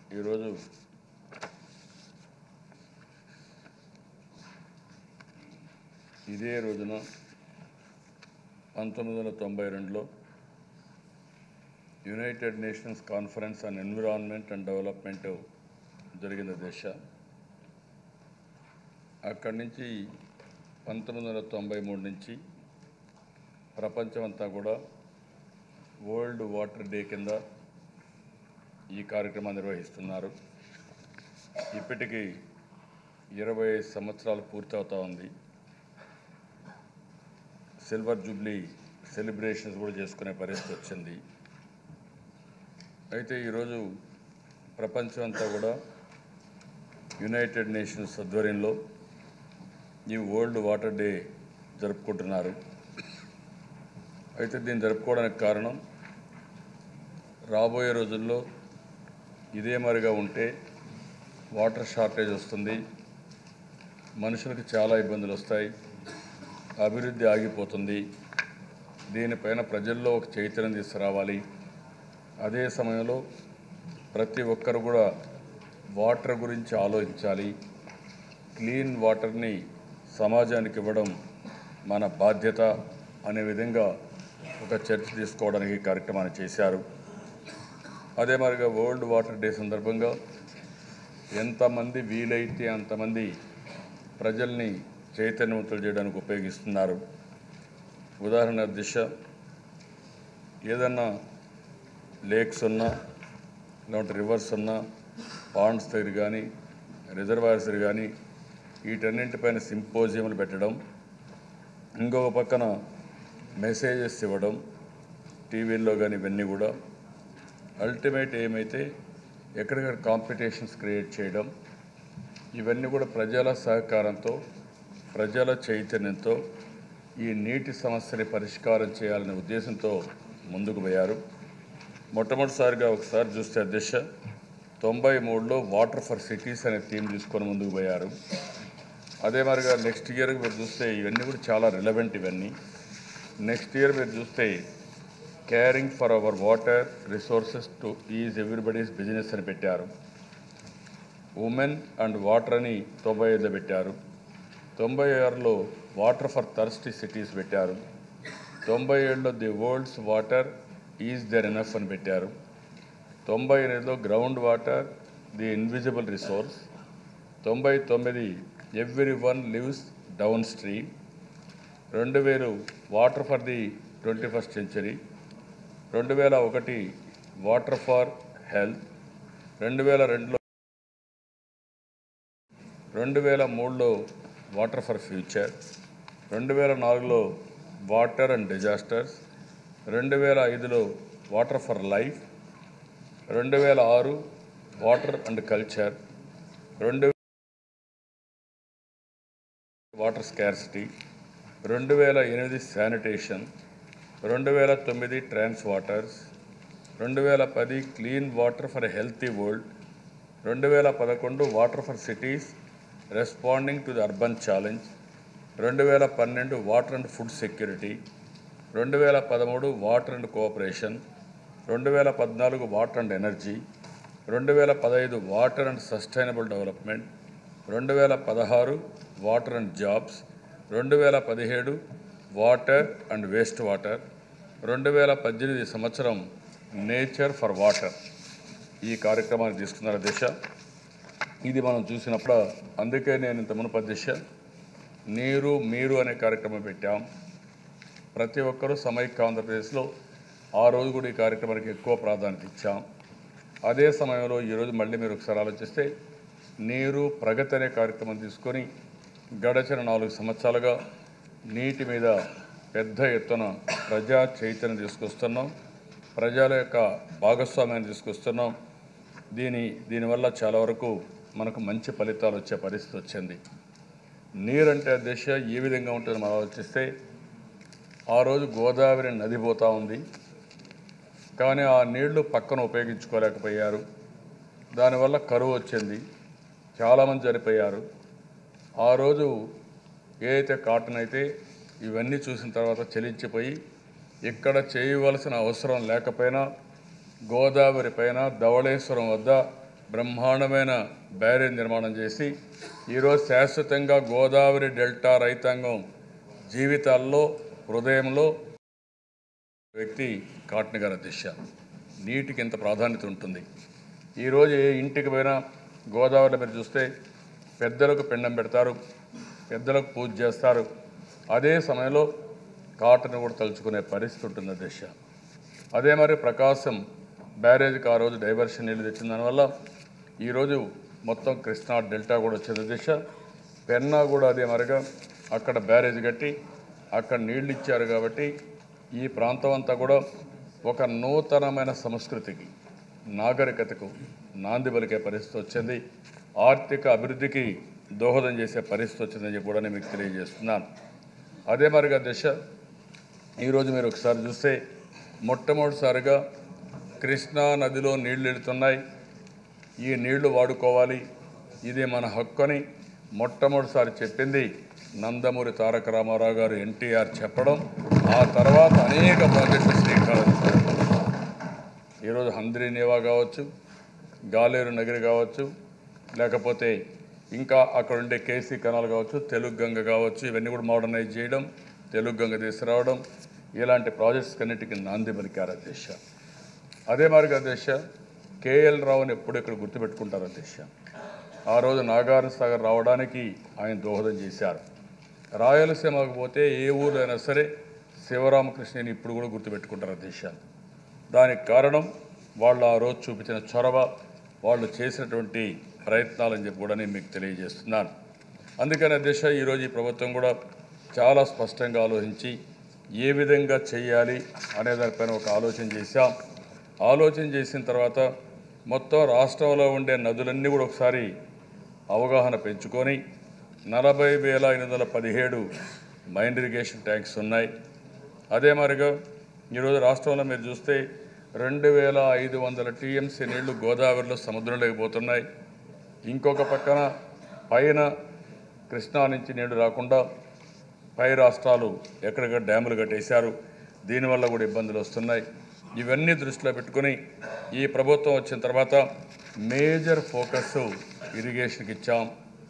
ఈరోజు ఇదే రోజున పంతొమ్మిది వందల తొంభై రెండులో United Nations conference on environment and development జరిగిన దశ అక్కడి నుంచి పంతొమ్మిది వందల తొంభై మూడు నుంచి ప్రపంచమంతా కూడా వరల్డ్ వాటర్ డే కింద ఈ కార్యక్రమం నిర్వహిస్తున్నారు ఇప్పటికీ ఇరవై ఐదు సంవత్సరాలు పూర్తవుతా ఉంది సిల్వర్ జూబ్లీ సెలబ్రేషన్స్ కూడా చేసుకునే పరిస్థితి వచ్చింది అయితే ఈరోజు ప్రపంచం అంతా కూడా యునైటెడ్ నేషన్స్ ఆధ్వర్యంలో ఈ వరల్డ్ వాటర్ డే జరుపుకుంటున్నారు అయితే దీన్ని జరుపుకోవడానికి కారణం రాబోయే రోజుల్లో ఇదే మరిగా ఉంటే వాటర్ షార్టేజ్ వస్తుంది మనుషులకు చాలా ఇబ్బందులు వస్తాయి అభివృద్ధి ఆగిపోతుంది దీనిపైన ప్రజల్లో ఒక చైతన్యం తీసుకురావాలి అదే సమయంలో ప్రతి ఒక్కరు కూడా వాటర్ గురించి ఆలోచించాలి క్లీన్ వాటర్ని సమాజానికి ఇవ్వడం మన బాధ్యత అనే విధంగా ఒక చర్చ తీసుకోవడానికి ఈ కార్యక్రమాన్ని చేశారు అదే మరిగా వరల్డ్ వాటర్ డే సందర్భంగా ఎంతమంది వీలైతే అంతమంది ప్రజల్ని చైతన్యవంతులు చేయడానికి ఉపయోగిస్తున్నారు ఉదాహరణ దిశ ఏదన్నా లేక్స్ ఉన్నా లేదంటే రివర్స్ ఉన్నా పాండ్స్ దగ్గర కానీ రిజర్వాయర్స్ దగ్గర కానీ వీటన్నింటిపైన సింపోజియంలు పెట్టడం ఇంకొక పక్కన మెసేజెస్ ఇవ్వడం టీవీల్లో కానీ ఇవన్నీ కూడా అల్టిమేట్ ఏమైతే ఎక్కడికక్కడ కాంపిటీషన్స్ క్రియేట్ చేయడం ఇవన్నీ కూడా ప్రజల సహకారంతో ప్రజల చైతన్యంతో ఈ నీటి సమస్యని పరిష్కారం చేయాలనే ఉద్దేశంతో ముందుకు పోయారు మొట్టమొదటిసారిగా ఒకసారి చూస్తే అధ్యక్ష తొంభై మూడులో వాటర్ ఫర్ సిటీస్ అనే థీమ్ తీసుకొని ముందుకు పోయారు అదే మరిగా నెక్స్ట్ ఇయర్ మీరు చూస్తే ఇవన్నీ కూడా చాలా రిలవెంట్ ఇవన్నీ నెక్స్ట్ ఇయర్ మీరు చూస్తే caring for our water resources to is everybody's business అని పెట్టారు ఉమెన్ అండ్ వాటర్ అని తొంభై ఐదులో పెట్టారు తొంభై ఆరులో వాటర్ ఫర్ థర్స్టీ సిటీస్ పెట్టారు తొంభై ఏడులో the world's water is there enough అని పెట్టారు తొంభై ఎనిమిదిలో ground water the invisible resource తొంభై తొమ్మిది everyone lives downstream రెండు వేలు water for the twenty first century రెండు వేల ఒకటి వాటర్ ఫర్ హెల్త్ రెండు వేల రెండులో రెండు వేల మూడులో వాటర్ ఫర్ ఫ్యూచర్ రెండు వేల నాలుగులో వాటర్ అండ్ డిజాస్టర్స్ రెండు వేల ఐదులో వాటర్ ఫర్ లైఫ్ రెండు వేల ఆరు వాటర్ అండ్ కల్చర్ రెండు వాటర్ స్కార్సిటీ రెండు వేల ఎనిమిది శానిటేషన్ రెండు వేల తొమ్మిది ట్రాన్స్ వాటర్స్ రెండు వేల పది clean water for healthy world రెండు వేల పదకొండు water for cities responding to the urban challenge రెండు వేల పన్నెండు వాటర్ అండ్ ఫుడ్ సెక్యూరిటీ రెండు వేల పదమూడు వాటర్ అండ్ కోఆపరేషన్ రెండు వేల పద్నాలుగు వాటర్ అండ్ ఎనర్జీ రెండు వేల పదహైదు వాటర్ అండ్ సస్టైనబుల్ డెవలప్మెంట్ రెండు వేల పదహారు వాటర్ అండ్ జాబ్స్ రెండు వేల పదిహేడు వాటర్ అండ్ వేస్ట్ వాటర్ రెండు వేల పద్దెనిమిది సంవత్సరం నేచర్ ఫర్ వాటర్ ఈ కార్యక్రమాన్ని తీసుకున్నారు దిశ ఇది మనం చూసినప్పుడు అందుకే నేను ఇంత మునుపు దిశ నీరు మీరు అనే కార్యక్రమం పెట్టాం ప్రతి ఒక్కరూ సమైక్య ఆంధ్రప్రదేశ్లో ఆ రోజు కూడా ఈ కార్యక్రమానికి ఎక్కువ ప్రాధాన్యత ఇచ్చాం అదే సమయంలో ఈరోజు మళ్ళీ మీరు ఒకసారి ఆలోచిస్తే నీరు ప్రగతి అనే కార్యక్రమం తీసుకొని గడచిన నాలుగు సంవత్సరాలుగా నీటి మీద పెద్ద ఎత్తున ప్రజా చైతన్యం తీసుకొస్తున్నాం ప్రజల యొక్క భాగస్వామ్యాన్ని తీసుకొస్తున్నాం దీని దీనివల్ల చాలా వరకు మనకు మంచి ఫలితాలు వచ్చే పరిస్థితి వచ్చింది నీరంటే దిశ ఏ విధంగా ఉంటుందో మనం ఆలోచిస్తే ఆ రోజు గోదావరి నది పోతూ ఉంది కానీ ఆ నీళ్లు పక్కన ఉపయోగించుకోలేకపోయారు దానివల్ల కరువు వచ్చింది చాలామంది చనిపోయారు ఆ రోజు ఏదైతే కాటన్ అయితే ఇవన్నీ చూసిన తర్వాత చెలించిపోయి ఇక్కడ చేయవలసిన అవసరం లేకపోయినా గోదావరి పైన ధవళేశ్వరం వద్ద బ్రహ్మాండమైన బ్యారేజ్ నిర్మాణం చేసి ఈరోజు శాశ్వతంగా గోదావరి డెల్టా రైతాంగం జీవితాల్లో హృదయంలో వ్యక్తి కాటన్ గారి దిశ నీటికి ఎంత ప్రాధాన్యత ఉంటుంది ఈరోజు ఏ ఇంటికి పోయినా గోదావరిలో మీరు చూస్తే పెద్దలకు పిండం పెడతారు పెద్దలకు పూజ చేస్తారు అదే సమయంలో కాటన్ కూడా తలుచుకునే పరిస్థితి ఉంటుంది ఆ దిశ అదే మరి ప్రకాశం బ్యారేజ్కి ఆ రోజు డైవర్షన్ నీళ్ళు తెచ్చిన దానివల్ల ఈరోజు మొత్తం కృష్ణా డెల్టా కూడా వచ్చింది దిశ పెన్నా కూడా అదే మరిగా అక్కడ బ్యారేజ్ కట్టి అక్కడ నీళ్ళు ఇచ్చారు కాబట్టి ఈ ప్రాంతం అంతా కూడా ఒక నూతనమైన సంస్కృతికి నాగరికతకు నాంది పలికే పరిస్థితి వచ్చింది ఆర్థిక అభివృద్ధికి దోహదం చేసే పరిస్థితి వచ్చిందని చెప్పి కూడా నేను మీకు తెలియజేస్తున్నాను అదే మరిగా దిశ ఈరోజు మీరు ఒకసారి చూస్తే మొట్టమొదటిసారిగా కృష్ణా నదిలో నీళ్లు వెళుతున్నాయి ఈ నీళ్లు వాడుకోవాలి ఇది మన హక్కు అని మొట్టమొదటిసారి చెప్పింది నందమూరి తారక రామారావు గారు ఎన్టీఆర్ చెప్పడం ఆ తర్వాత అనేక ప్రాజెక్టులు శ్రీకారం చుట్టారు. ఈరోజు హంద్రీ నేవా కావచ్చు గాలేరు నగరి కావచ్చు లేకపోతే ఇంకా అక్కడ ఉండే కేసీ కెనాల్ కావచ్చు తెలుగు గంగ కావచ్చు ఇవన్నీ కూడా మోడర్నైజ్ చేయడం తెలుగు గంగ తీసుకురావడం ఇలాంటి ప్రాజెక్ట్స్ కన్నిటికీ నాంది పలికారు అధ్యక్ష అదే మాదిరిగా అధ్యక్ష కేఎల్ రావుని ఎప్పుడు ఇక్కడ గుర్తుపెట్టుకుంటారు అధ్యక్ష ఆ రోజు నాగార్జున సాగర్ రావడానికి ఆయన దోహదం చేశారు రాయలసీమకు పోతే ఏ ఊరు అయినా సరే శివరామకృష్ణని ఇప్పుడు కూడా గుర్తుపెట్టుకుంటారు అధ్యక్ష దానికి కారణం వాళ్ళు ఆ రోజు చూపించిన చొరవ వాళ్ళు చేసినటువంటి ప్రయత్నాలని చెప్పి కూడా నేను మీకు తెలియజేస్తున్నాను అందుకని అధ్యక్ష ఈరోజు ఈ ప్రభుత్వం కూడా చాలా స్పష్టంగా ఆలోచించి ఏ విధంగా చేయాలి అనే దానిపైన ఒక ఆలోచన చేశాం ఆలోచన చేసిన తర్వాత మొత్తం రాష్ట్రంలో ఉండే నదులన్నీ కూడా ఒకసారి అవగాహన పెంచుకొని నలభై వేల ఎనిమిది వందల పదిహేడు మైండ్ ఇరిగేషన్ ట్యాంక్స్ ఉన్నాయి అదే మాదిరిగా ఈరోజు రాష్ట్రంలో మీరు చూస్తే రెండు వేల ఐదు వందల టీఎంసీ నీళ్లు గోదావరిలో సముద్రంలోకి పోతున్నాయి ఇంకొక పక్కన పైన కృష్ణా నుంచి నీళ్లు రాకుండా పై రాష్ట్రాలు ఎక్కడెక్కడ డ్యాములు కట్టేశారు దీనివల్ల కూడా ఇబ్బందులు వస్తున్నాయి ఇవన్నీ దృష్టిలో పెట్టుకుని ఈ ప్రభుత్వం వచ్చిన తర్వాత మేజర్ ఫోకస్ ఇరిగేషన్కి ఇచ్చాం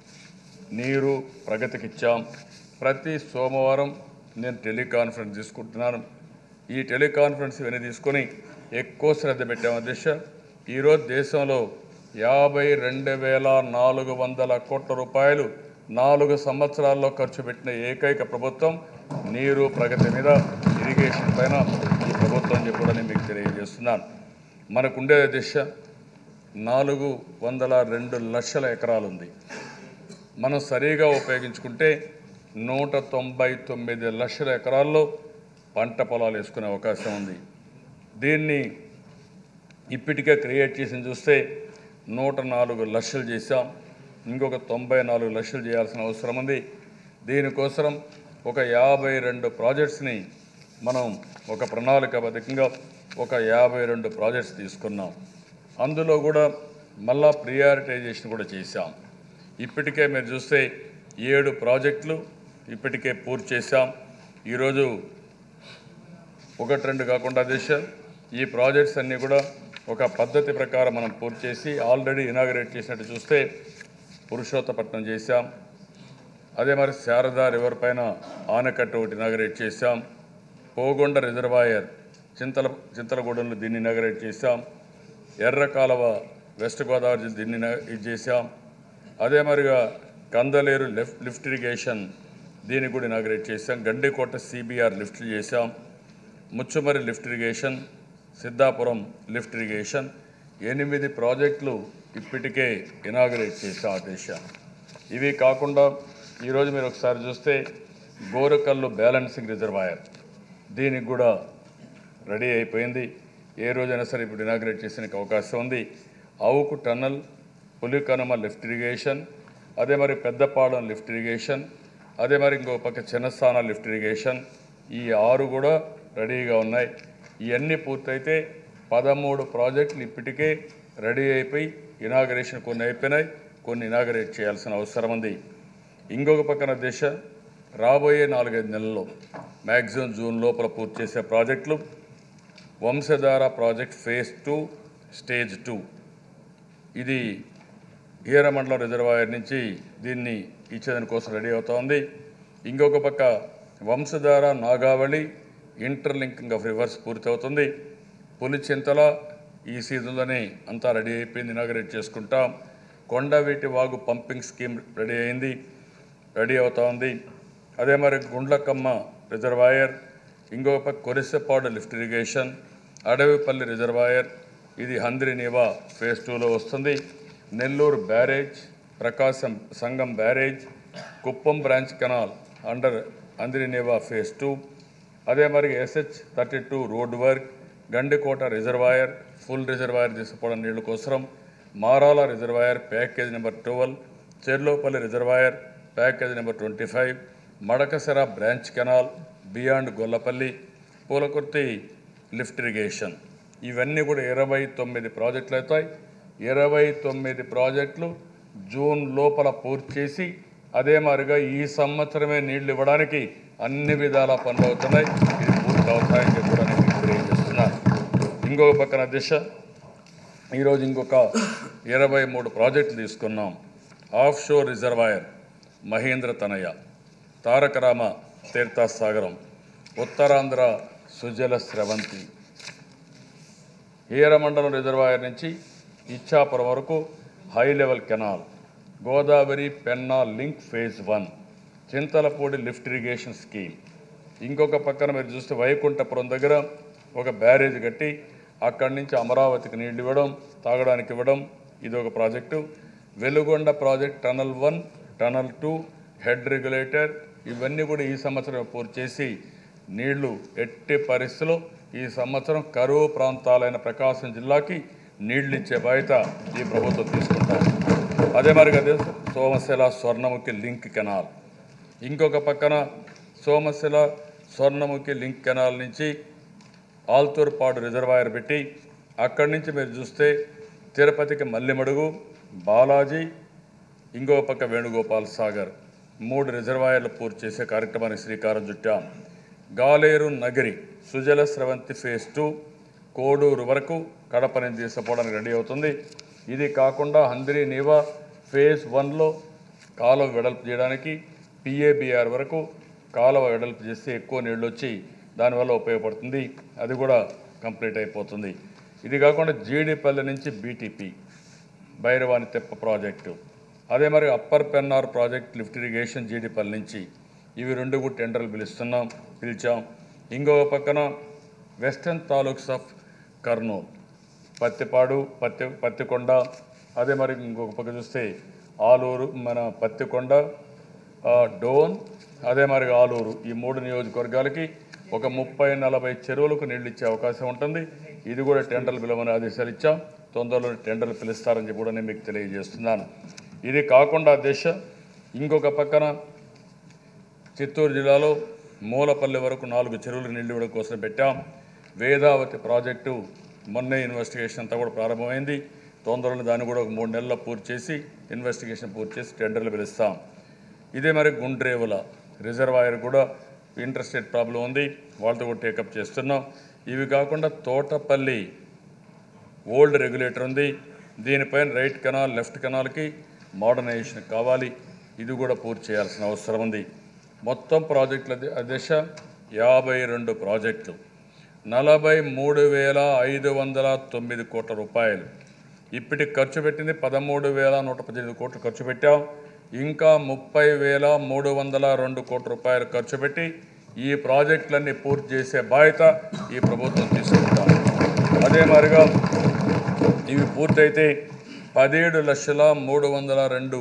నీరు ప్రగతికి ఇచ్చాం ప్రతి సోమవారం నేను టెలికాన్ఫరెన్స్ తీసుకుంటున్నాను ఈ టెలికాన్ఫరెన్స్ ఇవన్నీ తీసుకొని ఎక్కువ శ్రద్ధ పెట్టాం అధ్యక్ష ఈరోజు దేశంలో యాభై రెండు వేల నాలుగు వందల కోట్ల రూపాయలు నాలుగు సంవత్సరాల్లో ఖర్చు పెట్టిన ఏకైక ప్రభుత్వం నీరు ప్రగతి మీద ఇరిగేషన్ పైన ఈ ప్రభుత్వం చెప్పి కూడా నేను మీకు తెలియజేస్తున్నాను మనకుండే దిశ నాలుగు వందల రెండు లక్షల ఎకరాలు ఉంది మనం సరిగా ఉపయోగించుకుంటే నూట తొంభై తొమ్మిది లక్షల ఎకరాల్లో పంట పొలాలు వేసుకునే అవకాశం ఉంది దీన్ని ఇప్పటికే క్రియేట్ చేసి చూస్తే నూట నాలుగు లక్షలు చేశాం ఇంకొక తొంభై నాలుగు లక్షలు చేయాల్సిన అవసరం ఉంది దీనికోసం ఒక యాభై రెండు ప్రాజెక్ట్స్ని మనం ఒక ప్రణాళికాబద్ధంగా ఒక యాభై రెండు ప్రాజెక్ట్స్ తీసుకున్నాం అందులో కూడా మళ్ళా ప్రియారిటైజేషన్ కూడా చేశాం ఇప్పటికే మీరు చూస్తే ఏడు ప్రాజెక్టులు ఇప్పటికే పూర్తి చేశాం ఈరోజు ఒకటి రెండు కాకుండా దిశ ఈ ప్రాజెక్ట్స్ అన్నీ కూడా ఒక పద్ధతి ప్రకారం మనం పూర్తి చేసి ఆల్రెడీ ఇనాగరేట్ చేసినట్టు చూస్తే పురుషోత్తపట్నం చేశాం అదే మరి శారదా రివర్ పైన ఆనకట్ట ఒకటి ఇనాగరేట్ చేశాం పోగొండ రిజర్వాయర్ చింతల చింతలగూడెంలో దీన్ని ఇనాగరేట్ చేశాం ఎర్ర కాలువ వెస్ట్ గోదావరి జిల్లా దీన్ని ఇనా- ఇది చేశాం అదే మరిగా కందలేరు లిఫ్ట్ లిఫ్ట్ ఇరిగేషన్ దీన్ని కూడా ఇనాగరేట్ చేశాం గండికోట సిబిఆర్ లిఫ్ట్ చేశాం Muchumarri lift irrigation Siddhapuram lift irrigation ఎనిమిది ప్రాజెక్టులు ఇప్పటికే ఇనాగరేట్ చేశాం ఆ దేశాన్ని ఇవి కాకుండా ఈరోజు మీరు ఒకసారి చూస్తే గోరకల్లు బ్యాలెన్సింగ్ రిజర్వాయర్ దీనికి కూడా రెడీ అయిపోయింది ఏ రోజైనా సరే ఇప్పుడు ఇనాగ్రేట్ చేసేందుకు అవకాశం ఉంది Avuku tunnel Pulikanuma lift irrigation అదే మరి పెద్దపాలెం లిఫ్ట్ ఇరిగేషన్ అదే మరి ఇంకో పక్క చిన్నస్థాన లిఫ్ట్ ఇరిగేషన్ ఈ ఆరు కూడా రెడీగా ఉన్నాయి ఇవన్నీ పూర్తయితే పదమూడు ప్రాజెక్టులు ఇప్పటికే రెడీ అయిపోయి ఇనాగరేషన్ కొన్ని అయిపోయినాయి కొన్ని ఇనాగరేట్ చేయాల్సిన అవసరం ఉంది ఇంకొక పక్కన దిశ రాబోయే నాలుగైదు నెలల్లో మ్యాక్సిమం జూన్ లోపల పూర్తి చేసే ప్రాజెక్టులు Vamsadhara project phase two stage two ఇది హీరమండలం రిజర్వాయర్ నుంచి దీన్ని ఇచ్చేదాని కోసం రెడీ అవుతోంది ఇంకొక పక్క Vamsadhara Nagavali interlinking of rivers పూర్తవుతుంది పులిచింతల ఈ సీజన్లోనే అంతా రెడీ అయిపోయింది ఇనాగరేట్ చేసుకుంటాం Kondaveeti Vagu pumping scheme ready అయింది రెడీ అవుతా ఉంది అదే మరి గుండ్లకమ్మ రిజర్వాయర్ ఇంకొక పక్క Korisepadu lift irrigation Adavipalli reservoir ఇది హంద్రినీవా ఫేజ్ టూలో వస్తుంది Nellore barrage Prakasam Sangam barrage Kuppam branch canal under Handrineeva phase two అదే మరి SH thirty two road work Gandikota reservoir full reservoir తీసుకోవడం నీళ్ల కోసం Marala reservoir package number twelve Cherlopalli reservoir package number twenty five Madakasira branch canal beyond Gollapalli పూలకుర్తి lift irrigation ఇవన్నీ కూడా ఇరవై తొమ్మిది ప్రాజెక్టులు అవుతాయి ఇరవై తొమ్మిది ప్రాజెక్టులు జూన్ లోపల పూర్తి చేసి అదే మాదిరిగా ఈ సంవత్సరమే నీళ్లు ఇవ్వడానికి అన్ని విధాల పనులు అవుతున్నాయి ఇది పూర్తి అవుతాయని చెప్పి కూడా నేను మీకు తెలియజేస్తున్నాను ఇంకొక పక్కన దిశ ఈరోజు ఇంకొక ఇరవై మూడు ప్రాజెక్టులు తీసుకున్నాం of sure reservoir Mahendra Tanaya Tarakarama Theerthasagaram Uttarandhra Sujala Sravanthi Hiramandalam reservoir నుంచి ఇచ్చాపురం వరకు high level canal Godavari Penna link phase one Chintalapudi lift irrigation scheme ఇంకొక పక్కన మీరు చూస్తే వైకుంఠపురం దగ్గర ఒక బ్యారేజ్ కట్టి అక్కడి నుంచి అమరావతికి నీళ్లు ఇవ్వడం తాగడానికి ఇవ్వడం ఇది ఒక project Veligonda project tunnel one tunnel two head regulator ఇవన్నీ కూడా ఈ సంవత్సరం పూర్తి చేసి నీళ్లు ఎట్టి పరిస్థితుల్లో ఈ సంవత్సరం కరువు ప్రాంతాలైన ప్రకాశం జిల్లాకి నీళ్లు ఇచ్చే బాధ్యత ఈ ప్రభుత్వం తీసుకుంటారు అదే మరి అదే సోమశిల స్వర్ణముఖి లింక్ కెనాల్ ఇంకొక పక్కన సోమశిల స్వర్ణముఖి లింక్ కెనాల్ నుంచి ఆల్తూర్పాడు రిజర్వాయర్ పెట్టి అక్కడి నుంచి మీరు చూస్తే తిరుపతికి మల్లిమడుగు బాలాజీ ఇంకో పక్క వేణుగోపాల్ సాగర్ మూడు రిజర్వాయర్లు పూర్తి చేసే కార్యక్రమానికి శ్రీకారం చుట్టాం గాలేరు నగరి సుజల స్రవంతి ఫేజ్ టూ కోడూరు వరకు కడప నుంచి తీసుకుపోవడానికి రెడీ అవుతుంది ఇది కాకుండా హంద్రీ నీవా ఫేజ్ వన్లో కాలువ వెడల్పు చేయడానికి పిఏబిఆర్ వరకు కాలువ వెడల్పు చేస్తే ఎక్కువ నీళ్ళు వచ్చి దానివల్ల ఉపయోగపడుతుంది అది కూడా కంప్లీట్ అయిపోతుంది ఇది కాకుండా జీడిపల్లి నుంచి బీటీపీ భైరవాణి తెప్ప ప్రాజెక్టు అదే మరి upper Pennar project lift irrigation Jeedipalli నుంచి ఇవి రెండు కూడా టెండర్లు పిలుస్తున్నాం పిలిచాం ఇంకొక పక్కన వెస్టర్న్ తాలూక్స్ ఆఫ్ కర్నూలు పత్తిపాడు పత్తి పత్తికొండ అదే మరి ఇంకొక పక్క చూస్తే ఆలూరు మన పత్తికొండ ఆ, డోన్ అదే మరి ఆలూరు ఈ మూడు నియోజకవర్గాలకి ఒక ముప్పై నలభై చెరువులకు నీళ్లు ఇచ్చే అవకాశం ఉంటుంది ఇది కూడా టెండర్లు పిలవని ఆదేశాలు ఇచ్చాం తొందరలో టెండర్లు పిలుస్తారని చెప్పి కూడా నేను మీకు తెలియజేస్తున్నాను ఇది కాకుండా దేశ ఇంకొక పక్కన చిత్తూరు జిల్లాలో మూలపల్లి వరకు నాలుగు చెరువులు నీళ్లు ఇవ్వడం కోసం పెట్టాం వేదావతి ప్రాజెక్టు మొన్నే ఇన్వెస్టిగేషన్ అంతా కూడా ప్రారంభమైంది తొందరలో దాన్ని కూడా ఒక మూడు నెలల్లో పూర్తి చేసి ఇన్వెస్టిగేషన్ పూర్తి చేసి టెండర్లు పిలుస్తాం ఇదే మరి గుండ్రేవుల రిజర్వాయర్ కూడా ఇంటర్స్టేట్ ప్రాబ్లం ఉంది వాళ్ళతో కూడా టేకప్ చేస్తున్నాం ఇవి కాకుండా తోటపల్లి ఓల్డ్ రెగ్యులేటర్ ఉంది దీనిపైన రైట్ కెనాల్ లెఫ్ట్ కెనాల్కి మోడర్నైజేషన్ కావాలి ఇది కూడా పూర్తి చేయాల్సిన అవసరం ఉంది మొత్తం ప్రాజెక్టుల ది- దశ యాభై రెండు ప్రాజెక్టులు నలభై మూడు వేల ఐదు వందల తొమ్మిది కోట్ల రూపాయలు ఇప్పటికి ఖర్చు పెట్టింది పదమూడు వేల నూట పద్దెనిమిది కోట్లు ఖర్చు పెట్టాం ఇంకా ముప్పై వేల మూడు వందల రెండు కోట్ల రూపాయలు ఖర్చు పెట్టి ఈ ప్రాజెక్టులన్నీ పూర్తి చేసే బాధ్యత ఈ ప్రభుత్వం తీసుకుంటాం అదే మాదిరిగా ఇవి పూర్తయితే పదిహేడు లక్షల మూడు వందల రెండు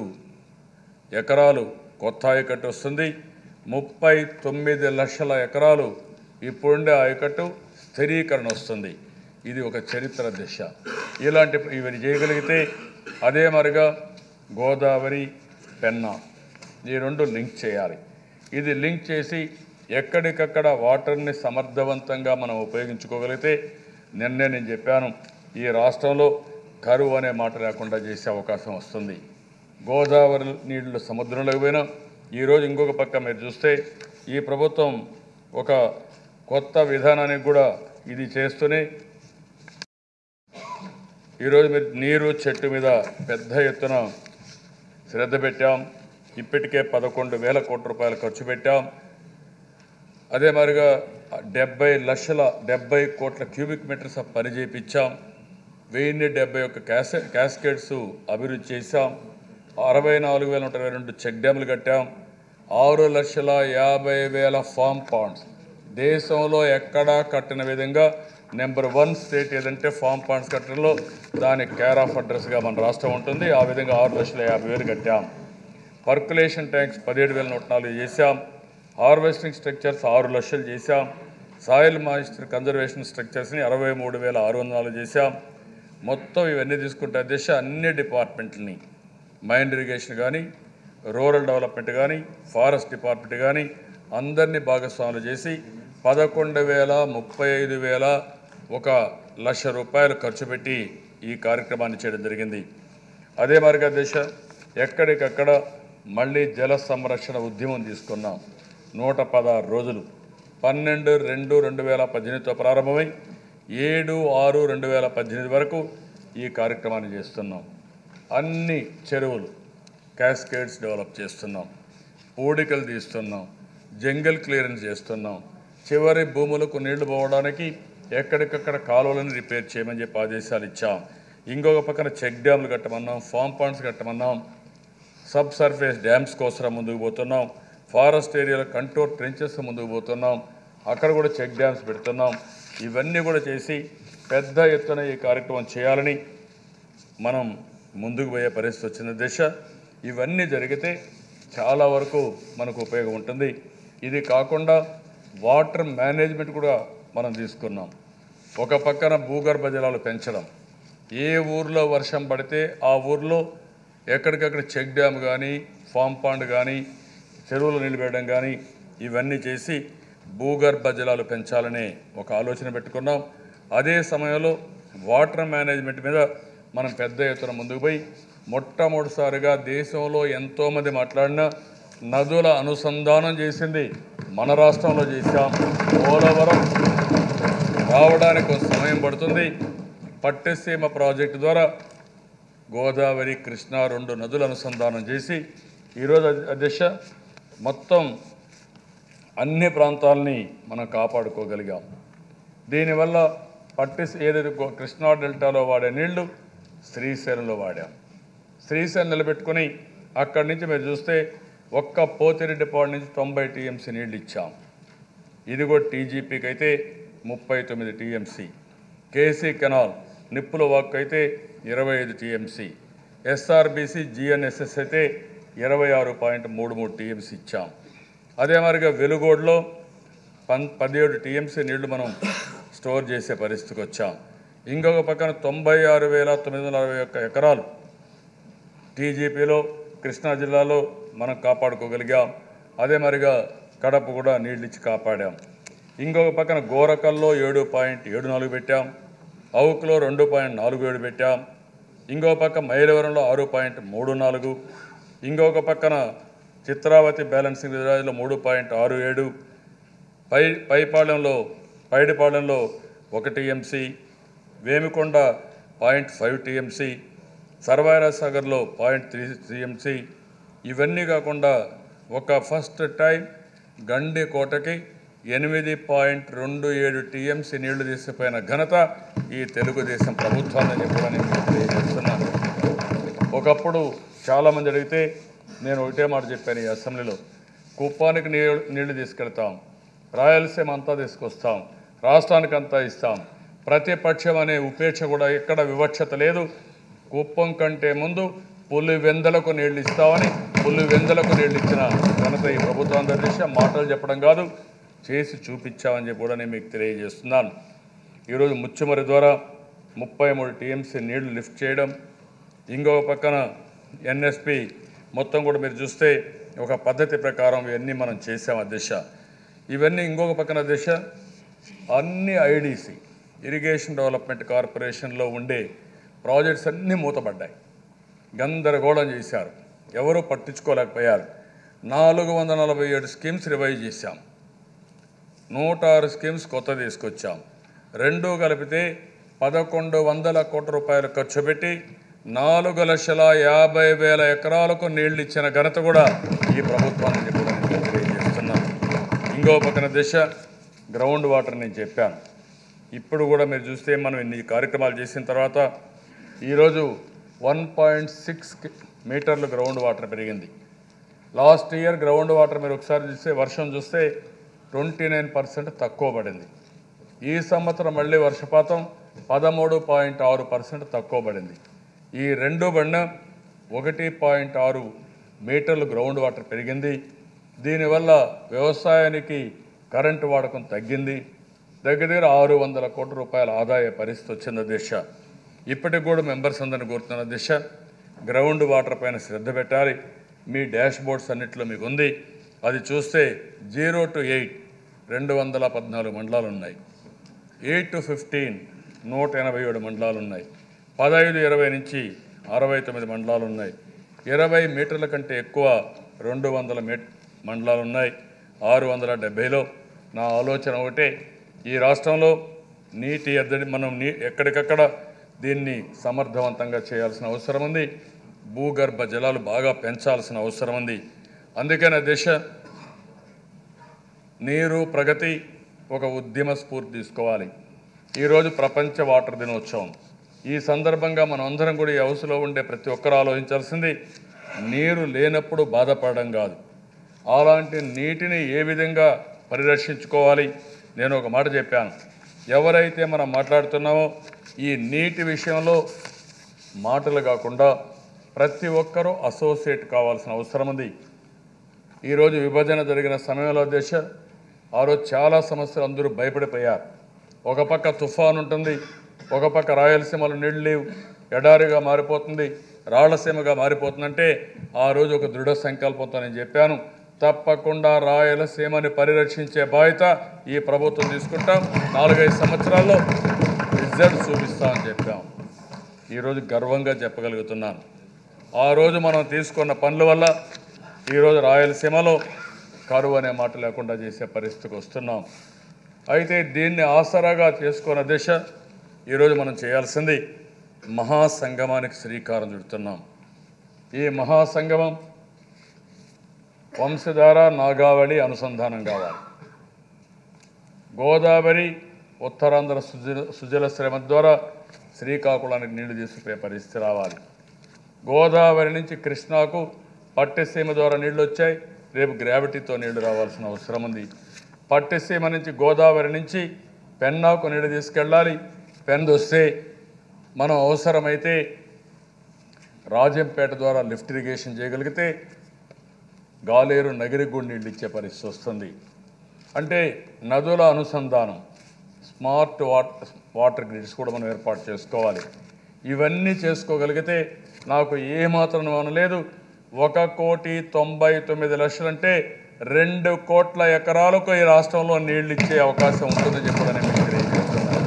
ఎకరాలు కొత్త ఆయకట్టు వస్తుంది ముప్పై తొమ్మిది లక్షల ఎకరాలు ఇప్పుడుండే ఆయకట్టు స్థిరీకరణ వస్తుంది ఇది ఒక చరిత్ర దిశ ఇలాంటి ఇవి చేయగలిగితే అదే మరిగా గోదావరి పెన్నా ఈ రెండు లింక్ చేయాలి ఇది లింక్ చేసి ఎక్కడికక్కడ వాటర్ని సమర్థవంతంగా మనం ఉపయోగించుకోగలిగితే నిన్నే నేను చెప్పాను ఈ రాష్ట్రంలో కరువు అనే మాట లేకుండా చేసే అవకాశం వస్తుంది గోదావరి నీళ్లు సముద్రంలోకి పోయినా ఈరోజు ఇంకొక పక్క మీరు చూస్తే ఈ ప్రభుత్వం ఒక కొత్త విధానానికి కూడా ఇది చేస్తూనే ఈరోజు మీరు నీరు చెట్టు మీద పెద్ద ఎత్తున శ్రద్ధ పెట్టాం ఇప్పటికే పదకొండు వేల కోట్ల రూపాయలు ఖర్చు పెట్టాం అదే మరిగా డెబ్బై లక్షల డెబ్బై కోట్ల క్యూబిక్ మీటర్స్ ఆఫ్ పని చేయించాం వెయ్యిన్ని డెబ్బై ఒక్క క్యాస క్యాస్కేట్స్ అభివృద్ధి చేశాం అరవై నాలుగు వేల నూట ఇరవై రెండు చెక్ డ్యాములు కట్టాం ఆరు లక్షల యాభై వేల ఫామ్ పాండ్స్ దేశంలో ఎక్కడా కట్టిన విధంగా నెంబర్ వన్ స్టేట్ ఏదంటే ఫామ్ పాండ్స్ కట్టడంలో దాని కేర్ ఆఫ్ అడ్రస్గా మన రాష్ట్రం ఉంటుంది ఆ విధంగా ఆరు లక్షల యాభై వేలు కట్టాం పర్కులేషన్ ట్యాంక్స్ పదిహేడు వేల నూట నాలుగు చేశాం హార్వెస్టింగ్ స్ట్రక్చర్స్ ఆరు లక్షలు చేశాం సాయిల్ మాయిస్చర్ కన్జర్వేషన్ స్ట్రక్చర్స్ని అరవై మూడు వేల ఆరు వందల నాలుగు చేశాం మొత్తం ఇవన్నీ తీసుకుంటే దిశ అన్ని డిపార్ట్మెంట్లని మైండ్ ఇరిగేషన్ కానీ రూరల్ డెవలప్మెంట్ కానీ ఫారెస్ట్ డిపార్ట్మెంట్ కానీ అందరినీ భాగస్వాములు చేసి పదకొండు వేల ముప్పై ఐదు వేల ఒక లక్ష రూపాయలు ఖర్చు పెట్టి ఈ కార్యక్రమాన్ని చేయడం జరిగింది అదే మార్గ దిశ ఎక్కడికక్కడ మళ్ళీ జల సంరక్షణ ఉద్యమం తీసుకున్నాం నూట పదహారు రోజులు పన్నెండు రెండు రెండు వేల పద్దెనిమిదితో ప్రారంభమై ఏడు ఆరు రెండు వేల పద్దెనిమిది వరకు ఈ కార్యక్రమాన్ని చేస్తున్నాం అన్ని చెరువులు క్యాస్కేడ్స్ డెవలప్ చేస్తున్నాం పూడికలు తీస్తున్నాం జంగల్ క్లియరెన్స్ చేస్తున్నాం చివరి భూములకు నీళ్లు పోవడానికి ఎక్కడికక్కడ కాలువలను రిపేర్ చేయమని చెప్పి ఆదేశాలు ఇచ్చాం ఇంకొక పక్కన చెక్ డ్యామ్లు కట్టమన్నాం ఫామ్ పాండ్స్ కట్టమన్నాం సబ్ సర్ఫేస్ డ్యామ్స్ కోసం ముందుకు పోతున్నాం ఫారెస్ట్ ఏరియాలో కంట్రోల్ ట్రెంచెస్ ముందుకు పోతున్నాం అక్కడ కూడా చెక్ డ్యామ్స్ పెడుతున్నాం ఇవన్నీ కూడా చేసి పెద్ద ఎత్తున ఈ కార్యక్రమం చేయాలని మనం ముందుకు పోయే పరిస్థితి వచ్చిన దిశ ఇవన్నీ జరిగితే చాలా వరకు మనకు ఉపయోగం ఉంటుంది ఇది కాకుండా వాటర్ మేనేజ్మెంట్ కూడా మనం తీసుకున్నాం ఒక పక్కన భూగర్భ జలాలు పెంచడం ఏ ఊర్లో వర్షం పడితే ఆ ఊర్లో ఎక్కడికక్కడ చెక్ డ్యామ్ కానీ ఫామ్ పాండ్ కానీ చెరువులు నిలబెట్టడం కానీ ఇవన్నీ చేసి భూగర్భ జలాలు పెంచాలనే ఒక ఆలోచన పెట్టుకున్నాం అదే సమయంలో వాటర్ మేనేజ్మెంట్ మీద మనం పెద్ద ఎత్తున ముందుకు పోయి మొట్టమొదటిసారిగా దేశంలో ఎంతోమంది మాట్లాడిన నదుల అనుసంధానం చేసింది మన రాష్ట్రంలో చేశాం పోలవరం రావడానికి కొంత సమయం పడుతుంది పట్టెసీమ ప్రాజెక్టు ద్వారా గోదావరి కృష్ణా రెండు నదుల అనుసంధానం చేసి ఈరోజు అధ్- అధ్యక్ష మొత్తం అన్ని ప్రాంతాలని మనం కాపాడుకోగలిగాం దీనివల్ల పట్టి ఏదైతే గో- కృష్ణా డెల్టాలో వాడే నీళ్లు శ్రీశైలంలో వాడాం శ్రీశైలం నిలబెట్టుకుని అక్కడి నుంచి మీరు చూస్తే ఒక్క పోతిరెడ్డిపాడు నుంచి తొంభై టీఎంసీ నీళ్లు ఇచ్చాం ఇది కూడా టీజీపీకి అయితే ముప్పై తొమ్మిది టీఎంసీ కేసీ కెనాల్ నిప్పుల వాక్ అయితే ఇరవై ఐదు టీఎంసీ ఎస్ఆర్బీసీ జిఎన్ఎస్ఎస్ అయితే ఇరవై ఆరు పాయింట్ మూడు మూడు టీఎంసీ ఇచ్చాం అదే మాదిరిగా వెలుగోడులో పన్ పదిహేడు టీఎంసీ నీళ్లు మనం స్టోర్ చేసే పరిస్థితికి వచ్చాం ఇంకొక పక్కన తొంభై ఆరు వేల తొమ్మిది వందల అరవై ఒక్క ఎకరాలు టీజీపీలో కృష్ణా జిల్లాలో మనం కాపాడుకోగలిగాం అదే మరిగా కడప కూడా నీళ్ళు ఇచ్చి కాపాడాం ఇంకొక పక్కన గోరకల్లో ఏడు పాయింట్ ఏడు నాలుగు పెట్టాం అవుకులో రెండు పాయింట్ నాలుగు ఏడు పెట్టాం ఇంకో పక్క మైలవరంలో ఆరు పాయింట్ మూడు నాలుగు ఇంకొక పక్కన చిత్రావతి బ్యాలెన్సింగ్ రిజర్వాయర్లో మూడు పాయింట్ ఆరు ఏడు పై పైపాళెంలో పైడిపాళెంలో ఒక TMC Vemikonda point five TMC సర్వాయరా సాగర్లో పాయింట్ త్రీ టీఎంసీ ఇవన్నీ కాకుండా ఒక ఫస్ట్ టైం గండి కోటకి ఎనిమిది పాయింట్ రెండు ఏడు టీఎంసీ నీళ్లు తీసిపోయిన ఘనత ఈ తెలుగుదేశం ప్రభుత్వాన్ని కూడా నేను మీకు తెలియజేస్తున్నాను ఒకప్పుడు చాలామంది అడిగితే నేను ఒకటే మాట చెప్పాను ఈ అసెంబ్లీలో కుప్పానికి నీళ్ళు నీళ్లు తీసుకెళ్తాం రాయలసీమ అంతా తీసుకొస్తాం రాష్ట్రానికి అంతా ఇస్తాం ప్రతిపక్షం అనే ఉపేక్ష కూడా ఎక్కడ వివక్షత లేదు కుప్పం కంటే ముందు పులి వెందలకు నీళ్లు ఇస్తామని పులి వెందలకు నీళ్లు ఇచ్చిన ఘనత ఈ ప్రభుత్వం దృష్ట్యా మాటలు చెప్పడం కాదు చేసి చూపించామని చెప్పి కూడా నేను మీకు తెలియజేస్తున్నాను ఈరోజు ముచ్చుమరి ద్వారా ముప్పై మూడు టీఎంసీ నీళ్లు లిఫ్ట్ చేయడం ఇంకొక పక్కన ఎన్ఎస్పి మొత్తం కూడా మీరు చూస్తే ఒక పద్ధతి ప్రకారం ఇవన్నీ మనం చేసాం అధ్యక్ష ఇవన్నీ ఇంకొక పక్కన అధ్యక్ష అన్ని ఐడిసి ఇరిగేషన్ డెవలప్మెంట్ కార్పొరేషన్లో ఉండే ప్రాజెక్ట్స్ అన్నీ మూతపడ్డాయి గందరగోళం చేశారు ఎవరూ పట్టించుకోలేకపోయారు నాలుగు వందల నలభై ఏడు స్కీమ్స్ రివైజ్ చేశాం నూట ఆరు స్కీమ్స్ కొత్త తీసుకొచ్చాం రెండు కలిపితే పదకొండు వందల కోట్ల రూపాయలు ఖర్చు పెట్టి నాలుగు లక్షల యాభై వేల ఎకరాలకు నీళ్లు ఇచ్చిన ఘనత కూడా ఈ ప్రభుత్వాన్ని చెప్పి కూడా నేను తెలియజేస్తున్నాను ఇంకో పక్కన దిశ గ్రౌండ్ వాటర్ నేను చెప్పాను ఇప్పుడు కూడా మీరు చూస్తే మనం ఇన్ని కార్యక్రమాలు చేసిన తర్వాత ఈరోజు వన్ పాయింట్ సిక్స్ మీటర్లు గ్రౌండ్ వాటర్ పెరిగింది లాస్ట్ ఇయర్ గ్రౌండ్ వాటర్ మీరు ఒకసారి చూస్తే వర్షం చూస్తే ట్వంటీ నైన్ పర్సెంట్ తక్కువ పడింది ఈ సంవత్సరం మళ్ళీ వర్షపాతం పదమూడు పాయింట్ ఆరు పర్సెంట్ తక్కువ పడింది ఈ రెండు బండ ఒకటి పాయింట్ ఆరు మీటర్లు గ్రౌండ్ వాటర్ పెరిగింది దీనివల్ల వ్యవసాయానికి కరెంటు వాడకం తగ్గింది దగ్గర దగ్గర ఆరు వందల కోట్ల రూపాయల ఆదాయ పరిస్థితి వచ్చింది దిశ ఇప్పటికి కూడా మెంబర్స్ అందరిని కోరుతున్న దిశ గ్రౌండ్ వాటర్ పైన శ్రద్ధ పెట్టాలి మీ డాష్ బోర్డ్స్ అన్నింటిలో మీకు ఉంది అది చూస్తే జీరో టు ఎయిట్ రెండు వందల పద్నాలుగు మండలాలు ఉన్నాయి ఎయిట్ టు ఫిఫ్టీన్ నూట ఎనభై ఏడు మండలాలు ఉన్నాయి పదహైదు ఇరవై నుంచి అరవై తొమ్మిది మండలాలు ఉన్నాయి ఇరవై మీటర్ల కంటే ఎక్కువ రెండు వందల మీ మండలాలు ఉన్నాయి ఆరు వందల డెబ్బైలో నా ఆలోచన ఒకటే ఈ రాష్ట్రంలో నీటి ఎద్దడి మనం నీ ఎక్కడికక్కడ దీన్ని సమర్థవంతంగా చేయాల్సిన అవసరం ఉంది భూగర్భ జలాలు బాగా పెంచాల్సిన అవసరం ఉంది అందుకనే దిశ నీరు ప్రగతి ఒక ఉద్యమ స్ఫూర్తి తీసుకోవాలి ఈరోజు ప్రపంచ వాటర్ దినోత్సవం ఈ సందర్భంగా మనం అందరం కూడా ఈ హౌస్లో ఉండే ప్రతి ఒక్కరు ఆలోచించాల్సింది నీరు లేనప్పుడు బాధపడడం కాదు అలాంటి నీటిని ఏ విధంగా పరిరక్షించుకోవాలి నేను ఒక మాట చెప్పాను ఎవరైతే మనం మాట్లాడుతున్నామో ఈ నీటి విషయంలో మాటలు కాకుండా ప్రతి ఒక్కరూ అసోసియేట్ కావాల్సిన అవసరం ఉంది ఈరోజు విభజన జరిగిన సమయంలో దేశ ఆ రోజు చాలా సమస్యలు అందరూ భయపడిపోయారు ఒక పక్క తుఫాన్ ఉంటుంది ఒక పక్క రాయలసీమలో నీళ్ళు లేవు ఎడారిగా మారిపోతుంది రాళ్లసీమగా మారిపోతుందంటే ఆ రోజు ఒక దృఢ సంకల్పంతో నేను చెప్పాను తప్పకుండా రాయలసీమని పరిరక్షించే బాధ్యత ఈ ప్రభుత్వం తీసుకుంటాం నాలుగైదు సంవత్సరాల్లో రిజల్ట్ చూపిస్తామని చెప్పాం ఈరోజు గర్వంగా చెప్పగలుగుతున్నాను ఆ రోజు మనం తీసుకున్న పనుల వల్ల ఈరోజు రాయలసీమలో కరువు అనే మాట లేకుండా చేసే పరిస్థితికి వస్తున్నాం అయితే దీన్ని ఆసరాగా చేసుకున్న దిశ ఈరోజు మనం చేయాల్సింది మహాసంగమానికి శ్రీకారం చుడుతున్నాం ఈ మహాసంగమం వంశధార నాగావళి అనుసంధానం కావాలి గోదావరి ఉత్తరాంధ్ర సుజల సుజల శ్రమ ద్వారా శ్రీకాకుళానికి నీళ్లు తీసుకుపోయే పరిస్థితి రావాలి గోదావరి నుంచి కృష్ణాకు పట్టెసీమ ద్వారా నీళ్లు వచ్చాయి రేపు గ్రావిటీతో నీళ్లు రావాల్సిన అవసరం ఉంది పట్టెసీమ నుంచి గోదావరి నుంచి పెన్నాకు నీళ్లు తీసుకెళ్ళాలి పెన్ వస్తే మనం అవసరమైతే రాజంపేట ద్వారా లిఫ్ట్ ఇరిగేషన్ చేయగలిగితే గాలేరు నగిరికి కూడా నీళ్ళు ఇచ్చే పరిస్థితి వస్తుంది అంటే నదుల అనుసంధానం స్మార్ట్ వాటర్ వాటర్ గ్రిడ్స్ కూడా మనం ఏర్పాటు చేసుకోవాలి ఇవన్నీ చేసుకోగలిగితే నాకు ఏమాత్రం అనుమానం లేదు ఒక కోటి తొంభై తొమ్మిది లక్షలంటే రెండు కోట్ల ఎకరాలకు ఈ రాష్ట్రంలో నీళ్లు ఇచ్చే అవకాశం ఉంటుందని చెప్పడం నేను మీకు తెలియజేస్తున్నాను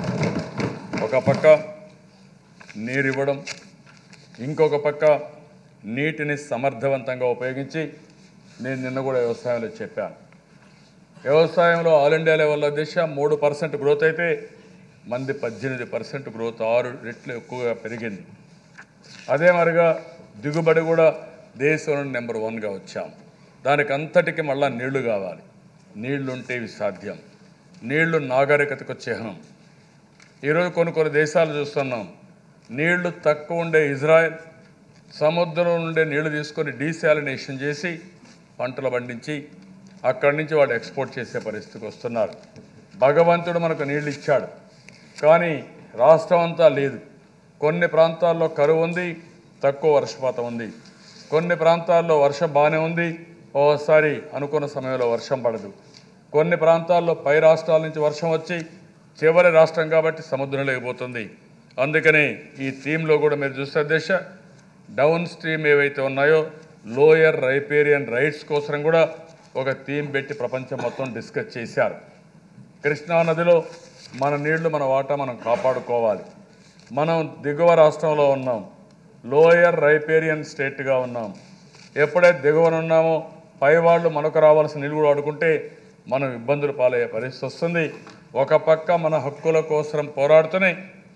ఒక పక్క నీరు ఇవ్వడం ఇంకొక పక్క నీటిని సమర్థవంతంగా ఉపయోగించి నేను నిన్న కూడా వ్యవసాయంలో చెప్పాను వ్యవసాయంలో ఆల్ ఇండియా లెవెల్లో దిశ మూడు పర్సెంట్ గ్రోత్ అయితే మంది పద్దెనిమిది పర్సెంట్ గ్రోత్ ఆరు రెట్లు ఎక్కువగా పెరిగింది అదే మరిగా దిగుబడి కూడా దేశంలో నెంబర్ వన్గా వచ్చాం దానికి అంతటికి మళ్ళా నీళ్లు కావాలి నీళ్లు ఉంటే ఇవి సాధ్యం నీళ్లు నాగరికతకు చిహ్నం ఈరోజు కొన్ని కొన్ని దేశాలు చూస్తున్నాం నీళ్లు తక్కువ ఉండే ఇజ్రాయెల్ సముద్రం నుండే నీళ్లు తీసుకొని డీశాలినేషన్ చేసి పంటలు పండించి అక్కడి నుంచి వాళ్ళు ఎక్స్పోర్ట్ చేసే పరిస్థితికి వస్తున్నారు భగవంతుడు మనకు నీళ్ళు ఇచ్చాడు కానీ రాష్ట్రం అంతా లేదు కొన్ని ప్రాంతాల్లో కరువు ఉంది తక్కువ వర్షపాతం ఉంది కొన్ని ప్రాంతాల్లో వర్షం బాగానే ఉంది ఓసారి అనుకున్న సమయంలో వర్షం పడదు కొన్ని ప్రాంతాల్లో పై రాష్ట్రాల నుంచి వర్షం వచ్చి చివరి రాష్ట్రం కాబట్టి సముద్రం లేకపోతుంది అందుకనే ఈ థీమ్లో కూడా మీరు చూస్తే దేశ డౌన్ స్ట్రీమ్ ఏవైతే ఉన్నాయో లోయర్ రైపేరియన్ రైట్స్ కోసం కూడా ఒక థీమ్ పెట్టి ప్రపంచం మొత్తం డిస్కస్ చేశారు కృష్ణా నదిలో మన నీళ్లు మన వాటా మనం కాపాడుకోవాలి మనం దిగువ రాష్ట్రంలో ఉన్నాం లోయర్ రైపేరియన్ స్టేట్గా ఉన్నాం ఎప్పుడైతే దిగువన ఉన్నామో పై వాళ్ళు మనకు రావాల్సిన నీళ్ళు కూడా వాడుకుంటే మనం ఇబ్బందులు పాలయ్యే పరిస్థితి వస్తుంది ఒక పక్క మన హక్కుల కోసం పోరాడుతూనే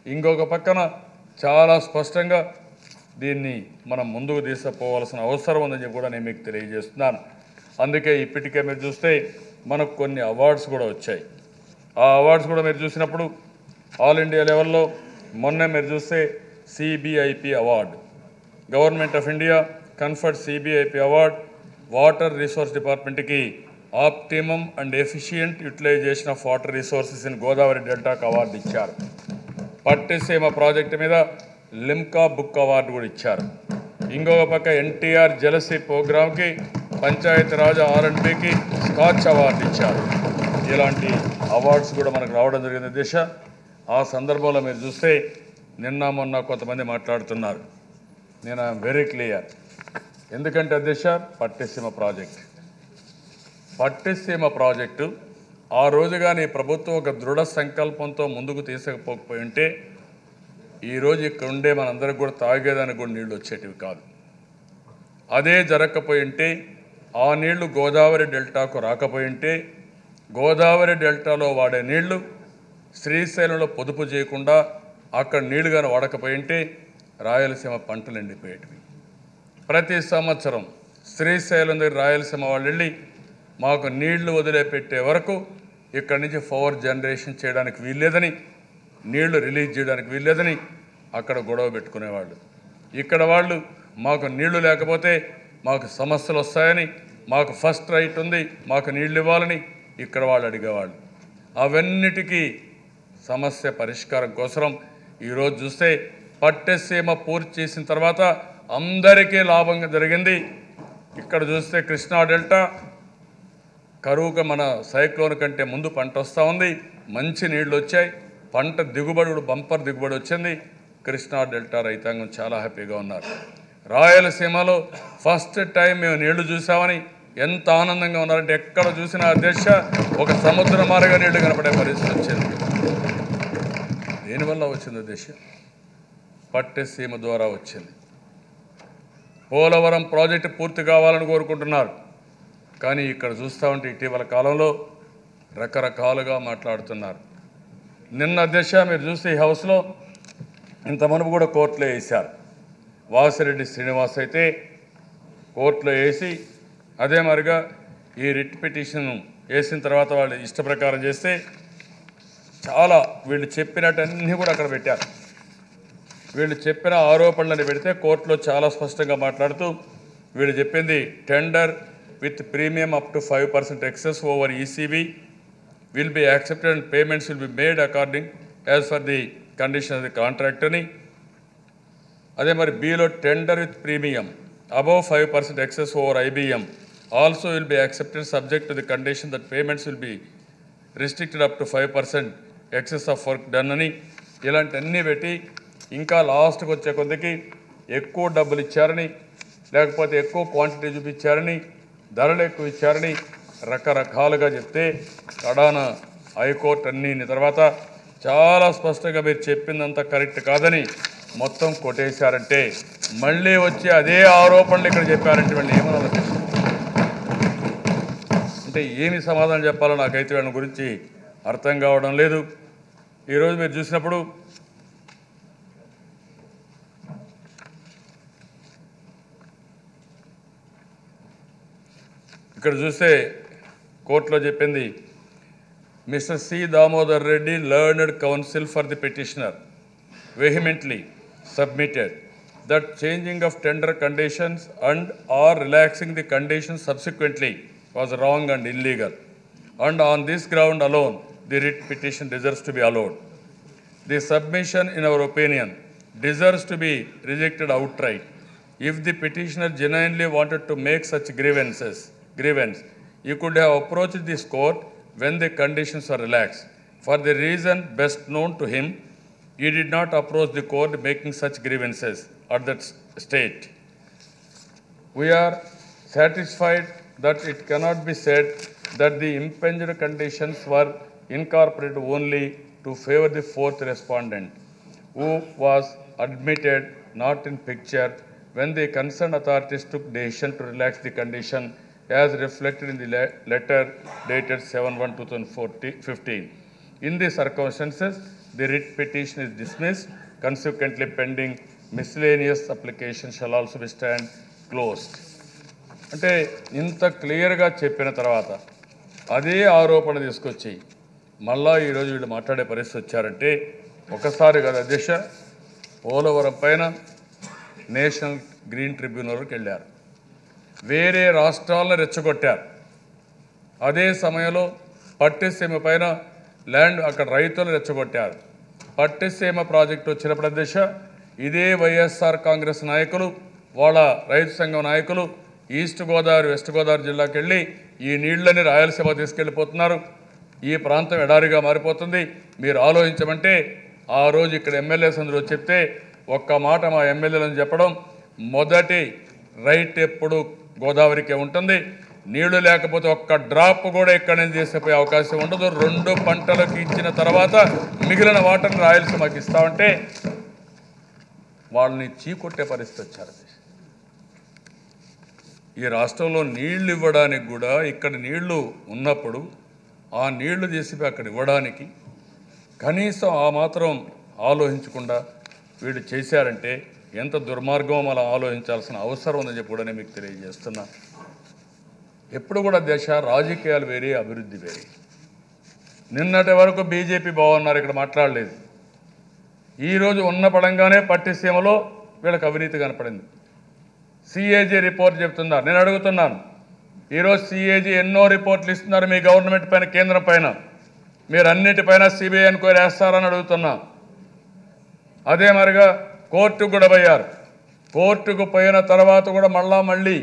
ఇంకొక పక్కన చాలా స్పష్టంగా దీన్ని మనం ముందుకు తీసుకుపోవాల్సిన అవసరం ఉందని చెప్పి కూడా నేను మీకు తెలియజేస్తున్నాను అందుకే ఇప్పటికే మీరు చూస్తే మనకు కొన్ని అవార్డ్స్ కూడా వచ్చాయి ఆ అవార్డ్స్ కూడా మీరు చూసినప్పుడు ఆల్ ఇండియా లెవెల్లో మొన్న మీరు చూస్తే CBIP award government of India conferred CBIP award water resource డిపార్ట్మెంట్కి optimum and efficient utilisation of water resources in Godavari డెల్టాకు అవార్డు ఇచ్చారు పట్టిసీమ ప్రాజెక్టు మీద లిమ్కా బుక్ అవార్డు కూడా ఇచ్చారు ఇంకొక పక్క ఎన్టీఆర్ జలసి ప్రోగ్రామ్కి పంచాయతీరాజ్ ఆర్ఎండ్బికి స్కాచ్ అవార్డు ఇచ్చారు ఇలాంటి అవార్డ్స్ కూడా మనకు రావడం జరిగింది దిశ ఆ సందర్భంలో మీరు చూస్తే నిన్న మొన్న కొంతమంది మాట్లాడుతున్నారు నేను ఐఎమ్ వెరీ క్లియర్ ఎందుకంటే అధ్యక్ష పట్టిసీమ ప్రాజెక్ట్ పట్టిసీమ ప్రాజెక్టు ఆ రోజు కానీ ప్రభుత్వం ఒక దృఢ సంకల్పంతో ముందుకు తీసుకుపోకపోయి ఉంటే ఈరోజు ఇక్కడ ఉండే మనందరికి కూడా తాగేదానికి కూడా నీళ్లు వచ్చేటివి కాదు అదే జరగకపోయి ఉంటే ఆ నీళ్లు గోదావరి డెల్టాకు రాకపోయి ఉంటే గోదావరి డెల్టాలో వాడే నీళ్లు శ్రీశైలంలో పొదుపు చేయకుండా అక్కడ నీళ్లు కానీ వాడకపోయి ఉంటే రాయలసీమ పంటలు ఎండిపోయేటివి ప్రతి సంవత్సరం శ్రీశైలం దగ్గర రాయలసీమ వాళ్ళు వెళ్ళి మాకు నీళ్లు వదిలిపెట్టే వరకు ఇక్కడి నుంచి పవర్ జనరేషన్ చేయడానికి వీల్లేదని నీళ్లు రిలీజ్ చేయడానికి వీల్లేదని అక్కడ గొడవ పెట్టుకునేవాళ్ళు ఇక్కడ వాళ్ళు మాకు నీళ్లు లేకపోతే మాకు సమస్యలు వస్తాయని మాకు ఫస్ట్ రైట్ ఉంది మాకు నీళ్లు ఇవ్వాలని ఇక్కడ వాళ్ళు అడిగేవాళ్ళు అవన్నిటికీ సమస్య పరిష్కారం కోసం ఈరోజు చూస్తే పట్టెసీమ పూర్తి చేసిన తర్వాత అందరికీ లాభంగా జరిగింది ఇక్కడ చూస్తే కృష్ణా డెల్టా కరువుగా మన సైక్లోన్ కంటే ముందు పంట వస్తూ ఉంది మంచి నీళ్లు వచ్చాయి పంట దిగుబడి కూడా బంపర్ దిగుబడి వచ్చింది కృష్ణా డెల్టా రైతాంగం చాలా హ్యాపీగా ఉన్నారు రాయలసీమలో ఫస్ట్ టైం మేము నీళ్లు చూసామని ఎంత ఆనందంగా ఉన్నారంటే ఎక్కడ చూసినా అధ్యక్ష ఒక సముద్ర మార్గ నీళ్లు కనపడే పరిస్థితి వచ్చింది దేనివల్ల వచ్చింది అధ్యక్ష పట్టెసీమ ద్వారా వచ్చింది పోలవరం ప్రాజెక్టు పూర్తి కావాలని కోరుకుంటున్నారు కానీ ఇక్కడ చూస్తూ ఉంటే ఇటీవల కాలంలో రకరకాలుగా మాట్లాడుతున్నారు నిన్న అధ్యక్ష మీరు చూస్తే ఈ హౌస్లో ఇంత మునుపు కూడా కోర్టులో వేశారు వాసిరెడ్డి శ్రీనివాస్ అయితే కోర్టులో వేసి అదే మరిగా ఈ రిట్ పిటిషన్ వేసిన తర్వాత వాళ్ళు ఇష్ట ప్రకారం చేస్తే చాలా వీళ్ళు చెప్పినట్టన్నీ కూడా అక్కడ పెట్టారు వీళ్ళు చెప్పిన ఆరోపణలను పెడితే కోర్టులో చాలా స్పష్టంగా మాట్లాడుతూ వీళ్ళు చెప్పింది tender with premium up to five percent excess over ECB will be accepted and payments will be made according as per the condition of the contract అని అదే మరి below tender with premium above five percent excess over IBM also will be accepted subject to the condition that payments will be restricted up to five percent excess of work done అని ఇలాంటివన్నీ పెట్టి ఇంకా లాస్ట్కి వచ్చే కొద్దికి ఎక్కువ డబ్బులు ఇచ్చారని లేకపోతే ఎక్కువ క్వాంటిటీ చూపించారని ధరలు ఎక్కువ ఇచ్చారని రకరకాలుగా చెప్తే కడాన హైకోర్టు అన్ని తర్వాత చాలా స్పష్టంగా మీరు చెప్పిందంతా కరెక్ట్ కాదని మొత్తం కొట్టేశారంటే మళ్ళీ వచ్చి అదే ఆరోపణలు ఇక్కడ చెప్పారంటే వాళ్ళు ఏమన్నా అంటే ఏమి సమాధానం చెప్పాలో నాకైతే వాళ్ళ గురించి అర్థం కావడం లేదు ఈరోజు మీరు చూసినప్పుడు ఇక్కడ చూస్తే కోర్టులో చెప్పింది mister C Damodar Reddy learned counsel for the petitioner vehemently submitted that changing of tender conditions and or relaxing the conditions subsequently was wrong and illegal. And on this ground alone, the writ petition deserves to be allowed. The submission, in our opinion, deserves to be rejected outright. If the petitioner genuinely wanted to make such grievances, grievance, he could have approached this court when the conditions were relaxed. For the reason best known to him, he did not approach the court making such grievances at that s- state. We are satisfied that it cannot be said that the impinged conditions were incorporated only to favor the fourth respondent, who was admitted not in picture when the concerned authorities took decision to relax the condition as reflected in the le- letter dated 7/1/2015. In these circumstances, the writ petition is dismissed consequently pending miscellaneous application shall also be stand closed అంటే ఇంత క్లియర్గా చెప్పిన తర్వాత అదే ఆరోపణ తీసుకొచ్చి మళ్ళా ఈరోజు వీళ్ళు మాట్లాడే పరిస్థితి వచ్చారంటే ఒకసారి కదా అధ్యక్ష పోలవరం పైన నేషనల్ గ్రీన్ ట్రిబ్యునల్కి వెళ్ళారు వేరే రాష్ట్రాలను రెచ్చగొట్టారు అదే సమయంలో పట్టిసీమ పైన ల్యాండ్ అక్కడ రైతులు రెచ్చగొట్టారు పట్టిసీమ ప్రాజెక్టు వచ్చినప్పుడు అధ్యక్ష ఇదే వైఎస్ఆర్ కాంగ్రెస్ నాయకులు వాళ్ళ రైతు సంఘం నాయకులు ఈస్ట్ గోదావరి వెస్ట్ గోదావరి జిల్లాకి వెళ్ళి ఈ నీళ్లని రాయలసీమ తీసుకెళ్ళిపోతున్నారు ఈ ప్రాంతం ఎడారిగా మారిపోతుంది మీరు ఆలోచించమంటే ఆ రోజు ఇక్కడ ఎమ్మెల్యేస్ అందరూ చెప్తే ఒక్క మాట మా ఎమ్మెల్యేలను చెప్పడం మొదటి రైట్ ఎప్పుడు గోదావరికే ఉంటుంది నీళ్లు లేకపోతే ఒక్క డ్రాప్ కూడా ఇక్కడ నుంచి తీసుకుపోయే అవకాశం ఉండదు రెండు పంటలకు ఇచ్చిన తర్వాత మిగిలిన వాటర్ని రాయలసీమకి ఇస్తామంటే వాళ్ళని చీకొట్టే పరిస్థితి వచ్చారు ఈ రాష్ట్రంలో నీళ్లు ఇవ్వడానికి కూడా ఇక్కడ నీళ్లు ఉన్నప్పుడు ఆ నీళ్లు తీసి అక్కడ ఇవ్వడానికి కనీసం ఆ మాత్రం ఆలోచించకుండా వీళ్ళు చేశారంటే ఎంత దుర్మార్గం మనం ఆలోచించాల్సిన అవసరం ఉందని చెప్పి కూడా నేను మీకు తెలియజేస్తున్నా ఎప్పుడు కూడా దేశ రాజకీయాలు వేరే అభివృద్ధి వేరే నిన్నటి వరకు బీజేపీ బాగున్నారు ఇక్కడ మాట్లాడలేదు ఈరోజు ఉన్న పడంగానే పట్టిసీమలో వీళ్ళకి అవినీతి కనపడింది సిఏజీ రిపోర్ట్ చెప్తున్నారు నేను అడుగుతున్నాను ఈరోజు సిఏజీ ఎన్నో రిపోర్ట్లు ఇస్తున్నారు మీ గవర్నమెంట్ పైన కేంద్రం పైన మీరు అన్నిటిపైన సిబిఐ ఎంక్వైరీ వేస్తారని అడుగుతున్నా అదే మరిగా కోర్టుకు కూడా పోయారు కోర్టుకు పోయిన తర్వాత కూడా మళ్ళా మళ్ళీ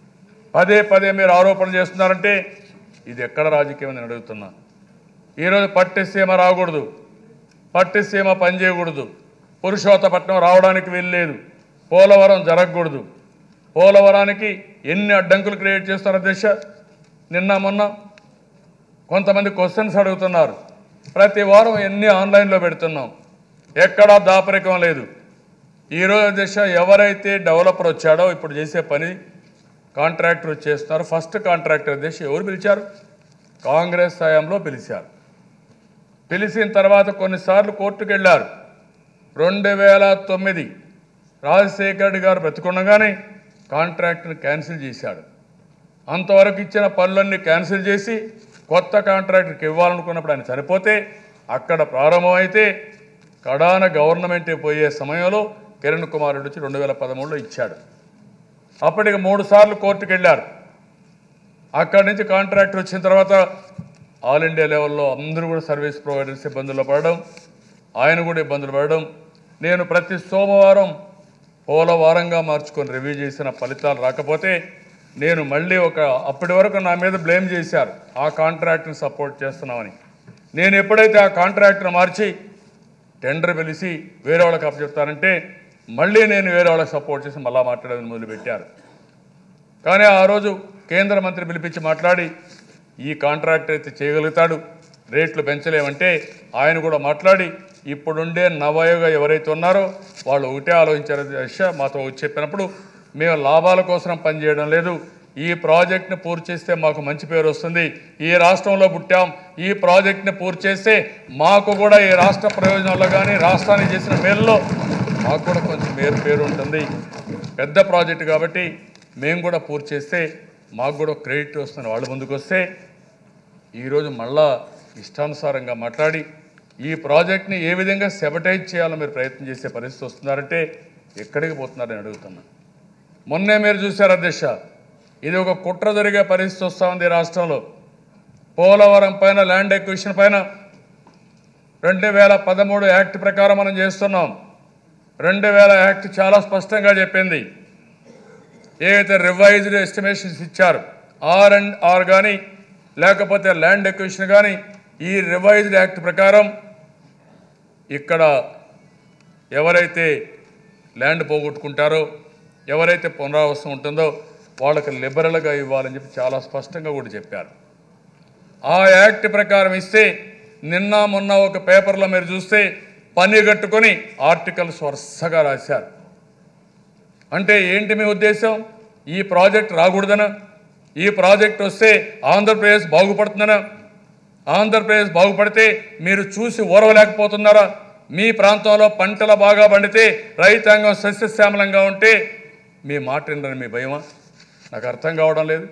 పదే పదే మీరు ఆరోపణ చేస్తున్నారంటే ఇది ఎక్కడ రాజకీయం అని నేను అడుగుతున్నా ఈరోజు పట్టిసీమ రాకూడదు పట్టిసీమ పనిచేయకూడదు పురుషోత్తపట్నం రావడానికి వీల్లేదు పోలవరం జరగకూడదు పోలవరానికి ఎన్ని అడ్డంకులు క్రియేట్ చేస్తారు అధ్యక్ష నిన్న మొన్న కొంతమంది క్వశ్చన్స్ అడుగుతున్నారు ప్రతి వారం ఎన్ని ఆన్లైన్లో పెడుతున్నాం ఎక్కడా దాపరికం లేదు ఈరోజు దిశ ఎవరైతే డెవలపర్ వచ్చాడో ఇప్పుడు చేసే పని కాంట్రాక్టర్ చేస్తున్నారు ఫస్ట్ కాంట్రాక్టర్ దిశ ఎవరు పిలిచారు కాంగ్రెస్ హయాంలో పిలిచారు పిలిచిన తర్వాత కొన్నిసార్లు కోర్టుకు వెళ్ళారు రెండు వేల తొమ్మిది రాజశేఖర రెడ్డి గారు బ్రతికుండగానే కాంట్రాక్ట్ని క్యాన్సిల్ చేశాడు అంతవరకు ఇచ్చిన పనులన్నీ క్యాన్సిల్ చేసి కొత్త కాంట్రాక్టర్కి ఇవ్వాలనుకున్నప్పుడు ఆయన చనిపోతే అక్కడ ప్రారంభమైతే కడాన గవర్నమెంట్ పోయే సమయంలో కిరణ్ కుమార్ రెడ్డి వచ్చి రెండు వేల పదమూడులో ఇచ్చాడు అప్పటికి మూడు సార్లు కోర్టుకు వెళ్ళారు అక్కడి నుంచి కాంట్రాక్టర్ వచ్చిన తర్వాత ఆల్ ఇండియా లెవెల్లో అందరూ కూడా సర్వీస్ ప్రొవైడర్స్ ఇబ్బందుల్లో పడడం ఆయన కూడా ఇబ్బందులు పడడం నేను ప్రతి సోమవారం పోలవారంగా మార్చుకొని రివ్యూ చేసిన ఫలితాలు రాకపోతే నేను మళ్ళీ ఒక అప్పటి వరకు నా మీద బ్లేమ్ చేశారు ఆ కాంట్రాక్ట్ని సపోర్ట్ చేస్తున్నామని నేను ఎప్పుడైతే ఆ కాంట్రాక్ట్ని మార్చి టెండర్ పిలిచి వేరే వాళ్ళకి అప్పచెప్తానంటే మళ్ళీ నేను వేరే వాళ్ళకి సపోర్ట్ చేసి మళ్ళా మాట్లాడేది మొదలుపెట్టారు కానీ ఆ రోజు కేంద్ర మంత్రి పిలిపించి మాట్లాడి ఈ కాంట్రాక్ట్ అయితే చేయగలుగుతాడు రేట్లు పెంచలేమంటే ఆయన కూడా మాట్లాడి ఇప్పుడుండే నవయుగ ఎవరైతే ఉన్నారో వాళ్ళు ఒకటే ఆలోచించారు దశ మాతో వచ్చి చెప్పినప్పుడు మేము లాభాల కోసం పనిచేయడం లేదు ఈ ప్రాజెక్ట్ని పూర్తి చేస్తే మాకు మంచి పేరు వస్తుంది ఈ రాష్ట్రంలో పుట్టాం ఈ ప్రాజెక్ట్ని పూర్తి చేస్తే మాకు కూడా ఈ రాష్ట్ర ప్రయోజనాల్లో కానీ రాష్ట్రానికి చేసిన మేలులో మాకు కూడా కొంచెం మేలు పేరు ఉంటుంది పెద్ద ప్రాజెక్ట్ కాబట్టి మేము కూడా పూర్తి చేస్తే మాకు కూడా క్రెడిట్ వస్తుంది వాళ్ళు ముందుకు వస్తే ఈరోజు మళ్ళా ఇష్టానుసారంగా మాట్లాడి ఈ ప్రాజెక్ట్ని ఏ విధంగా సెబటైజ్ చేయాలో మీరు ప్రయత్నం చేసే పరిస్థితి వస్తున్నారంటే ఎక్కడికి పోతున్నారని అడుగుతున్నా మొన్నే మీరు చూశారు అధ్యక్ష ఇది ఒక కుట్ర జరిగే పరిస్థితి వస్తూ ఉంది ఈ రాష్ట్రంలో పోలవరం పైన ల్యాండ్ ఎక్విషన్ పైన రెండు వేల పదమూడు యాక్ట్ ప్రకారం మనం చేస్తున్నాం రెండు వేల యాక్ట్ చాలా స్పష్టంగా చెప్పింది ఏదైతే రివైజ్డ్ ఎస్టిమేషన్స్ ఇచ్చారు ఆర్ అండ్ ఆర్ కానీ లేకపోతే ల్యాండ్ ఎక్విషన్ కానీ ఈ రివైజ్డ్ యాక్ట్ ప్రకారం ఇక్కడ ఎవరైతే ల్యాండ్ పోగొట్టుకుంటారో ఎవరైతే పునరావాసం ఉంటుందో వాళ్ళకి లిబరల్గా ఇవ్వాలని చెప్పి చాలా స్పష్టంగా కూడా చెప్పారు ఆ యాక్ట్ ప్రకారం ఇస్తే నిన్న మొన్న ఒక పేపర్లో మీరు చూస్తే పని కట్టుకొని ఆర్టికల్స్ వరుసగా రాశారు అంటే ఏంటి మీ ఉద్దేశం ఈ ప్రాజెక్ట్ రాకూడదనా ఈ ప్రాజెక్ట్ వస్తే ఆంధ్రప్రదేశ్ బాగుపడుతుందనా ఆంధ్రప్రదేశ్ బాగుపడితే మీరు చూసి ఓరవలేకపోతున్నారా మీ ప్రాంతంలో పంటలు బాగా పండితే రైతాంగం సస్యశ్యామలంగా ఉంటే మీ మాట వినరని మీ భయమా నాకు అర్థం కావడం లేదు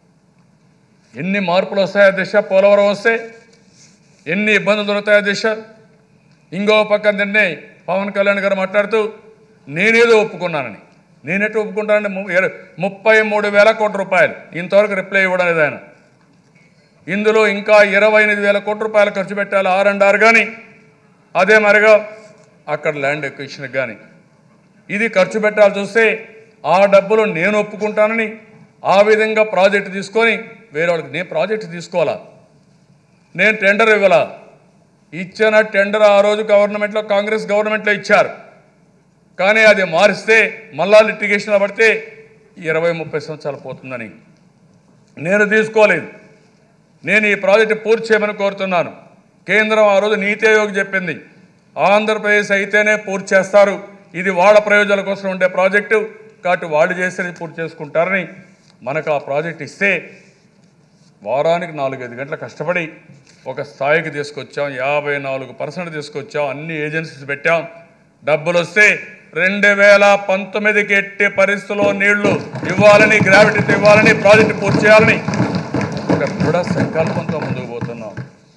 ఎన్ని మార్పులు వస్తాయో దిశ పోలవరం వస్తే ఎన్ని ఇబ్బందులు దొరుకుతాయో దిశ ఇంకో పక్కన నిన్నే పవన్ కళ్యాణ్ గారు మాట్లాడుతూ నేనేదో ఒప్పుకున్నానని నేనెట్టు ఒప్పుకుంటానంటే ము- ఇర- ముప్పై మూడు వేల కోట్ల రూపాయలు ఇంతవరకు రిప్లై ఇవ్వడం లేదు ఆయన ఇందులో ఇంకా ఇరవై ఎనిమిది వేల కోట్ల రూపాయలు ఖర్చు పెట్టాలి ఆర్ అండ్ ఆర్ కానీ అదే మరిగా అక్కడ ల్యాండ్ ఎక్విషన్కి కానీ ఇది ఖర్చు పెట్టాల్సి వస్తే ఆ డబ్బులు నేను ఒప్పుకుంటానని ఆ విధంగా ప్రాజెక్టు తీసుకొని వేరే వాళ్ళకి నేను ప్రాజెక్టు తీసుకోవాలా నేను టెండర్ ఇవ్వాలా ఇచ్చిన టెండర్ ఆ రోజు గవర్నమెంట్లో కాంగ్రెస్ గవర్నమెంట్లో ఇచ్చారు కానీ అది మారిస్తే మళ్ళా లిటిగేషన్లో పడితే ఇరవై ముప్పై సంవత్సరాలు పోతుందని నేను తీసుకోలేదు నేను ఈ ప్రాజెక్టు పూర్తి చేయమని కోరుతున్నాను కేంద్రం ఆ రోజు నీతి ఆయోగ్ చెప్పింది ఆంధ్రప్రదేశ్ అయితేనే పూర్తి చేస్తారు ఇది వాళ్ళ ప్రయోజనాల కోసం ఉండే ప్రాజెక్టు కాబట్టి వాళ్ళు చేసేది పూర్తి చేసుకుంటారని మనకు ఆ ప్రాజెక్ట్ ఇస్తే వారానికి నాలుగైదు గంటలు కష్టపడి ఒక స్థాయికి తీసుకొచ్చాం యాభై నాలుగు పర్సెంట్ తీసుకొచ్చాం అన్ని ఏజెన్సీస్ పెట్టాం డబ్బులు వస్తే రెండు వేల పంతొమ్మిదికి ఎట్టి పరిస్థితుల్లో నీళ్లు ఇవ్వాలని గ్రావిటీతో ఇవ్వాలని ప్రాజెక్టు పూర్తి చేయాలని ఒక దృఢ సంకల్పంతో ముందుకు పోతున్నాం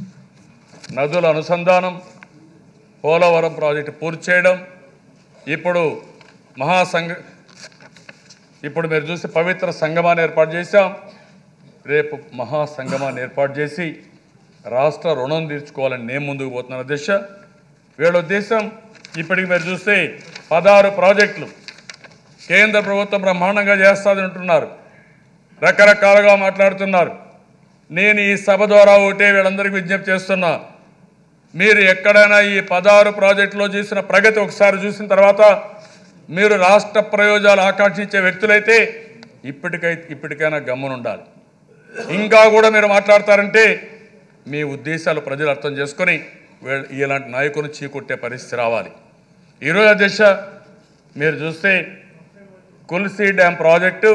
నదుల అనుసంధానం పోలవరం ప్రాజెక్టు పూర్తి చేయడం ఇప్పుడు మహాసంగ ఇప్పుడు మీరు చూసి పవిత్ర సంగమాన్ని ఏర్పాటు చేశాం రేపు మహాసంగమాన్ని ఏర్పాటు చేసి రాష్ట్ర రుణం తీర్చుకోవాలని నేను ముందుకు పోతున్న దిశ వీళ్ళ ఉద్దేశం ఇప్పటికి మీరు చూస్తే పదహారు ప్రాజెక్టులు కేంద్ర ప్రభుత్వం బ్రహ్మాండంగా చేస్తాదని అంటున్నారు రకరకాలుగా మాట్లాడుతున్నారు నేను ఈ సభ ద్వారా ఒకటే వీళ్ళందరికీ విజ్ఞప్తి చేస్తున్నా మీరు ఎక్కడైనా ఈ పదహారు ప్రాజెక్టులో చేసిన ప్రగతి ఒకసారి చూసిన తర్వాత మీరు రాష్ట్ర ప్రయోజనాలు ఆకాంక్షించే వ్యక్తులైతే ఇప్పటికై ఇప్పటికైనా గమ్మునుండాలి ఇంకా కూడా మీరు మాట్లాడతారంటే మీ ఉద్దేశాలు ప్రజలు అర్థం చేసుకొని వీళ్ళ ఇలాంటి నాయకులను చీకొట్టే పరిస్థితి రావాలి ఈరోజు అధ్యక్ష మీరు చూస్తే కుల్సీ డ్యామ్ ప్రాజెక్టు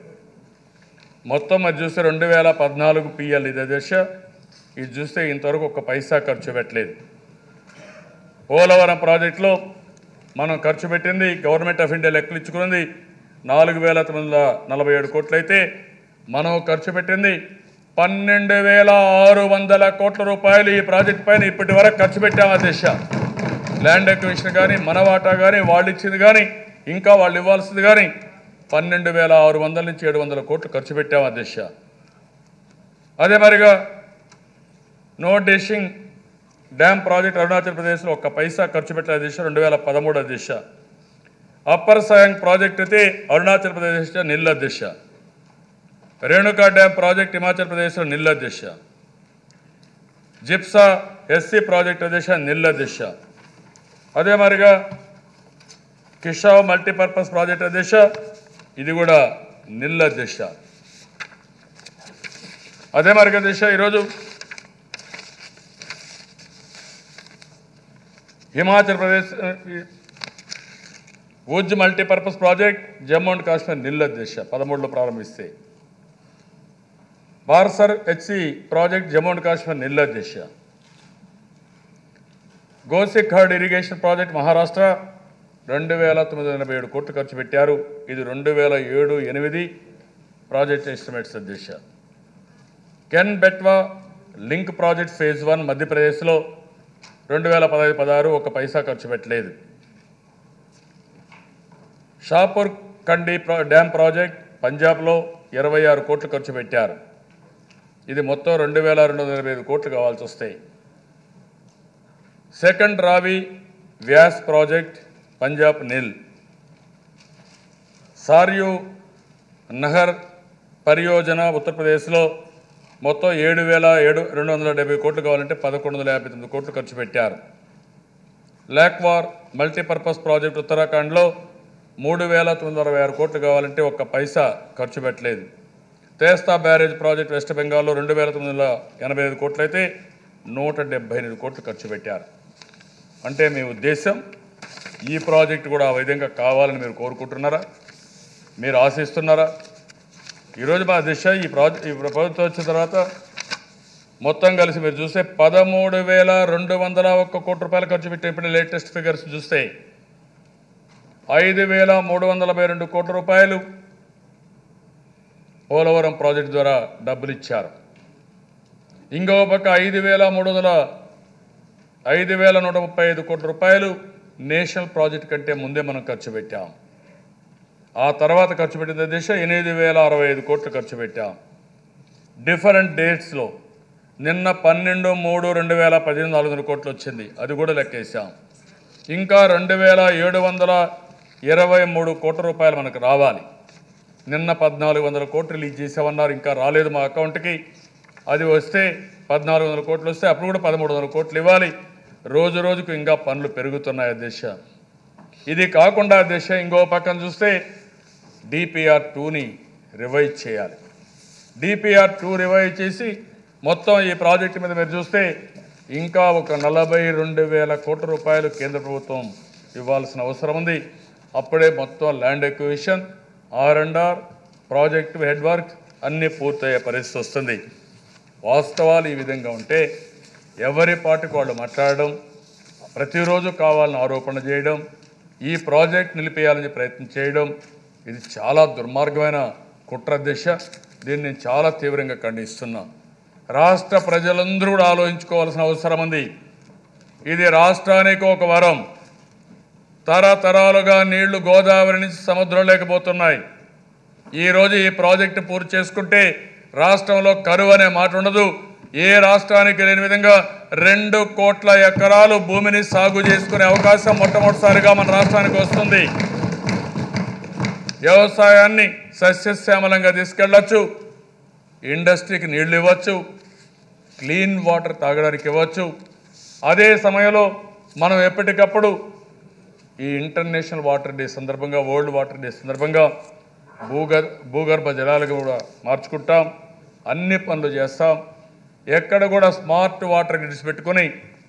మొత్తం అది చూస్తే రెండు వేల పద్నాలుగు పిఎల్ ఇది అధ్యక్ష ఇది చూస్తే ఇంతవరకు ఒక పైసా ఖర్చు పెట్టలేదు పోలవరం ప్రాజెక్టులో మనం ఖర్చు పెట్టింది గవర్నమెంట్ ఆఫ్ ఇండియా లెక్కలు ఇచ్చుకున్నది నాలుగు వేల తొమ్మిది వందల నలభై ఏడు కోట్లు అయితే మనం ఖర్చు పెట్టింది పన్నెండు వేల ఆరు వందల కోట్ల రూపాయలు ఈ ప్రాజెక్ట్ పైన ఇప్పటి వరకు ఖర్చు పెట్టాం అధ్యక్ష ల్యాండ్ ఎక్విషన్ కానీ మన వాటా కానీ వాళ్ళు ఇచ్చింది కానీ ఇంకా వాళ్ళు ఇవ్వాల్సింది కానీ పన్నెండు వేల ఆరు వందల నుంచి ఏడు వందల కోట్లు ఖర్చు పెట్టాం అధ్యక్ష అదే మరిగా నో డేషింగ్ డ్యామ్ ప్రాజెక్ట్ అరుణాచల్ ప్రదేశ్లో ఒక్క పైసా ఖర్చు పెట్టిన దిశ రెండు వేల పదమూడో దిశ అప్పర్ సాయంగ్ ప్రాజెక్ట్ అయితే అరుణాచల్ ప్రదేశ్ నిల్ల దిశ రేణుకా డ్యామ్ ప్రాజెక్ట్ హిమాచల్ ప్రదేశ్లో నిల్ల దిశ జిప్సా ఎస్సీ ప్రాజెక్ట్ దిశ నిల్ల దిశ అదే మరిగా కిషావ్ మల్టీపర్పస్ ప్రాజెక్ట్ దిశ ఇది కూడా నిల్ల దిశ అదే మరిగా దిశ ఈరోజు హిమాచల్ ప్రదేశ్ ఆ, ఈ Ujh multipurpose project Jammu and Kashmir నిల్ల దిశ పదమూడులో ప్రారంభిస్తే బార్సర్ హెచ్సి ప్రాజెక్ట్ జమ్మూ అండ్ కాశ్మీర్ నిల్ల దిశ Gosikhurd irrigation project Maharashtra రెండు వేల తొమ్మిది వందల ఎనభై ఏడు కోట్లు ఖర్చు పెట్టారు ఇది రెండు వేల ఏడు ఎనిమిది ప్రాజెక్ట్ ఎస్టిమేట్స్ దిశ Ken Betwa link project phase one మధ్యప్రదేశ్లో రెండు వేల పదహైదు పదహారు ఒక పైసా ఖర్చు పెట్టలేదు షాపూర్ కండి ప్రా డ్యామ్ ప్రాజెక్ట్ పంజాబ్లో ఇరవై ఆరు కోట్లు ఖర్చు పెట్టారు ఇది మొత్తం రెండు వేల రెండు వందల ఇరవై ఐదు కోట్లు కావాల్సి వస్తాయి second Ravi Beas project Punjab nil Saryu Nahar Pariyojana ఉత్తరప్రదేశ్లో మొత్తం ఏడు వేల ఏడు రెండు వందల డెబ్బై కోట్లు కావాలంటే పదకొండు వందల యాభై తొమ్మిది కోట్లు ఖర్చు పెట్టారు లాక్వార్ మల్టీపర్పస్ ప్రాజెక్ట్ ఉత్తరాఖండ్లో మూడు వేల తొమ్మిది వందల అరవై ఆరు కోట్లు కావాలంటే ఒక్క పైసా ఖర్చు పెట్టలేదు తేస్తా బ్యారేజ్ ప్రాజెక్ట్ వెస్ట్ బెంగాల్లో రెండు వేల తొమ్మిది వందల ఎనభై ఐదు కోట్లు అయితే నూట డెబ్బై ఎనిమిది కోట్లు ఖర్చు పెట్టారు అంటే మీ ఉద్దేశం ఈ ప్రాజెక్ట్ కూడా ఆ విధంగా కావాలని మీరు కోరుకుంటున్నారా మీరు ఆశిస్తున్నారా ఈరోజు మా దిశ ఈ ప్రాజెక్ట్ ఈ ప్రభుత్వం వచ్చిన తర్వాత మొత్తం కలిసి మీరు చూస్తే పదమూడు వేల రెండు వందల ఒక్క కోటి రూపాయలు ఖర్చు పెట్టే ఇప్పుడు లేటెస్ట్ ఫిగర్స్ చూస్తే ఐదు వేల మూడు వందల నలభై రెండు కోట్ల రూపాయలు పోలవరం ప్రాజెక్టు ద్వారా డబ్బులు ఇచ్చారు ఇంకో పక్క ఐదు వేల మూడు వందల ఐదు వేల నూట ముప్పై ఐదు కోట్ల రూపాయలు నేషనల్ ప్రాజెక్ట్ కంటే ముందే మనం ఖర్చు పెట్టాం ఆ తర్వాత ఖర్చు పెట్టిన దిశ ఎనిమిది వేల అరవై ఐదు కోట్లు ఖర్చు పెట్టాం డిఫరెంట్ డేట్స్లో నిన్న పన్నెండు మూడు రెండు వేల పద్దెనిమిది నాలుగు వందల కోట్లు వచ్చింది అది కూడా లెక్కేసాం ఇంకా రెండు వేల ఏడు వందల ఇరవై మూడు కోట్ల రూపాయలు మనకు రావాలి నిన్న పద్నాలుగు వందల కోట్లు రిలీజ్ చేసామన్నారు ఇంకా రాలేదు మా అకౌంట్కి అది వస్తే పద్నాలుగు వందల కోట్లు వస్తే అప్పుడు కూడా పదమూడు వందల కోట్లు ఇవ్వాలి రోజు రోజుకు ఇంకా పనులు పెరుగుతున్నాయి అధ్యక్ష ఇది కాకుండా అధ్యక్ష ఇంకో పక్కన చూస్తే డిపిఆర్ టూని రివైజ్ చేయాలి డిపిఆర్ టూ రివైజ్ చేసి మొత్తం ఈ ప్రాజెక్టు మీద మీరు చూస్తే ఇంకా ఒక నలభై రెండు వేల కోట్ల రూపాయలు కేంద్ర ప్రభుత్వం ఇవ్వాల్సిన అవసరం ఉంది అప్పుడే మొత్తం land acquisition R and R project head work అన్నీ పూర్తయ్యే పరిస్థితి వస్తుంది వాస్తవాలు ఈ విధంగా ఉంటే ఎవరి పాటికి వాళ్ళు మాట్లాడడం ప్రతిరోజు కావాలని ఆరోపణ చేయడం ఈ ప్రాజెక్ట్ నిలిపేయాలని ప్రయత్నం చేయడం ఇది చాలా దుర్మార్గమైన కుట్ర దిశ దీన్ని నేను చాలా తీవ్రంగా ఖండిస్తున్నా రాష్ట్ర ప్రజలందరూ కూడా ఆలోచించుకోవాల్సిన అవసరం ఉంది ఇది రాష్ట్రానికి ఒక వరం తరతరాలుగా నీళ్లు గోదావరి నుంచి సముద్రం లేకపోతున్నాయి ఈరోజు ఈ ప్రాజెక్టు పూర్తి చేసుకుంటే రాష్ట్రంలో కరువు అనే మాట ఉండదు ఏ రాష్ట్రానికి లేని విధంగా రెండు కోట్ల ఎకరాలు భూమిని సాగు చేసుకునే అవకాశం మొట్టమొదటిసారిగా మన రాష్ట్రానికి వస్తుంది వ్యవసాయాన్ని సస్యశ్యామలంగా తీసుకెళ్ళచ్చు ఇండస్ట్రీకి నీళ్లు ఇవ్వచ్చు క్లీన్ వాటర్ తాగడానికి ఇవ్వచ్చు అదే సమయంలో మనం ఎప్పటికప్పుడు ఈ ఇంటర్నేషనల్ వాటర్ డే సందర్భంగా వరల్డ్ వాటర్ డే సందర్భంగా భూగర్ భూగర్భ జలాలు కూడా మార్చుకుంటాం అన్ని పనులు చేస్తాం ఎక్కడ కూడా స్మార్ట్ వాటర్ గ్రిడ్స్ పెట్టుకొని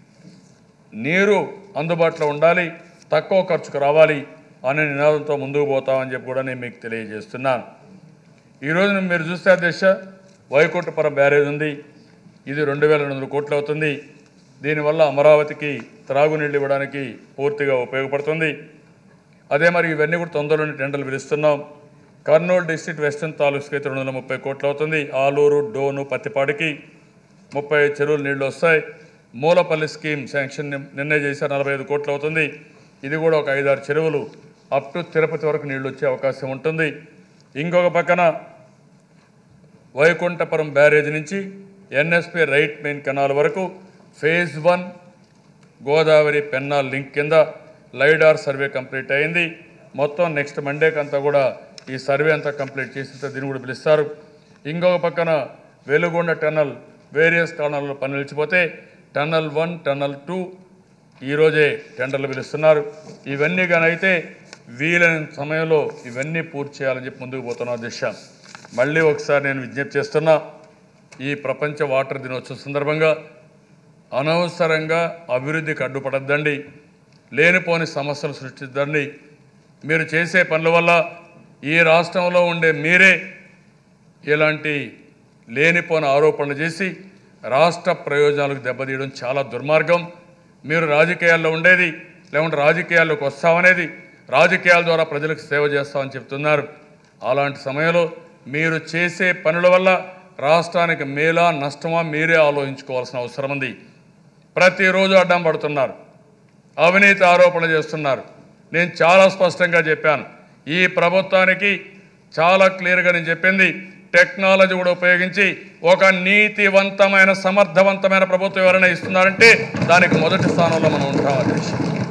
నీరు అందుబాటులో ఉండాలి తక్కువ ఖర్చుకు రావాలి అనే నినాదంతో ముందుకు పోతామని చెప్పి కూడా నేను మీకు తెలియజేస్తున్నాను ఈరోజు మీరు చూస్తే అధ్యక్ష వైకుంఠపురం బ్యారేజ్ ఉంది ఇది రెండు వేల రెండు వందల కోట్లు అవుతుంది దీనివల్ల అమరావతికి త్రాగునీళ్ళు ఇవ్వడానికి పూర్తిగా ఉపయోగపడుతుంది అదే మరి ఇవన్నీ కూడా తొందరలోనే టెండర్లు పిలుస్తున్నాం కర్నూలు డిస్ట్రిక్ట్ వెస్టర్న్ తాలూక్స్కి అయితే రెండు వందల ముప్పై కోట్లు అవుతుంది ఆలూరు డోను పత్తిపాడికి ముప్పై ఐదు చెరువులు నీళ్లు వస్తాయి మూలపల్లి స్కీమ్ శాంక్షన్ నిన్- నిన్నే చేశారు నలభై ఐదు కోట్లు అవుతుంది ఇది కూడా ఒక ఐదారు చెరువులు అప్ టు తిరుపతి వరకు నీళ్లు వచ్చే అవకాశం ఉంటుంది ఇంకొక పక్కన వైకుంఠపురం బ్యారేజ్ నుంచి ఎన్ఎస్పి రైట్ మెయిన్ కెనాల్ వరకు phase one Godavari Penna link కింద లైడార్ సర్వే కంప్లీట్ అయింది మొత్తం నెక్స్ట్ మండేకి అంతా కూడా ఈ సర్వే అంతా కంప్లీట్ చేసిన తర్వాత దీన్ని కూడా పిలుస్తారు ఇంకొక పక్కన వెలుగొండ టన్నల్ వేరియస్ కారణాలలో పని నిలిచిపోతే టన్నల్ వన్ టన్నల్ టూ ఈరోజే టెండర్లు పిలుస్తున్నారు ఇవన్నీ కానీ అయితే వీలైన సమయంలో ఇవన్నీ పూర్తి చేయాలని చెప్పి ముందుకు పోతున్నా దిశ మళ్ళీ ఒకసారి నేను విజ్ఞప్తి చేస్తున్నా ఈ ప్రపంచ వాటర్ దినోత్సవం సందర్భంగా అనవసరంగా అభివృద్ధికి అడ్డుపడద్దండి లేనిపోని సమస్యలు సృష్టిద్దండి మీరు చేసే పనుల వల్ల ఈ రాష్ట్రంలో ఉండే మీరే ఇలాంటి లేనిపోని ఆరోపణలు చేసి రాష్ట్ర ప్రయోజనాలకు దెబ్బతీయడం చాలా దుర్మార్గం మీరు రాజకీయాల్లో ఉండేది లేకుంటే రాజకీయాల్లోకి వస్తామనేది రాజకీయాల ద్వారా ప్రజలకు సేవ చేస్తామని చెప్తున్నారు అలాంటి సమయంలో మీరు చేసే పనుల వల్ల రాష్ట్రానికి మేలా నష్టమా మీరే ఆలోచించుకోవాల్సిన అవసరం ఉంది ప్రతిరోజు అడ్డం పడుతున్నారు అవినీతి ఆరోపణలు చేస్తున్నారు నేను చాలా స్పష్టంగా చెప్పాను ఈ ప్రభుత్వానికి చాలా క్లియర్గా నేను చెప్పింది టెక్నాలజీ కూడా ఉపయోగించి ఒక నీతివంతమైన సమర్థవంతమైన ప్రభుత్వం ఎవరైనా ఇస్తున్నారంటే దానికి మొదటి స్థానంలో మనం ఉంటాం అధ్యక్ష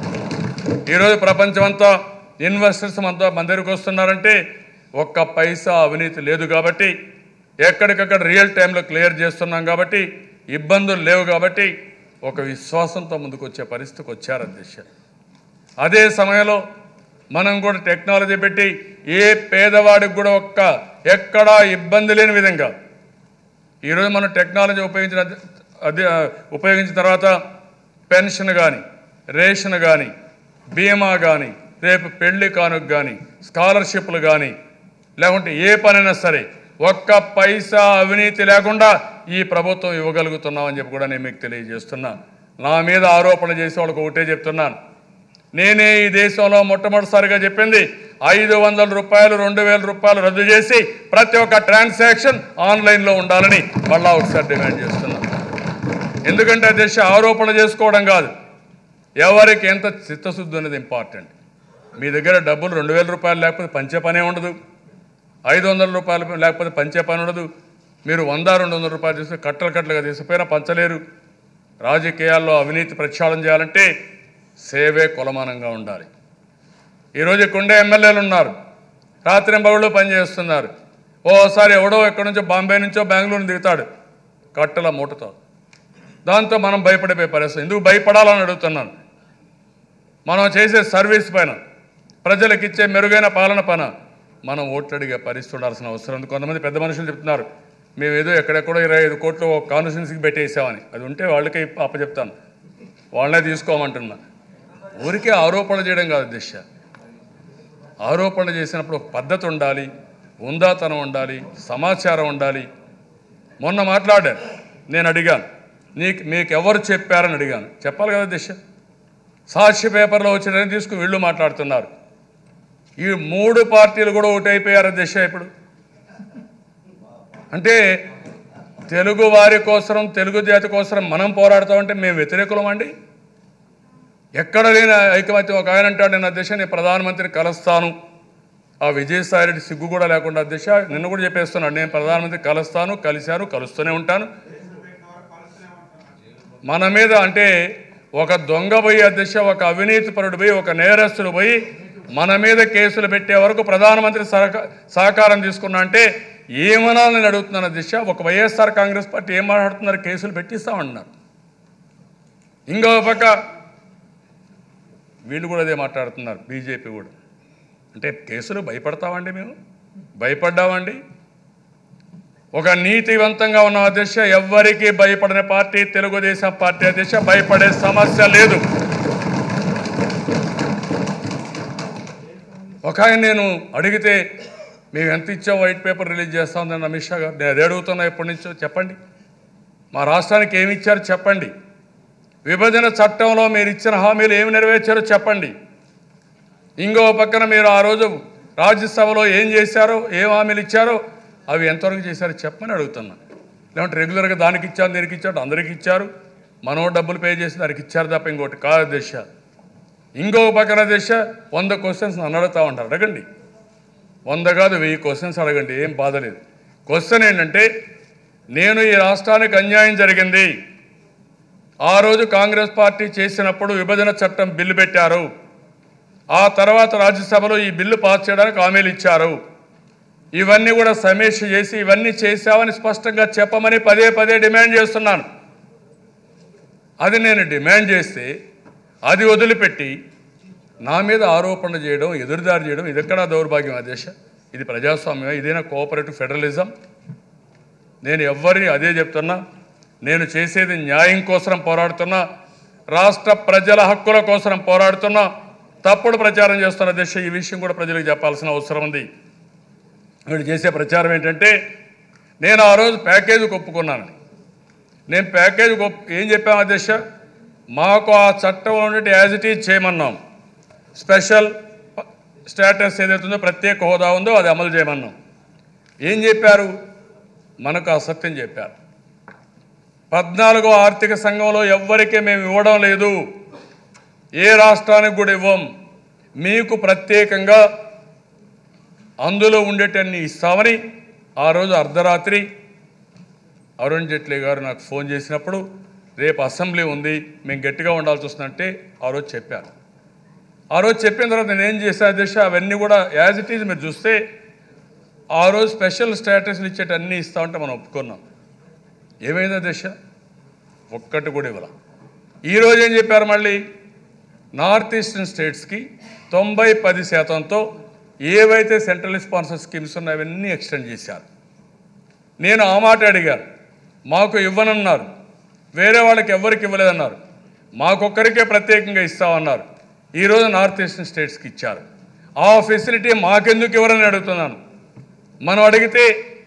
ఈరోజు ప్రపంచమంతా ఇన్వెస్టర్స్ అంతా మన దగ్గరికి వస్తున్నారంటే ఒక్క పైసా అవినీతి లేదు కాబట్టి ఎక్కడికక్కడ రియల్ టైంలో క్లియర్ చేస్తున్నాం కాబట్టి ఇబ్బందులు లేవు కాబట్టి ఒక విశ్వాసంతో ముందుకు వచ్చే పరిస్థితికి వచ్చారు అధ్యక్ష అదే సమయంలో మనం కూడా టెక్నాలజీ పెట్టి ఏ పేదవాడికి కూడా ఒక్క ఎక్కడా ఇబ్బంది లేని విధంగా ఈరోజు మనం టెక్నాలజీ ఉపయోగించిన అది ఉపయోగించిన తర్వాత పెన్షన్ కానీ రేషన్ కానీ బీమా కానీ రేపు పెళ్లి కానుక కానీ స్కాలర్షిప్లు కానీ లేకుంటే ఏ పనైనా సరే ఒక్క పైసా అవినీతి లేకుండా ఈ ప్రభుత్వం ఇవ్వగలుగుతున్నామని చెప్పి కూడా నేను మీకు తెలియజేస్తున్నాను నా మీద ఆరోపణ చేసే వాళ్ళకి ఒకటే చెప్తున్నాను నేనే ఈ దేశంలో మొట్టమొదటిసారిగా చెప్పింది ఐదు వందల రూపాయలు రెండు వేల రూపాయలు రద్దు చేసి ప్రతి ఒక్క ట్రాన్సాక్షన్ ఆన్లైన్లో ఉండాలని మళ్ళా ఒకసారి డిమాండ్ చేస్తున్నాను ఎందుకంటే దేశ ఆరోపణ చేసుకోవడం కాదు ఎవరికి ఎంత చిత్తశుద్ధి అనేది ఇంపార్టెంట్ మీ దగ్గర డబ్బులు రెండు వేల రూపాయలు లేకపోతే పంచే పనే ఉండదు ఐదు వందల రూపాయలు లేకపోతే పంచే పని ఉండదు మీరు వంద రెండు వందల రూపాయలు తీసుకుని కట్టలు కట్టలుగా తీసుకుపోయినా పంచలేరు రాజకీయాల్లో అవినీతి ప్రక్షాళన చేయాలంటే సేవే కొలమానంగా ఉండాలి ఈరోజు ఇక్కడుండే ఎమ్మెల్యేలు ఉన్నారు రాత్రి బగుళ్ళు పనిచేస్తున్నారు ఓసారి ఎవడో ఎక్కడి నుంచో బాంబే నుంచో బెంగళూరు దిగుతాడు కట్టల మూటతో దాంతో మనం భయపడిపోయే పరిస్థితి ఎందుకు భయపడాలని అడుగుతున్నాను మనం చేసే సర్వీస్ పైన ప్రజలకు ఇచ్చే మెరుగైన పాలన పైన మనం ఓట్లు అడిగే పరిస్థితి ఉండాల్సిన అవసరం ఉంది కొంతమంది పెద్ద మనుషులు చెప్తున్నారు మేము ఏదో ఎక్కడెక్కడో ఇరవై ఐదు కోట్లు ఒక కాన్స్టిట్యున్సీకి పెట్టేసామని అది ఉంటే వాళ్ళకే అప్పచెప్తాను వాళ్ళనే తీసుకోమంటున్నా ఊరికే ఆరోపణ చేయడం కాదు దిశ ఆరోపణ చేసినప్పుడు ఒక పద్ధతి ఉండాలి ఉందాతనం ఉండాలి సమాచారం ఉండాలి మొన్న మాట్లాడాను నేను అడిగాను నీకు మీకు ఎవరు చెప్పారని అడిగాను చెప్పాలి కదా దిశ సాక్షి పేపర్లో వచ్చిన తీసుకుని వీళ్ళు మాట్లాడుతున్నారు ఈ మూడు పార్టీలు కూడా ఒకటైపోయారు దిశ ఇప్పుడు అంటే తెలుగు వారి కోసం తెలుగు జాతి కోసం మనం పోరాడతామంటే మేము వ్యతిరేకులం అండి ఎక్కడ లేని ఐకమత్యం ఒక ఆయన అంటాడు నేను అధ్యక్ష నేను ప్రధానమంత్రిని కలుస్తాను ఆ విజయసాయి రెడ్డి సిగ్గు కూడా లేకుండా అధ్యక్ష నిన్న కూడా చెప్పేస్తున్నాడు నేను ప్రధానమంత్రి కలుస్తాను కలిశాను కలుస్తూనే ఉంటాను మన మీద అంటే ఒక దొంగ పోయి అధ్యక్ష ఒక అవినీతి పరుడు పోయి ఒక నేరస్తుడు పోయి మన మీద కేసులు పెట్టే వరకు ప్రధానమంత్రి సహక- సహకారం తీసుకున్నా అంటే ఏమనాలని నేను అడుగుతున్నాను అధ్యక్ష ఒక వైఎస్ఆర్ కాంగ్రెస్ పార్టీ ఏం మాట్లాడుతున్నారు కేసులు పెట్టిస్తామంటున్నారు ఇంకో పక్క వీళ్ళు కూడా అదే మాట్లాడుతున్నారు బీజేపీ కూడా అంటే కేసులు భయపడతామండి మేము భయపడ్డామండి ఒక నీతివంతంగా ఉన్న అధ్యక్ష ఎవ్వరికీ భయపడని పార్టీ తెలుగుదేశం పార్టీ అధ్యక్ష భయపడే సమస్య లేదు ఒక ఆయన నేను అడిగితే మేము ఎంత ఇచ్చాం వైట్ పేపర్ రిలీజ్ చేస్తామని అమిత్ షా గారు నేను అదే అడుగుతున్నా ఎప్పటి నుంచో చెప్పండి మా రాష్ట్రానికి ఏమి ఇచ్చారో చెప్పండి విభజన చట్టంలో మీరు ఇచ్చిన హామీలు ఏమి నెరవేర్చారో చెప్పండి ఇంకో పక్కన మీరు ఆ రోజు రాజ్యసభలో ఏం చేశారో ఏం హామీలు ఇచ్చారో అవి ఎంతవరకు చేశారో చెప్పమని అడుగుతున్నా లేదంటే రెగ్యులర్గా దానికి ఇచ్చారు దీనికి ఇచ్చారు అందరికి ఇచ్చారు మనో డబ్బులు పే చేసి దానికి ఇచ్చారు తప్ప ఇంకోటి కాదు దిశ ఇంకో పక్కన దిశ వంద క్వశ్చన్స్ నన్ను అడుగుతా ఉంటారు అడగండి వంద కాదు వెయ్యి క్వశ్చన్స్ అడగండి ఏం బాధ లేదు క్వశ్చన్ ఏంటంటే నేను ఈ రాష్ట్రానికి అన్యాయం జరిగింది ఆ రోజు కాంగ్రెస్ పార్టీ చేసినప్పుడు విభజన చట్టం బిల్లు పెట్టారు ఆ తర్వాత రాజ్యసభలో ఈ బిల్లు పాస్ చేయడానికి హామీలు ఇచ్చారు ఇవన్నీ కూడా సమీక్ష చేసి ఇవన్నీ చేశామని స్పష్టంగా చెప్పమని పదే పదే డిమాండ్ చేస్తున్నాను అది నేను డిమాండ్ చేస్తే అది వదిలిపెట్టి నా మీద ఆరోపణ చేయడం ఎదురుదారి చేయడం ఇది ఎక్కడా దౌర్భాగ్యం అధ్యక్ష ఇది ప్రజాస్వామ్యం ఇదేనా కోఆపరేటివ్ ఫెడరలిజం నేను ఎవ్వరిని అదే చెప్తున్నా నేను చేసేది న్యాయం కోసం పోరాడుతున్నా రాష్ట్ర ప్రజల హక్కుల కోసం పోరాడుతున్నా తప్పుడు ప్రచారం చేస్తున్న దిశ ఈ విషయం కూడా ప్రజలకు చెప్పాల్సిన అవసరం ఉంది వీళ్ళు చేసే ప్రచారం ఏంటంటే నేను ఆ రోజు ప్యాకేజీ ఒప్పుకున్నాను నేను ప్యాకేజీ ఒప్- ఏం చెప్పాము అధ్యక్ష మాకు ఆ చట్టం ఉన్నట్టు యాజ్ ఇట్ ఈజ్ చేయమన్నాం స్పెషల్ ప- స్టేటస్ ఏదైతే ఉందో ప్రత్యేక హోదా ఉందో అది అమలు చేయమన్నాం ఏం చెప్పారు మనకు అసత్యం చెప్పారు పద్నాలుగో ఆర్థిక సంఘంలో ఎవ్వరికీ మేము ఇవ్వడం లేదు ఏ రాష్ట్రానికి కూడా ఇవ్వం మీకు ప్రత్యేకంగా అందులో ఉండేటన్ని ఇస్తామని ఆ రోజు అర్ధరాత్రి అరుణ్ జైట్లీ గారు నాకు ఫోన్ చేసినప్పుడు రేపు అసెంబ్లీ ఉంది మేము గట్టిగా ఉండాల్సి వస్తుందంటే ఆ రోజు చెప్పారు ఆ రోజు చెప్పిన తర్వాత నేను ఏం చేశాను దిశ అవన్నీ కూడా యాజ్ ఇట్ ఈజ్ మీరు చూస్తే ఆ రోజు స్పెషల్ స్టేటస్లు ఇచ్చేటి అన్నీ ఇస్తామంటే మనం ఒప్పుకున్నాం ఏమైందా దిశ ఒక్కటి కూడా ఇవ్వాల ఈరోజు ఏం చెప్పారు మళ్ళీ నార్త్ ఈస్టర్న్ స్టేట్స్కి తొంభై పది శాతంతో ఏవైతే సెంట్రల్ స్పాన్సర్ స్కీమ్స్ ఉన్నాయో అవన్నీ ఎక్స్టెండ్ చేశారు నేను ఆ మాట అడిగాను మాకు ఇవ్వనన్నారు వేరే వాళ్ళకి ఎవరికి ఇవ్వలేదన్నారు మాకొక్కరికే ప్రత్యేకంగా ఇస్తామన్నారు ఈరోజు నార్త్ ఈస్టర్న్ స్టేట్స్కి ఇచ్చారు ఆ ఫెసిలిటీ మాకెందుకు ఇవ్వరని అడుగుతున్నాను మనం అడిగితే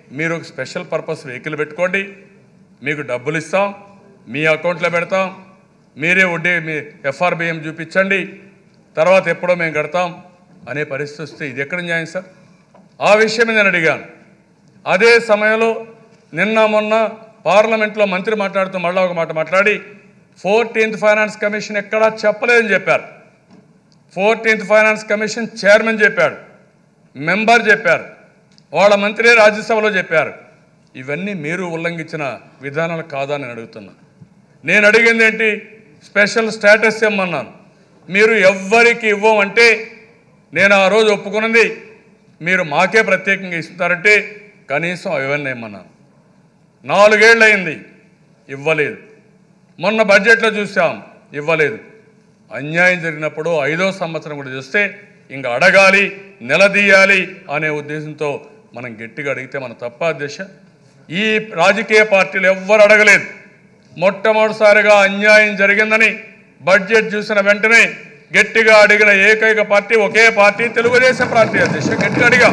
మీరు ఒక స్పెషల్ పర్పస్ వెహికల్ పెట్టుకోండి మీకు డబ్బులు ఇస్తాం మీ అకౌంట్లో పెడతాం మీరే వడ్డీ మీ ఎఫ్ఆర్బిఎం చూపించండి తర్వాత ఎప్పుడో మేము కడతాం అనే పరిస్థితి వస్తే ఇది ఎక్కడ న్యాయం సార్ ఆ విషయమే నేను అడిగాను అదే సమయంలో నిన్న మొన్న పార్లమెంట్లో మంత్రి మాట్లాడుతూ మళ్ళా ఒక మాట మాట్లాడి ఫోర్టీన్త్ ఫైనాన్స్ కమిషన్ ఎక్కడా చెప్పలేదని చెప్పారు ఫోర్టీన్త్ ఫైనాన్స్ కమిషన్ చైర్మన్ చెప్పాడు మెంబర్ చెప్పారు వాళ్ళ మంత్రి రాజ్యసభలో చెప్పారు ఇవన్నీ మీరు ఉల్లంఘించిన విధానాలు కాదా అని అడుగుతున్నా నేను అడిగింది ఏంటి స్పెషల్ స్టేటస్ ఇమ్మన్నాను మీరు ఎవ్వరికి ఇవ్వమంటే నేను ఆ రోజు ఒప్పుకున్నది మీరు మాకే ప్రత్యేకంగా ఇస్తారంటే కనీసం ఇవన్నీ ఇమ్మన్నాను నాలుగేళ్ళు అయింది ఇవ్వలేదు మొన్న బడ్జెట్లో చూసాం ఇవ్వలేదు అన్యాయం జరిగినప్పుడు ఐదో సంవత్సరం కూడా చూస్తే ఇంకా అడగాలి నిలదీయాలి అనే ఉద్దేశంతో మనం గట్టిగా అడిగితే మన తప్ప దిశ ఈ రాజకీయ పార్టీలు ఎవ్వరు అడగలేదు మొట్టమొదటిసారిగా అన్యాయం జరిగిందని బడ్జెట్ చూసిన వెంటనే గట్టిగా అడిగిన ఏకైక పార్టీ ఒకే పార్టీ తెలుగుదేశం పార్టీ అధ్యక్ష గట్టిగా అడిగాం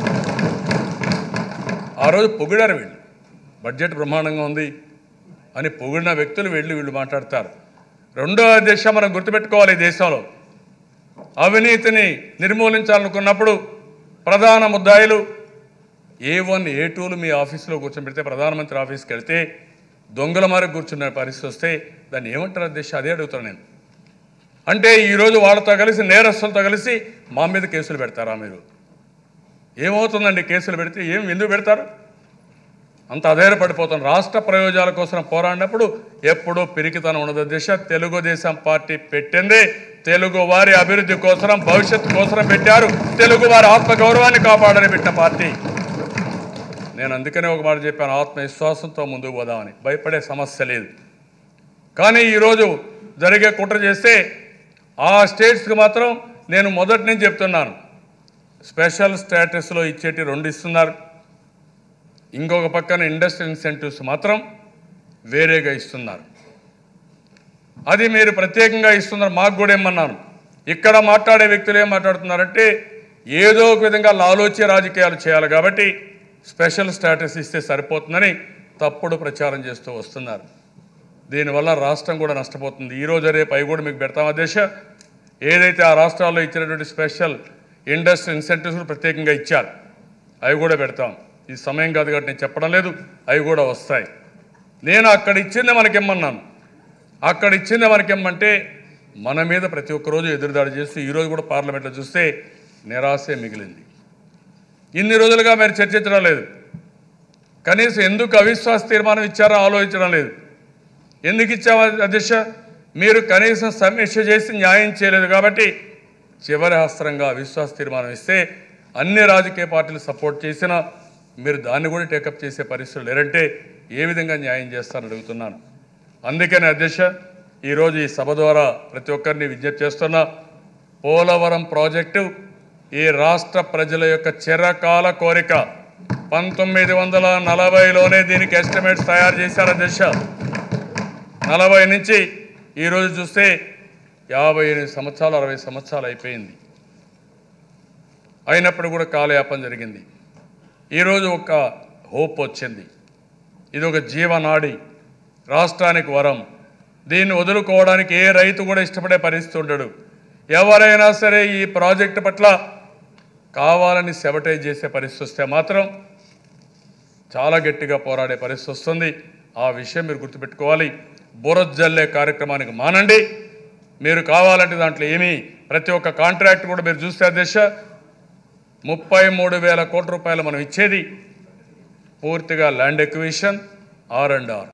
ఆ రోజు పొగిడారు వీళ్ళు బడ్జెట్ బ్రహ్మాండంగా ఉంది అని పొగిడిన వ్యక్తులు వెళ్ళి వీళ్ళు మాట్లాడతారు రెండో దిశ మనం గుర్తుపెట్టుకోవాలి ఈ దేశంలో అవినీతిని నిర్మూలించాలనుకున్నప్పుడు ప్రధాన ముద్దాయిలు ఏ వన్ ఏ టూలు మీ ఆఫీసులో కూర్చోబెడితే ప్రధానమంత్రి ఆఫీస్కి వెళ్తే దొంగల మారి కూర్చున్న పరిస్థితి వస్తే దాన్ని ఏమంటారు అధ్యక్ష అదే అడుగుతాను నేను అంటే ఈరోజు వాళ్ళతో కలిసి నేరస్తులతో కలిసి మా మీద కేసులు పెడతారా మీరు ఏమవుతుందండి కేసులు పెడితే ఏం ఎందుకు పెడతారు అంత అధైర్యపడిపోతాం రాష్ట్ర ప్రయోజనాల కోసం పోరాడినప్పుడు ఎప్పుడూ పిరికితనం ఉండదు దిశ తెలుగుదేశం పార్టీ పెట్టింది తెలుగు వారి అభివృద్ధి కోసం భవిష్యత్తు కోసం పెట్టారు తెలుగు వారి ఆత్మగౌరవాన్ని కాపాడని పెట్టిన పార్టీ నేను అందుకనే ఒక మాట చెప్పాను ఆత్మవిశ్వాసంతో ముందుకు పోదామని భయపడే సమస్య లేదు కానీ ఈరోజు జరిగే కుట్ర చేస్తే ఆ స్టేట్స్కి మాత్రం నేను మొదటి నుంచి చెప్తున్నాను స్పెషల్ స్టేటస్లో ఇచ్చేటి రెండు ఇస్తున్నారు ఇంకొక పక్కన ఇండస్ట్రియల్ ఇన్సెంటివ్స్ మాత్రం వేరేగా ఇస్తున్నారు అది మీరు ప్రత్యేకంగా ఇస్తున్నారు మాకు కూడా ఏమన్నాను ఇక్కడ మాట్లాడే వ్యక్తులు ఏం మాట్లాడుతున్నారంటే ఏదో ఒక విధంగా లాలోచే రాజకీయాలు చేయాలి కాబట్టి స్పెషల్ స్టేటస్ ఇస్తే సరిపోతుందని తప్పుడు ప్రచారం చేస్తూ వస్తున్నారు దీనివల్ల రాష్ట్రం కూడా నష్టపోతుంది ఈ రోజు రేపు అవి కూడా మీకు పెడతామా దేశ ఏదైతే ఆ రాష్ట్రాల్లో ఇచ్చినటువంటి స్పెషల్ ఇండస్ట్రీ ఇన్సెంటివ్స్ కూడా ప్రత్యేకంగా ఇచ్చారు అవి కూడా పెడతాం ఈ సమయం కాదు కాబట్టి నేను చెప్పడం లేదు అవి కూడా వస్తాయి నేను అక్కడ ఇచ్చింది మనకిమ్మన్నాను అక్కడ ఇచ్చింది మనకిమ్మంటే మన మీద ప్రతి ఒక్క రోజు ఎదురుదాడి చేస్తూ ఈరోజు కూడా పార్లమెంట్లో చూస్తే నిరాశే మిగిలింది ఇన్ని రోజులుగా మీరు చర్చించడం లేదు కనీసం ఎందుకు అవిశ్వాస తీర్మానం ఇచ్చారో ఆలోచించడం లేదు ఎందుకు ఇచ్చావా అధ్యక్ష మీరు కనీసం సమీక్ష చేసి న్యాయం చేయలేదు కాబట్టి చివరి అస్త్రంగా అవిశ్వాస తీర్మానం ఇస్తే అన్ని రాజకీయ పార్టీలు సపోర్ట్ చేసినా మీరు దాన్ని కూడా టేకప్ చేసే పరిస్థితులు లేరంటే ఏ విధంగా న్యాయం చేస్తారని అడుగుతున్నాను అందుకని అధ్యక్ష ఈరోజు ఈ సభ ద్వారా ప్రతి ఒక్కరిని విజ్ఞప్తి చేస్తున్నా పోలవరం ప్రాజెక్టు ఈ రాష్ట్ర ప్రజల యొక్క చిరకాల కోరిక పంతొమ్మిది వందల నలభైలోనే దీనికి ఎస్టిమేట్స్ తయారు చేశారు అధ్యక్ష నలభై నుంచి ఈరోజు చూస్తే యాభై ఎనిమిది సంవత్సరాలు అరవై సంవత్సరాలు అయిపోయింది అయినప్పుడు కూడా కాలయాపన జరిగింది ఈరోజు ఒక హోప్ వచ్చింది ఇది ఒక జీవనాడి రాష్ట్రానికి వరం దీన్ని వదులుకోవడానికి ఏ రైతు కూడా ఇష్టపడే పరిస్థితి ఉండడు ఎవరైనా సరే ఈ ప్రాజెక్టు పట్ల కావాలని సెబటైజ్ చేసే పరిస్థితి వస్తే మాత్రం చాలా గట్టిగా పోరాడే పరిస్థితి వస్తుంది ఆ విషయం మీరు గుర్తుపెట్టుకోవాలి బురద జల్లే కార్యక్రమానికి మానండి మీరు కావాలంటే దాంట్లో ఏమీ ప్రతి ఒక్క కాంట్రాక్ట్ కూడా మీరు చూస్తే అధ్యక్ష ముప్పై మూడు వేల కోట్ల రూపాయలు మనం ఇచ్చేది పూర్తిగా land acquisition R and R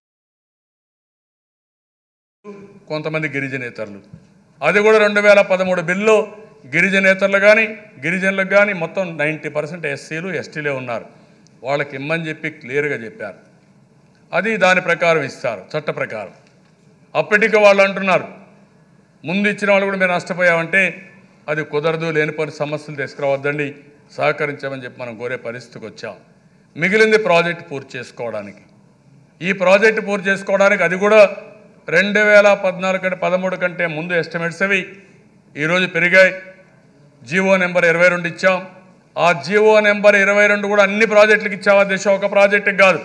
కొంతమంది గిరిజనేతరులు అది కూడా రెండు వేల పదమూడు బిల్లు గిరిజనేతరులు కానీ గిరిజనులకు కానీ మొత్తం నైంటీ పర్సెంట్ ఎస్సీలు ఎస్టీలే ఉన్నారు వాళ్ళకి ఇమ్మని చెప్పి క్లియర్గా చెప్పారు అది దాని ప్రకారం ఇస్తారు చట్ట ప్రకారం అప్పటికి వాళ్ళు అంటున్నారు ముందు ఇచ్చిన వాళ్ళు కూడా మీరు నష్టపోయామంటే అది కుదరదు లేనిపోని సమస్యలు తీసుకురావద్దండి సహకరించమని చెప్పి మనం కోరే పరిస్థితికి వచ్చాం మిగిలింది ప్రాజెక్ట్ పూర్తి చేసుకోవడానికి ఈ ప్రాజెక్ట్ పూర్తి చేసుకోవడానికి అది కూడా రెండు వేల పద్నాలుగు కంటే పదమూడు కంటే ముందు ఎస్టిమేట్స్ అవి ఈరోజు పెరిగాయి జీవో నెంబర్ ఇరవై రెండు ఇచ్చాం ఆ జీవో నెంబర్ ఇరవై రెండు కూడా అన్ని ప్రాజెక్టులకు ఇచ్చావా దేశం ఒక ప్రాజెక్టుకి కాదు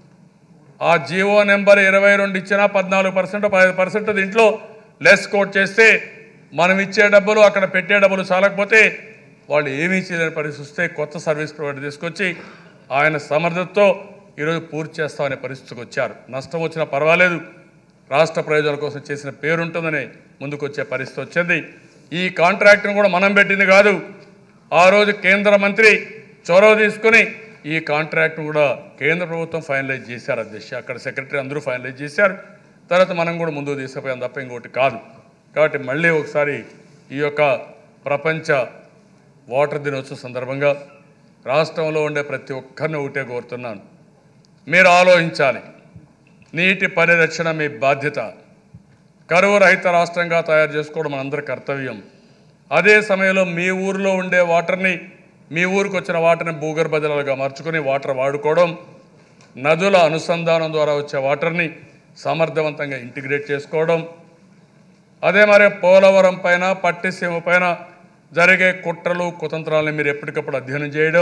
ఆ జీవో నెంబర్ ఇరవై రెండు ఇచ్చినా పద్నాలుగు పర్సెంట్ పదహైదు పర్సెంట్ దీంట్లో లెస్ కోట్ చేస్తే మనం ఇచ్చే డబ్బులు అక్కడ పెట్టే డబ్బులు చాలకపోతే వాళ్ళు ఏమీ చేయలేని పరిస్థితి వస్తే కొత్త సర్వీస్ ప్రొవైడర్ తీసుకొచ్చి ఆయన సమర్థతతో ఈరోజు పూర్తి చేస్తామనే పరిస్థితికి వచ్చారు నష్టం వచ్చినా పర్వాలేదు రాష్ట్ర ప్రయోజనాల కోసం చేసిన పేరు ఉంటుందని ముందుకు వచ్చే పరిస్థితి వచ్చింది ఈ కాంట్రాక్ట్ను కూడా మనం పెట్టింది కాదు ఆ రోజు కేంద్ర మంత్రి చొరవ తీసుకుని ఈ కాంట్రాక్ట్ను కూడా కేంద్ర ప్రభుత్వం ఫైనలైజ్ చేశారు అధ్యక్ష అక్కడ సెక్రటరీ అందరూ ఫైనలైజ్ చేశారు తర్వాత మనం కూడా ముందుకు తీసుకుపోయాం తప్ప ఇంకోటి కాదు కాబట్టి మళ్ళీ ఒకసారి ఈ యొక్క ప్రపంచ వాటర్ దినోత్సవం సందర్భంగా రాష్ట్రంలో ఉండే ప్రతి ఒక్కరిని ఒకటే కోరుతున్నాను మీరు ఆలోచించాలి నీటి పరిరక్షణ మీ బాధ్యత కరువు రహిత రాష్ట్రంగా తయారు చేసుకోవడం మనందరి కర్తవ్యం అదే సమయంలో మీ ఊరిలో ఉండే వాటర్ని మీ ఊరికి వచ్చిన వాటర్ని భూగర్భ జలాలుగా మార్చుకొని వాటర్ వాడుకోవడం నదుల అనుసంధానం ద్వారా వచ్చే వాటర్ని సమర్థవంతంగా ఇంటిగ్రేట్ చేసుకోవడం అదే మరి పోలవరం పైన పట్టిసీమ పైన జరిగే కుట్రలు కుతంత్రాలను మీరు ఎప్పటికప్పుడు అధ్యయనం చేయడం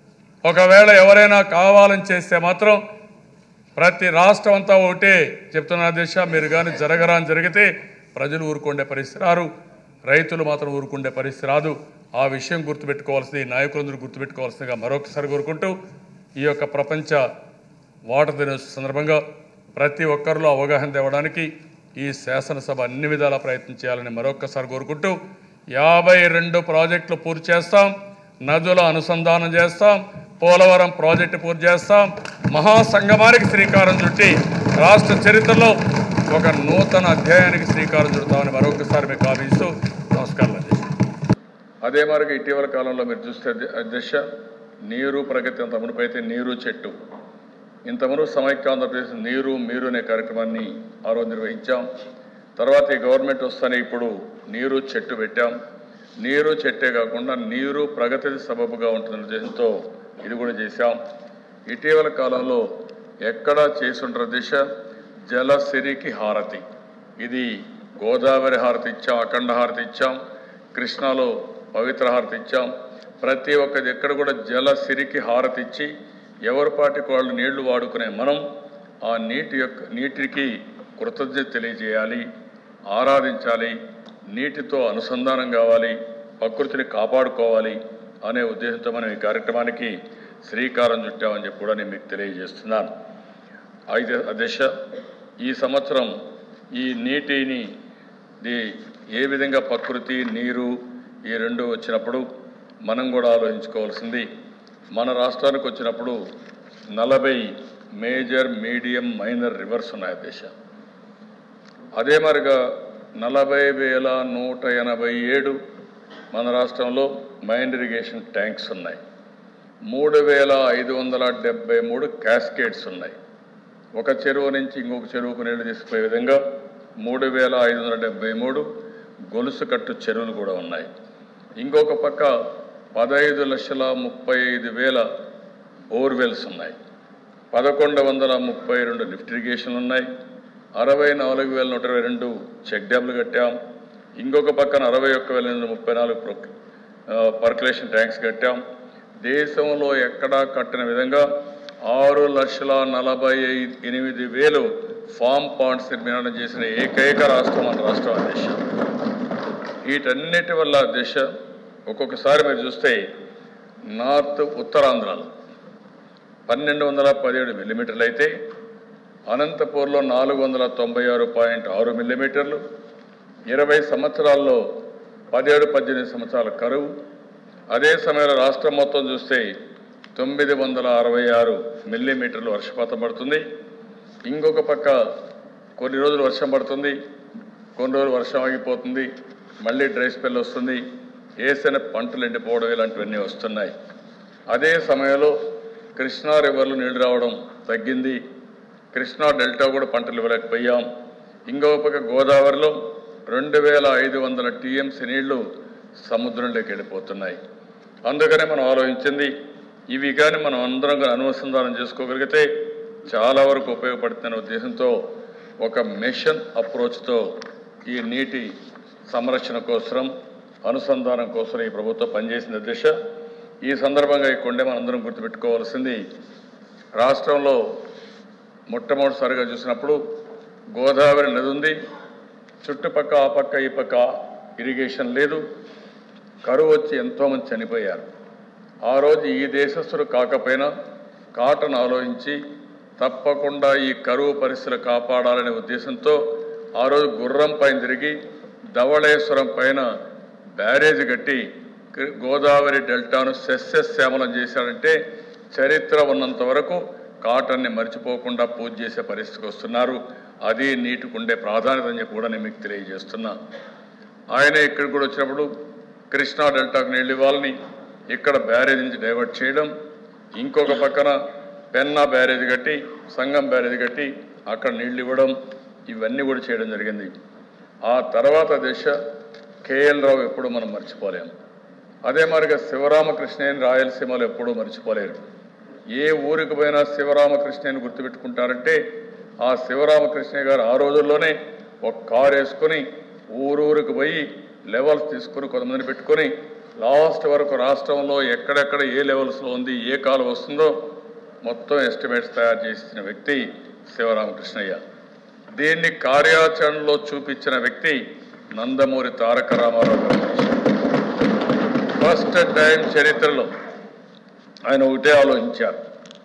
ఒకవేళ ఎవరైనా కావాలని చేస్తే మాత్రం ప్రతి రాష్ట్రం అంతా ఒకటే చెప్తున్న దిశ మీరు కానీ జరగరా అని జరిగితే ప్రజలు ఊరుకుండే పరిస్థితి రారు రైతులు మాత్రం ఊరుకుండే పరిస్థితి రాదు ఆ విషయం గుర్తుపెట్టుకోవాల్సింది నాయకులందరూ గుర్తుపెట్టుకోవాల్సిందిగా మరొకసారి కోరుకుంటూ ఈ యొక్క ప్రపంచ వాటర్ దినోత్సవ సందర్భంగా ప్రతి ఒక్కరిలో అవగాహన తేవడానికి ఈ శాసనసభ అన్ని విధాలా ప్రయత్నం చేయాలని మరొక్కసారి కోరుకుంటూ యాభై రెండు ప్రాజెక్టులు పూర్తి చేస్తాం నదుల అనుసంధానం చేస్తాం పోలవరం ప్రాజెక్టు పూర్తి చేస్తాం మహాసంగమానికి శ్రీకారం చుట్టి రాష్ట్ర చరిత్రలో ఒక నూతన అధ్యాయానికి శ్రీకారం చుడతామని మరొకసారి మీకు ఆశిస్తూ నమస్కారం అధ్యక్ష అదే మరిగా ఇటీవల కాలంలో మీరు చూస్తే అధ్య- అధ్యక్ష నీరు ప్రగతి అంత మునుపైతే నీరు చెట్టు ఇంతకుముందు సమైక్య ఆంధ్రప్రదేశ్ నీరు మీరు అనే కార్యక్రమాన్ని ఆ రోజు నిర్వహించాం తర్వాత ఈ గవర్నమెంట్ వస్తేనే ఇప్పుడు నీరు చెట్టు పెట్టాం నీరు చెట్టే కాకుండా నీరు ప్రగతి సబబుగా ఉంటున్న ఉద్దేశంతో ఇది కూడా చేశాం ఇటీవల కాలంలో ఎక్కడా చేసుంటారు దిశ జలసిరికి హారతి ఇది గోదావరి హారతి ఇచ్చాం అఖండ హారతి ఇచ్చాం కృష్ణాలో పవిత్ర హారతి ఇచ్చాం ప్రతి ఒక్కది ఎక్కడ కూడా జలసిరికి హారతి ఇచ్చి ఎవరి పాటికి వాళ్ళు నీళ్లు వాడుకునే మనం ఆ నీటి యొక్క నీటికి కృతజ్ఞత తెలియజేయాలి ఆరాధించాలి నీటితో అనుసంధానం కావాలి ప్రకృతిని కాపాడుకోవాలి అనే ఉద్దేశంతో మనం ఈ కార్యక్రమానికి శ్రీకారం చుట్టామని చెప్పి కూడా నేను మీకు తెలియజేస్తున్నాను అయితే అధ్యక్ష ఈ సంవత్సరం ఈ నీటిని ది- ఏ విధంగా ప్రకృతి నీరు ఈ రెండు వచ్చినప్పుడు మనం కూడా ఆలోచించుకోవాల్సింది మన రాష్ట్రానికి వచ్చినప్పుడు నలభై మేజర్ మీడియం మైనర్ రివర్స్ ఉన్నాయి అధ్యక్ష అదే మరిగా నలభై వేల నూట ఎనభై ఏడు మన రాష్ట్రంలో మైన్ ఇరిగేషన్ ట్యాంక్స్ ఉన్నాయి మూడు వేల ఐదు వందల డెబ్బై మూడు క్యాస్కేట్స్ ఉన్నాయి ఒక చెరువు నుంచి ఇంకొక చెరువుకు నీళ్లు తీసుకుపోయే విధంగా మూడు వేల ఐదు వందల డెబ్బై మూడు గొలుసు కట్టు చెరువులు కూడా ఉన్నాయి ఇంకొక పక్క పదహైదు లక్షల ముప్పై ఐదు వేల బోర్వెల్స్ ఉన్నాయి పదకొండు వందల ముప్పై రెండు లిఫ్ట్ ఇరిగేషన్లు ఉన్నాయి అరవై నాలుగు వేల నూట ఇరవై రెండు చెక్ డ్యామ్లు కట్టాం ఇంకొక పక్కన అరవై ఒక్క వేల ఎనిమిది వందల ముప్పై నాలుగు ప్రొక్ పర్కులేషన్ ట్యాంక్స్ కట్టాం దేశంలో ఎక్కడా కట్టిన విధంగా ఆరు లక్షల నలభై ఐదు ఎనిమిది వేలు ఫామ్ పాండ్స్ నిర్మాణం చేసిన ఏకైక రాష్ట్రం మన రాష్ట్రం అధ్యక్ష వీటన్నిటి వల్ల దిశ ఒక్కొక్కసారి మీరు చూస్తే నార్త్ ఉత్తరాంధ్రాలో పన్నెండు వందల పదిహేడు మిల్లీమీటర్లు అయితే అనంతపూర్లో నాలుగు వందల తొంభై ఆరు పాయింట్ ఆరు మిల్లీమీటర్లు ఇరవై సంవత్సరాల్లో పదిహేడు పద్దెనిమిది సంవత్సరాల కరువు అదే సమయంలో రాష్ట్రం మొత్తం చూస్తే తొమ్మిది వందల అరవై ఆరు మిల్లీమీటర్లు వర్షపాతం పడుతుంది ఇంకొక పక్క కొన్ని రోజులు వర్షం పడుతుంది కొన్ని రోజులు వర్షం ఆగిపోతుంది మళ్ళీ డ్రై స్పెల్ వస్తుంది వేసిన పంటలు ఎండిపోవడం ఇలాంటివన్నీ వస్తున్నాయి అదే సమయంలో కృష్ణా రివర్లు నీళ్లు రావడం తగ్గింది కృష్ణా డెల్టా కూడా పంటలు ఇవ్వలేకపోయాం ఇంకొక పక్క గోదావరిలో రెండు వేల ఐదు వందల టీఎంసీ నీళ్లు సముద్రంలోకి వెళ్ళిపోతున్నాయి అందుకనే మనం ఆలోచించింది ఇవి కానీ మనం అందరం కానీ అనుసంధానం చేసుకోగలిగితే చాలా వరకు ఉపయోగపడుతున్న ఉద్దేశంతో ఒక మిషన్ అప్రోచ్తో ఈ నీటి సంరక్షణ కోసం అనుసంధానం కోసం ఈ ప్రభుత్వం పనిచేసిన దిశ ఈ సందర్భంగా ఈ కొండే మనందరం గుర్తుపెట్టుకోవాల్సింది రాష్ట్రంలో మొట్టమొదటిసారిగా చూసినప్పుడు గోదావరి నది ఉంది చుట్టుపక్క ఆ పక్క ఈ పక్క ఇరిగేషన్ లేదు కరువు వచ్చి ఎంతోమంది చనిపోయారు ఆ రోజు ఈ దేశస్థులు కాకపోయినా కాటను ఆలోచించి తప్పకుండా ఈ కరువు పరిస్థితులు కాపాడాలనే ఉద్దేశంతో ఆ రోజు గుర్రం పైన తిరిగి ధవళేశ్వరం పైన బ్యారేజ్ కట్టి క- గోదావరి డెల్టాను సస్యశ్యామలం చేశాడంటే చరిత్ర ఉన్నంత వరకు కాటన్ని మర్చిపోకుండా పూజ చేసే పరిస్థితికి వస్తున్నారు అది నీటికి ఉండే ప్రాధాన్యత అని చెప్పి కూడా నేను మీకు తెలియజేస్తున్నా ఆయన ఇక్కడికి కూడా వచ్చినప్పుడు కృష్ణా డెల్టాకు నీళ్ళు ఇవ్వాలని ఇక్కడ బ్యారేజ్ నుంచి డైవర్ట్ చేయడం ఇంకొక పక్కన పెన్నా బ్యారేజ్ కట్టి సంగం బ్యారేజ్ కట్టి అక్కడ నీళ్ళు ఇవ్వడం ఇవన్నీ కూడా చేయడం జరిగింది ఆ తర్వాత దిశ కేఎల్ రావు ఎప్పుడు మనం మర్చిపోలేము అదే మరిగా శివరామకృష్ణయ్యని రాయలసీమలో ఎప్పుడూ మర్చిపోలేరు ఏ ఊరికి పోయినా శివరామకృష్ణయ్యని గుర్తుపెట్టుకుంటారంటే ఆ శివరామకృష్ణయ్య గారు ఆ రోజుల్లోనే ఒక కారు వేసుకొని ఊరూరికి పోయి లెవెల్స్ తీసుకుని కొంతమందిని పెట్టుకొని లాస్ట్ వరకు రాష్ట్రంలో ఎక్కడెక్కడ ఏ లెవెల్స్లో ఉంది ఏ కాలం వస్తుందో మొత్తం ఎస్టిమేట్స్ తయారు చేసిన వ్యక్తి శివరామకృష్ణయ్య దీన్ని కార్యాచరణలో చూపించిన వ్యక్తి నందమూరి తారక రామారావు గారు ఫస్ట్ టైం చరిత్రలో ఆయన ఒకటే ఆలోచించారు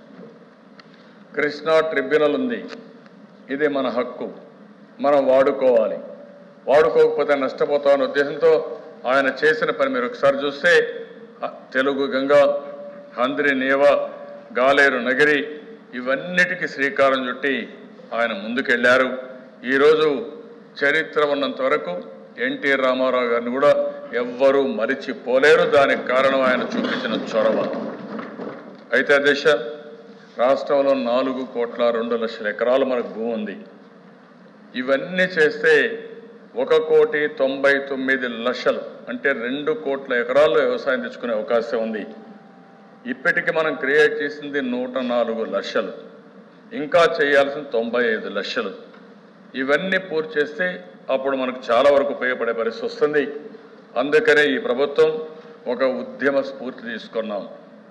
కృష్ణా ట్రిబ్యునల్ ఉంది ఇది మన హక్కు మనం వాడుకోవాలి వాడుకోకపోతే నష్టపోతామనే ఉద్దేశంతో ఆయన చేసిన పని మీరు ఒకసారి చూస్తే ఆ, తెలుగు గంగా హంద్రి నీవ గాలేరు నగిరి ఇవన్నిటికీ శ్రీకారం చుట్టి ఆయన ముందుకెళ్లారు ఈరోజు చరిత్ర ఉన్నంత వరకు ఎన్టీ రామారావు గారిని కూడా ఎవ్వరూ మరిచిపోలేరు దానికి కారణం ఆయన చూపించిన చొరవ అయితే అధ్యక్ష రాష్ట్రంలో నాలుగు కోట్ల రెండు లక్షల ఎకరాలు మనకు భూమి ఉంది ఇవన్నీ చేస్తే ఒక కోటి తొంభై తొమ్మిది లక్షలు అంటే రెండు కోట్ల ఎకరాల్లో వ్యవసాయం తెచ్చుకునే అవకాశం ఉంది ఇప్పటికి మనం క్రియేట్ చేసింది నూట నాలుగు లక్షలు ఇంకా చేయాల్సిన తొంభై ఐదు లక్షలు ఇవన్నీ పూర్తి చేస్తే అప్పుడు మనకు చాలా వరకు ఉపయోగపడే పరిస్థితి వస్తుంది అందుకనే ఈ ప్రభుత్వం ఒక ఉద్యమ స్ఫూర్తి తీసుకున్నాం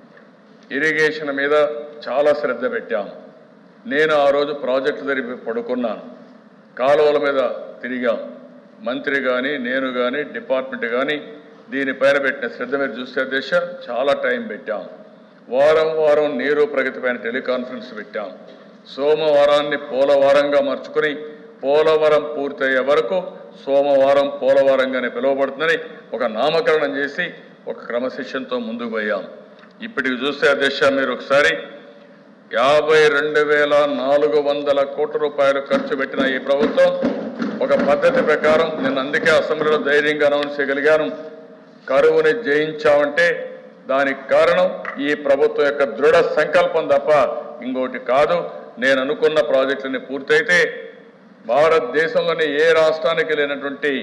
ఇరిగేషన్ మీద చాలా శ్రద్ధ పెట్టాం నేను ఆ రోజు ప్రాజెక్టు జరిపి పడుకున్నాను కాలువల మీద తిరిగాం మంత్రి కానీ నేను కానీ డిపార్ట్మెంట్ కానీ దీనిపైన పెట్టిన శ్రద్ధ మీరు చూస్తే దిశ చాలా టైం పెట్టాం వారం వారం నీరు ప్రగతి పైన టెలికాన్ఫరెన్స్ పెట్టాం సోమవారాన్ని పోలవారంగా మార్చుకుని పోలవరం పూర్తయ్యే వరకు సోమవారం పోలవరంగానే పిలువబడుతుందని ఒక నామకరణం చేసి ఒక క్రమశిక్షణతో ముందుకు పోయాం ఇప్పటికి చూస్తే అధ్యక్ష మీరు ఒకసారి యాభై రెండు వేల నాలుగు వందల కోట్ల రూపాయలు ఖర్చు పెట్టిన ఈ ప్రభుత్వం ఒక పద్ధతి ప్రకారం నేను అందుకే అసెంబ్లీలో ధైర్యంగా అనౌన్స్ చేయగలిగాను కరువుని జయించామంటే దానికి కారణం ఈ ప్రభుత్వం యొక్క దృఢ సంకల్పం తప్ప ఇంకోటి కాదు నేను అనుకున్న ప్రాజెక్టులని పూర్తయితే భారతదేశంలోని ఏ రాష్ట్రానికి లేనటువంటి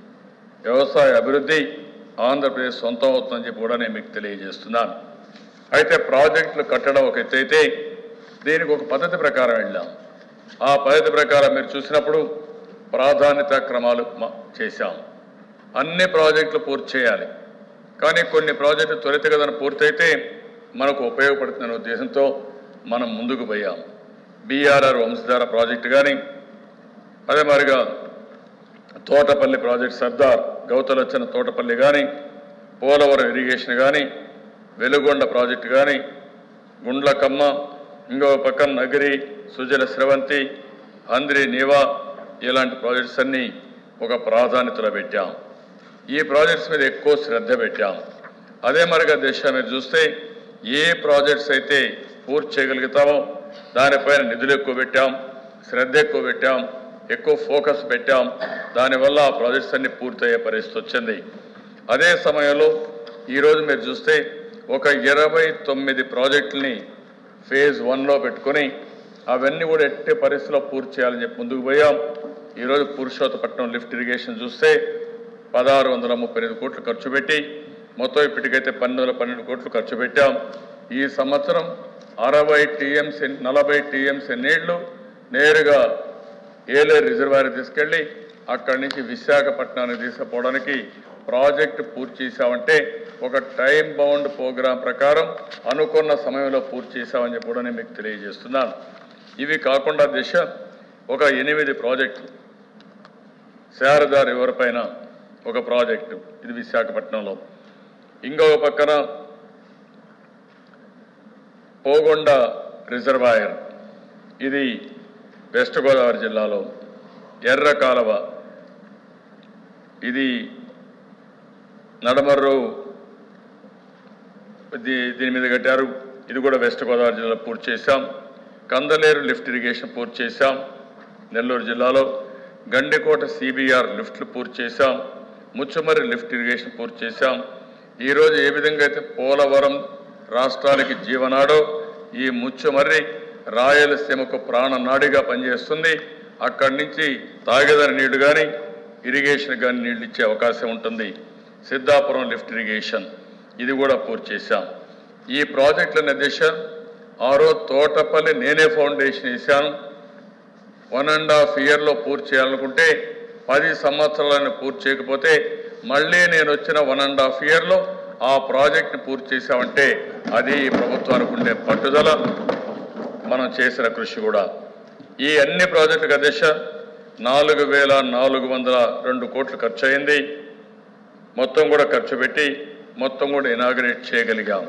వ్యవసాయ అభివృద్ధి ఆంధ్రప్రదేశ్ సొంతం అవుతుందని చెప్పి కూడా నేను మీకు తెలియజేస్తున్నాను అయితే ప్రాజెక్టులు కట్టడం ఒక ఎత్తు అయితే దీనికి ఒక పద్ధతి ప్రకారం వెళ్ళాం ఆ పద్ధతి ప్రకారం మీరు చూసినప్పుడు ప్రాధాన్యత క్రమాలు మ- చేశాం అన్ని ప్రాజెక్టులు పూర్తి చేయాలి కానీ కొన్ని ప్రాజెక్టులు త్వరితగతిన పూర్తయితే మనకు ఉపయోగపడుతుందనే ఉద్దేశంతో మనం ముందుకు పోయాం బీఆర్ఆర్ వంశధార ప్రాజెక్టు కానీ అదే మరిగా తోటపల్లి ప్రాజెక్ట్ సర్దార్ గౌతలొచ్చిన తోటపల్లి కానీ పోలవరం ఇరిగేషన్ కానీ వెలుగొండ ప్రాజెక్టు కానీ గుండ్లకమ్మ ఇంకో పక్కన నగరి సుజల స్రవంతి అంద్రి నీవా ఇలాంటి ప్రాజెక్ట్స్ అన్నీ ఒక ప్రాధాన్యతలో పెట్టాం ఈ ప్రాజెక్ట్స్ మీద ఎక్కువ శ్రద్ధ పెట్టాం అదే మరిగా దిశ మీరు చూస్తే ఏ ప్రాజెక్ట్స్ అయితే పూర్తి చేయగలుగుతామో దానిపైన నిధులు ఎక్కువ పెట్టాం శ్రద్ధ ఎక్కువ పెట్టాం ఎక్కువ ఫోకస్ పెట్టాం దానివల్ల ఆ ప్రాజెక్ట్స్ అన్ని పూర్తయ్యే పరిస్థితి వచ్చింది అదే సమయంలో ఈరోజు మీరు చూస్తే ఒక ఇరవై తొమ్మిది ప్రాజెక్టుల్ని ఫేజ్ వన్లో పెట్టుకొని అవన్నీ కూడా ఎట్టి పరిస్థితిలో పూర్తి చేయాలని చెప్పి ముందుకు పోయాం ఈరోజు పురుషోత్తపట్నం లిఫ్ట్ ఇరిగేషన్ చూస్తే పదహారు వందల ముప్పై ఎనిమిది కోట్లు ఖర్చు పెట్టి మొత్తం ఇప్పటికైతే పన్నెండు వందల పన్నెండు కోట్లు ఖర్చు పెట్టాం ఈ సంవత్సరం అరవై టీఎంసీ నలభై టీఎంసీ నీళ్లు నేరుగా ఏలేరు రిజర్వాయర్ తీసుకెళ్లి అక్కడి నుంచి విశాఖపట్నానికి తీసుకుపోవడానికి ప్రాజెక్టు పూర్తి చేశామంటే ఒక టైం బౌండ్ ప్రోగ్రాం ప్రకారం అనుకున్న సమయంలో పూర్తి చేశామని చెప్పి కూడా నేను మీకు తెలియజేస్తున్నాను ఇవి కాకుండా దిశ ఒక ఎనిమిది ప్రాజెక్టులు శారదా రివర్ పైన ఒక ప్రాజెక్టు ఇది విశాఖపట్నంలో ఇంకొక పక్కన పోగొండ రిజర్వాయర్ ఇది వెస్ట్ గోదావరి జిల్లాలో ఎర్ర కాలువ ఇది నడమర్రు దీ- దీని మీద కట్టారు ఇది కూడా వెస్ట్ గోదావరి జిల్లాలో పూర్తి చేశాం కందలేరు లిఫ్ట్ ఇరిగేషన్ పూర్తి చేశాం నెల్లూరు జిల్లాలో గండికోట సిబిఆర్ లిఫ్ట్లు పూర్తి చేశాం ముచ్చుమర్రి లిఫ్ట్ ఇరిగేషన్ పూర్తి చేశాం ఈరోజు ఏ విధంగా అయితే పోలవరం రాష్ట్రానికి జీవనాడో ఈ ముచ్చుమర్రి రాయలసీమకు ప్రాణనాడిగా పనిచేస్తుంది అక్కడి నుంచి తాగేదాని నీళ్లు కానీ ఇరిగేషన్ కానీ నీళ్లు ఇచ్చే అవకాశం ఉంటుంది సిద్ధాపురం లిఫ్ట్ ఇరిగేషన్ ఇది కూడా పూర్తి చేశాం ఈ ప్రాజెక్టుల దిశ ఆరో తోటపల్లి నేనే ఫౌండేషన్ వేశాను వన్ అండ్ హాఫ్ ఇయర్లో పూర్తి చేయాలనుకుంటే పది సంవత్సరాలను పూర్తి చేయకపోతే మళ్ళీ నేను వచ్చిన వన్ అండ్ హాఫ్ ఇయర్లో ఆ ప్రాజెక్ట్ని పూర్తి చేశామంటే అది ఈ ప్రభుత్వానికి ఉండే పట్టుదల మనం చేసిన కృషి కూడా ఈ అన్ని ప్రాజెక్టులకు దిశ నాలుగు వేల నాలుగు వందల రెండు కోట్లు ఖర్చు అయింది మొత్తం కూడా ఖర్చు పెట్టి మొత్తం కూడా ఇనాగరేట్ చేయగలిగాం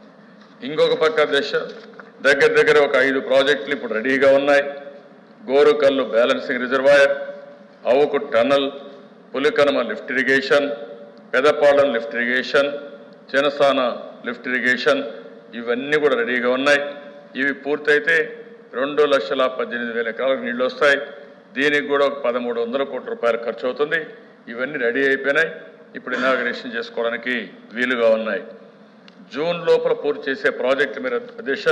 ఇంకొక పక్క దశ దగ్గర దగ్గర ఒక ఐదు ప్రాజెక్టులు ఇప్పుడు రెడీగా ఉన్నాయి Gorakallu balancing reservoir Owk tunnel Pulikanuma lift irrigation Pedapalem lift irrigation Chinasana lift irrigation ఇవన్నీ కూడా రెడీగా ఉన్నాయి ఇవి పూర్తయితే రెండు లక్షల పద్దెనిమిది వేల ఎకరాలకు నీళ్లు వస్తాయి దీనికి కూడా ఒక పదమూడు వందల కోట్ల రూపాయలు ఖర్చు అవుతుంది ఇవన్నీ రెడీ అయిపోయినాయి ఇప్పుడు ఇనాగరేషన్ చేసుకోవడానికి వీలుగా ఉన్నాయి జూన్ లోపల పూర్తి చేసే ప్రాజెక్టు మీరు దిశ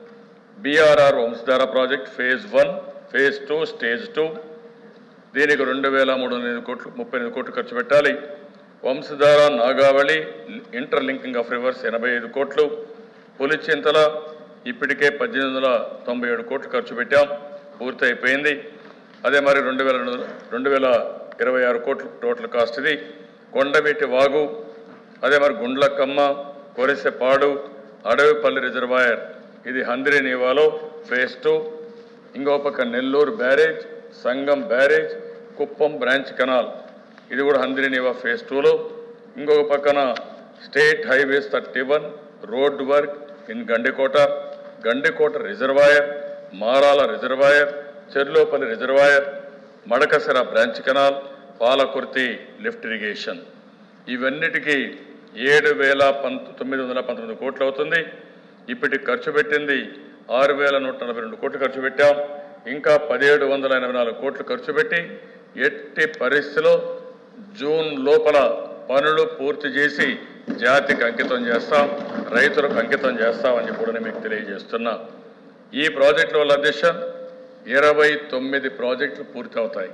BRR Vamsadhara project phase one phase two stage two దీనికి రెండు వేల మూడు వందల ఎనిమిది కోట్లు ముప్పై ఎనిమిది కోట్లు ఖర్చు పెట్టాలి Vamsadhara Nagavali inter linking of rivers ఎనభై ఐదు కోట్లు పులిచింతల ఇప్పటికే పద్దెనిమిది వందల తొంభై ఏడు కోట్లు ఖర్చు పెట్టాం పూర్తి అయిపోయింది అదే మరి రెండు వేల రెండు వేల ఇరవై ఆరు కోట్లు టోటల్ కాస్ట్ ఇది కొండవీటి వాగు అదే మరి గుండ్లకమ్మ కొరిసెపాడు అడవిపల్లి రిజర్వాయర్ ఇది హంద్రి నీవాలో ఫేజ్ టూ ఇంకో పక్క Nellore barrage Sangam barrage Kuppam branch canal ఇది కూడా హంద్రినీవా ఫేజ్ టూలో ఇంకొక పక్కన state highways thirty one road work in Gandikota Gandikota reservoir Marala reservoir Cherlopalli reservoir Madakasira branch canal Palakurthi lift irrigation ఇవన్నిటికీ ఏడు వేల పంత తొమ్మిది వందల పంతొమ్మిది కోట్లు అవుతుంది ఇప్పటికి ఖర్చు పెట్టింది ఆరు వేల నూట నలభై రెండు కోట్లు ఖర్చు పెట్టాం ఇంకా పదిహేడు వందల ఎనభై నాలుగు కోట్లు ఖర్చు పెట్టి ఎట్టి పరిస్థితిలో జూన్ లోపల పనులు పూర్తి చేసి జాతికి అంకితం చేస్తాం రైతులకు అంకితం చేస్తామని కూడా నేను మీకు తెలియజేస్తున్నా ఈ ప్రాజెక్టుల వల్ల దిశ ఇరవై తొమ్మిది ప్రాజెక్టులు పూర్తి అవుతాయి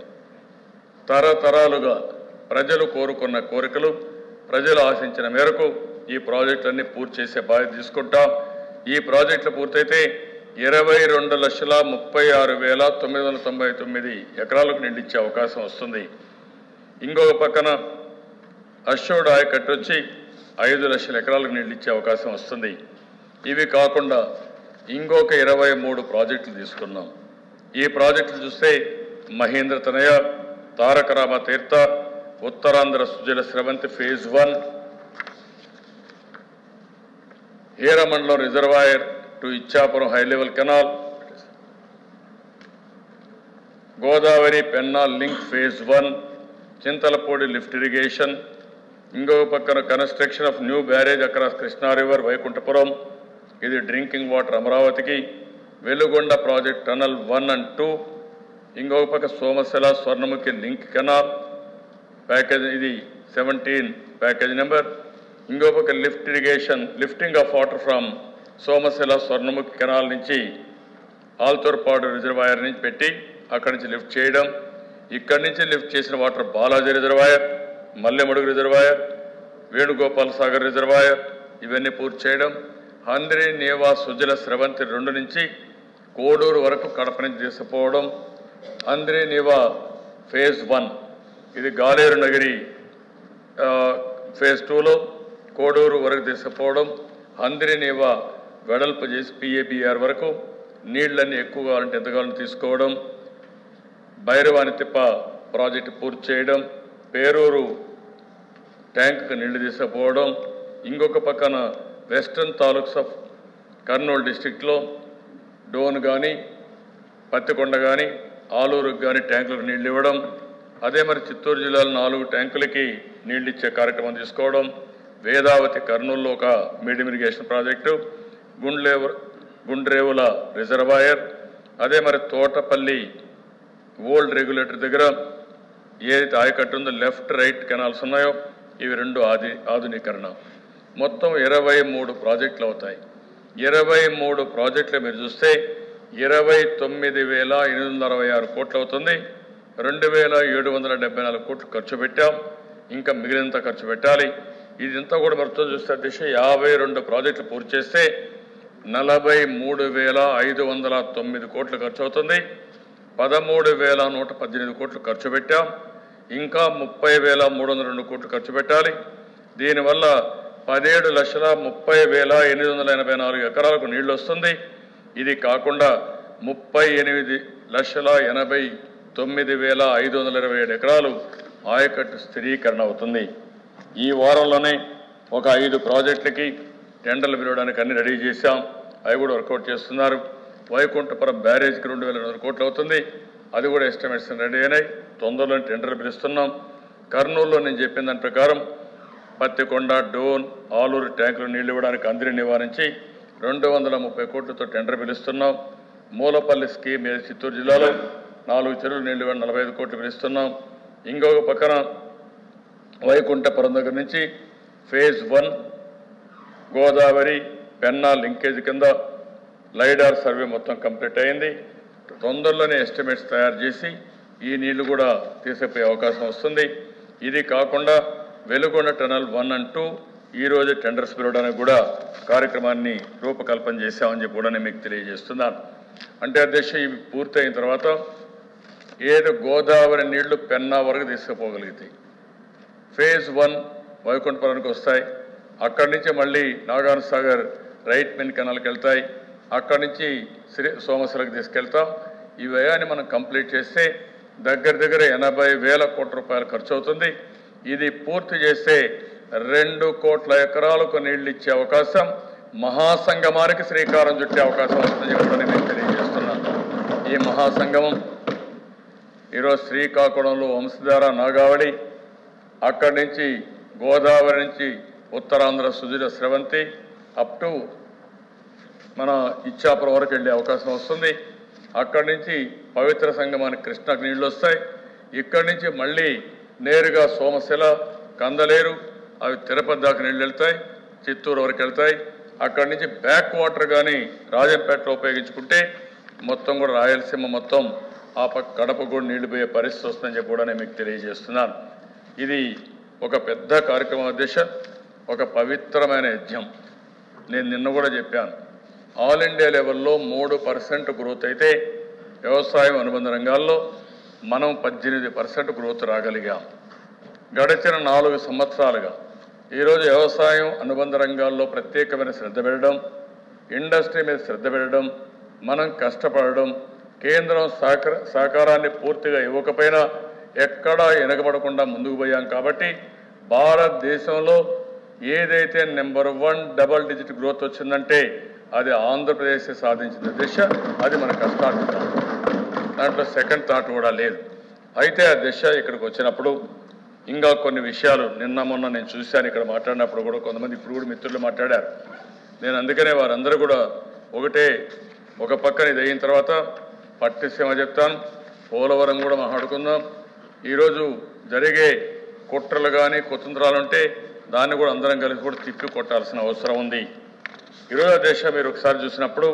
తరతరాలుగా ప్రజలు కోరుకున్న కోరికలు ప్రజలు ఆశించిన మేరకు ఈ ప్రాజెక్టులన్నీ పూర్తి చేసే బాధ్యత తీసుకుంటాం ఈ ప్రాజెక్టులు పూర్తయితే ఇరవై రెండు లక్షల ముప్పై ఆరు వేల తొమ్మిది వందల తొంభై తొమ్మిది ఎకరాలకు నిండిచ్చే అవకాశం వస్తుంది ఇంకొక పక్కన అశోడ్ ఆయకట్టు వచ్చి ఐదు లక్షల ఎకరాలకు నిండిచ్చే అవకాశం వస్తుంది ఇవి కాకుండా ఇంకొక ఇరవై మూడు ప్రాజెక్టులు తీసుకున్నాం ఈ ప్రాజెక్టులు చూస్తే మహేంద్ర తనయ Taraka Rama Teertha Uttarandhra Sujala Sravanthi phase one Hiramandalam reservoir to Ichchapuram high level canal Godavari పెన్నాల్ link phase one Chintalapudi lift irrigation ఇంకొక పక్కన construction of new barrage across Krishna river Vaikunthapuram ఇది డ్రింకింగ్ వాటర్ అమరావతికి Veligonda project tunnel one and two ఇంకొక పక్క Somasila Swarnamukhi link canal package ఇది సెవెంటీన్ ప్యాకేజ్ నెంబర్ ఇంకో పక్క lift irrigation lifting of water from Somasila Swarnamukhi canal నుంచి ఆల్తోర్పాడు రిజర్వాయర్ నుంచి పెట్టి అక్కడి నుంచి లిఫ్ట్ చేయడం ఇక్కడి నుంచి లిఫ్ట్ చేసిన water Balaji reservoir Mallemadugu reservoir Venugopal Sagar reservoir ఇవన్నీ పూర్తి చేయడం హంద్రి నేవా సుజల స్రవంతి రెండు నుంచి కోడూరు వరకు కడప నుంచి తీసుకుపోవడం హంద్రి నేవా ఫేజ్ వన్ ఇది గాలేరు నగరి ఆ, ఫేజ్ టూలో కోడూరు వరకు తీసుకుపోవడం హందిరినీవ వెడల్పు చేసి పిఏబిఆర్ వరకు నీళ్ళన్నీ ఎక్కువ కావాలంటే ఎంత కావాలంటే తీసుకోవడం భైరవాని తిప్ప ప్రాజెక్టు పూర్తి చేయడం పేరూరు ట్యాంకుకు నీళ్లు తీసుకుపోవడం ఇంకొక పక్కన వెస్ట్రన్ తాలూక్స్ ఆఫ్ కర్నూలు డిస్టిక్లో డోన్ కానీ పత్తికొండ కానీ ఆలూరుకు కానీ ట్యాంకులకు నీళ్లు ఇవ్వడం అదే మరి చిత్తూరు జిల్లాలో నాలుగు ట్యాంకులకి నీళ్లు ఇచ్చే కార్యక్రమం తీసుకోవడం వేదావతి కర్నూలులో ఒక మీడియం ఇరిగేషన్ ప్రాజెక్టు గుండ్లేవు గుండ్రేవుల రిజర్వాయర్ అదే మరి తోటపల్లి ఓల్డ్ రెగ్యులేటర్ దగ్గర ఏదైతే ఆయకట్టు ఉందో లెఫ్ట్ రైట్ కెనాల్స్ ఉన్నాయో ఇవి రెండు ఆది ఆధునీకరణ మొత్తం ఇరవై మూడు ప్రాజెక్టులు అవుతాయి ఇరవై మూడు ప్రాజెక్టులు మీరు చూస్తే ఇరవై తొమ్మిది వేల ఎనిమిది వందల అరవై ఆరు కోట్లు అవుతుంది రెండు వేల ఏడు వందల డెబ్బై నాలుగు కోట్లు ఖర్చు పెట్టాం ఇంకా మిగిలినంత ఖర్చు పెట్టాలి ఇదంతా కూడా మొత్తం చూస్తే దిశ యాభై రెండు ప్రాజెక్టులు పూర్తి చేస్తే నలభై మూడు వేల ఐదు వందల తొమ్మిది కోట్లు ఖర్చు అవుతుంది పదమూడు వేల నూట పద్దెనిమిది కోట్లు ఖర్చు పెట్టాం ఇంకా ముప్పై వేల మూడు వందల రెండు కోట్లు ఖర్చు పెట్టాలి దీనివల్ల పదిహేడు లక్షల ముప్పై వేల ఎనిమిది వందల ఎనభై నాలుగు ఎకరాలకు నీళ్లు వస్తుంది ఇది కాకుండా ముప్పై ఎనిమిది లక్షల ఎనభై తొమ్మిది వేల ఐదు వందల ఇరవై ఏడు ఎకరాలు ఆయకట్టు స్థిరీకరణ అవుతుంది ఈ వారంలోనే ఒక ఐదు ప్రాజెక్టులకి టెండర్లు పిలవడానికి అన్ని రెడీ చేశాం అవి కూడా వర్కౌట్ చేస్తున్నారు వైకుంఠపురం బ్యారేజ్కి రెండు వేల ఎనిమిది కోట్లు అవుతుంది అది కూడా ఎస్టిమేట్స్ రెడీ అయినాయి తొందరలో టెండర్లు పిలుస్తున్నాం కర్నూలులో నేను చెప్పిన దాని ప్రకారం పత్తికొండ డోన్ ఆలూరు ట్యాంకులు నీళ్లు ఇవ్వడానికి అందరి నివారించి రెండు వందల ముప్పై కోట్లతో టెండర్ పిలుస్తున్నాం మూలపల్లి స్కీమ్ ఏది చిత్తూరు జిల్లాలో నాలుగు చెరువులు నీళ్లు ఇవ్వడానికి నలభై ఐదు కోట్లు పిలుస్తున్నాం ఇంకొక పక్కన వైకుంఠపురం దగ్గర నుంచి phase one Godavari Penna linkage కింద లైడార్ సర్వే మొత్తం కంప్లీట్ అయింది తొందరలోనే ఎస్టిమేట్స్ తయారు చేసి ఈ నీళ్లు కూడా తీసుకుపోయే అవకాశం వస్తుంది ఇది కాకుండా Veligonda tunnel one and two ఈ రోజు టెండర్స్ పిలవడానికి కూడా కార్యక్రమాన్ని రూపకల్పన చేశామని చెప్పి కూడా నేను మీకు తెలియజేస్తున్నాను అంటే అధ్యక్ష ఇవి పూర్తయిన తర్వాత ఏదో గోదావరి నీళ్లు పెన్నా వరకు తీసుకుపోగలుగుతాయి ఫేజ్ వన్ వైకుంఠపురానికి వస్తాయి అక్కడి నుంచి మళ్ళీ నాగార్ సాగర్ రైట్ మెన్ కెనాల్కి వెళ్తాయి అక్కడి నుంచి శ్రీ సోమశిలకు తీసుకెళ్తాం ఇవయాన్ని మనం కంప్లీట్ చేస్తే దగ్గర దగ్గర ఎనభై వేల కోట్ల రూపాయలు ఖర్చు అవుతుంది ఇది పూర్తి చేస్తే రెండు కోట్ల ఎకరాలకు నీళ్లు ఇచ్చే అవకాశం మహాసంగమానికి శ్రీకారం చుట్టే అవకాశం వస్తుందని చెప్పడం నేను తెలియజేస్తున్నాను ఈ మహాసంగమం ఈరోజు శ్రీకాకుళంలో వంశధార నాగావళి అక్కడి నుంచి గోదావరి నుంచి ఉత్తరాంధ్ర సుజల స్రవంతి అప్ టు మన ఇచ్చాపురం వరకు వెళ్ళే అవకాశం వస్తుంది అక్కడి నుంచి పవిత్ర సంగమానికి కృష్ణకు నీళ్లు వస్తాయి ఇక్కడి నుంచి మళ్ళీ నేరుగా సోమశిల కందలేరు అవి తిరుపతి దాకా నీళ్ళు వెళ్తాయి చిత్తూరు వరకు వెళ్తాయి అక్కడి నుంచి బ్యాక్ వాటర్ కానీ రాజంపేటలో ఉపయోగించుకుంటే మొత్తం కూడా రాయలసీమ మొత్తం ఆ పక్క కడప కూడా నీళ్లు పోయే పరిస్థితి వస్తుందని చెప్పి కూడా నేను మీకు తెలియజేస్తున్నాను ఇది ఒక పెద్ద కార్యక్రమం దిశ ఒక పవిత్రమైన యజ్ఞం నేను నిన్న కూడా చెప్పాను ఆల్ ఇండియా లెవెల్లో మూడు పర్సెంట్ గ్రోత్ అయితే వ్యవసాయం అనుబంధ రంగాల్లో మనం పద్దెనిమిది పర్సెంట్ గ్రోత్ రాగలిగాం గడిచిన నాలుగు సంవత్సరాలుగా ఈరోజు వ్యవసాయం అనుబంధ రంగాల్లో ప్రత్యేకమైన శ్రద్ధ పెట్టడం ఇండస్ట్రీ మీద శ్రద్ధ పెట్టడం మనం కష్టపడడం కేంద్రం సహకార సహకారాన్ని పూర్తిగా ఇవ్వకపోయినా ఎక్కడా వెనకబడకుండా ముందుకు పోయాం కాబట్టి భారతదేశంలో ఏదైతే number one double digit growth వచ్చిందంటే అది ఆంధ్రప్రదేశ్ సాధించిన దిశ అది మన కష్టార్జితం దాంట్లో సెకండ్ థాట్ కూడా లేదు అయితే ఆ దిశ ఇక్కడికి వచ్చినప్పుడు ఇంకా కొన్ని విషయాలు నిన్న మొన్న నేను చూశాను ఇక్కడ మాట్లాడినప్పుడు కూడా కొంతమంది ఇప్పుడు కూడా మిత్రులు మాట్లాడారు నేను అందుకనే వారందరూ కూడా ఒకటే ఒక పక్కన ఇది అయిన తర్వాత పట్టిసీమ చెప్తాను పోలవరం కూడా మాట్లాడుకుందాం ఈరోజు జరిగే కుట్రలు కానీ కుతంత్రాలు ఉంటే దాన్ని కూడా అందరం కలిసి కూడా తిప్పి కొట్టాల్సిన అవసరం ఉంది ఈరోజు దేశ మీరు ఒకసారి చూసినప్పుడు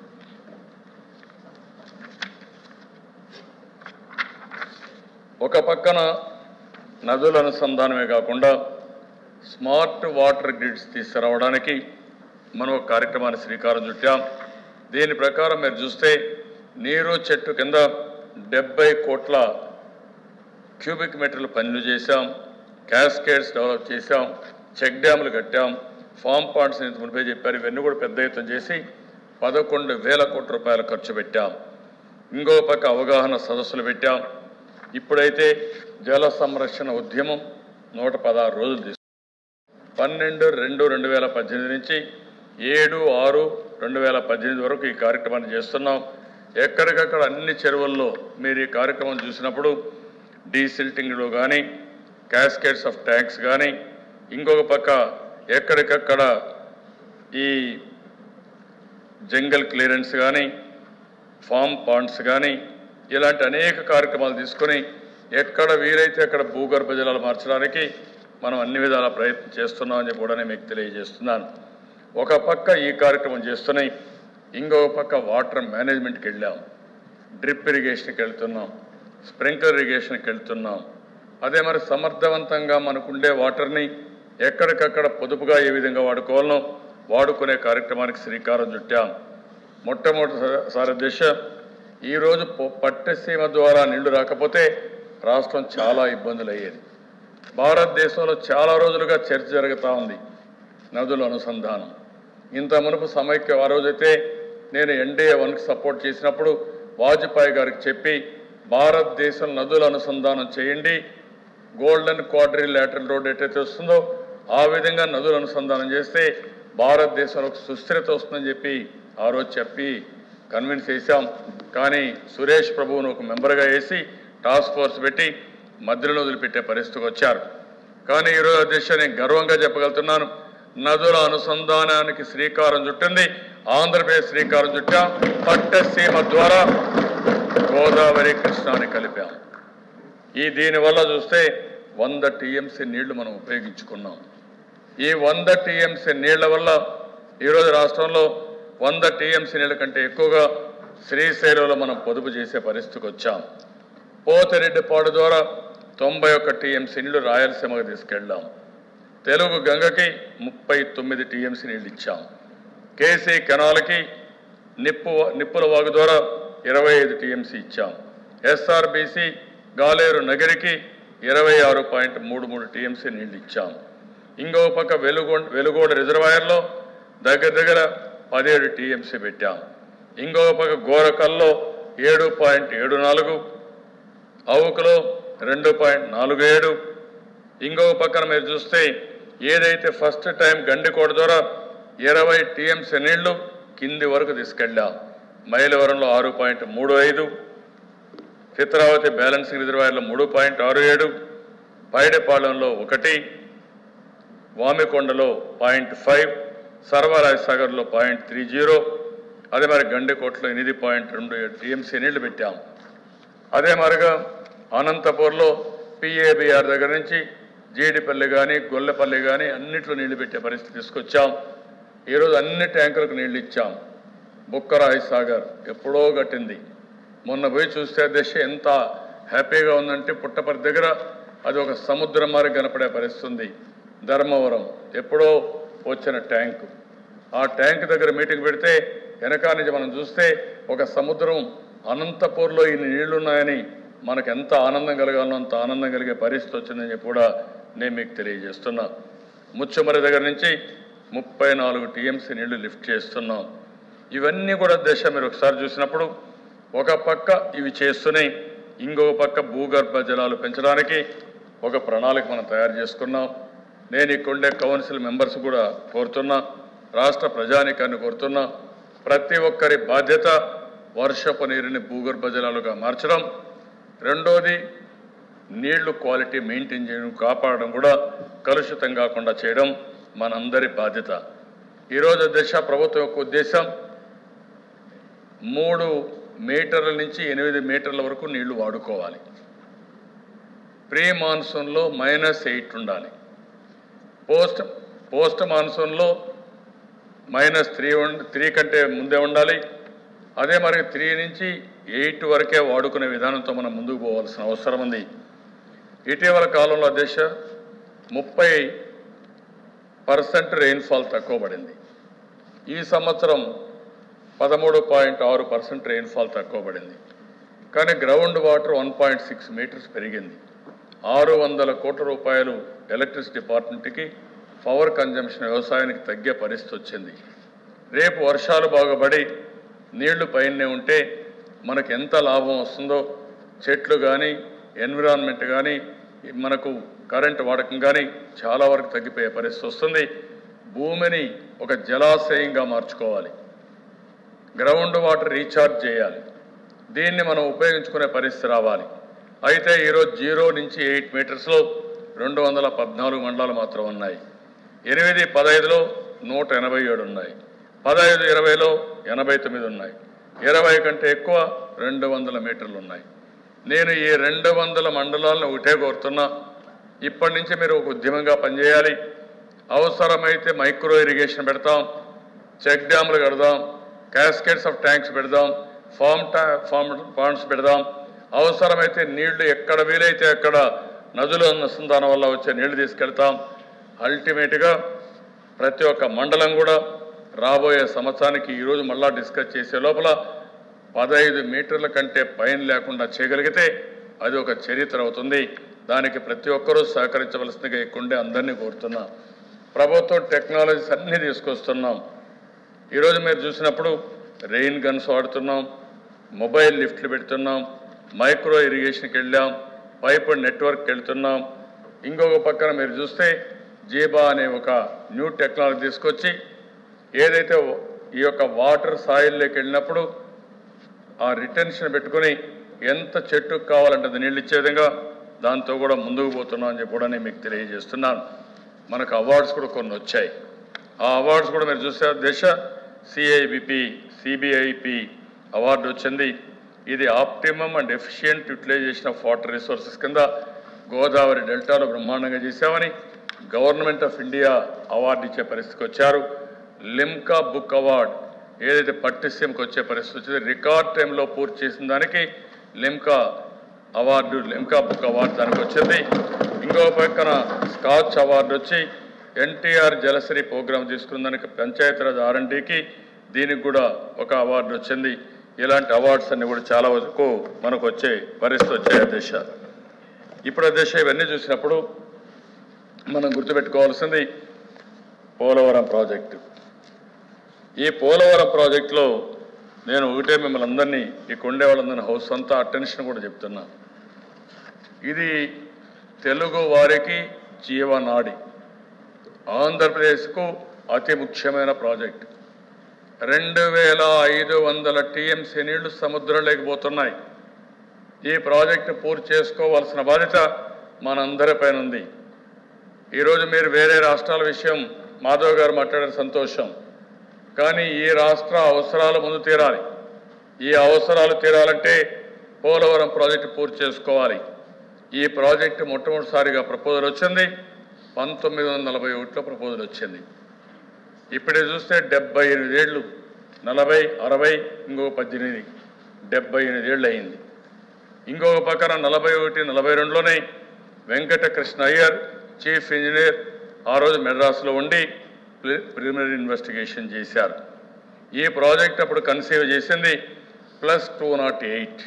ఒక పక్కన నదుల అనుసంధానమే కాకుండా స్మార్ట్ వాటర్ గ్రిడ్స్ తీసుకురావడానికి మనం ఒక కార్యక్రమాన్ని శ్రీకారం చుట్టాం దీని ప్రకారం మీరు చూస్తే నీరు చెట్టు కింద డెబ్బై కోట్ల క్యూబిక్ మీటర్లు పనులు చేశాం క్యాస్కేడ్స్ డెవలప్ చేశాం చెక్ డ్యాములు కట్టాం ఫామ్ పాండ్స్ ఇంత మునిపే చెప్పారు ఇవన్నీ కూడా పెద్ద ఎత్తున చేసి పదకొండు వేల కోట్ల రూపాయలు ఖర్చు పెట్టాం ఇంకో పక్క అవగాహన సదస్సులు పెట్టాం ఇప్పుడైతే జల సంరక్షణ ఉద్యమం నూట పదహారు రోజులు తీసుకు పన్నెండు రెండు రెండు వేల పద్దెనిమిది నుంచి ఏడు ఆరు రెండు వేల పద్దెనిమిది వరకు ఈ కార్యక్రమాన్ని చేస్తున్నాం ఎక్కడికక్కడ అన్ని చెరువుల్లో మీరు ఈ కార్యక్రమం చూసినప్పుడు డీసిల్టింగ్లో కానీ క్యాస్కేట్స్ ఆఫ్ ట్యాంక్స్ కానీ ఇంకొక పక్క ఎక్కడికక్కడ ఈ జంగల్ క్లియరెన్స్ కానీ ఫామ్ పాండ్స్ కానీ ఇలాంటి అనేక కార్యక్రమాలు తీసుకొని ఎక్కడ వీలైతే అక్కడ భూగర్భ జలాలు మార్చడానికి మనం అన్ని విధాల ప్రయత్నం చేస్తున్నామని చెప్పి కూడా నేను మీకు తెలియజేస్తున్నాను ఒక పక్క ఈ కార్యక్రమం చేస్తున్నాయి ఇంకొక పక్క వాటర్ మేనేజ్మెంట్కి వెళ్ళాం డ్రిప్ ఇరిగేషన్కి వెళ్తున్నాం స్ప్రింక్లర్ ఇరిగేషన్కి వెళ్తున్నాం అదే మరి సమర్థవంతంగా మనకుండే వాటర్ని ఎక్కడికక్కడ పొదుపుగా ఏ విధంగా వాడుకోవాలనో వాడుకునే కార్యక్రమానికి శ్రీకారం చుట్టాం మొట్టమొదటిసారి దిశ ఈరోజు పొ- పట్టసీమ ద్వారా నీళ్లు రాకపోతే రాష్ట్రం చాలా ఇబ్బందులు అయ్యేది భారతదేశంలో చాలా రోజులుగా చర్చ జరుగుతూ ఉంది నదుల అనుసంధానం ఇంత మునుపు సమైక్య ఆ రోజైతే నేను ఎన్డీఏ వన్కి సపోర్ట్ చేసినప్పుడు వాజ్పేయి గారికి చెప్పి భారతదేశం నదుల అనుసంధానం చేయండి గోల్డెన్ క్వార్టరీ లాటరల్ రోడ్ ఎట్టయితే వస్తుందో ఆ విధంగా నదుల అనుసంధానం చేస్తే భారతదేశంలో ఒక సుస్థిరత వస్తుందని చెప్పి ఆ రోజు చెప్పి కన్విన్స్ చేశాం కానీ సురేష్ ప్రభువును ఒక మెంబర్గా వేసి టాస్క్ ఫోర్స్ పెట్టి మధ్యలో వదిలిపెట్టే పరిస్థితికి వచ్చారు కానీ ఈరోజు అధ్యక్ష నేను గర్వంగా చెప్పగలుగుతున్నాను నదుల అనుసంధానానికి శ్రీకారం చుట్టింది ఆంధ్రప్రదేశ్ శ్రీకారం చుట్టాం పట్టసీమ ద్వారా గోదావరి కృష్ణాని కలిపాం ఈ దీనివల్ల చూస్తే వంద టీఎంసీ నీళ్లు మనం ఉపయోగించుకున్నాం ఈ వంద టీఎంసీ నీళ్ల వల్ల ఈరోజు రాష్ట్రంలో వంద టీఎంసీ నీళ్ళ కంటే ఎక్కువగా శ్రీశైలంలో మనం పొదుపు చేసే పరిస్థితికి వచ్చాం పోతిరెడ్డిపాడు ద్వారా తొంభై ఒక్క టీఎంసీ నీళ్లు రాయలసీమకు తీసుకెళ్ళాం తెలుగు గంగకి ముప్పై తొమ్మిది టీఎంసీ నీళ్ళు ఇచ్చాం కేసీ కెనాల్కి నిప్పు నిప్పుల వాగు ద్వారా ఇరవై ఐదు టీఎంసీ ఇచ్చాం ఎస్ఆర్బీసీ గాలేరు నగరికి ఇరవై ఆరు పాయింట్ మూడు మూడు టీఎంసీ నీళ్లు ఇచ్చాం ఇంకో పక్క వెలుగొండ వెలుగోడ రిజర్వాయర్లో దగ్గర దగ్గర పదిహేడు టీఎంసీ పెట్టాం ఇంకో పక్క గోరకల్లో ఏడు పాయింట్ ఏడు నాలుగు అవుకులో రెండు పాయింట్ నాలుగు ఏడు ఇంకొక పక్కన మీరు చూస్తే ఏదైతే ఫస్ట్ టైం గండికోట ద్వారా ఇరవై టీఎంసీ నీళ్లు కింది వరకు తీసుకెళ్ళాం మైలవరంలో ఆరు పాయింట్ మూడు ఐదు చిత్రావతి బ్యాలెన్సింగ్ రిజర్వాయర్లో మూడు పాయింట్ ఆరు ఏడు పైడపాలెంలో ఒకటి వామికొండలో పాయింట్ ఫైవ్ సర్వరాజ్ సాగర్లో పాయింట్ త్రీ జీరో అదే మరి గండికోటలో ఎనిమిది పాయింట్ రెండు ఏడు టీఎంసీ నీళ్లు పెట్టాం అదే మరిగా అనంతపూర్లో పిఏబిఆర్ దగ్గర నుంచి జీడిపల్లి కానీ గొల్లపల్లి కానీ అన్నిట్లో నీళ్లు పెట్టే పరిస్థితి తీసుకొచ్చాం ఈరోజు అన్ని ట్యాంకులకు నీళ్లు ఇచ్చాం బుక్కరాయి సాగర్ ఎప్పుడో కట్టింది మొన్న పోయి చూస్తే దశ ఎంత హ్యాపీగా ఉందంటే పుట్టపర్తి దగ్గర అది ఒక సముద్రం మారి కనపడే పరిస్థితి ఉంది ధర్మవరం ఎప్పుడో వచ్చిన ట్యాంకు ఆ ట్యాంక్ దగ్గర మీటింగ్ పెడితే వెనకా నుంచి మనం చూస్తే ఒక సముద్రం అనంతపూర్లో ఇన్ని నీళ్లున్నాయని మనకు ఎంత ఆనందం కలగాలో అంత ఆనందం కలిగే పరిస్థితి వచ్చిందని చెప్పి కూడా నేను మీకు తెలియజేస్తున్నా ముచ్చమరి దగ్గర నుంచి ముప్పై నాలుగు టీఎంసీ నీళ్లు లిఫ్ట్ చేస్తున్నాం ఇవన్నీ కూడా దశ మీరు ఒకసారి చూసినప్పుడు ఒక పక్క ఇవి చేస్తున్నాయి ఇంకొక పక్క భూగర్భ జలాలు పెంచడానికి ఒక ప్రణాళిక మనం తయారు చేసుకున్నాం నేను ఇక్కడుండే కౌన్సిల్ మెంబర్స్ కూడా కోరుతున్నా రాష్ట్ర ప్రజానికాన్ని కోరుతున్నా ప్రతి ఒక్కరి బాధ్యత వర్షపు నీరుని భూగర్భ జలాలుగా మార్చడం రెండోది నీళ్లు క్వాలిటీ మెయింటైన్ చేయడం కాపాడడం కూడా కలుషితం కాకుండా చేయడం మనందరి బాధ్యత ఈరోజు దశ ప్రభుత్వం యొక్క ఉద్దేశం మూడు మీటర్ల నుంచి ఎనిమిది మీటర్ల వరకు నీళ్లు వాడుకోవాలి ప్రీ మాన్సూన్లో మైనస్ ఎయిట్ ఉండాలి పోస్ట్ పోస్ట్ మాన్సూన్లో మైనస్ త్రీ త్రీ కంటే ముందే ఉండాలి అదే మరి త్రీ నుంచి ఎయిట్ వరకే వాడుకునే విధానంతో మనం ముందుకు పోవాల్సిన అవసరం ఉంది ఇటీవల కాలంలో దేశ ముప్పై పర్సెంట్ రెయిన్ఫాల్ తక్కువ పడింది ఈ సంవత్సరం పదమూడు పాయింట్ ఆరు పర్సెంట్ రెయిన్ఫాల్ తక్కువ పడింది కానీ ground water one point six metres పెరిగింది ఆరు వందల కోట్ల రూపాయలు ఎలక్ట్రిసిటీ డిపార్ట్మెంట్కి పవర్ కన్జంప్షన్ వ్యవసాయానికి తగ్గే పరిస్థితి వచ్చింది రేపు వర్షాలు బాగుపడి నీళ్లు పైనే ఉంటే మనకు ఎంత లాభం వస్తుందో చెట్లు కానీ ఎన్విరాన్మెంట్ కానీ మనకు కరెంట్ వాడకం కానీ చాలా వరకు తగ్గిపోయే పరిస్థితి వస్తుంది భూమిని ఒక జలాశయంగా మార్చుకోవాలి గ్రౌండ్ వాటర్ రీఛార్జ్ చేయాలి దీన్ని మనం ఉపయోగించుకునే పరిస్థితి రావాలి అయితే ఈరోజు జీరో నుంచి ఎయిట్ మీటర్స్లో రెండు వందల పద్నాలుగు మండలాలు మాత్రం ఉన్నాయి ఎనిమిది పదహైదులో నూట ఎనభై ఏడు ఉన్నాయి పదహైదు ఇరవైలో ఎనభై తొమ్మిది ఉన్నాయి ఇరవై కంటే ఎక్కువ రెండు వందల మీటర్లు ఉన్నాయి నేను ఈ రెండు వందల మండలాలను ఒకటే కోరుతున్నా ఇప్పటి నుంచి మీరు ఒక ఉద్యమంగా పనిచేయాలి అవసరమైతే మైక్రో ఇరిగేషన్ పెడతాం చెక్ డ్యాములు కడదాం క్యాస్కెట్స్ ఆఫ్ ట్యాంక్స్ పెడదాం ఫామ్ టా ఫామ్ పాండ్స్ పెడదాం అవసరమైతే నీళ్లు ఎక్కడ వీలైతే అక్కడ నదుల అనుసంధానం వల్ల వచ్చే నీళ్లు తీసుకెళ్తాం అల్టిమేట్గా ప్రతి ఒక్క మండలం కూడా రాబోయే సంవత్సరానికి ఈరోజు మళ్ళా డిస్కస్ చేసే లోపల పదహైదు మీటర్ల కంటే పైన లేకుండా చేయగలిగితే అది ఒక చరిత్ర అవుతుంది దానికి ప్రతి ఒక్కరూ సహకరించవలసిందిగా ఇక్కడే అందరినీ కోరుతున్నా ప్రభుత్వం టెక్నాలజీస్ అన్నీ తీసుకొస్తున్నాం ఈరోజు మీరు చూసినప్పుడు రెయిన్ గన్స్ వాడుతున్నాం మొబైల్ లిఫ్ట్లు పెడుతున్నాం మైక్రో ఇరిగేషన్కి వెళ్ళాం పైప్ నెట్వర్క్కి వెళ్తున్నాం ఇంకొక పక్కన మీరు చూస్తే జీబా అనే ఒక న్యూ టెక్నాలజీ తీసుకొచ్చి ఏదైతే ఈ యొక్క వాటర్ సాయిల్లోకి వెళ్ళినప్పుడు ఆ రిటెన్షన్ పెట్టుకుని ఎంత చెట్టుకు కావాలంటే అది నీళ్ళు ఇచ్చే విధంగా దాంతో కూడా ముందుకు పోతున్నాం అని చెప్పి కూడా నేను మీకు తెలియజేస్తున్నాను మనకు అవార్డ్స్ కూడా కొన్ని వచ్చాయి ఆ అవార్డ్స్ కూడా మీరు చూసే దేశ సిఐబిపి సిబిఐపి అవార్డు వచ్చింది ఇది optimum and efficient utilisation of water resources కింద గోదావరి డెల్టాలో బ్రహ్మాండంగా చేశామని గవర్నమెంట్ ఆఫ్ ఇండియా అవార్డు ఇచ్చే పరిస్థితికి వచ్చారు లిమ్కా బుక్ అవార్డ్ ఏదైతే పట్టిసీమకి వచ్చే పరిస్థితి వచ్చింది రికార్డ్ టైంలో పూర్తి చేసిన దానికి Limca award Limca book award దానికి వచ్చింది ఇంకో పక్కన స్కాచ్ అవార్డు వచ్చి ఎన్టీఆర్ జలశ్రీ ప్రోగ్రాం తీసుకున్న దానికి పంచాయతీరాజ్ ఆర్ఎండ్కి దీనికి కూడా ఒక అవార్డు వచ్చింది ఇలాంటి అవార్డ్స్ అన్ని కూడా చాలా వరకు మనకు వచ్చే పరిస్థితి వచ్చే అధ్యక్ష ఇప్పుడు అధ్యక్ష ఇవన్నీ చూసినప్పుడు మనం గుర్తుపెట్టుకోవాల్సింది పోలవరం ప్రాజెక్టు ఈ పోలవరం ప్రాజెక్టులో నేను ఒకటే మిమ్మల్ని అందరినీ ఇక్కడ ఉండే వాళ్ళందరినీ హౌస్ అంతా అటెన్షన్ కూడా చెప్తున్నా ఇది తెలుగు వారికి జీవనాడి ఆంధ్రప్రదేశ్కు అతి ముఖ్యమైన ప్రాజెక్ట్ రెండు వేల ఐదు వందల టీఎంసీ నీళ్లు సముద్రంలోకి పోతున్నాయి ఈ ప్రాజెక్టు పూర్తి చేసుకోవాల్సిన బాధ్యత మనందరిపైన ఉంది ఈరోజు మీరు వేరే రాష్ట్రాల విషయం మాధవ్ గారు మాట్లాడారు సంతోషం కానీ ఈ రాష్ట్ర అవసరాలు ముందు తీరాలి ఈ అవసరాలు తీరాలంటే పోలవరం ప్రాజెక్టు పూర్తి చేసుకోవాలి ఈ ప్రాజెక్టు మొట్టమొదటిసారిగా ప్రపోజల్ వచ్చింది పంతొమ్మిది వందల నలభై ఒకటిలో ప్రపోజల్ వచ్చింది ఇప్పుడే చూస్తే డెబ్బై ఎనిమిదేళ్ళు నలభై అరవై ఇంకొక పద్దెనిమిది డెబ్బై ఎనిమిదేళ్ళు అయింది ఇంకొక పక్కన నలభై ఒకటి నలభై రెండులోనే వెంకటకృష్ణ అయ్యర్ చీఫ్ ఇంజనీర్ ఆ రోజు మెడ్రాస్లో ఉండి ప్రిలిమినరీ ఇన్వెస్టిగేషన్ చేశారు ఈ ప్రాజెక్ట్ అప్పుడు కన్సీవ్ చేసింది plus two naught eight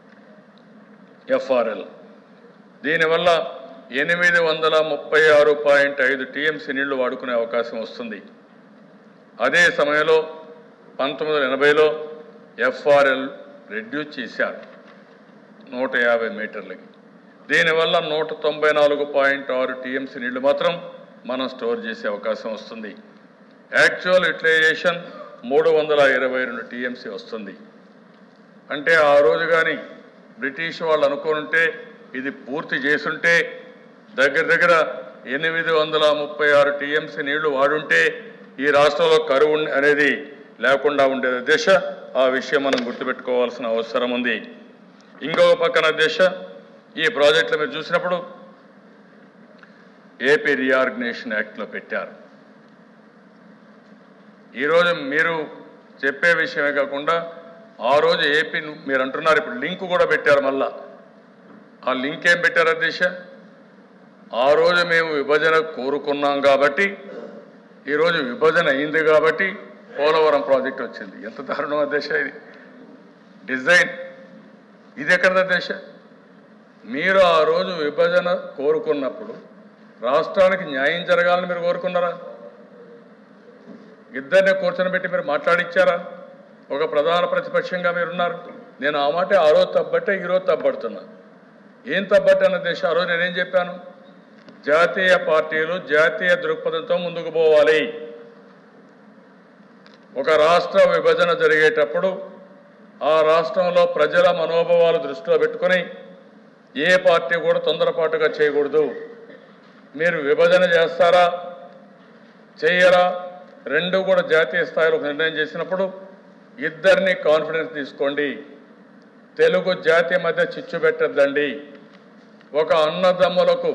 FRL దీనివల్ల ఎనిమిది వందల ముప్పై ఆరు పాయింట్ ఐదు టీఎంసీ నీళ్లు వాడుకునే అవకాశం వస్తుంది అదే సమయంలో పంతొమ్మిది వందల ఎనభైలో ఎఫ్ఆర్ఎల్ రెడ్యూస్ చేశారు నూట యాభై మీటర్లకి దీనివల్ల నూట తొంభై నాలుగు పాయింట్ ఆరు టీఎంసీ నీళ్లు మాత్రం మనం స్టోర్ చేసే అవకాశం వస్తుంది యాక్చువల్ యూటిలైజేషన్ మూడు వందల ఇరవై రెండు టీఎంసీ వస్తుంది అంటే ఆ రోజు కానీ బ్రిటిష్ వాళ్ళు అనుకోనుంటే ఇది పూర్తి చేసుంటే దగ్గర దగ్గర ఎనిమిది వందల ముప్పై ఆరు టీఎంసీ నీళ్లు వాడుంటే ఈ రాష్ట్రంలో కరువు ఉండ- అనేది లేకుండా ఉండేది దిశ ఆ విషయం మనం గుర్తుపెట్టుకోవాల్సిన అవసరం ఉంది ఇంకొక పక్కన దిశ ఈ ప్రాజెక్టులు మీరు చూసినప్పుడు ఏపీ రీఆర్గనైజేషన్ యాక్ట్లో పెట్టారు ఈరోజు మీరు చెప్పే విషయమే కాకుండా ఆ రోజు ఏపీ ను- మీరు అంటున్నారు ఇప్పుడు లింక్ కూడా పెట్టారు మళ్ళా ఆ లింక్ ఏం పెట్టారు అధ్యక్ష ఆ రోజు మేము విభజన కోరుకున్నాం కాబట్టి ఈరోజు విభజన అయింది కాబట్టి పోలవరం ప్రాజెక్ట్ వచ్చింది ఎంత దారుణం అధ్యక్ష ఇది డిజైన్ ఇది ఎక్కడ అధ్యక్ష మీరు ఆ రోజు విభజన కోరుకున్నప్పుడు రాష్ట్రానికి న్యాయం జరగాలని మీరు కోరుకున్నారా ఇద్దరిని కూర్చొని మీరు మాట్లాడిచ్చారా ఒక ప్రధాన ప్రతిపక్షంగా మీరున్నారు నేను ఆ మాట ఆ రోజు తప్పట్టే ఈరోజు తప్పడుతున్నా ఏం తప్పట్టన్న దేశ ఆ రోజు నేనేం చెప్పాను జాతీయ పార్టీలు జాతీయ దృక్పథంతో ముందుకు పోవాలి ఒక రాష్ట్ర విభజన జరిగేటప్పుడు ఆ రాష్ట్రంలో ప్రజల మనోభావాలు దృష్టిలో పెట్టుకొని ఏ పార్టీ కూడా తొందరపాటుగా చేయకూడదు మీరు విభజన చేస్తారా చేయరా రెండు కూడా జాతీయ స్థాయిలో ఒక నిర్ణయం చేసినప్పుడు ఇద్దరిని కాన్ఫిడెన్స్ తీసుకోండి తెలుగు జాతి మధ్య చిచ్చు పెట్టద్దండి ఒక అన్నదమ్ములకు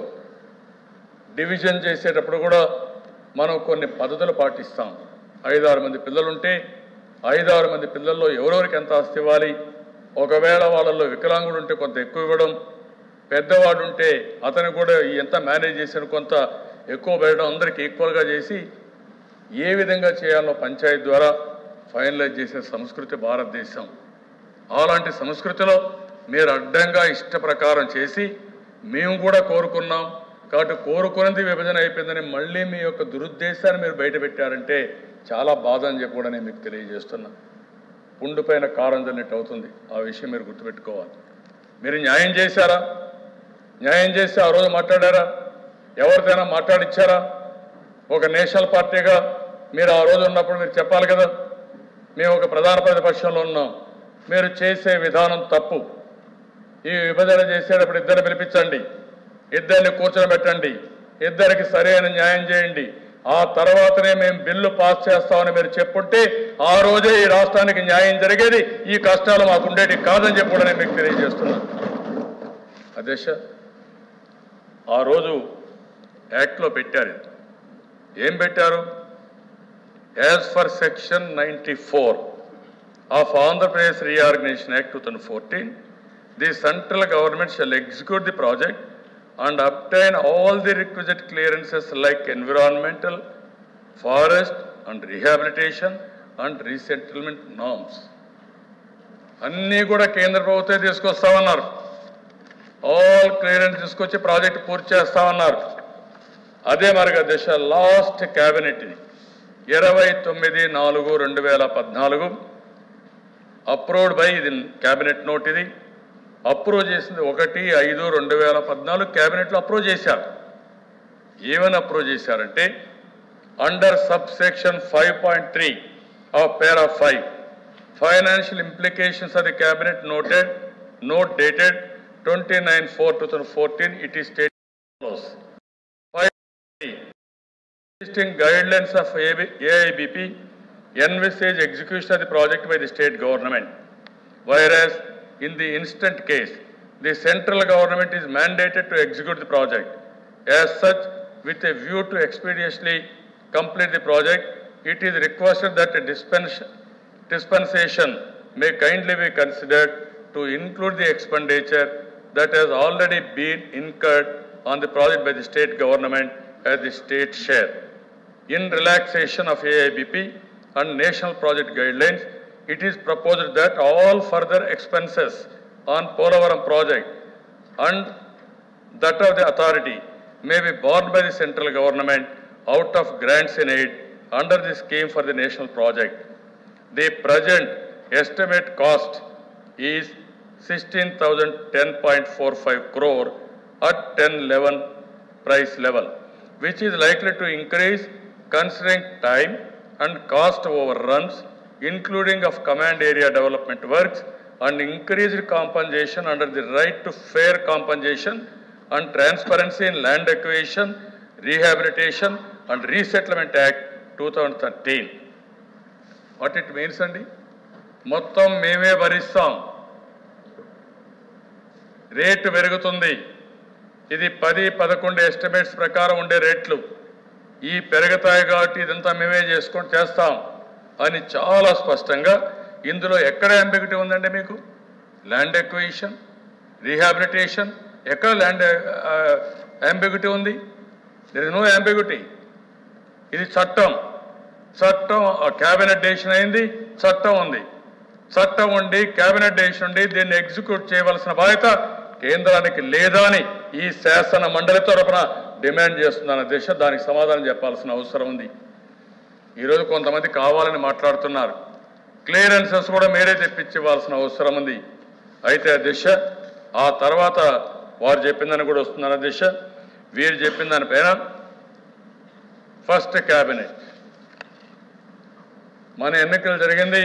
డివిజన్ చేసేటప్పుడు కూడా మనం కొన్ని పద్ధతులు పాటిస్తాం ఐదారు మంది పిల్లలుంటే ఐదారు మంది పిల్లల్లో ఎవరెవరికి ఎంత ఆస్తి ఇవ్వాలి ఒకవేళ వాళ్ళల్లో వికలాంగుడు ఉంటే కొంత ఎక్కువ ఇవ్వడం పెద్దవాడు ఉంటే అతను కూడా ఎంత మేనేజ్ చేసిన కొంత ఎక్కువ పెట్టడం అందరికీ ఈక్వల్గా చేసి ఏ విధంగా చేయాలో పంచాయతీ ద్వారా ఫైనలైజ్ చేసే సంస్కృతి భారతదేశం అలాంటి సంస్కృతిలో మీరు అడ్డంగా ఇష్ట ప్రకారం చేసి మేము కూడా కోరుకున్నాం కాబట్టి కోరుకున్నది విభజన అయిపోయిందని మళ్ళీ మీ యొక్క దురుద్దేశాన్ని మీరు బయట పెట్టారంటే చాలా బాధ అని చెప్పి కూడా నేను మీకు తెలియజేస్తున్నా పుండు పైన కారం జల్లినట్టు అవుతుంది ఆ విషయం మీరు గుర్తుపెట్టుకోవాలి మీరు న్యాయం చేశారా న్యాయం చేసి ఆ రోజు మాట్లాడారా ఎవరితోనైనా మాట్లాడిచ్చారా ఒక నేషనల్ పార్టీగా మీరు ఆ రోజు ఉన్నప్పుడు మీరు చెప్పాలి కదా మేము ఒక ప్రధాన ప్రతిపక్షంలో ఉన్నాం మీరు చేసే విధానం తప్పు ఈ విభజన చేసేటప్పుడు ఇద్దరు పిలిపించండి ఇద్దరిని కూర్చోబెట్టండి ఇద్దరికి సరైన న్యాయం చేయండి ఆ తర్వాతనే మేము బిల్లు పాస్ చేస్తామని మీరు చెప్పుంటే ఆ రోజే ఈ రాష్ట్రానికి న్యాయం జరిగేది ఈ కష్టాలు మాకు ఉండేటి కాదని చెప్పి కూడా నేను మీకు తెలియజేస్తున్నాను అధ్యక్ష ఆ రోజు యాక్ట్లో పెట్టారు ఇది. ఏం పెట్టారు as per section ninety four of Andhra Pradesh reorganisation act two thousand fourteen the central government shall execute the project and obtain all the requisite clearances like environmental forest and rehabilitation and resettlement norms అన్నీ కూడా కేంద్ర ప్రభుత్వమే తీసుకొస్తామన్నారు all clearance తీసుకొచ్చి project పూర్తి చేస్తామన్నారు అదే మరిగా దశ లాస్ట్ క్యాబినెట్ ఇది ఇరవై తొమ్మిది నాలుగు రెండు వేల పద్నాలుగు అప్రూవ్డ్ బై ఇది క్యాబినెట్ నోట్ ఇది అప్రూవ్ చేసింది ఒకటి ఐదు రెండు వేల పద్నాలుగు క్యాబినెట్లో అప్రూవ్ చేశారు ఏమని అప్రూవ్ చేశారంటే under sub section five point three of para five financial implications of the cabinet noted note dated twenty nine four two thousand fourteen it ఈ state existing guidelines of AB AIBP envisage execution of the project by the state government. Whereas in the instant case, the central government is mandated to execute the project. As such, with a view to expeditiously complete the project, it is requested that a dispens- dispensation may kindly be considered to include the expenditure that has already been incurred on the project by the state government as the state share. In relaxation of AIBP and national project guidelines, it is proposed that all further expenses on Polavaram project and that of the authority may be borne by the central government out of grants in aid under the scheme for the national project. The present estimate cost is 16,010.45 crore at 10-11 price level, which is likely to increase considering time and cost overruns, including of command area development works and increased compensation under the right to fair compensation and transparency in land acquisition, rehabilitation and resettlement act 2013. What it means అండి మొత్తం మేమే భరిస్తాం rate పెరుగుతుంది ఇది పది పదకొండు estimates ప్రకారం ఉండే రేట్లు ఈ పెరుగుతాయి కాబట్టి ఇదంతా మేమే చేసుకొని చేస్తాం అని చాలా స్పష్టంగా ఇందులో ఎక్కడ అంబిగిటీ ఉందండి మీకు ల్యాండ్ ఎక్విజిషన్ రీహాబిలిటేషన్ ఎక్కడ ల్యాండ్ అంబిగిటీ ఉంది దర్ ఇస్ నో అంబిగిటీ ఇది చట్టం చట్టం క్యాబినెట్ డెసిషన్ అయింది చట్టం ఉంది చట్టం ఉండి క్యాబినెట్ డెసిషన్ ఉండి దీన్ని ఎగ్జిక్యూట్ చేయవలసిన బాధ్యత కేంద్రానికి లేదా అని ఈ శాసన మండలి తరపున డిమాండ్ చేస్తుందన్న దిశ దానికి సమాధానం చెప్పాల్సిన అవసరం ఉంది ఈరోజు కొంతమంది కావాలని మాట్లాడుతున్నారు క్లియరెన్సెస్ కూడా మీరే తెప్పించవలసిన అవసరం ఉంది అయితే ఆ దిశ ఆ తర్వాత వారు చెప్పిందని కూడా వస్తున్నారు ఆ దిశ వీరు చెప్పిన దానిపైన ఫస్ట్ క్యాబినెట్ మన ఎన్నికలు జరిగింది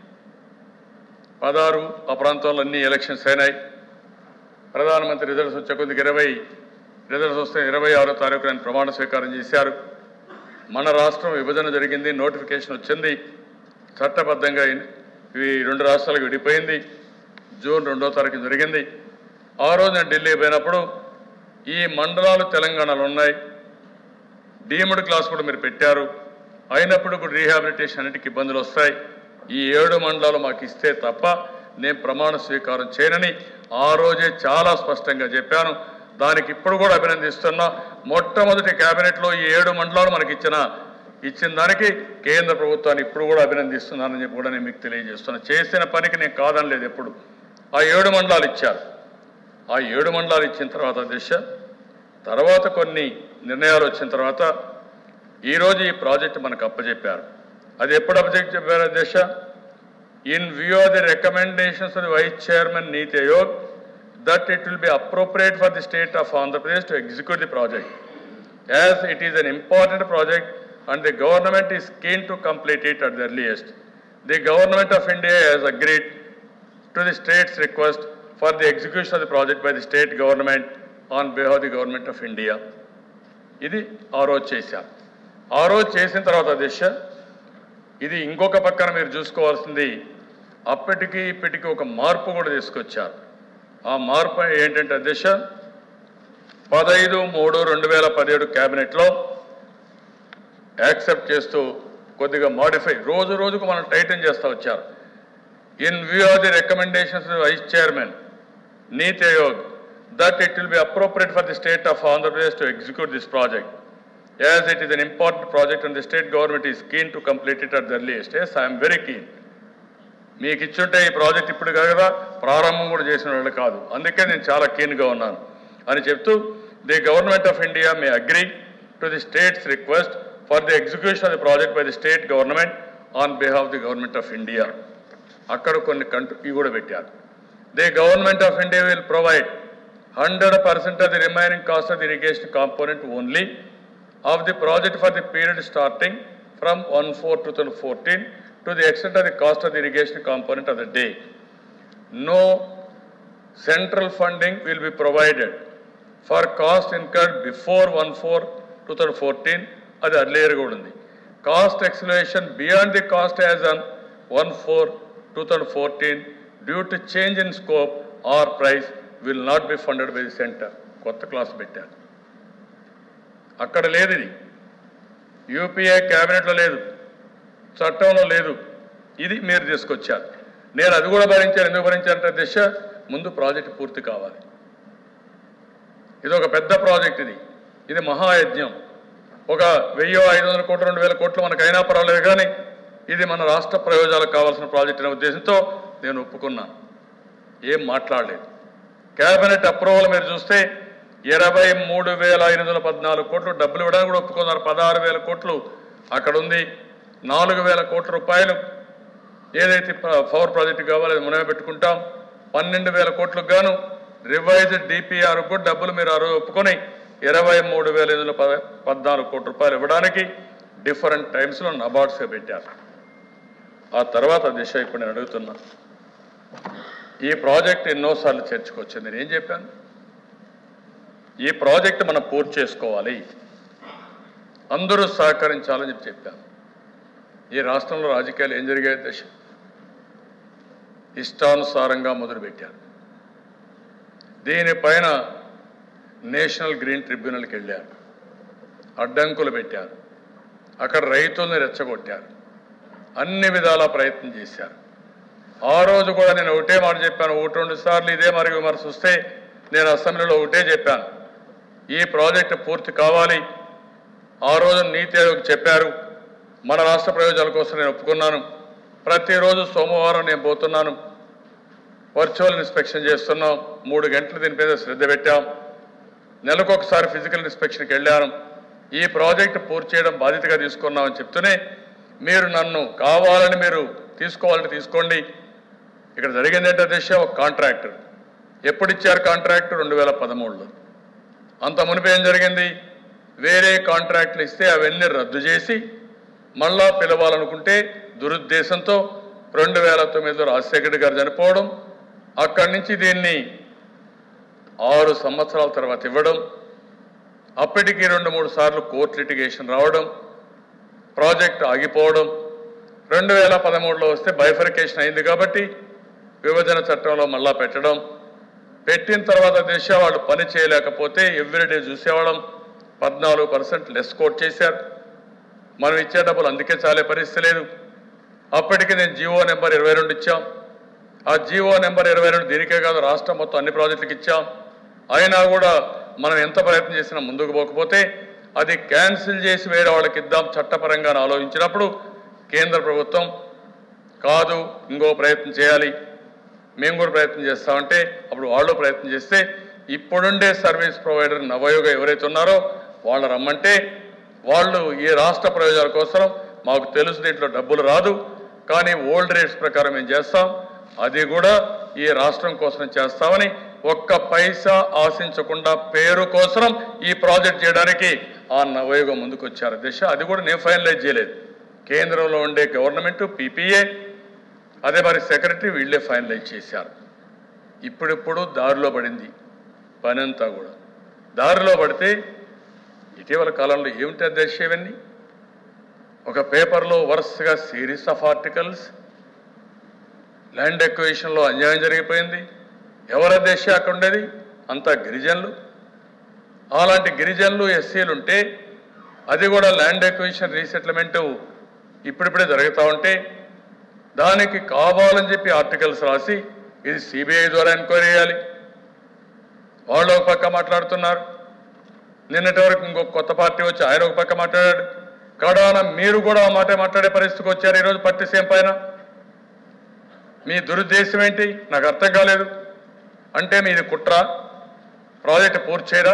పదహారు ఆ ప్రాంతాల్లో అన్ని ఎలక్షన్స్ అయినాయి ప్రధానమంత్రి రిజల్ట్స్ వచ్చే కొద్దిగా ఇరవై రిజల్ట్స్ వస్తే ఇరవై ఆరో తారీఖు ఆయన ప్రమాణ స్వీకారం చేశారు మన రాష్ట్రం విభజన జరిగింది నోటిఫికేషన్ వచ్చింది చట్టబద్ధంగా ఇన్- ఇవి రెండు రాష్ట్రాలకు విడిపోయింది జూన్ రెండో తారీఖు జరిగింది ఆ రోజు నేను ఢిల్లీ పోయినప్పుడు ఈ మండలాలు తెలంగాణలో ఉన్నాయి డీమ్డ్ క్లాస్ కూడా మీరు పెట్టారు అయినప్పుడు కూడా రీహాబిలిటేషన్ అన్నిటికీ ఇబ్బందులు వస్తాయి ఈ ఏడు మండలాలు మాకు ఇస్తే తప్ప నేను ప్రమాణ స్వీకారం చేయనని ఆ రోజే చాలా స్పష్టంగా చెప్పాను దానికి ఇప్పుడు కూడా అభినందిస్తున్నా మొట్టమొదటి కేబినెట్లో ఈ ఏడు మండలాలు మనకి ఇచ్చిన ఇచ్చిన దానికి కేంద్ర ప్రభుత్వాన్ని ఇప్పుడు కూడా అభినందిస్తున్నానని చెప్పి కూడా నేను మీకు తెలియజేస్తున్నా చేసిన పనికి నేను కాదనలేదు ఎప్పుడు ఆ ఏడు మండలాలు ఇచ్చారు ఆ ఏడు మండలాలు ఇచ్చిన తర్వాత దిశ తర్వాత కొన్ని నిర్ణయాలు వచ్చిన తర్వాత ఈరోజు ఈ ప్రాజెక్ట్ మనకు అప్పచెప్పారు అది ఎప్పుడు అప్పచెప్పారు దిశ in view of the recommendations of the vice chairman NITI Aayog that it will be appropriate for the state of Andhra Pradesh to execute the project as it is an important project and the government is keen to complete it at the earliest the government of India has agreed to the state's request for the execution of the project by the state government on behalf of the government of India. ఇది ఆ రోజు చేశాం ఆ రోజు చేసిన తర్వాత దిశ ఇది ఇంకొక పక్కన మీరు చూసుకోవాల్సింది అప్పటికి ఇప్పటికి ఒక మార్పు కూడా తీసుకొచ్చారు ఆ మార్పు ఏంటంటే దిశ పదహైదు మూడు రెండు వేల పదిహేడు క్యాబినెట్లో యాక్సెప్ట్ చేస్తూ కొద్దిగా మాడిఫై రోజు రోజుకు మనం టైటన్ చేస్తూ వచ్చారు in view of the recommendations of the Vice Chairman, Neeti Ayog, that it will be appropriate for the state of Andhra Pradesh to execute this project. As it is an important project and the state government is keen to complete it at the earliest. Yes, I am very keen. మీకు ఇచ్చుంటే ఈ project ఇప్పుడు కదా ప్రారంభం కూడా చేసిన వాళ్ళు కాదు అందుకే నేను చాలా కీన్గా ఉన్నాను అని చెప్తూ the government of India may agree to the state's request for the execution of the project by the state government on behalf the government of India అక్కడ కొన్ని కంట్రీ ఇవి కూడా పెట్టారు the government of India will provide hundred percent of the remaining cost of the irrigation component only of the project for the period starting from one four two thousand fourteen to the extent of the cost of the irrigation component of the day no central funding will be provided for cost incurred before 1/4/2014 అది earlier కూడా ఉంది cost escalation beyond the cost as on one four two thousand fourteen due to change in scope or price will not be funded by the centre కొత్త clause పెట్టారు అక్కడ లేదు ఇది UPA క్యాబినెట్లో లేదు చట్టంలో లేదు ఇది మీరు తీసుకొచ్చారు నేను అది కూడా భరించాను ఎందుకు భరించానంటే దిశ ముందు ప్రాజెక్ట్ పూర్తి కావాలి ఇది ఒక పెద్ద ప్రాజెక్ట్ ఇది ఇది మహాయజ్ఞం ఒక వెయ్యో ఐదు వందల కోట్లు రెండు వేల కోట్లు మనకు అయినా పర్వాలేదు కానీ ఇది మన రాష్ట్ర ప్రయోజనాలకు కావాల్సిన ప్రాజెక్ట్ అనే ఉద్దేశంతో నేను ఒప్పుకున్నాను ఏం మాట్లాడలేదు కేబినెట్ అప్రూవల్ మీరు చూస్తే ఇరవై మూడు వేల ఎనిమిది వందల పద్నాలుగు కోట్లు డబ్బులు ఇవ్వడానికి కూడా ఒప్పుకున్నారు పదహారు వేల కోట్లు అక్కడ ఉంది నాలుగు వేల కోట్ల రూపాయలు ఏదైతే ప- పవర్ ప్రాజెక్ట్ కావాలో అది మనమే పెట్టుకుంటాం పన్నెండు వేల కోట్లకు గాను రివైజ్డ్ డిపిఆర్ కూడా డబ్బులు మీరు ఆ రోజు ఒప్పుకొని ఇరవై మూడు వేల ఎనిమిది వందల పద- పద్నాలుగు కోట్ల రూపాయలు ఇవ్వడానికి డిఫరెంట్ టైమ్స్లో నబార్డ్స్గా పెట్టారు ఆ తర్వాత దిశ ఇప్పుడు నేను అడుగుతున్నా ఈ ప్రాజెక్ట్ ఎన్నోసార్లు చర్చకు వచ్చింది నేను ఏం చెప్పాను ఈ ప్రాజెక్ట్ మనం పూర్తి చేసుకోవాలి అందరూ సహకరించాలని చెప్పి చెప్పాను ఈ రాష్ట్రంలో రాజకీయాలు ఏం జరిగాయి దశ ఇష్టానుసారంగా మొదలుపెట్టారు దీనిపైన నేషనల్ గ్రీన్ ట్రిబ్యునల్కి వెళ్ళారు అడ్డంకులు పెట్టారు అక్కడ రైతుల్ని రెచ్చగొట్టారు అన్ని విధాల ప్రయత్నం చేశారు ఆ రోజు కూడా నేను ఒకటే మాట చెప్పాను ఒకటి రెండు సార్లు ఇదే మరి విమర్శ వస్తే నేను అసెంబ్లీలో ఒకటే చెప్పాను ఈ ప్రాజెక్టు పూర్తి కావాలి ఆ రోజు నీతి ఆయోగ్ చెప్పారు మన రాష్ట్ర ప్రయోజనాల కోసం నేను ఒప్పుకున్నాను ప్రతిరోజు సోమవారం నేను పోతున్నాను వర్చువల్ ఇన్స్పెక్షన్ చేస్తున్నాం మూడు గంటలు దీని మీద శ్రద్ధ పెట్టాం నెలకొకసారి ఫిజికల్ ఇన్స్పెక్షన్కి వెళ్ళాను ఈ ప్రాజెక్టు పూర్తి చేయడం బాధ్యతగా తీసుకున్నామని చెప్తూనే మీరు నన్ను కావాలని మీరు తీసుకోవాలని తీసుకోండి ఇక్కడ జరిగింది ఏంటంటే దిశ ఒక కాంట్రాక్టర్ ఎప్పుడు ఇచ్చారు కాంట్రాక్ట్ రెండు వేల పదమూడులో అంత మునిపు ఏం జరిగింది వేరే కాంట్రాక్ట్లు ఇస్తే అవన్నీ రద్దు చేసి మళ్ళా పిలవాలనుకుంటే దురుద్దేశంతో రెండు వేల తొమ్మిదిలో రాజశేఖర్ గారు చనిపోవడం అక్కడి నుంచి దీన్ని ఆరు సంవత్సరాల తర్వాత ఇవ్వడం అప్పటికి రెండు మూడు సార్లు కోర్టు లిటిగేషన్ రావడం ప్రాజెక్ట్ ఆగిపోవడం రెండు వేల పదమూడులో వస్తే బైఫర్కేషన్ అయింది కాబట్టి విభజన చట్టంలో మళ్ళా పెట్టడం పెట్టిన తర్వాత దిశ వాళ్ళు పని చేయలేకపోతే ఎవ్రీడే చూసేవాళ్ళం పద్నాలుగు పర్సెంట్ లెస్ కోట్ చేశారు మనం ఇచ్చే డబ్బులు అందుకే చాలే పరిస్థితి లేదు అప్పటికి నేను జీవో నెంబర్ ఇరవై రెండు ఇచ్చాం ఆ జీవో నెంబర్ ఇరవై రెండు దీనికే కాదు రాష్ట్రం మొత్తం అన్ని ప్రాజెక్టులకు ఇచ్చాం అయినా కూడా మనం ఎంత ప్రయత్నం చేసినా ముందుకు పోకపోతే అది క్యాన్సిల్ చేసి వేరే వాళ్ళకి ఇద్దాం చట్టపరంగా అని ఆలోచించినప్పుడు కేంద్ర ప్రభుత్వం కాదు ఇంకో ప్రయత్నం చేయాలి మేము కూడా ప్రయత్నం చేస్తామంటే అప్పుడు వాళ్ళు ప్రయత్నం చేస్తే ఇప్పుడుండే సర్వీస్ ప్రొవైడర్ నవయుగ ఎవరైతే ఉన్నారో వాళ్ళు రమ్మంటే వాళ్ళు ఈ రాష్ట్ర ప్రయోజనాల కోసం మాకు తెలుసు దీంట్లో డబ్బులు రాదు కానీ ఓల్డ్ రేట్స్ ప్రకారం మేము చేస్తాం అది కూడా ఈ రాష్ట్రం కోసం చేస్తామని ఒక్క పైసా ఆశించకుండా పేరు కోసం ఈ ప్రాజెక్ట్ చేయడానికి ఆ నవయుగం ముందుకు వచ్చారు దిశ అది కూడా నేను ఫైనలైజ్ చేయలేదు కేంద్రంలో ఉండే గవర్నమెంట్ పీపీఏ అదే మరి సెక్రటరీ వీళ్ళే ఫైనలైజ్ చేశారు ఇప్పుడిప్పుడు దారిలో పడింది పని అంతా కూడా దారిలో పడితే ఇటీవల కాలంలో ఏమిటి అధ్యక్ష ఇవన్నీ ఒక పేపర్లో వరుసగా సిరీస్ ఆఫ్ ఆర్టికల్స్ ల్యాండ్ ఎక్వేషన్లో అన్యాయం జరిగిపోయింది ఎవరి అధ్యక్ష అక్కడ ఉండేది అంతా గిరిజనులు అలాంటి గిరిజనులు ఎస్సీలు ఉంటే అది కూడా ల్యాండ్ ఎక్వేషన్ రీసెటిల్మెంట్ ఇప్పుడిప్పుడే జరుగుతూ ఉంటే దానికి కావాలని చెప్పి ఆర్టికల్స్ రాసి ఇది సిబిఐ ద్వారా ఎంక్వైరీ చేయాలి వాళ్ళు ఒక పక్క మాట్లాడుతున్నారు నిన్నటి వరకు ఇంకొక కొత్త పార్టీ వచ్చి ఆయన ఒక పక్క మాట్లాడాడు కడాన మీరు కూడా ఆ మాట మాట్లాడే పరిస్థితికి వచ్చారు ఈరోజు పట్టిసీమ పైన మీ దురుద్దేశం ఏంటి నాకు అర్థం కాలేదు అంటే మీది కుట్ర ప్రాజెక్ట్ పూర్తి చేయరా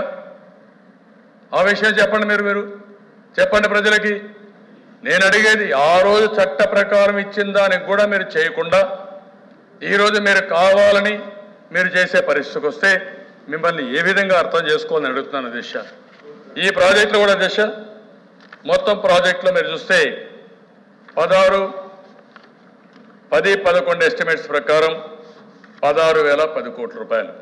ఆ విషయం చెప్పండి మీరు మీరు చెప్పండి ప్రజలకి నేను అడిగేది ఆ రోజు చట్ట ప్రకారం ఇచ్చిన దానికి కూడా మీరు చేయకుండా ఈరోజు మీరు కావాలని మీరు చేసే పరిస్థితికి వస్తే మిమ్మల్ని ఏ విధంగా అర్థం చేసుకోవాలని అడుగుతున్నాను దిశ ఈ ప్రాజెక్టులు కూడా దిశ మొత్తం ప్రాజెక్టులో మీరు చూస్తే పదహారు పది పదకొండు ఎస్టిమేట్స్ ప్రకారం పదహారు వేల పది కోట్ల రూపాయలు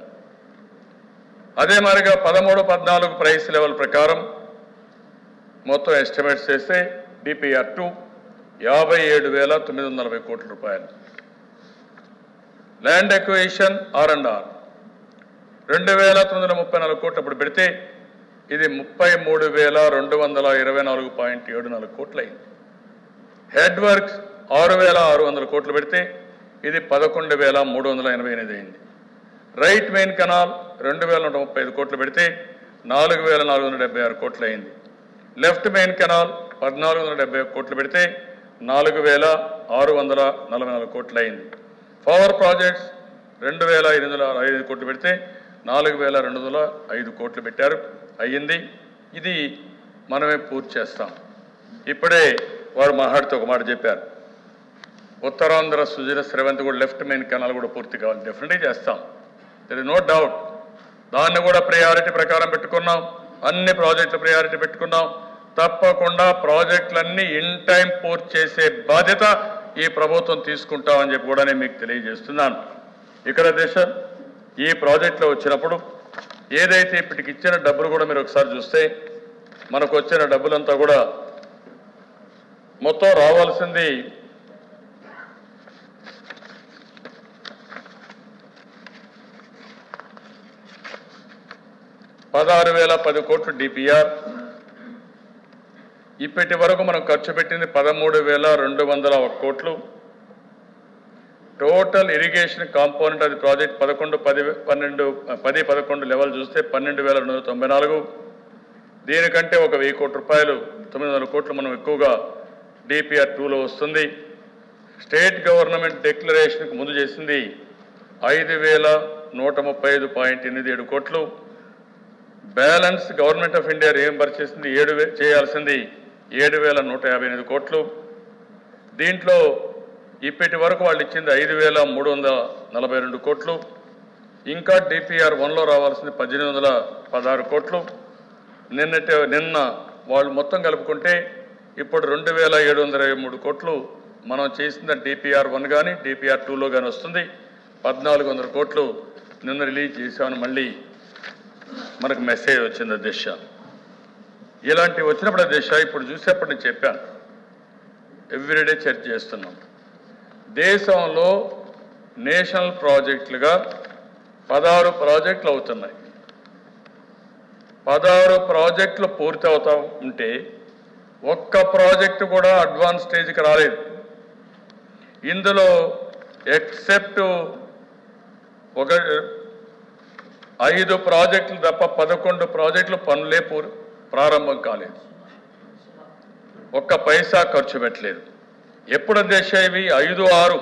అదే మరిగా పదమూడు పద్నాలుగు ప్రైస్ లెవెల్ ప్రకారం మొత్తం ఎస్టిమేట్స్ చేస్తే డిపిఆర్ టూ యాభై ఏడు వేల తొమ్మిది వందల నలభై కోట్ల రూపాయలు land acquisition R and R రెండు వేల తొమ్మిది వందల ముప్పై నాలుగు కోట్లు అప్పుడు పెడితే ఇది ముప్పై మూడు వేల రెండు వందల ఇరవై నాలుగు పాయింట్ ఏడు నాలుగు కోట్లు అయింది హెడ్ వర్క్స్ ఆరు వేల ఆరు వందల కోట్లు పెడితే ఇది పదకొండు వేల మూడు వందల ఎనభై ఎనిమిది అయింది రైట్ మెయిన్ కెనాల్ రెండు వేల నూట ముప్పై ఐదు కోట్లు పెడితే నాలుగు వేల నాలుగు వందల డెబ్బై ఆరు కోట్లు అయింది లెఫ్ట్ మెయిన్ కెనాల్ పద్నాలుగు వందల డెబ్బై ఒక్క కోట్లు పెడితే నాలుగు వేల ఆరు వందల నలభై నాలుగు కోట్లు అయింది పవర్ ప్రాజెక్ట్స్ రెండు వేల ఎనిమిది వందల అరవై ఐదు కోట్లు పెడితే నాలుగు వేల రెండు వందల ఐదు కోట్లు పెట్టారు అయ్యింది ఇది మనమే పూర్తి చేస్తాం ఇప్పుడే వారు మాట్లాడుతూ ఒక మాట చెప్పారు ఉత్తరాంధ్ర సుజల స్రవంతి కూడా లెఫ్ట్ మెయిన్ కెనాల్ కూడా పూర్తి కావాలి డెఫినెట్గా చేస్తాం దర్ నో డౌట్ దాన్ని కూడా ప్రయారిటీ ప్రకారం పెట్టుకున్నాం అన్ని ప్రాజెక్టులు ప్రయారిటీ పెట్టుకున్నాం తప్పకుండా ప్రాజెక్టులన్నీ ఇన్ టైం పూర్తి చేసే బాధ్యత ఈ ప్రభుత్వం తీసుకుంటామని చెప్పి కూడా నేను మీకు తెలియజేస్తున్నాను ఇక్కడ దేశ ఈ ప్రాజెక్టులో వచ్చినప్పుడు ఏదైతే ఇప్పటికి ఇచ్చిన డబ్బులు కూడా మీరు ఒకసారి చూస్తే మనకు వచ్చిన డబ్బులంతా కూడా మొత్తం రావాల్సింది పదహారు వేల పది కోట్లు డిపిఆర్ ఇప్పటి వరకు మనం ఖర్చు పెట్టింది పదమూడు వేల రెండు వందల ఒక కోట్లు టోటల్ ఇరిగేషన్ కాంపోనెంట్ అది ప్రాజెక్ట్ పదకొండు పది పన్నెండు పది పదకొండు లెవెల్ చూస్తే పన్నెండు వేల రెండు వందల తొంభై నాలుగు దీనికంటే ఒక వెయ్యి కోట్ల రూపాయలు తొమ్మిది వందల కోట్లు మనం ఎక్కువగా డిపిఆర్ టూలో వస్తుంది స్టేట్ గవర్నమెంట్ డిక్లరేషన్కి ముందు చేసింది ఐదు వేల నూట ముప్పై ఐదు పాయింట్ ఎనిమిది ఏడు కోట్లు balance government of India reimburse చేసింది ఏడు వే చేయాల్సింది ఏడు వేల నూట యాభై ఎనిమిది కోట్లు దీంట్లో ఇప్పటి వరకు వాళ్ళు ఇచ్చింది ఐదు వేల మూడు వందల నలభై రెండు కోట్లు ఇంకా డిపిఆర్ వన్లో రావాల్సింది పద్దెనిమిది వందల పదహారు కోట్లు నిన్నటి నిన్న వాళ్ళు మొత్తం కలుపుకుంటే ఇప్పుడు రెండు వేల ఏడు వందల ఇరవై మూడు కోట్లు మనం చేసిన డిపిఆర్ వన్ కానీ డిపిఆర్ టూలో కానీ వస్తుంది పద్నాలుగు వందల కోట్లు నిన్న రిలీజ్ చేశామని మళ్ళీ మనకు మెసేజ్ వచ్చింది దిశ ఇలాంటివి వచ్చినప్పుడు దిశ ఇప్పుడు చూసేప్పుడు నేను చెప్పాను ఎవ్రీడే చర్చ చేస్తున్నాం దేశంలో నేషనల్ ప్రాజెక్టులుగా పదహారు ప్రాజెక్టులు అవుతున్నాయి పదహారు ప్రాజెక్టులు పూర్తి అవుతా ఉంటే ఒక్క ప్రాజెక్టు కూడా అడ్వాన్స్ స్టేజ్కి రాలేదు ఇందులో ఎక్సెప్ట్ ఒక ఐదు ప్రాజెక్టులు తప్ప పదకొండు ప్రాజెక్టులు పనులే పూర్ ప్రారంభం కాలేదు ఒక్క పైసా ఖర్చు పెట్టలేదు ఎప్పుడు దేశ ఇవి ఐదు ఆరు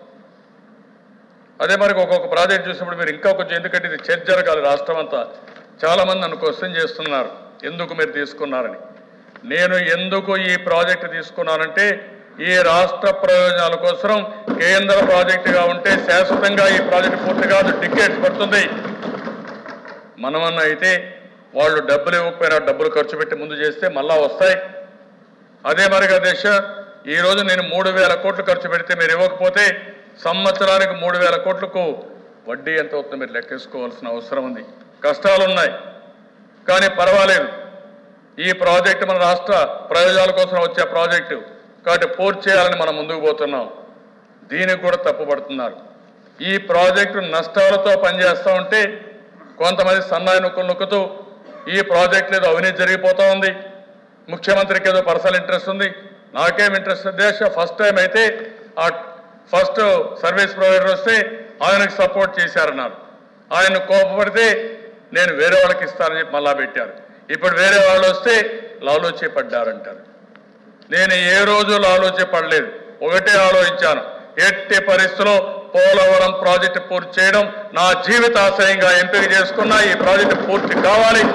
అదే మనకి ఒక్కొక్క ప్రాజెక్ట్ చూసినప్పుడు మీరు ఇంకా కొంచెం ఎందుకంటే ఇది చర్చ జరగాలి రాష్ట్రం అంతా చాలా మంది నన్ను క్వశ్చన్ చేస్తున్నారు ఎందుకు మీరు తీసుకున్నారని నేను ఎందుకు ఈ ప్రాజెక్టు తీసుకున్నానంటే ఈ రాష్ట్ర ప్రయోజనాల కోసం కేంద్ర ప్రాజెక్టుగా ఉంటే శాశ్వతంగా ఈ ప్రాజెక్టు పూర్తి కాదు టికెట్స్ పడుతుంది మనమన్న అయితే వాళ్ళు డబ్బులు ఇవ్వకపోయినా డబ్బులు ఖర్చు పెట్టి ముందు చేస్తే మళ్ళా వస్తాయి అదే మరిగా దేశ ఈ రోజు నేను మూడు వేల కోట్లు ఖర్చు పెడితే మీరు ఇవ్వకపోతే సంవత్సరానికి మూడు వేల కోట్లకు వడ్డీ ఎంత అవుతుందో మీరు లెక్కేసుకోవాల్సిన అవసరం ఉంది కష్టాలు ఉన్నాయి కానీ పర్వాలేదు ఈ ప్రాజెక్టు మన రాష్ట్ర ప్రయోజనాల కోసం వచ్చే ప్రాజెక్టు కాబట్టి పూర్తి చేయాలని మనం ముందుకు పోతున్నాం దీనికి కూడా తప్పుపడుతున్నారు ఈ ప్రాజెక్టు నష్టాలతో పనిచేస్తూ ఉంటే కొంతమంది సన్నాయి నొక్కులు నొక్కుతూ ఈ ప్రాజెక్టులో ఏదో అవినీతి జరిగిపోతా ఉంది ముఖ్యమంత్రికి ఏదో పర్సనల్ ఇంట్రెస్ట్ ఉంది నాకేం ఇంట్రెస్ట్ దేశ ఫస్ట్ టైం అయితే ఆ ఫస్ట్ సర్వీస్ ప్రొవైడర్ వస్తే ఆయనకు సపోర్ట్ చేశారన్నారు ఆయన కోపపడితే నేను వేరే వాళ్ళకి ఇస్తానని చెప్పి మళ్ళా పెట్టారు ఇప్పుడు వేరే వాళ్ళు వస్తే లాలోచి పడ్డారంటారు నేను ఏ రోజు లాలోచి పడలేదు ఒకటే ఆలోచించాను ఎట్టి పరిస్థితుల్లో పోలవరం ప్రాజెక్టు పూర్తి చేయడం నా జీవితాశయంగా ఎంపిక చేసుకున్న ఈ ప్రాజెక్టు పూర్తి కావాలి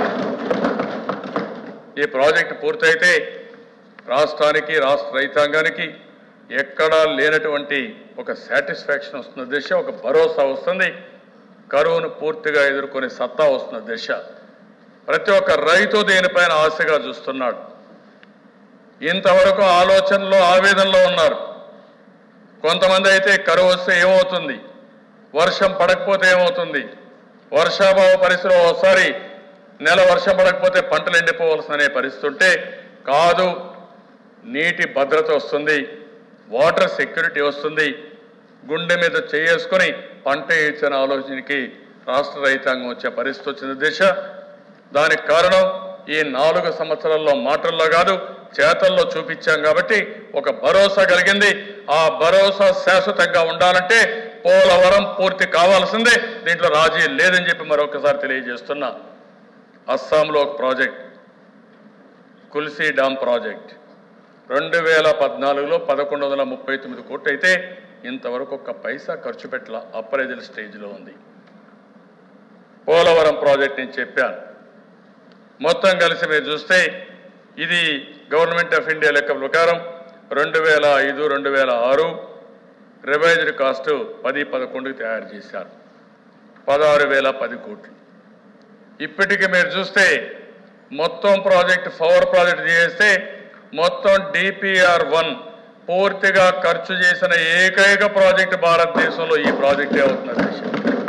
ఈ ప్రాజెక్టు పూర్తయితే రాష్ట్రానికి రాష్ట్ర రైతాంగానికి ఎక్కడా లేనటువంటి ఒక సాటిస్ఫాక్షన్ వస్తున్న దిశ ఒక భరోసా వస్తుంది కరువును పూర్తిగా ఎదుర్కొనే సత్తా వస్తున్న దిశ ప్రతి ఒక్క రైతు దీనిపైన ఆశగా చూస్తున్నాడు ఇంతవరకు ఆలోచనలో ఆవేదనలో ఉన్నారు కొంతమంది అయితే కరువు వస్తే ఏమవుతుంది వర్షం పడకపోతే ఏమవుతుంది వర్షాభావ పరిస్థితిలో ఒకసారి నెల వర్షం పడకపోతే పంటలు ఎండిపోవాల్సిన అనే పరిస్థితి ఉంటే కాదు నీటి భద్రత వస్తుంది వాటర్ సెక్యూరిటీ వస్తుంది గుండె మీద చేసుకొని పంట ఇచ్చిన ఆలోచనకి రాష్ట్ర రైతాంగం వచ్చే పరిస్థితి వచ్చిన దిశ దానికి కారణం ఈ నాలుగు సంవత్సరాల్లో మాటల్లో కాదు చేతల్లో చూపించాం కాబట్టి ఒక భరోసా కలిగింది ఆ భరోసా శాశ్వతంగా ఉండాలంటే పోలవరం పూర్తి కావాల్సిందే దీంట్లో రాజీ లేదని చెప్పి మరొకసారి తెలియజేస్తున్నా అస్సాంలో ఒక ప్రాజెక్ట్ కుల్సీ డామ్ ప్రాజెక్ట్ రెండు వేల పద్నాలుగులో పదకొండు వందల ముప్పై తొమ్మిది కోట్లు అయితే ఇంతవరకు ఒక్క పైసా ఖర్చు పెట్టల అప్రైజల్ స్టేజ్లో ఉంది పోలవరం ప్రాజెక్ట్ నేను చెప్పాను మొత్తం కలిసి మీరు చూస్తే ఇది గవర్నమెంట్ ఆఫ్ ఇండియా లెక్క ప్రకారం రెండు వేల ఐదు రెండు వేల ఆరు రివైజ్డ్ కాస్ట్ పది పదకొండుకి తయారు చేశారు పదహారు వేల పది కోట్లు ఇప్పటికి మీరు చూస్తే మొత్తం ప్రాజెక్ట్ పవర్ ప్రాజెక్ట్ చేస్తే మొత్తం డిపిఆర్ వన్ పూర్తిగా ఖర్చు చేసిన ఏకైక ప్రాజెక్ట్ భారతదేశంలో ఈ ప్రాజెక్టే అవుతున్నది దేశం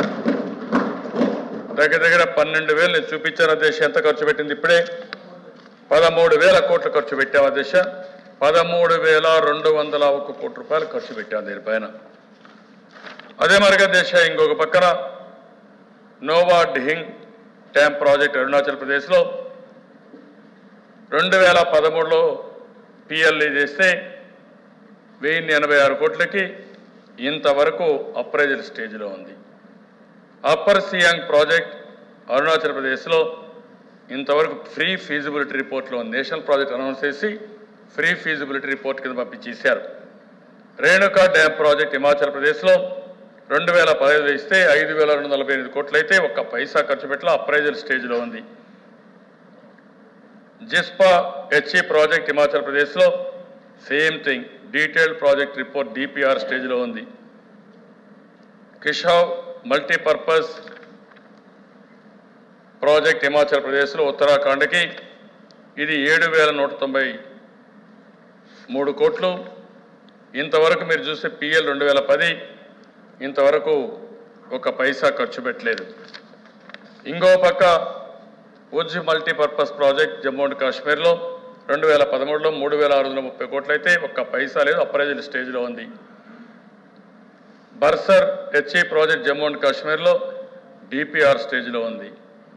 దగ్గర దగ్గర పన్నెండు వేలు నేను చూపించాను దేశ ఎంత ఖర్చు పెట్టింది ఇప్పుడే పదమూడు వేల కోట్లు ఖర్చు పెట్టాము ఆ దిశ పదమూడు వేల రెండు వందల ఒక కోటి రూపాయలు ఖర్చు పెట్టాము దీనిపైన అదే మరిగా దేశ ఇంకొక పక్కన నోవా డిహింగ్ డ్యామ్ ప్రాజెక్ట్ అరుణాచల్ ప్రదేశ్లో రెండు వేల పదమూడులో పిఎల్ఈ చేస్తే వెయ్యి ఎనభై ఆరు కోట్లకి ఇంతవరకు అప్రైజల్ స్టేజ్లో ఉంది అప్పర్ సియాంగ్ ప్రాజెక్ట్ అరుణాచల్ ప్రదేశ్లో ఇంతవరకు ఫ్రీ ఫీజిబిలిటీ రిపోర్ట్లో నేషనల్ ప్రాజెక్ట్ అనౌన్స్ చేసి ఫ్రీ ఫీజిబిలిటీ రిపోర్ట్ కింద పంపించేశారు రేణుకా డ్యామ్ ప్రాజెక్ట్ హిమాచల్ ప్రదేశ్లో రెండు వేల పదహైదు ఇస్తే ఐదు వేల రెండు నలభై ఎనిమిది కోట్లు అయితే ఒక్క పైసా ఖర్చు పెట్టల అప్రైజల్ స్టేజ్లో ఉంది జిస్పా హెచ్ఈ ప్రాజెక్ట్ హిమాచల్ ప్రదేశ్లో same thing detailed project report DPR స్టేజ్లో ఉంది కిషావ్ మల్టీపర్పస్ ప్రాజెక్ట్ హిమాచల్ ప్రదేశ్లో ఉత్తరాఖండ్కి ఇది ఏడు వేల నూట తొంభై మూడు కోట్లు ఇంతవరకు మీరు చూస్తే పిఎల్ రెండు వేల పది ఇంతవరకు ఒక పైసా ఖర్చు పెట్టలేదు ఇంకో పక్క Ujh multipurpose project Jammu and కాశ్మీర్లో రెండు వేల పదమూడులో మూడు వేల ఆరు వందల ముప్పై కోట్లు అయితే ఒక్క పైసా లేదు అప్రైజల్ స్టేజ్లో ఉంది Bursar HE project Jammu and కాశ్మీర్లో డిపిఆర్ స్టేజ్లో ఉంది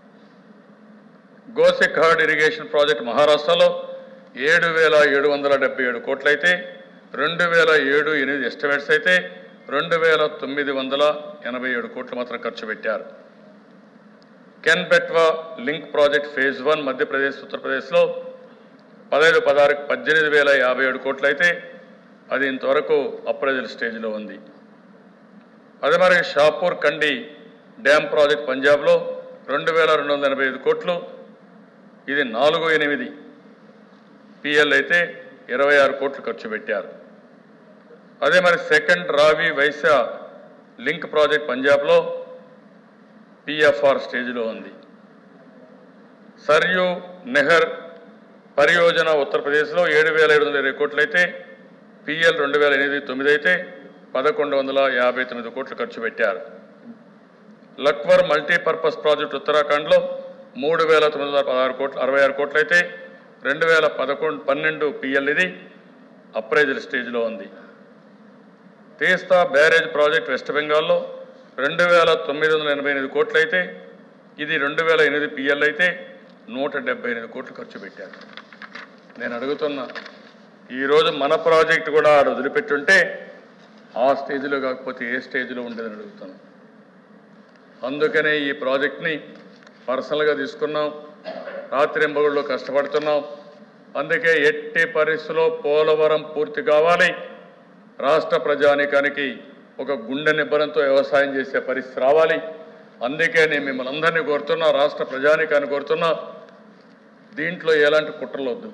గోసిఖాడ్ ఇరిగేషన్ ప్రాజెక్ట్ మహారాష్ట్రలో ఏడు వేల ఏడు వందల డెబ్బై ఏడు కోట్లయితే రెండు వేల ఏడు ఎనిమిది ఎస్టిమేట్స్ అయితే రెండు వేల తొమ్మిది వందల ఎనభై ఏడు కోట్లు మాత్రం ఖర్చు పెట్టారు Ken Betwa link project phase one Madhya Pradesh ఉత్తరప్రదేశ్లో పదహైదు పదహారు పద్దెనిమిది వేల యాభై ఏడు కోట్లు అయితే అది ఇంతవరకు అప్రైజల్ స్టేజ్లో ఉంది అదే మరి షాపూర్ కండి డ్యామ్ ప్రాజెక్ట్ పంజాబ్లో రెండు వేల రెండు వందల ఎనభై ఐదు కోట్లు ఇది నాలుగు ఎనిమిది పిఎల్ అయితే ఇరవై ఆరు కోట్లు ఖర్చు పెట్టారు అదే మరి second Ravi Beas link project పంజాబ్లో పిఎఫ్ఆర్ స్టేజ్లో ఉంది సర్యూ నెహర్ పరియోజన ఉత్తరప్రదేశ్లో ఏడు వేల ఏడు వందల ఇరవై కోట్లు అయితే పిఎల్ రెండు వేల ఎనిమిది తొమ్మిది అయితే పదకొండు వందల యాభై తొమ్మిది కోట్లు ఖర్చు పెట్టారు లక్వర్ మల్టీపర్పస్ ప్రాజెక్ట్ ఉత్తరాఖండ్లో మూడు వేల తొమ్మిది వందల పదహారు కోట్లు అరవై ఆరు కోట్లు అయితే రెండు వేల పదకొండు పన్నెండు పిఎల్ ఇది అప్రైజల్ స్టేజ్లో ఉంది తీస్తా బ్యారేజ్ ప్రాజెక్ట్ వెస్ట్ బెంగాల్లో రెండు వేల తొమ్మిది వందల ఎనభై ఎనిమిది కోట్లు అయితే ఇది రెండు వేల ఎనిమిది పిఎల్ అయితే నూట డెబ్బై ఎనిమిది కోట్లు ఖర్చు పెట్టారు నేను అడుగుతున్నా ఈరోజు మన ప్రాజెక్ట్ కూడా ఆడ వదిలిపెట్టుంటే ఆ స్టేజ్లో కాకపోతే ఏ స్టేజ్లో ఉండేదని అడుగుతాను అందుకనే ఈ ప్రాజెక్ట్ని పర్సనల్గా తీసుకున్నాం రాత్రింబగుళ్ళు కష్టపడుతున్నాం అందుకే ఎట్టి పరిస్థితుల్లో పోలవరం పూర్తి కావాలి రాష్ట్ర ప్రజానీకానికి ఒక గుండె నిబ్బరంతో వ్యవసాయం చేసే పరిస్థితి రావాలి అందుకే నేను మిమ్మల్ని అందరినీ కోరుతున్నా రాష్ట్ర ప్రజానీకాన్ని కోరుతున్నా దీంట్లో ఎలాంటి కుట్రలు వద్దు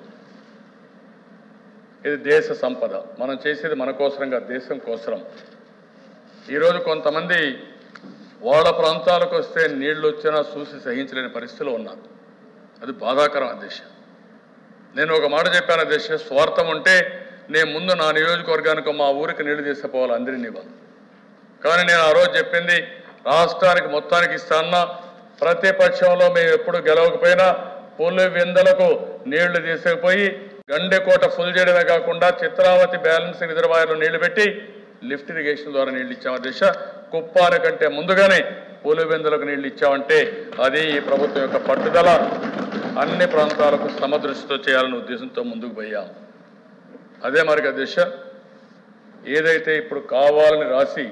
ఇది దేశ సంపద మనం చేసేది మన కోసరంగా దేశం కోసరం ఈరోజు కొంతమంది వాళ్ళ ప్రాంతాలకు వస్తే నీళ్లు వచ్చినా చూసి సహించలేని పరిస్థితిలో ఉన్నారు అది బాధాకరం అధ్యక్ష నేను ఒక మాట చెప్పాను అధ్యక్ష స్వార్థం ఉంటే నేను ముందు నా నియోజకవర్గానికి మా ఊరికి నీళ్లు తీసుకుపోవాలి అందరినీ ఇవ్వాలి కానీ నేను ఆ రోజు చెప్పింది రాష్ట్రానికి మొత్తానికి ఇస్తాన్నా ప్రతిపక్షంలో మేము ఎప్పుడు గెలవకపోయినా పులి విందలకు నీళ్లు తీసుకుపోయి గండెకోట ఫుల్ చేయడమే కాకుండా చిత్రావతి బ్యాలెన్సింగ్ రిజర్వాయర్లో నీళ్లు పెట్టి లిఫ్ట్ ఇరిగేషన్ ద్వారా నీళ్లు ఇచ్చాము దిశ కుప్పాల కంటే ముందుగానే పులివెందులకు నీళ్లు ఇచ్చామంటే అది ఈ ప్రభుత్వం యొక్క పట్టుదల అన్ని ప్రాంతాలకు సమదృష్టితో చేయాలనే ఉద్దేశంతో ముందుకు పోయాం అదే మరి దిశ ఏదైతే ఇప్పుడు కావాలని రాసి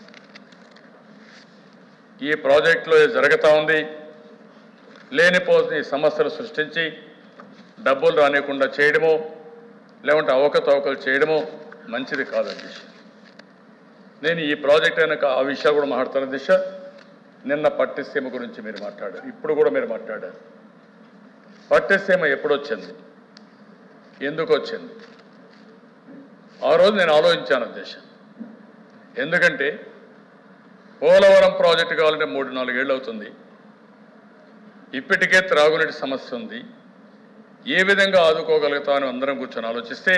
ఈ ప్రాజెక్టులో జరుగుతూ ఉంది లేనిపోని సమస్యలు సృష్టించి డబ్బులు రానియకుండా చేయడమో లేకుంటే అవకతవకలు చేయడమో మంచిది కాదు దిశ నేను ఈ ప్రాజెక్ట్ అయినాక ఆ విషయాలు కూడా మాట్లాడుతాను దిశ నిన్న పట్టిసీమ గురించి మీరు మాట్లాడారు ఇప్పుడు కూడా మీరు మాట్లాడారు పట్టిసీమ ఎప్పుడు వచ్చింది ఎందుకు వచ్చింది ఆ రోజు నేను ఆలోచించాను దిశ ఎందుకంటే పోలవరం ప్రాజెక్టు కావాలంటే మూడు నాలుగేళ్ళు అవుతుంది ఇప్పటికే త్రాగునీటి సమస్య ఉంది ఏ విధంగా ఆదుకోగలుగుతామని అందరం కూర్చొని ఆలోచిస్తే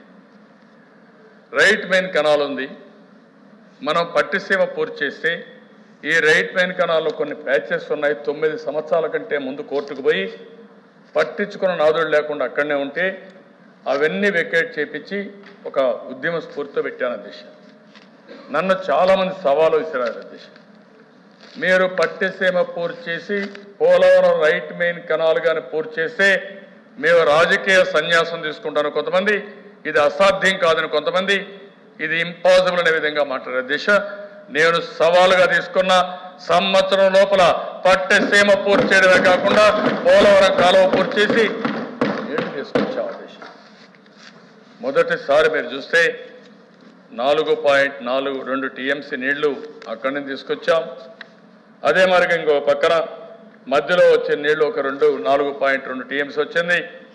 రైట్ మెయిన్ కెనాల్ ఉంది మనం పట్టిసీమ పూర్తి చేస్తే ఈ రైట్ మెయిన్ కెనాల్లో కొన్ని ప్యాచెస్ ఉన్నాయి తొమ్మిది సంవత్సరాల కంటే ముందు కోర్టుకు పోయి పట్టించుకున్న నాదుడు లేకుండా అక్కడనే ఉంటే అవన్నీ వెకేట్ చేపించి ఒక ఉద్యమ స్ఫూర్తితో పెట్టాను అధ్యక్ష నన్ను చాలామంది సవాలు విసిరారు అధ్యక్ష మీరు పట్టిసీమ పూర్తి చేసి పోలవరం రైట్ మెయిన్ కెనాల్ కానీ పూర్తి చేస్తే మేము రాజకీయ సన్యాసం తీసుకుంటాను కొంతమంది ఇది అసాధ్యం కాదని కొంతమంది ఇది ఇంపాసిబుల్ అనే విధంగా మాట్లాడారు దిశ నేను సవాలుగా తీసుకున్న సంవత్సరం లోపల పట్టెసీమ పూర్తి చేయడమే కాకుండా పోలవరం కాలువ పూర్తి చేసి నీళ్లు తీసుకొచ్చాం దిశ మొదటిసారి మీరు చూస్తే నాలుగు పాయింట్ నాలుగు రెండు టీఎంసీ నీళ్లు అక్కడి నుంచి తీసుకొచ్చాం అదే మార్గం ఇంకో పక్కన మధ్యలో వచ్చే నీళ్లు ఒక రెండు నాలుగు పాయింట్ రెండు టీఎంసీ వచ్చింది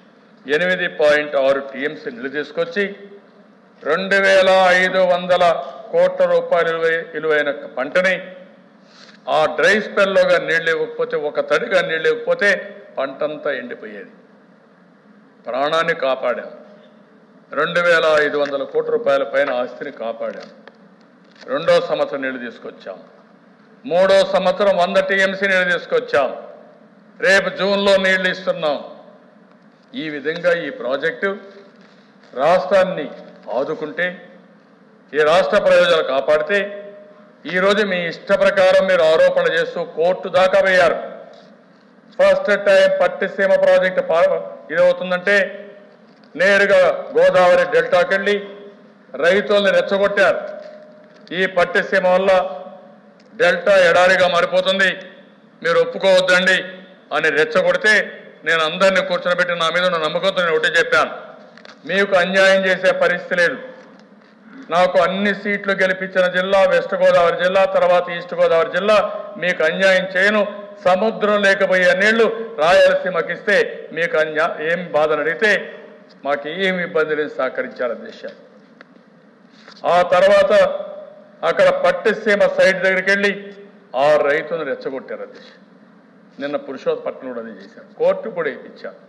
ఎనిమిది పాయింట్ ఆరు టీఎంసీ నిధులు తీసుకొచ్చి రెండు వేల ఐదు వందల కోట్ల రూపాయలు విలువై- విలువైన పంటని ఆ డ్రై స్పెల్లోగా నీళ్ళు ఇవ్వకపోతే ఒక తడిగా నీళ్ళు ఇవ్వకపోతే పంటంతా ఎండిపోయేది ప్రాణాన్ని కాపాడాం రెండు వేల ఐదు వందల కోట్ల రూపాయల పైన ఆస్తిని కాపాడాం రెండో సంవత్సరం నీళ్లు తీసుకొచ్చాం మూడో సంవత్సరం వంద టీఎంసీ నీళ్లు తీసుకొచ్చాం రేపు జూన్లో నీళ్లు ఇస్తున్నాం ఈ విధంగా ఈ ప్రాజెక్టు రాష్ట్రాన్ని ఆదుకుంటే ఈ రాష్ట్ర ప్రయోజనాలు కాపాడితే ఈరోజు మీ ఇష్ట ప్రకారం మీరు ఆరోపణ చేస్తూ కోర్టు దాకా వేయారు ఫస్ట్ టైం పట్టిసీమ ప్రాజెక్టు పా- ఇదవుతుందంటే నేరుగా గోదావరి డెల్టాకి వెళ్ళి రైతుల్ని రెచ్చగొట్టారు ఈ పట్టిసీమ వల్ల డెల్టా ఎడారిగా మారిపోతుంది మీరు ఒప్పుకోవద్దండి అని రెచ్చగొడితే నేను అందరినీ కూర్చోబెట్టి నా మీద ఉన్న నమ్మకంతో నేను ఒకటే చెప్పాను మీకు అన్యాయం చేసే పరిస్థితి లేదు నాకు అన్ని సీట్లు గెలిపించిన జిల్లా వెస్ట్ గోదావరి జిల్లా తర్వాత ఈస్ట్ గోదావరి జిల్లా మీకు అన్యాయం చేయను సముద్రం లేకపోయే నీళ్లు రాయలసీమకి ఇస్తే మీకు అన్యా ఏం బాధను అడిగితే మాకు ఏం ఇబ్బంది లేదు సహకరించారు అధ్యక్ష ఆ తర్వాత అక్కడ పట్టిసీమ సైడ్ దగ్గరికి వెళ్ళి ఆ రైతును రెచ్చగొట్టారు అధ్యక్ష నిన్న పురుషోత్పట్నం కూడా అది చేశారు కోర్టు కూడా ఇప్పించారు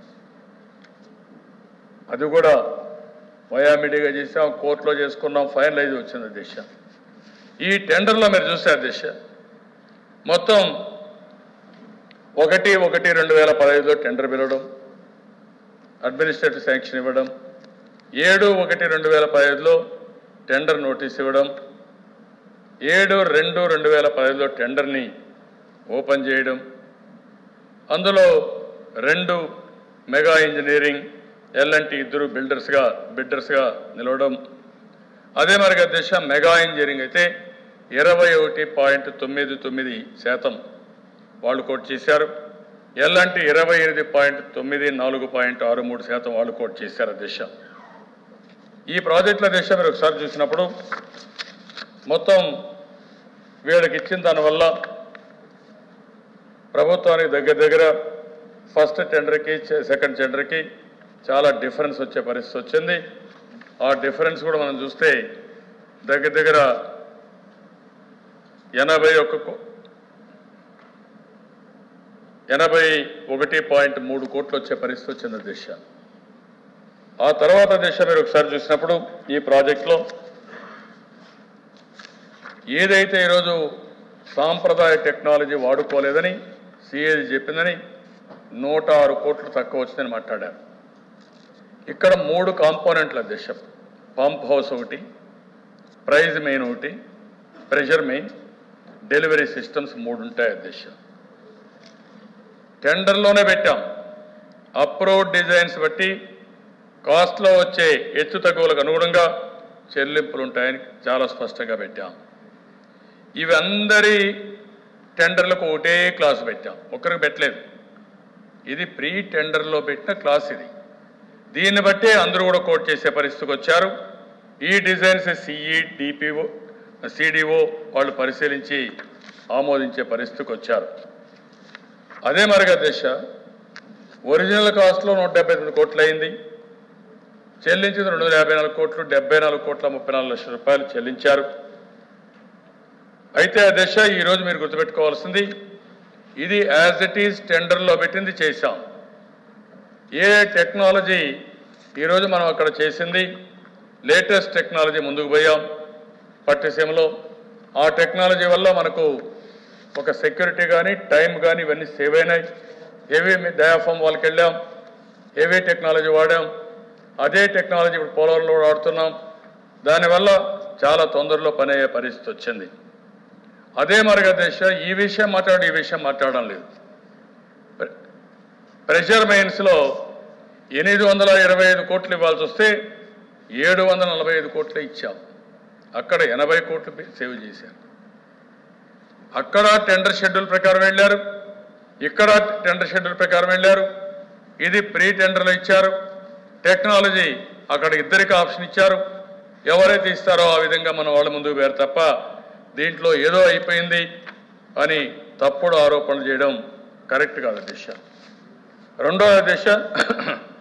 అది కూడా వయామిడిగా చేసాం కోర్టులో చేసుకున్నాం ఫైనలైజ్ వచ్చింది అధ్యక్ష ఈ టెండర్లో మీరు చూస్తే అధ్యక్ష మొత్తం ఒకటి ఒకటి రెండు వేల పదహైదులో టెండర్ పిలవడం అడ్మినిస్ట్రేటివ్ శాంక్షన్ ఇవ్వడం ఏడు ఒకటి రెండు వేల పదహైదులో టెండర్ నోటీస్ ఇవ్వడం ఏడు రెండు రెండు వేల పదహైదులో టెండర్ని ఓపెన్ చేయడం అందులో రెండు మెగా ఇంజనీరింగ్ ఎల్ఎన్టీ ఇద్దరు బిల్డర్స్గా బిల్డర్స్గా నిలవడం అదే మరి అధ్యక్ష మెగా ఇంజనీరింగ్ అయితే ఇరవై ఒకటి పాయింట్ తొమ్మిది తొమ్మిది శాతం వాళ్ళు కోట్ చేశారు ఎల్ఎన్టీ ఇరవై ఎనిమిది పాయింట్ తొమ్మిది నాలుగు పాయింట్ ఆరు మూడు శాతం వాళ్ళు కోట్ చేశారు అధ్యక్ష ఈ ప్రాజెక్టుల అధ్యక్ష మీరు ఒకసారి చూసినప్పుడు మొత్తం వీళ్ళకి ఇచ్చిన దానివల్ల ప్రభుత్వానికి దగ్గర దగ్గర ఫస్ట్ టెండర్కి చే- సెకండ్ టెండర్కి చాలా డిఫరెన్స్ వచ్చే పరిస్థితి వచ్చింది ఆ డిఫరెన్స్ కూడా మనం చూస్తే దగ్గర దగ్గర ఎనభై ఒక్క కో- ఎనభై ఒకటి పాయింట్ మూడు కోట్లు వచ్చే పరిస్థితి వచ్చింది దిశ ఆ తర్వాత దిశ మీరు ఒకసారి చూసినప్పుడు ఈ ప్రాజెక్టులో ఏదైతే ఈరోజు సాంప్రదాయ టెక్నాలజీ వాడుకోలేదని సిఏజీ చెప్పిందని నూట ఆరు కోట్లు తక్కువ వచ్చిందని మాట్లాడారు ఇక్కడ మూడు కాంపోనెంట్ల అధ్యక్ష పంప్ హౌస్ ఒకటి ప్రైజ్ మెయిన్ ఒకటి ప్రెషర్ మెయిన్ డెలివరీ సిస్టమ్స్ మూడు ఉంటాయి అధ్యక్ష టెండర్లోనే పెట్టాం అప్రూవ్డ్ డిజైన్స్ బట్టి కాస్ట్లో వచ్చే హెచ్చు తగ్గువలకు అనుగుణంగా చెల్లింపులు ఉంటాయని చాలా స్పష్టంగా పెట్టాం ఇవి అందరి టెండర్లకు ఒకటే క్లాస్ పెట్టాం ఒక్కరికి పెట్టలేదు ఇది ప్రీ టెండర్లో పెట్టిన క్లాస్ ఇది దీన్ని బట్టే అందరూ కూడా కోట్ చేసే పరిస్థితికి వచ్చారు ఈ డిజైన్స్ సిఈ డిపిఓ సిడిఓ వాళ్ళు పరిశీలించి ఆమోదించే పరిస్థితికి వచ్చారు అదే మరిగా దిశ ఒరిజినల్ కాస్ట్లో నూట డెబ్బై తొమ్మిది కోట్లు అయింది చెల్లించింది రెండు వందల యాభై నాలుగు కోట్లు డెబ్బై నాలుగు కోట్ల ముప్పై నాలుగు లక్షల రూపాయలు చెల్లించారు అయితే ఆ దశ ఈరోజు మీరు గుర్తుపెట్టుకోవాల్సింది ఇది యాజ్ ఇట్ ఈజ్ టెండర్లో పెట్టింది చేశాం ఏ టెక్నాలజీ ఈరోజు మనం అక్కడ చేసింది లేటెస్ట్ టెక్నాలజీ ముందుకు పోయాం పట్టిసీమలో ఆ టెక్నాలజీ వల్ల మనకు ఒక సెక్యూరిటీ కానీ టైం కానీ ఇవన్నీ సేవ్ అయినాయి హెవీ డయాఫామ్ వాళ్ళకి వెళ్ళాం హెవీ టెక్నాలజీ వాడాం అదే టెక్నాలజీ ఇప్పుడు పోలవరంలో కూడా వాడుతున్నాం దానివల్ల చాలా తొందరలో పని అయ్యే పరిస్థితి వచ్చింది అదే మరుగ దేశ ఈ విషయం మాట్లాడి ఈ విషయం మాట్లాడడం లేదు ప్రె- ప్రెషర్ మెయిన్స్లో ఎనిమిది వందల ఇరవై ఐదు కోట్లు ఇవ్వాల్సి వస్తే ఏడు వందల నలభై ఐదు కోట్లు ఇచ్చాం అక్కడ ఎనభై కోట్లు పే- సేవ్ చేశారు అక్కడ టెండర్ షెడ్యూల్ ప్రకారం వెళ్ళారు ఇక్కడ టెండర్ షెడ్యూల్ ప్రకారం వెళ్ళారు ఇది ప్రీ టెండర్లో ఇచ్చారు టెక్నాలజీ అక్కడ ఇద్దరికి ఆప్షన్ ఇచ్చారు ఎవరైతే ఇస్తారో ఆ విధంగా మనం వాళ్ళ ముందుకు పోయారు తప్ప దీంట్లో ఏదో అయిపోయింది అని తప్పుడు ఆరోపణలు చేయడం కరెక్ట్ కాదు దిశ రెండవ దిశ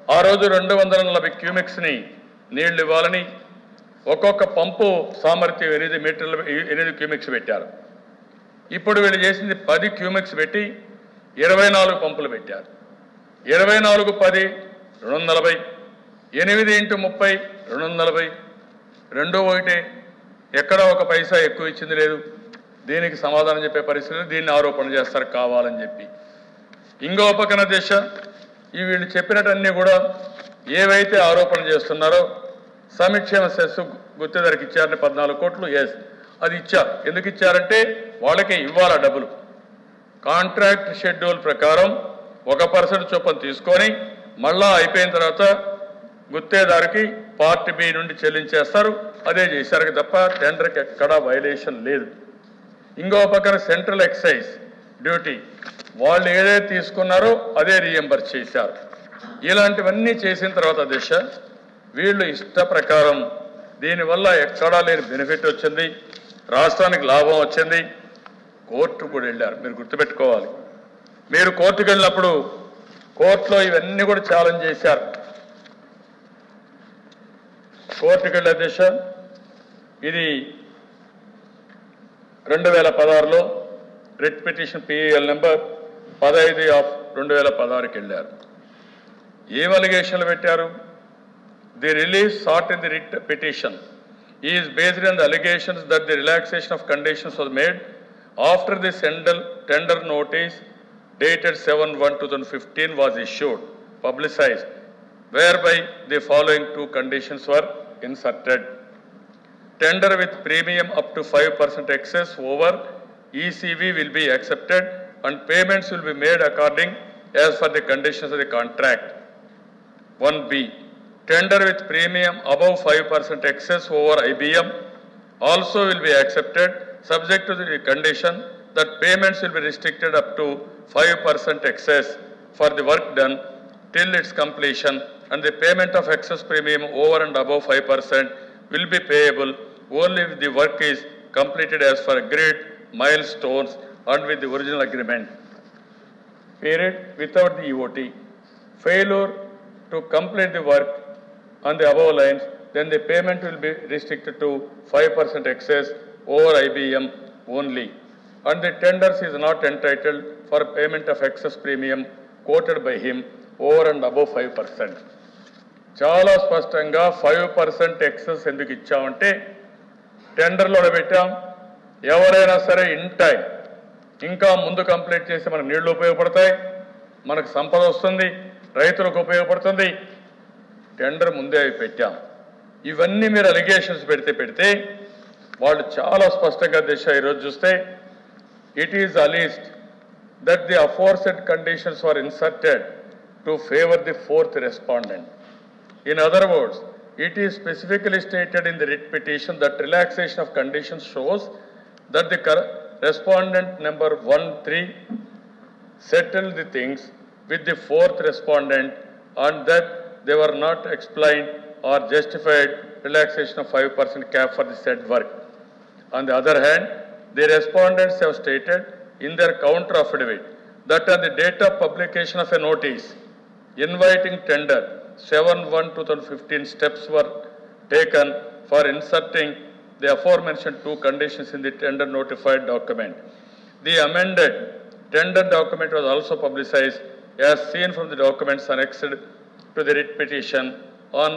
ఆ రోజు రెండు వందల నలభై క్యూమిక్స్ని నీళ్లు ఇవ్వాలని ఒక్కొక్క పంపు సామర్థ్యం ఎనిమిది మీటర్లు ఎనిమిది క్యూమిక్స్ పెట్టారు ఇప్పుడు వీళ్ళు చేసింది పది క్యూమిక్స్ పెట్టి ఇరవై నాలుగు పంపులు పెట్టారు ఇరవై నాలుగు పది రెండు వందల నలభై ఎనిమిది ఇంటూ ముప్పై రెండు వందల నలభై రెండో ఒకటే ఎక్కడ ఒక పైసా ఎక్కువ ఇచ్చింది లేదు దీనికి సమాధానం చెప్పే పరిస్థితి దీన్ని ఆరోపణ చేస్తారు కావాలని చెప్పి ఇంకో పక్కన దిశ ఈ వీళ్ళు చెప్పినటన్నీ కూడా ఏవైతే ఆరోపణ చేస్తున్నారో సమిక్షేమ సెస్ గుర్తెదరికి ఇచ్చారని పద్నాలుగు కోట్లు ఎస్ అది ఇచ్చారు ఎందుకు ఇచ్చారంటే వాళ్ళకే ఇవ్వాల డబ్బులు కాంట్రాక్ట్ షెడ్యూల్ ప్రకారం ఒక పర్సెంట్ చొప్పున తీసుకొని మళ్ళా అయిపోయిన తర్వాత గుత్తేదారికి పార్ట్ బి నుండి చెల్లించేస్తారు అదే చేశారు తప్ప టెండర్కి ఎక్కడా వైలేషన్ లేదు ఇంకో పక్కన సెంట్రల్ ఎక్సైజ్ డ్యూటీ వాళ్ళు ఏదైతే తీసుకున్నారో అదే రీఎంబర్స్ చేశారు ఇలాంటివన్నీ చేసిన తర్వాత దిశ వీళ్ళు ఇష్ట ప్రకారం దీనివల్ల ఎక్కడా లేని బెనిఫిట్ వచ్చింది రాష్ట్రానికి లాభం వచ్చింది కోర్టు కూడా వెళ్ళారు మీరు గుర్తుపెట్టుకోవాలి మీరు కోర్టుకు వెళ్ళినప్పుడు కోర్టులో ఇవన్నీ కూడా ఛాలెంజ్ చేశారు కోర్టుకు వెళ్ళే దిశ ఇది రెండు వేల పదహారులో రిట్ పిటిషన్ పిఏఎల్ నెంబర్ పదహైదు ఆఫ్ రెండు వేల పదహారుకి వెళ్ళారు ఏం అలిగేషన్లు పెట్టారు the release sought in the writ petition is based on the allegations that the relaxation of conditions was made after the sender, tender notice dated 7/1/2015 was issued, publicized, whereby the following two conditions were inserted. Tender with premium up to 5% excess over ECV will be accepted and payments will be made according as per the conditions of the contract. 1B, tender with premium above 5% excess over IBM also will be accepted, subject to the condition that payments will be restricted up to 5% excess for the work done till its completion, and the payment of excess premium over and above 5% will be payable only if the work is completed as per agreed milestones and with the original agreement period without the EOT. Failure to complete the work on the above lines, then the payment will be restricted to 5% excess over IBM only. And the tenders is not entitled for payment of excess premium quoted by him over and above 5%. చాలా స్పష్టంగా five percent excess ఎందుకు ఇచ్చామంటే టెండర్లో పెట్టాం ఎవరైనా సరే in time ఇంకా ముందు complete చేసి మనకు నీళ్లు ఉపయోగపడతాయి మనకు సంపద వస్తుంది రైతులకు ఉపయోగపడుతుంది టెండర్ ముందే అవి పెట్టాం ఇవన్నీ మీరు అలిగేషన్స్ పెడితే పెడితే వాళ్ళు చాలా స్పష్టంగా దిశ ఈరోజు చూస్తే it is at least that the aforesaid conditions were inserted to favour the fourth respondent In other words, it is specifically stated in the writ petition that relaxation of conditions shows that the cor- respondent number one, three settled the things with the fourth respondent and that they were not explained or justified relaxation of five percent cap for the said work. On the other hand, the respondents have stated in their counter affidavit that on the date of publication of a notice inviting tender, 7/1/2015 steps were taken for inserting the aforementioned two conditions in the tender notified document. The amended tender document was also publicized as seen from the documents annexed to the writ petition on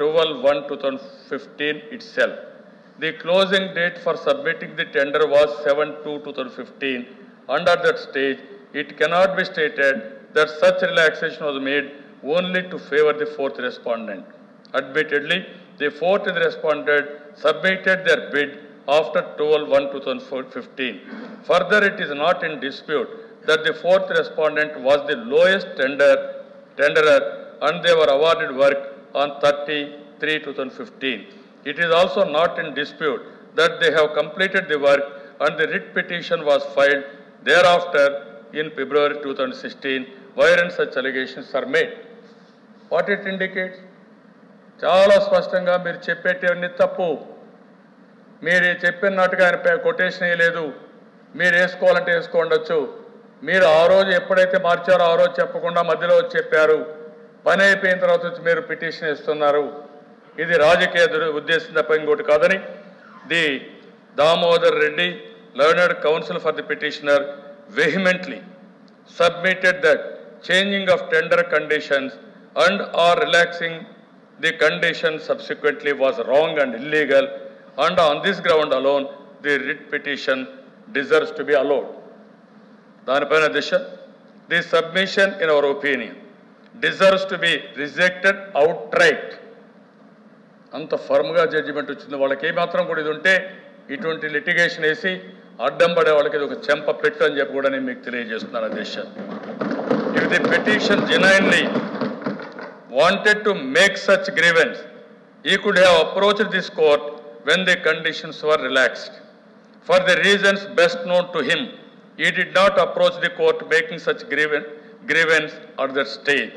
12/1/2015 itself. The closing date for submitting the tender was 7/2/2015. Under that stage, it cannot be stated that such relaxation was made only to favor the fourth respondent. Admittedly, the fourth respondent submitted their bid after 12/1/2015. Further, it is not in dispute that the fourth respondent was the lowest tender, tenderer and they were awarded work on 30/3/2015. It is also not in dispute that they have completed the work and the writ petition was filed thereafter in February 2016, wherein such allegations are made. What it indicates? చాలా స్పష్టంగా మీరు చెప్పేటివన్నీ తప్పు మీరు చెప్పినట్టుగా ఆయన pay- quotation వేయలేదు మీరు వేసుకోవాలంటే వేసుకోండొచ్చు మీరు ఆ రోజు ఎప్పుడైతే మార్చారో ఆ రోజు చెప్పకుండా మధ్యలో వచ్చి చెప్పారు పని అయిపోయిన తర్వాత వచ్చి మీరు పిటిషన్ ఇస్తున్నారు ఇది రాజకీయ దురు- ఉద్దేశం తప్ప ఇంకోటి కాదని the Damodar Reddy learned counsel for the petitioner vehemently submitted that changing of tender conditions and or relaxing the conditions subsequently was wrong and illegal and on this ground alone the writ petition deserves to be allowed. దానిపైన దిశ the submission in our opinion deserves to be rejected outright అంత ఫర్మ్గా judgement వచ్చింది వాళ్ళకి ఏమాత్రం కూడా ఇది ఉంటే ఇటువంటి లిటిగేషన్ వేసి అడ్డం పడే వాళ్ళకి ఇది ఒక చెంప పెట్టు అని చెప్పి కూడా నేను మీకు తెలియజేస్తున్నాను అధ్యక్ష if the petition genuinely wanted to make such grievance he could have approach this court when the conditions were relaxed for the reasons best known to him, he did not approach the court making such grievance, grievance at that stage.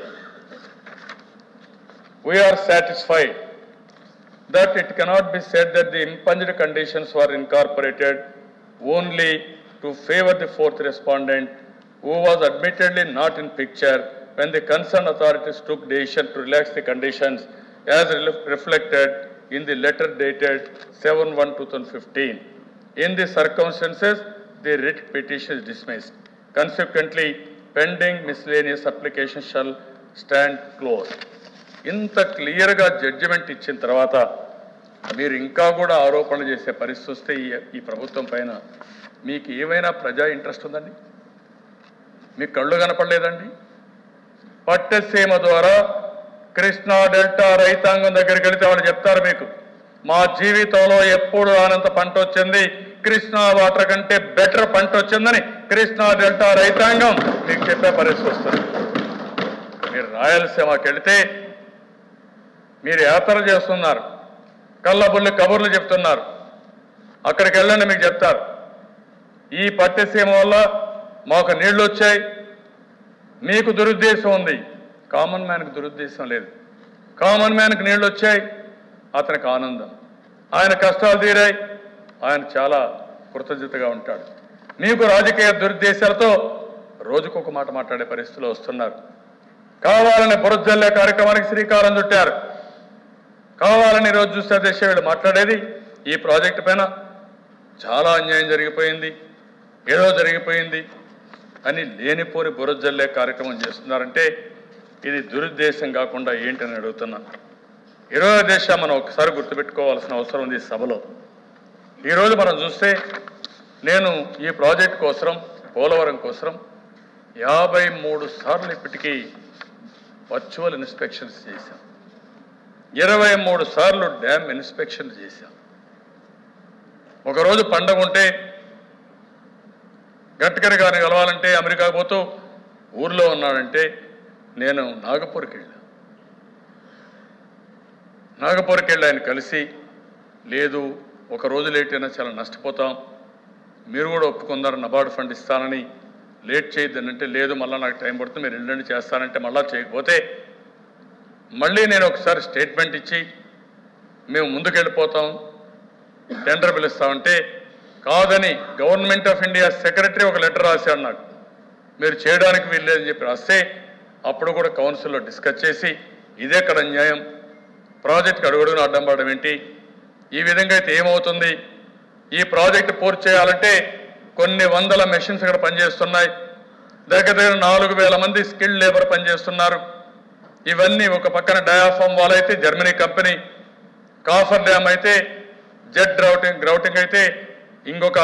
We are satisfied that it cannot be said that the impunged conditions were incorporated only to favor the fourth respondent, who was admittedly not in picture when the concerned authorities took decision to relax the conditions as rel- reflected in the letter dated 7/1/2015. In the circumstances, the writ petition is dismissed. Consequently, pending miscellaneous application shall stand closed. ఇంత క్లియర్గా judgement ఇచ్చిన తర్వాత మీరు ఇంకా కూడా ఆరోపణలు చేసే పరిస్థితి వస్తే ఈ ఈ ప్రభుత్వం పైన మీకు ఏమైనా ప్రజా ఇంట్రెస్ట్ ఉందండి మీకు కళ్ళు కనపడలేదండి పట్టసీమ ద్వారా కృష్ణా డెల్టా రైతాంగం దగ్గరికి వెళితే వాళ్ళు చెప్తారు మీకు మా జీవితంలో ఎప్పుడు ఆనంత పంట వచ్చింది కృష్ణా వాటర్ కంటే బెటర్ పంట వచ్చిందని కృష్ణా డెల్టా రైతాంగం మీకు చెప్పే పరిస్థితి వస్తుంది మీరు రాయలసీమకి వెళితే మీరు యాత్ర చేస్తున్నారు కళ్ళబుల్లి కబుర్లు చెప్తున్నారు అక్కడికి వెళ్ళండి మీకు చెప్తారు ఈ పట్టసీమ వల్ల మాకు నీళ్లు వచ్చాయి మీకు దురుద్దేశం ఉంది కామన్ మ్యాన్కి దురుద్దేశం లేదు కామన్ మ్యాన్కి నీళ్లు వచ్చాయి అతనికి ఆనందం ఆయన కష్టాలు తీరాయి ఆయన చాలా కృతజ్ఞతగా ఉంటాడు మీకు రాజకీయ దురుద్దేశాలతో రోజుకొక మాట మాట్లాడే పరిస్థితిలో వస్తున్నారు కావాలని బురజల్లే కార్యక్రమానికి శ్రీకారం చుట్టారు కావాలని ఈ రోజు చూస్తే దేశ వీళ్ళు మాట్లాడేది ఈ ప్రాజెక్టు పైన చాలా అన్యాయం జరిగిపోయింది ఏదో జరిగిపోయింది అని లేనిపోని బురజల్లే కార్యక్రమం చేస్తున్నారంటే ఇది దురుద్దేశం కాకుండా ఏంటని అడుగుతున్నా ఇరవై దేశం మనం ఒకసారి గుర్తుపెట్టుకోవాల్సిన అవసరం ఉంది ఈ సభలో ఈరోజు మనం చూస్తే నేను ఈ ప్రాజెక్ట్ కోసం పోలవరం కోసం యాభై మూడు సార్లు ఇప్పటికీ వర్చువల్ ఇన్స్పెక్షన్స్ చేశాం ఇరవై మూడు సార్లు డ్యామ్ ఇన్స్పెక్షన్ చేశాం ఒకరోజు పండగ ఉంటే గట్కరి గారిని కలవాలంటే అమెరికా పోతూ ఊర్లో ఉన్నాడంటే నేను నాగపూర్కి వెళ్ళా నాగపూర్కి వెళ్ళి ఆయన కలిసి లేదు ఒక రోజు లేట్ అయినా చాలా నష్టపోతాం మీరు కూడా ఒప్పుకుందారు నబార్డు ఫండ్ ఇస్తానని లేట్ చేయొద్దని అంటే లేదు మళ్ళీ నాకు టైం పడుతుంది మీరు వెళ్ళండి చేస్తానంటే మళ్ళీ చేయకపోతే మళ్ళీ నేను ఒకసారి స్టేట్మెంట్ ఇచ్చి మేము ముందుకెళ్ళిపోతాం టెండర్ పిలుస్తామంటే కాదని గవర్నమెంట్ ఆఫ్ ఇండియా సెక్రటరీ ఒక లెటర్ రాశాడు నాకు మీరు చేయడానికి వీల్లేదని చెప్పి రాస్తే అప్పుడు కూడా కౌన్సిల్లో డిస్కస్ చేసి ఇదే ఇక్కడ న్యాయం ప్రాజెక్ట్కి అడుగుడుగున అడ్డం పడడం ఏంటి ఈ విధంగా అయితే ఏమవుతుంది ఈ ప్రాజెక్ట్ పూర్తి చేయాలంటే కొన్ని వందల మెషిన్స్ ఇక్కడ పనిచేస్తున్నాయి దగ్గర దగ్గర నాలుగు వేల మంది స్కిల్డ్ లేబర్ పనిచేస్తున్నారు ఇవన్నీ ఒక పక్కన డయాఫామ్ వాల్ అయితే జర్మనీ కంపెనీ కాఫర్ డ్యామ్ అయితే జెడ్ గ్రౌటింగ్ గ్రౌటింగ్ అయితే ఇంకొక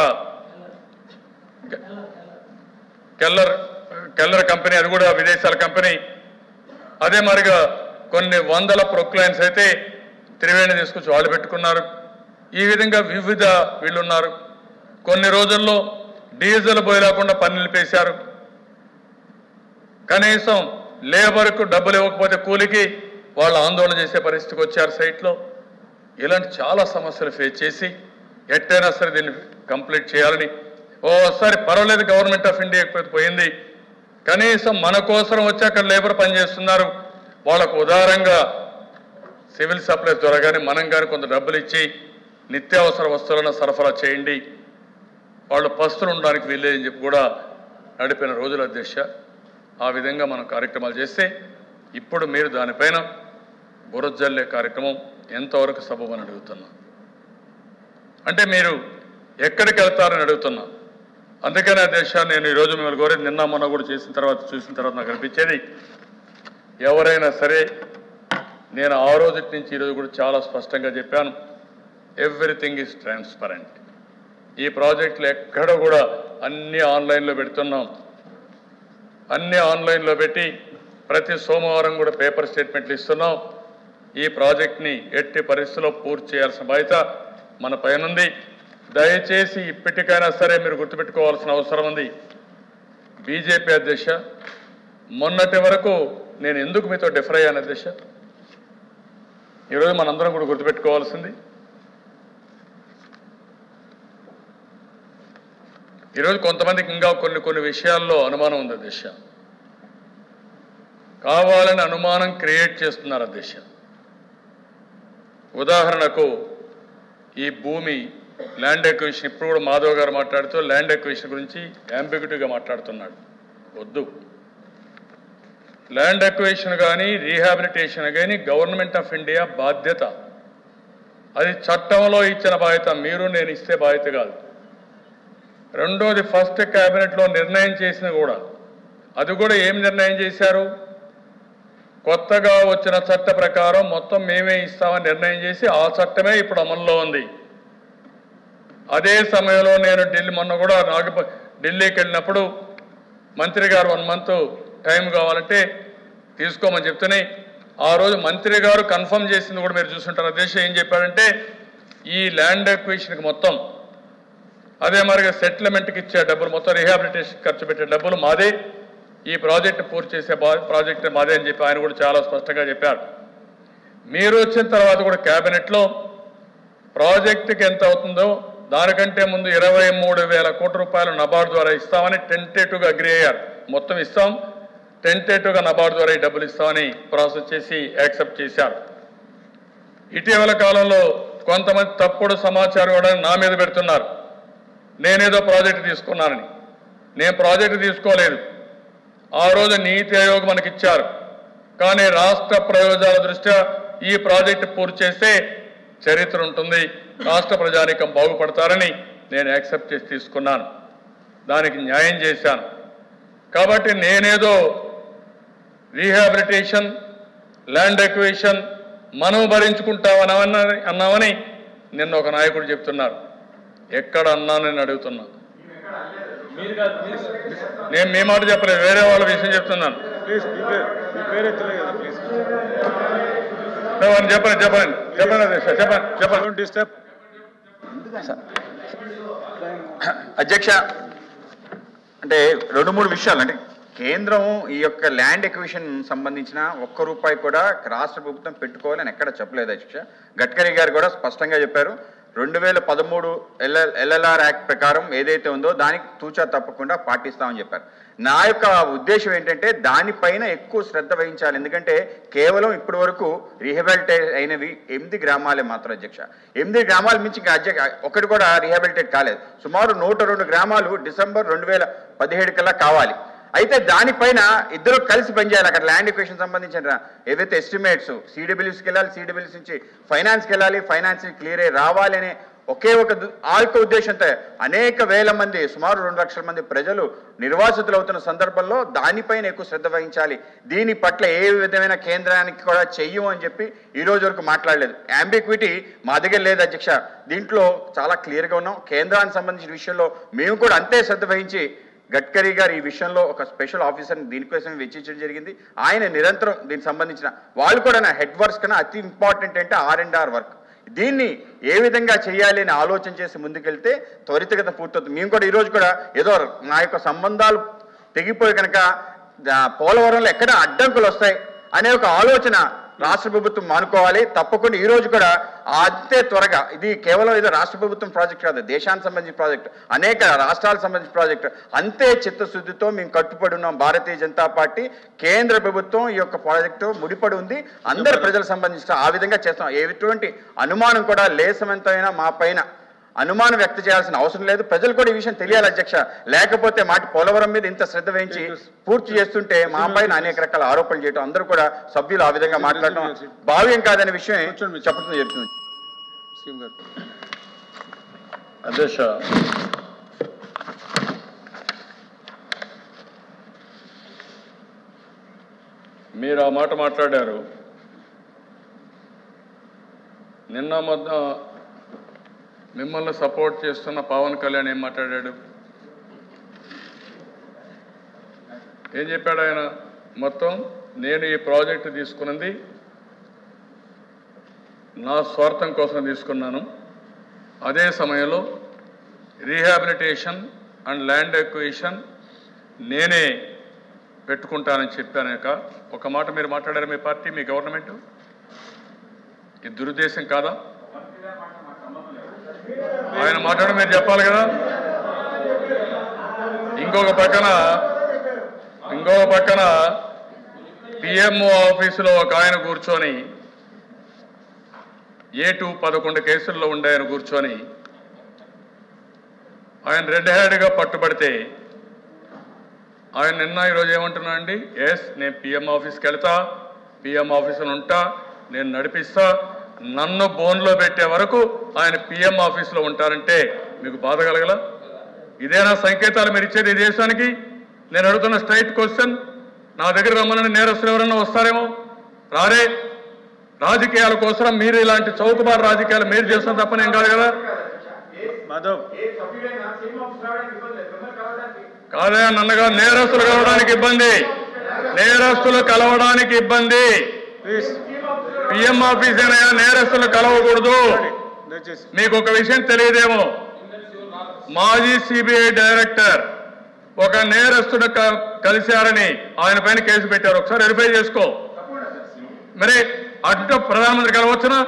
కెల్లర్ కెల్లర్ కంపెనీ అది కూడా విదేశాల కంపెనీ అదే మరిగా కొన్ని వందల ప్రొక్లైన్స్ అయితే త్రివేణి తీసుకొచ్చి వాళ్ళు పెట్టుకున్నారు ఈ విధంగా వివిధ వీళ్ళు ఉన్నారు కొన్ని రోజుల్లో డీజిల్ పోయి లేకుండా పని నిలిపేశారు కనీసం లేబర్కు డబ్బులు ఇవ్వకపోతే కూలికి వాళ్ళు ఆందోళన చేసే పరిస్థితికి వచ్చారు సైట్లో ఇలాంటి చాలా సమస్యలు ఫేస్ చేసి ఎట్టైనా సరే దీన్ని కంప్లీట్ చేయాలని ఓసారి పర్వాలేదు గవర్నమెంట్ ఆఫ్ ఇండియా పోయింది కనీసం మన కోసం వచ్చి అక్కడ లేబర్ పనిచేస్తున్నారు వాళ్ళకు ఉదారంగా సివిల్ సప్లైస్ ద్వారా కానీ మనం కానీ కొంత డబ్బులు ఇచ్చి నిత్యావసర వస్తువులను సరఫరా చేయండి వాళ్ళు పస్తులు ఉండడానికి వీల్లేదని చెప్పి కూడా నడిపిన రోజుల అధ్యక్ష ఆ విధంగా మనం కార్యక్రమాలు చేస్తే ఇప్పుడు మీరు దానిపైన బురజల్లే కార్యక్రమం ఎంతవరకు సబబని అడుగుతున్నా అంటే మీరు ఎక్కడికి వెళ్తారని అడుగుతున్నా అందుకనే అధ్యక్ష నేను ఈరోజు మిమ్మల్ని కోరేది నిన్న మొన్న కూడా చేసిన తర్వాత చూసిన తర్వాత నాకు అనిపించేది ఎవరైనా సరే నేను ఆ రోజు నుంచి ఈరోజు కూడా చాలా స్పష్టంగా చెప్పాను ఎవ్రీథింగ్ ఈజ్ ట్రాన్స్పరెంట్ ఈ ప్రాజెక్టులు ఎక్కడ కూడా అన్ని ఆన్లైన్లో పెడుతున్నాం అన్ని ఆన్లైన్లో పెట్టి ప్రతి సోమవారం కూడా పేపర్ స్టేట్మెంట్లు ఇస్తున్నాం ఈ ప్రాజెక్ట్ని ఎట్టి పరిస్థితుల్లో పూర్తి చేయాల్సిన బాధ్యత మన పైనుంది దయచేసి ఇప్పటికైనా సరే మీరు గుర్తుపెట్టుకోవాల్సిన అవసరం ఉంది బీజేపీ అధ్యక్ష మొన్నటి వరకు నేను ఎందుకు మీతో డిఫర్ అయ్యాను అధ్యక్ష ఈరోజు మనందరం కూడా గుర్తుపెట్టుకోవాల్సింది ఈరోజు కొంతమందికి ఇంకా కొన్ని కొన్ని విషయాల్లో అనుమానం ఉంది అధ్యక్ష కావాలని అనుమానం క్రియేట్ చేస్తున్నారు అధ్యక్ష ఉదాహరణకు ఈ భూమి ల్యాండ్ ఎక్విషన్ ఇప్పుడు కూడా మాధవ్ గారు మాట్లాడుతూ ల్యాండ్ ఎక్విషన్ గురించి యాంబిగ్యూటీగా మాట్లాడుతున్నాడు వద్దు ల్యాండ్ ఎక్విషన్ కానీ రీహాబిలిటేషన్ కానీ గవర్నమెంట్ ఆఫ్ ఇండియా బాధ్యత అది చట్టంలో ఇచ్చిన బాధ్యత మీరు నేను ఇస్తే బాధ్యత కాదు రెండోది ఫస్ట్ క్యాబినెట్లో నిర్ణయం చేసింది కూడా అది కూడా ఏం నిర్ణయం చేశారు కొత్తగా వచ్చిన చట్ట ప్రకారం మొత్తం మేమే ఇస్తామని నిర్ణయం చేసి ఆ చట్టమే ఇప్పుడు అమల్లో ఉంది అదే సమయంలో నేను ఢిల్లీ మొన్న కూడా నాగప ఢిల్లీకి వెళ్ళినప్పుడు మంత్రి గారు వన్ మంత్ టైం కావాలంటే తీసుకోమని చెప్తేనే ఆ రోజు మంత్రి గారు కన్ఫర్మ్ చేసింది కూడా మీరు చూసుంటారు దేశం ఏం చెప్పాడంటే ఈ ల్యాండ్ ఎక్విషన్కి మొత్తం అదే మరిగా సెటిల్మెంట్కి ఇచ్చే డబ్బులు మొత్తం రీహాబిలిటేషన్ ఖర్చు పెట్టే డబ్బులు మాదే ఈ ప్రాజెక్ట్ పూర్తి చేసే బా- ప్రాజెక్ట్ మాదే అని చెప్పి ఆయన కూడా చాలా స్పష్టంగా చెప్పారు మీరు వచ్చిన తర్వాత కూడా క్యాబినెట్లో ప్రాజెక్టుకి ఎంత అవుతుందో దానికంటే ముందు ఇరవై మూడు వేల కోట్ల రూపాయలు నబార్డు ద్వారా ఇస్తామని టెంటేటివ్గా అగ్రి అయ్యారు మొత్తం ఇస్తాం టెంటేటివ్గా నబార్డు ద్వారా ఈ డబ్బులు ఇస్తామని ప్రాసెస్ చేసి యాక్సెప్ట్ చేశారు ఇటీవల కాలంలో కొంతమంది తప్పుడు సమాచారం కూడా నా మీద పెడుతున్నారు నేనేదో ప్రాజెక్టు తీసుకున్నానని నేను ప్రాజెక్టు తీసుకోలేదు ఆ రోజు నీతి ఆయోగ్ మనకి ఇచ్చారు కానీ రాష్ట్ర ప్రయోజనాల దృష్ట్యా ఈ ప్రాజెక్టు పూర్తి చేస్తే చరిత్ర ఉంటుంది రాష్ట్ర ప్రజానీకం బాగుపడతారని నేను యాక్సెప్ట్ చేసి తీసుకున్నాను దానికి న్యాయం చేశాను కాబట్టి నేనేదో రీహాబిలిటేషన్ ల్యాండ్ ఎక్వేషన్ మనం భరించుకుంటామని అన్న- అన్నామని నిన్న ఒక నాయకుడు చెప్తున్నారు ఎక్కడ అన్నానని అడుగుతున్నా నేను మీ మాట చెప్పలేదు వేరే వాళ్ళ విషయం చెప్తున్నాను ప్లీజ్ మీ పేరు మీ పేరు ఎత్తలేదు కదా ప్లీజ్ చెప్పండి చెప్పండి చెప్పండి చెప్పండి అధ్యక్ష, చెప్పండి చెప్పండి డోంట్ డిస్టర్బ్ అధ్యక్ష అంటే రెండు మూడు విషయాలు అంటే కేంద్రం ఈ యొక్క ల్యాండ్ ఎక్విషన్ సంబంధించిన ఒక్క రూపాయి కూడా రాష్ట్ర ప్రభుత్వం పెట్టుకోవాలని ఎక్కడ చెప్పలేదు అధ్యక్ష గడ్కరీ గారు కూడా స్పష్టంగా చెప్పారు రెండు వేల పదమూడు ఎల్ఎల్ ఎల్ఎల్ఆర్ యాక్ట్ ప్రకారం ఏదైతే ఉందో దానికి తూచా తప్పకుండా పాటిస్తామని చెప్పారు నా యొక్క ఉద్దేశం ఏంటంటే దానిపైన ఎక్కువ శ్రద్ధ వహించాలి ఎందుకంటే కేవలం ఇప్పటి వరకు రీహాబిలిటేట్ అయినవి ఎనిమిది గ్రామాలే మాత్రం అధ్యక్ష ఎనిమిది గ్రామాల మించి ఇంకా అధ్యక్ష ఒకటి కూడా రీహాబిలిటేట్ కాలేదు సుమారు నూట రెండు గ్రామాలు డిసెంబర్ రెండు వేల పదిహేడు కల్లా కావాలి అయితే దానిపైన ఇద్దరు కలిసి పనిచేయాలి అక్కడ ల్యాండ్ ఎక్వేషన్ సంబంధించిన ఏదైతే ఎస్టిమేట్స్ సిడబ్ల్యూస్కి వెళ్ళాలి సిడబ్ల్యూస్ నుంచి ఫైనాన్స్కి వెళ్ళాలి ఫైనాన్స్ క్లియర్ అయ్యి రావాలి అనే ఒకే ఒక దు- ఆ యొక్క ఉద్దేశంతో అనేక వేల మంది సుమారు రెండు లక్షల మంది ప్రజలు నిర్వాసితులు అవుతున్న సందర్భంలో దానిపైన ఎక్కువ శ్రద్ధ వహించాలి దీని పట్ల ఏ విధమైన కేంద్రానికి కూడా చెయ్యం అని చెప్పి ఈ రోజు వరకు మాట్లాడలేదు అంబిక్విటీ మా దగ్గర లేదు అధ్యక్ష దీంట్లో చాలా క్లియర్గా ఉన్నాం కేంద్రానికి సంబంధించిన విషయంలో మేము కూడా అంతే శ్రద్ధ వహించి గడ్కరీ గారు ఈ విషయంలో ఒక స్పెషల్ ఆఫీసర్ని దీనికోసం వెచ్చించడం జరిగింది ఆయన నిరంతరం దీనికి సంబంధించిన వాళ్ళు కూడా నా హెడ్ వర్క్స్ కన్నా అతి ఇంపార్టెంట్ అంటే ఆర్ అండ్ ఆర్ వర్క్ దీన్ని ఏ విధంగా చేయాలి అని ఆలోచన చేసి ముందుకెళ్తే త్వరితగత పూర్తవుతుంది మేము కూడా ఈరోజు కూడా ఏదో నా యొక్క సంబంధాలు తెగిపోయి కనుక దా- పోలవరంలో ఎక్కడ అడ్డంకులు వస్తాయి అనే ఒక ఆలోచన రాష్ట్ర ప్రభుత్వం మానుకోవాలి తప్పకుండా ఈ రోజు కూడా అంతే త్వరగా ఇది కేవలం ఏదో రాష్ట్ర ప్రభుత్వం ప్రాజెక్ట్ కాదు దేశానికి సంబంధించిన ప్రాజెక్ట్ అనేక రాష్ట్రాలకు సంబంధించిన ప్రాజెక్టు అంతే చిత్తశుద్ధితో మేము కట్టుబడి ఉన్నాం భారతీయ జనతా పార్టీ కేంద్ర ప్రభుత్వం ఈ యొక్క ప్రాజెక్టు ముడిపడి ఉంది అందరి ప్రజలకు సంబంధించిన ఆ విధంగా చేస్తాం ఎటువంటి అనుమానం కూడా లేసమంతైనా మా పైన అనుమానం వ్యక్తం చేయాల్సిన అవసరం లేదు ప్రజలు కూడా ఈ విషయం తెలియాలి అధ్యక్ష లేకపోతే మాటి పోలవరం మీద ఇంత శ్రద్ధ వహించి పూర్తి చేస్తుంటే మా పైన అనేక రకాల ఆరోపణలు చేయడం అందరూ కూడా సభ్యులు ఆ విధంగా మాట్లాడడం భావ్యం కాదనే విషయం చెప్పడం జరుగుతుంది సీఎం గారు అధ్యక్ష మీరు ఆ మాట మాట్లాడారు నిన్న మొన్న మిమ్మల్ని సపోర్ట్ చేస్తున్న పవన్ కళ్యాణ్ ఏం మాట్లాడాడు ఏం చెప్పాడు ఆయన మొత్తం నేను ఈ ప్రాజెక్టు తీసుకున్నది నా స్వార్థం కోసం తీసుకున్నాను అదే సమయంలో రీహాబిలిటేషన్ అండ్ ల్యాండ్ ఎక్విజిషన్ నేనే పెట్టుకుంటానని చెప్పానక ఒక మాట మీరు మాట్లాడారు మీ పార్టీ మీ గవర్నమెంట్ ఇది దురుద్దేశం కాదా ఆయన మాట్లాడడం మీరు చెప్పాలి కదా ఇంకొక పక్కన ఇంకొక పక్కన పిఎంఓ ఆఫీసులో ఒక ఆయన కూర్చొని ఏ టూ పదకొండు కేసుల్లో ఉండే ఆయన కూర్చొని ఆయన రెడ్ హ్యాండ్గా పట్టుబడితే ఆయన నిన్న ఈరోజు ఏమంటున్నా అండి ఎస్ నేను పిఎం ఆఫీస్కి వెళ్తా పిఎం ఆఫీసులో ఉంటా నేను నడిపిస్తా నన్ను బోన్లో పెట్టే వరకు ఆయన పిఎం ఆఫీసులో ఉంటారంటే మీకు బాధ కలగల ఇదేనా సంకేతాలు మీరు ఇచ్చేది ఈ దేశానికి నేను అడుగుతున్న స్ట్రైట్ క్వశ్చన్ నా దగ్గర రమ్మని నేరస్తులు ఎవరన్నా వస్తారేమో రారే రాజకీయాల కోసం మీరు ఇలాంటి చౌకబారు రాజకీయాలు మీరు చేస్తున్న తప్ప నేను కాదు కదా మాధవ్ కాదే నన్నగా నేరస్తులు కలవడానికి ఇబ్బంది నేరస్తులు కలవడానికి ఇబ్బంది ప్లీజ్ పిఎం ఆఫీస్ అయినా నేరస్తులు కలవకూడదు దయచేసి మీకు ఒక విషయం తెలియదేమో మాజీ సిబిఐ డైరెక్టర్ ఒక నేరస్తుడు క- కలిశారని ఆయన పైన కేసు పెట్టారు ఒకసారి వెరిఫై చేసుకో మరి అడ్డు ప్రధానమంత్రి కలవచ్చునా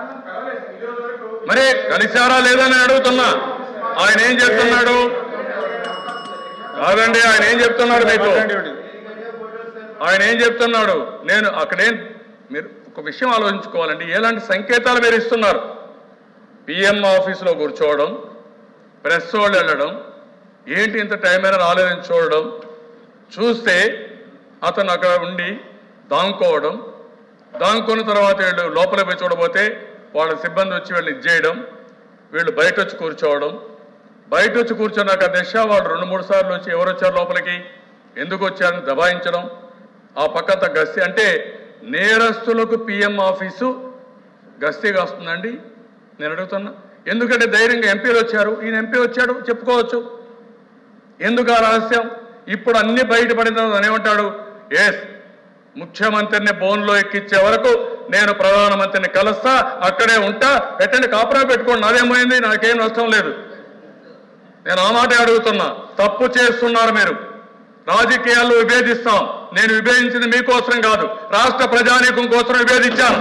మరి కలిశారా లేదా అని అడుగుతున్నా ఆయన ఏం చెప్తున్నాడు కాదండి ఆయన ఏం చెప్తున్నాడు మీకు మాట్లాడండి. ఆయన ఏం చెప్తున్నాడు నేను అక్కడేం మీరు ఒక విషయం ఆలోచించుకోవాలండి ఎలాంటి సంకేతాలు మీరు ఇస్తున్నారు పిఎం ఆఫీసులో కూర్చోవడం ప్రెస్ వాళ్ళు వెళ్ళడం ఏంటి ఇంత టైం అయినా రాలేదని చూడడం చూస్తే అతను అక్కడ ఉండి దాంకోవడం దాంకున్న తర్వాత వీళ్ళు లోపల పోయి చూడబోతే వాళ్ళ సిబ్బంది వచ్చి వీళ్ళు ఇచ్చేయడం వీళ్ళు బయట వచ్చి కూర్చోవడం బయట వచ్చి కూర్చున్నాక దశ వాళ్ళు రెండు మూడు సార్లు వచ్చి ఎవరు వచ్చారు లోపలికి ఎందుకు వచ్చారని దబాయించడం ఆ పక్కంతా గస్తీ అంటే నేరస్తులకు పిఎం ఆఫీసు గస్తీగా వస్తుందండి నేను అడుగుతున్నా ఎందుకంటే ధైర్యంగా ఎంపీలు వచ్చారు ఈయన ఎంపీ వచ్చాడు చెప్పుకోవచ్చు ఎందుకు ఆ రహస్యం ఇప్పుడు అన్ని బయటపడిన తర్వాత ఏమంటాడు ఎస్ ముఖ్యమంత్రిని బోన్లో ఎక్కించే వరకు నేను ప్రధానమంత్రిని కలుస్తా అక్కడే ఉంటా పెట్టండి కాపురా పెట్టుకోండి నాదేమైంది నాకేం నష్టం లేదు నేను ఆ మాట అడుగుతున్నా తప్పు చేస్తున్నారు మీరు రాజకీయాల్లో విభేదిస్తాం నేను విభేదించింది మీకోసం కాదు రాష్ట్ర ప్రజానీకం కోసం విభేదించాను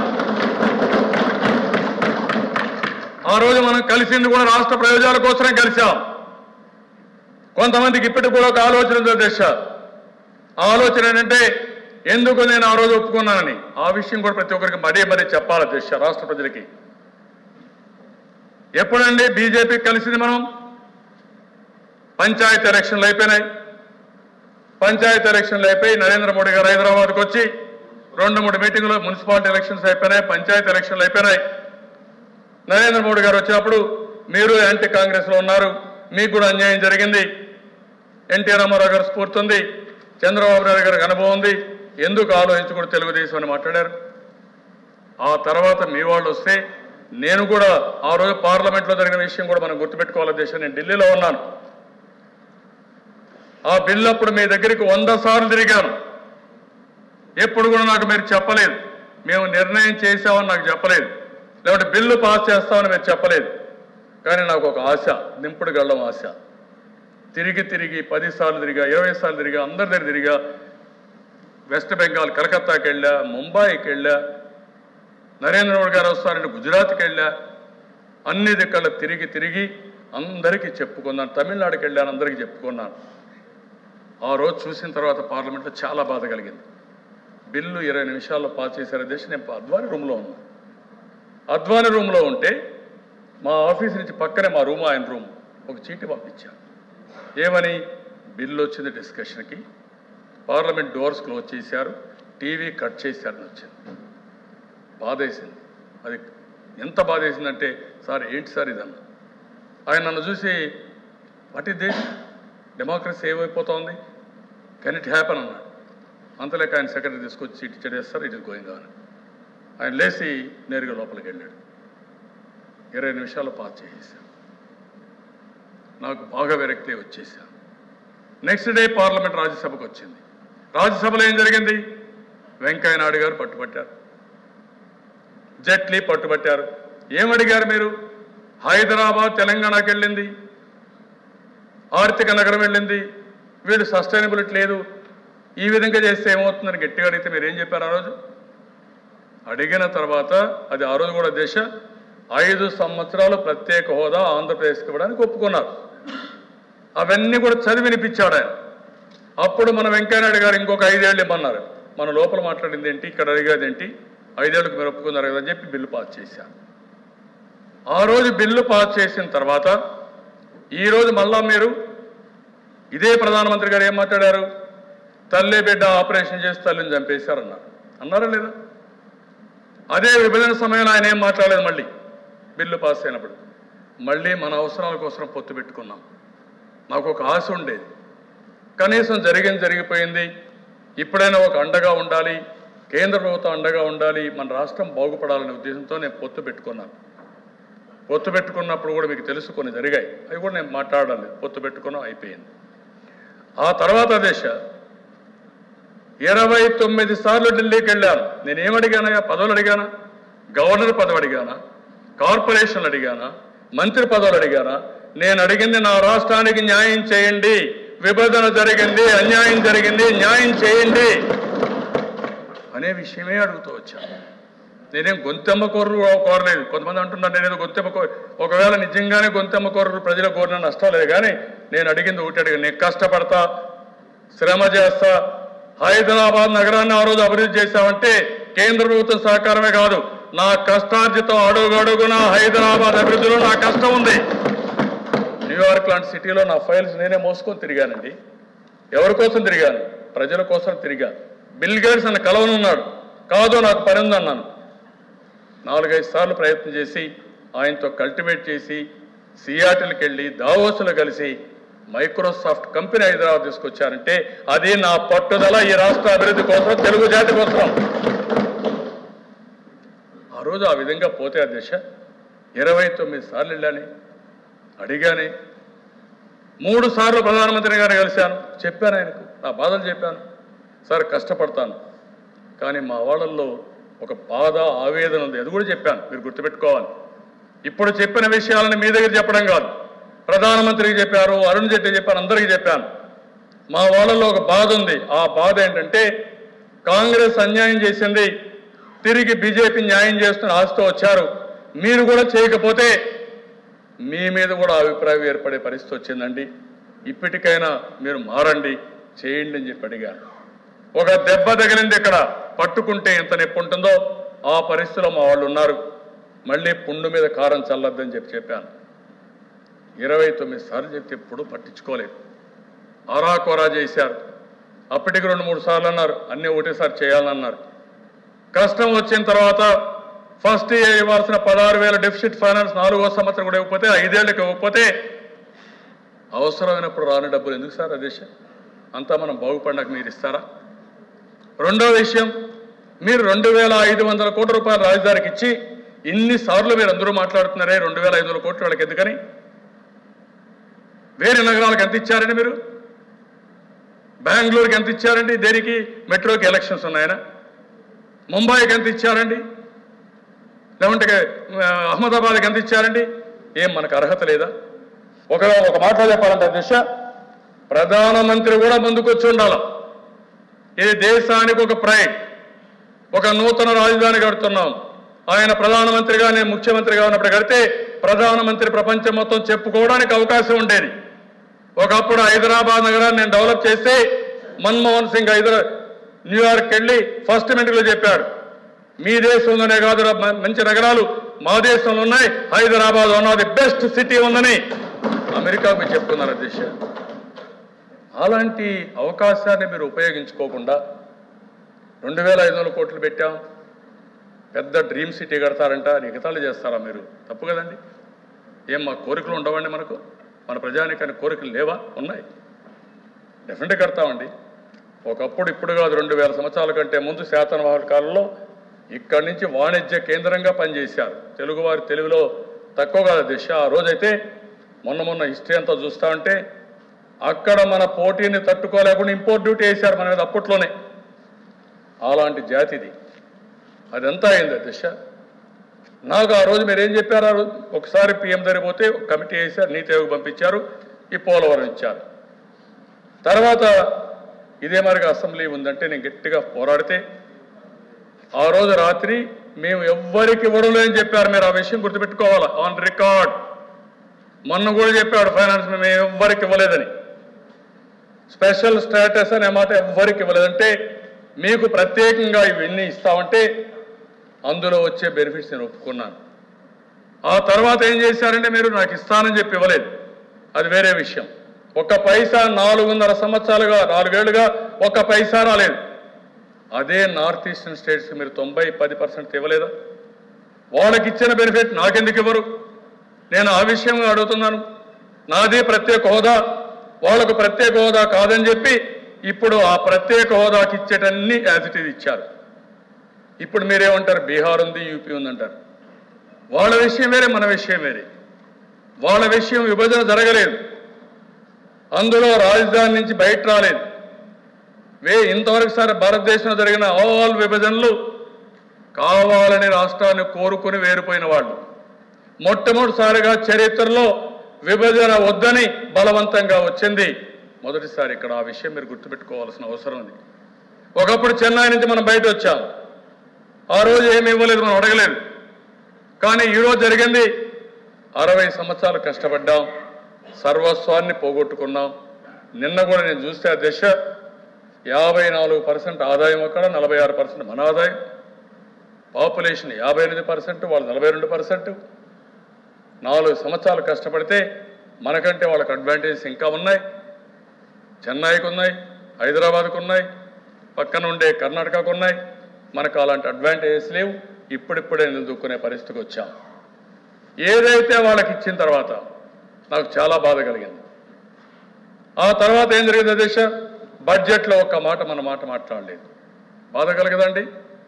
ఆ రోజు మనం కలిసింది కూడా రాష్ట్ర ప్రయోజనాల కోసమే కలిశాం కొంతమందికి ఇప్పటికి కూడా ఒక ఆలోచన ఉంది దశ ఆ ఆలోచన ఏంటంటే ఎందుకు నేను ఆ రోజు ఒప్పుకున్నానని ఆ విషయం కూడా ప్రతి ఒక్కరికి మరీ మరీ చెప్పాలి దశ రాష్ట్ర ప్రజలకి ఎప్పుడండి బీజేపీ కలిసింది మనం పంచాయతీ ఎలక్షన్లు అయిపోయినాయి పంచాయతీ ఎలక్షన్లు అయిపోయి నరేంద్ర మోడీ గారు హైదరాబాద్కి వచ్చి రెండు మూడు మీటింగ్లు మున్సిపాలిటీ ఎలక్షన్స్ అయిపోయినాయి పంచాయతీ ఎలక్షన్లు అయిపోయినాయి నరేంద్ర మోడీ గారు వచ్చినప్పుడు మీరు యాంటీ కాంగ్రెస్ లో ఉన్నారు మీకు కూడా అన్యాయం జరిగింది ఎన్టీ రామారావు గారు స్ఫూర్తి ఉంది చంద్రబాబు నాయుడు గారికి అనుభవం ఉంది ఎందుకు ఆలోచించకూడదు తెలుగుదేశం అని మాట్లాడారు ఆ తర్వాత మీ వాళ్ళు వస్తే నేను కూడా ఆ రోజు పార్లమెంట్లో జరిగిన విషయం కూడా మనం గుర్తుపెట్టుకోవాలి దేశం నేను ఢిల్లీలో ఉన్నాను ఆ బిల్లు అప్పుడు మీ దగ్గరికి వంద సార్లు తిరిగాను ఎప్పుడు కూడా నాకు మీరు చెప్పలేదు మేము నిర్ణయం చేశామని నాకు చెప్పలేదు లేకపోతే బిల్లు పాస్ చేస్తామని మీరు చెప్పలేదు కానీ నాకు ఒక ఆశ నింపుడు గళ్ళం ఆశ తిరిగి తిరిగి పది సార్లు తిరిగా ఇరవై సార్లు తిరిగా అందరి దగ్గర తిరిగా వెస్ట్ బెంగాల్ కలకత్తాకి వెళ్ళా ముంబాయికి వెళ్ళా నరేంద్ర మోడీ గారు వస్తారంటే గుజరాత్కి వెళ్ళా అన్ని దిక్కల తిరిగి తిరిగి అందరికీ చెప్పుకున్నాను తమిళనాడుకి వెళ్ళాను అందరికీ చెప్పుకున్నాను ఆ రోజు చూసిన తర్వాత పార్లమెంట్లో చాలా బాధ కలిగింది బిల్లు ఇరవై నిమిషాల్లో పాస్ చేశారు దేశం నేను అద్వాని రూమ్లో ఉన్నా అద్వాని రూమ్లో ఉంటే మా ఆఫీస్ నుంచి పక్కనే మా రూమ్ ఆయన రూమ్ ఒక చీటీ పంపించాను ఏమని బిల్లు వచ్చింది డిస్కషన్కి పార్లమెంట్ డోర్స్ క్లోజ్ చేశారు టీవీ కట్ చేశారని వచ్చింది బాధేసింది అది ఎంత బాధేసిందంటే సార్ ఏంటి సార్ ఇదన్న ఆయన నన్ను చూసి వాట్ ఇస్ దిస్ డెమోక్రసీ ఏమైపోతోంది కెన్ ఇట్ హ్యాపన్ అన్నాడు అంతలేక ఆయన సెక్రటరీ తీసుకొచ్చి సీట్ ఇచ్చేస్తారు ఇట్ ఇస్ గోయింగ్ ఆన్ ఆయన లేచి నేరుగా లోపలికి వెళ్ళాడు ఇరవై నిమిషాలు పాస్ చేసేసాను నాకు బాగా విరక్తి వచ్చేసాను నెక్స్ట్ డే పార్లమెంట్ రాజ్యసభకు వచ్చింది రాజ్యసభలో ఏం జరిగింది వెంకయ్య నాయుడు గారు పట్టుబట్టారు జైట్లీ పట్టుబట్టారు ఏమడిగారు మీరు హైదరాబాద్ తెలంగాణకి వెళ్ళింది ఆర్థిక నగరం వెళ్ళింది వీడు సస్టైనబిలిటీ లేదు ఈ విధంగా చేస్తే ఏమవుతుందని గట్టిగా అడిగితే మీరు ఏం చెప్పారు ఆ రోజు అడిగిన తర్వాత అది ఆ రోజు కూడా దేశ ఐదు సంవత్సరాలు ప్రత్యేక హోదా ఆంధ్రప్రదేశ్కి ఇవ్వడానికి ఒప్పుకున్నారు అవన్నీ కూడా చదివి వినిపించాడు ఆయన అప్పుడు మన వెంకయ్యనాయుడు గారు ఇంకొక ఐదేళ్ళు ఇమ్మన్నారు మన లోపల మాట్లాడింది ఏంటి ఇక్కడ అడిగేది ఏంటి ఐదేళ్ళకి మీరు ఒప్పుకున్నారు కదా అని చెప్పి బిల్లు పాస్ చేశారు ఆ రోజు బిల్లు పాస్ చేసిన తర్వాత ఈ రోజు మళ్ళా మీరు ఇదే ప్రధానమంత్రి గారు ఏం మాట్లాడారు తల్లి బిడ్డ ఆపరేషన్ చేసి తల్లిని చంపేశారన్నారు అన్నారా లేదా అదే విభజన సమయంలో ఆయన ఏం మాట్లాడలేదు మళ్ళీ బిల్లు పాస్ అయినప్పుడు మళ్ళీ మన అవసరాల కోసం పొత్తు పెట్టుకున్నాం నాకు ఒక ఆశ ఉండేది కనీసం జరిగింది జరిగిపోయింది ఇప్పుడైనా ఒక అండగా ఉండాలి కేంద్ర ప్రభుత్వం అండగా ఉండాలి మన రాష్ట్రం బాగుపడాలనే ఉద్దేశంతో నేను పొత్తు పెట్టుకున్నాను పొత్తు పెట్టుకున్నప్పుడు కూడా మీకు తెలుసు కొన్ని జరిగాయి అవి కూడా నేను మాట్లాడాలి పొత్తు పెట్టుకున్నాం అయిపోయింది ఆ తర్వాత దేశ ఇరవై తొమ్మిది సార్లు ఢిల్లీకి వెళ్ళాను నేను ఏమడిగానయ్యా పదవులు అడిగానా గవర్నర్ పదవి అడిగానా కార్పొరేషన్లు అడిగానా మంత్రి పదవులు అడిగానా నేను అడిగింది నా రాష్ట్రానికి న్యాయం చేయండి విభజన జరిగింది అన్యాయం జరిగింది న్యాయం చేయండి అనే విషయమే అడుగుతూ వచ్చాను నేనేం గొంతెమ్మ కోరలు కోరలేదు కొంతమంది అంటున్నారు నేనేదో గొంతెమ్మ కోర ఒకవేళ నిజంగానే గొంతెమ్మ కోరలు ప్రజల కోరిన నష్టం లేదు కానీ నేను అడిగింది ఒకటి అడిగాను నేను కష్టపడతా శ్రమ చేస్తా హైదరాబాద్ నగరాన్ని ఆ రోజు అభివృద్ధి చేశామంటే కేంద్ర ప్రభుత్వం సహకారమే కాదు నా కష్టార్జితం అడుగడుగున హైదరాబాద్ అభివృద్ధిలో నా కష్టం ఉంది న్యూయార్క్ లాంటి సిటీలో నా ఫైల్స్ నేనే మోసుకొని తిరిగానండి ఎవరి కోసం తిరిగాను ప్రజల కోసం తిరిగా బిల్ గేట్స్ అని కలవనున్నాడు కాదు నాకు పని ఉందన్నాను నాలుగైదు సార్లు ప్రయత్నం చేసి ఆయనతో కల్టివేట్ చేసి సియాటిల్కి వెళ్ళి దావోసులు కలిసి మైక్రోసాఫ్ట్ కంపెనీ హైదరాబాద్ తీసుకొచ్చారంటే అది నా పట్టుదల ఈ రాష్ట్ర అభివృద్ధి కోసం తెలుగు జాతి కోసం ఆ రోజు ఆ విధంగా పోతే ఆ దిశ ఇరవై తొమ్మిది సార్లు వెళ్ళాను అడిగానే మూడు సార్లు ప్రధానమంత్రి గారు కలిశాను చెప్పాను ఆయనకు నా బాధలు చెప్పాను సార్ కష్టపడతాను కానీ మా వాళ్ళల్లో ఒక బాధ ఆవేదన ఉంది అది కూడా చెప్పాను మీరు గుర్తుపెట్టుకోవాలి ఇప్పుడు చెప్పిన విషయాలను మీ దగ్గర చెప్పడం కాదు ప్రధానమంత్రికి చెప్పారు అరుణ్ జైట్లీ చెప్పారు అందరికీ చెప్పాను మా వాళ్ళల్లో ఒక బాధ ఉంది ఆ బాధ ఏంటంటే కాంగ్రెస్ అన్యాయం చేసింది తిరిగి బీజేపీ న్యాయం చేస్తున్న ఆశతో వచ్చారు మీరు కూడా చేయకపోతే మీ మీద కూడా అభిప్రాయం ఏర్పడే పరిస్థితి వచ్చిందండి ఇప్పటికైనా మీరు మారండి చేయండి అని చెప్పి అడిగాను ఒక దెబ్బ తగిలింది ఇక్కడ పట్టుకుంటే ఎంత నొప్పి ఉంటుందో ఆ పరిస్థితిలో మా వాళ్ళు ఉన్నారు మళ్ళీ పుండు మీద కారం చల్లొద్దని చెప్పి చెప్పాను ఇరవై తొమ్మిది సార్లు చెప్తే ఎప్పుడు పట్టించుకోలేదు ఆరాకోరా చేశారు అప్పటికి రెండు మూడు సార్లు అన్నారు అన్నీ ఒకటేసారి చేయాలన్నారు కష్టం వచ్చిన తర్వాత ఫస్ట్ ఇయర్ ఇవ్వాల్సిన పదహారు వేల డెఫిసిట్ ఫైనాన్స్ నాలుగో సంవత్సరం కూడా ఇవ్వకపోతే ఐదేళ్ళకి ఇవ్వకపోతే అవసరమైనప్పుడు రాని డబ్బులు ఎందుకు సార్ అదేశ అంతా మనం బాగుపడినాక మీరు ఇస్తారా రెండో విషయం మీరు రెండు వేల ఐదు వందల కోట్ల రూపాయల రాజధానికి ఇచ్చి ఇన్నిసార్లు మీరు అందరూ మాట్లాడుతున్నారే రెండు వేల ఐదు వందల కోట్లు వాళ్ళకి ఎందుకని వేరే నగరాలకు ఎంత ఇచ్చారండి మీరు బెంగళూరుకి ఎంత ఇచ్చారండి దేనికి మెట్రోకి ఎలక్షన్స్ ఉన్నాయన ముంబైకి ఎంత ఇచ్చారండి లేకుంటే ఆ, అహ్మదాబాద్కి ఎంత ఇచ్చారండి ఏం మనకు అర్హత లేదా ఒక ఒక మాట చెప్పాలంటే దిశ ప్రధానమంత్రి కూడా ముందుకొచ్చి ఉండాలి ఇది దేశానికి ఒక ప్రైడ్ ఒక నూతన రాజధాని కడుతున్నాం ఆయన ప్రధానమంత్రిగా నేను ముఖ్యమంత్రిగా ఉన్నప్పుడు కడితే ప్రధానమంత్రి ప్రపంచం మొత్తం చెప్పుకోవడానికి అవకాశం ఉండేది ఒకప్పుడు హైదరాబాద్ నగరాన్ని నేను డెవలప్ చేస్తే మన్మోహన్ సింగ్ హైదరా న్యూయార్క్ వెళ్ళి ఫస్ట్ మీటింగ్లో చెప్పాడు మీ దేశంలోనే కాదు రా- మ- మంచి నగరాలు మా దేశంలో ఉన్నాయి Hyderabad one of the best city ఉందని అమెరికాకు చెప్తున్నారు అధ్యక్ష అలాంటి అవకాశాన్ని మీరు ఉపయోగించుకోకుండా రెండు వేల ఐదు వందల కోట్లు పెట్టాం పెద్ద డ్రీమ్ సిటీ కడతారంట నిగతాలు చేస్తారా మీరు తప్పు కదండి ఏం మా కోరికలు ఉండవండి మనకు మన ప్రజానికానికి కోరికలు లేవా ఉన్నాయి డెఫినెట్గా కడతామండి ఒకప్పుడు ఇప్పుడు కాదు రెండు వేల సంవత్సరాల కంటే ముందు శాతనవాహన కాలంలో ఇక్కడి నుంచి వాణిజ్య కేంద్రంగా పనిచేశారు తెలుగువారి తెలుగులో తక్కువ కాదు దిశ ఆ రోజైతే మొన్న మొన్న హిస్టరీ అంతా చూస్తా ఉంటే అక్కడ మన పోటీని తట్టుకోలేకుండా ఇంపోర్ట్ డ్యూటీ వేశారు మన మీద అప్పట్లోనే అలాంటి జాతిది అదంతా అయింది దిశ నాకు ఆ రోజు మీరు ఏం చెప్పారు ఆ రోజు ఒకసారి పిఎం దగ్గర పోతే ఒక కమిటీ వేశారు నీతి ఆయోగ్ పంపించారు ఈ పోలవరం ఇచ్చారు తర్వాత ఇదే మరిగా అసెంబ్లీ ఉందంటే నేను గట్టిగా పోరాడితే ఆ రోజు రాత్రి మేము ఎవ్వరికి ఇవ్వడం లేదని చెప్పారు మీరు ఆ విషయం గుర్తుపెట్టుకోవాలి ఆన్ రికార్డ్ మొన్న కూడా చెప్పాడు ఫైనాన్స్ మేము ఎవ్వరికి ఇవ్వలేదని స్పెషల్ స్టేటస్ అనే మాట ఎవ్వరికి ఇవ్వలేదంటే మీకు ప్రత్యేకంగా ఇవన్నీ ఇస్తామంటే అందులో వచ్చే బెనిఫిట్స్ నేను ఒప్పుకున్నాను ఆ తర్వాత ఏం చేశారంటే మీరు నాకు ఇస్తానని చెప్పి ఇవ్వలేదు అది వేరే విషయం ఒక పైసా నాలుగున్నర సంవత్సరాలుగా నాలుగేళ్లుగా ఒక పైసా రాలేదు అదే నార్త్ ఈస్టర్న్ స్టేట్స్ మీరు తొంభై పది పర్సెంట్ ఇవ్వలేదా వాళ్ళకి ఇచ్చిన బెనిఫిట్ నాకెందుకు ఇవ్వరు నేను ఆ విషయం అడుగుతున్నాను నాది ప్రత్యేక హోదా వాళ్ళకు ప్రత్యేక హోదా కాదని చెప్పి ఇప్పుడు ఆ ప్రత్యేక హోదాకి ఇచ్చేటన్ని యాజ్ ఇట్ ఈజ్ ఇచ్చారు ఇప్పుడు మీరేమంటారు బీహార్ ఉంది యూపీ ఉందంటారు వాళ్ళ విషయం వేరే మన విషయం వేరే వాళ్ళ విషయం విభజన జరగలేదు అందులో రాజధాని నుంచి బయట రాలేదు వే ఇంతవరకు సారి భారతదేశంలో జరిగిన ఆల్ విభజనలు కావాలని రాష్ట్రాన్ని కోరుకుని వేరుపోయిన వాళ్ళు మొట్టమొదటిసారిగా చరిత్రలో విభజన వద్దని బలవంతంగా వచ్చింది మొదటిసారి ఇక్కడ ఆ విషయం మీరు గుర్తుపెట్టుకోవాల్సిన అవసరం ఉంది ఒకప్పుడు చెన్నై నుంచి మనం బయట వచ్చాం ఆ రోజు ఏమి ఇవ్వలేదు మనం అడగలేదు కానీ ఈరోజు జరిగింది అరవై సంవత్సరాలు కష్టపడ్డాం సర్వస్వాన్ని పోగొట్టుకున్నాం నిన్న కూడా నేను చూస్తే ఆ దశ యాభై నాలుగు పర్సెంట్ ఆదాయం అక్కడ నలభై ఆరు పర్సెంట్ మన ఆదాయం పాపులేషన్ యాభై ఎనిమిది పర్సెంట్ వాళ్ళు నలభై రెండు పర్సెంట్ నాలుగు సంవత్సరాలు కష్టపడితే మనకంటే వాళ్ళకి అడ్వాంటేజెస్ ఇంకా ఉన్నాయి చెన్నైకి ఉన్నాయి హైదరాబాద్కు ఉన్నాయి పక్కన ఉండే కర్ణాటకకు ఉన్నాయి మనకు అలాంటి అడ్వాంటేజెస్ లేవు ఇప్పుడిప్పుడే నిలదొక్కునే పరిస్థితికి వచ్చాం ఏదైతే వాళ్ళకి ఇచ్చిన తర్వాత నాకు చాలా బాధ కలిగింది ఆ తర్వాత ఏం జరిగింది దేశ బడ్జెట్లో ఒక్క మాట మన మాట మాట్లాడలేదు బాధ కలగదండి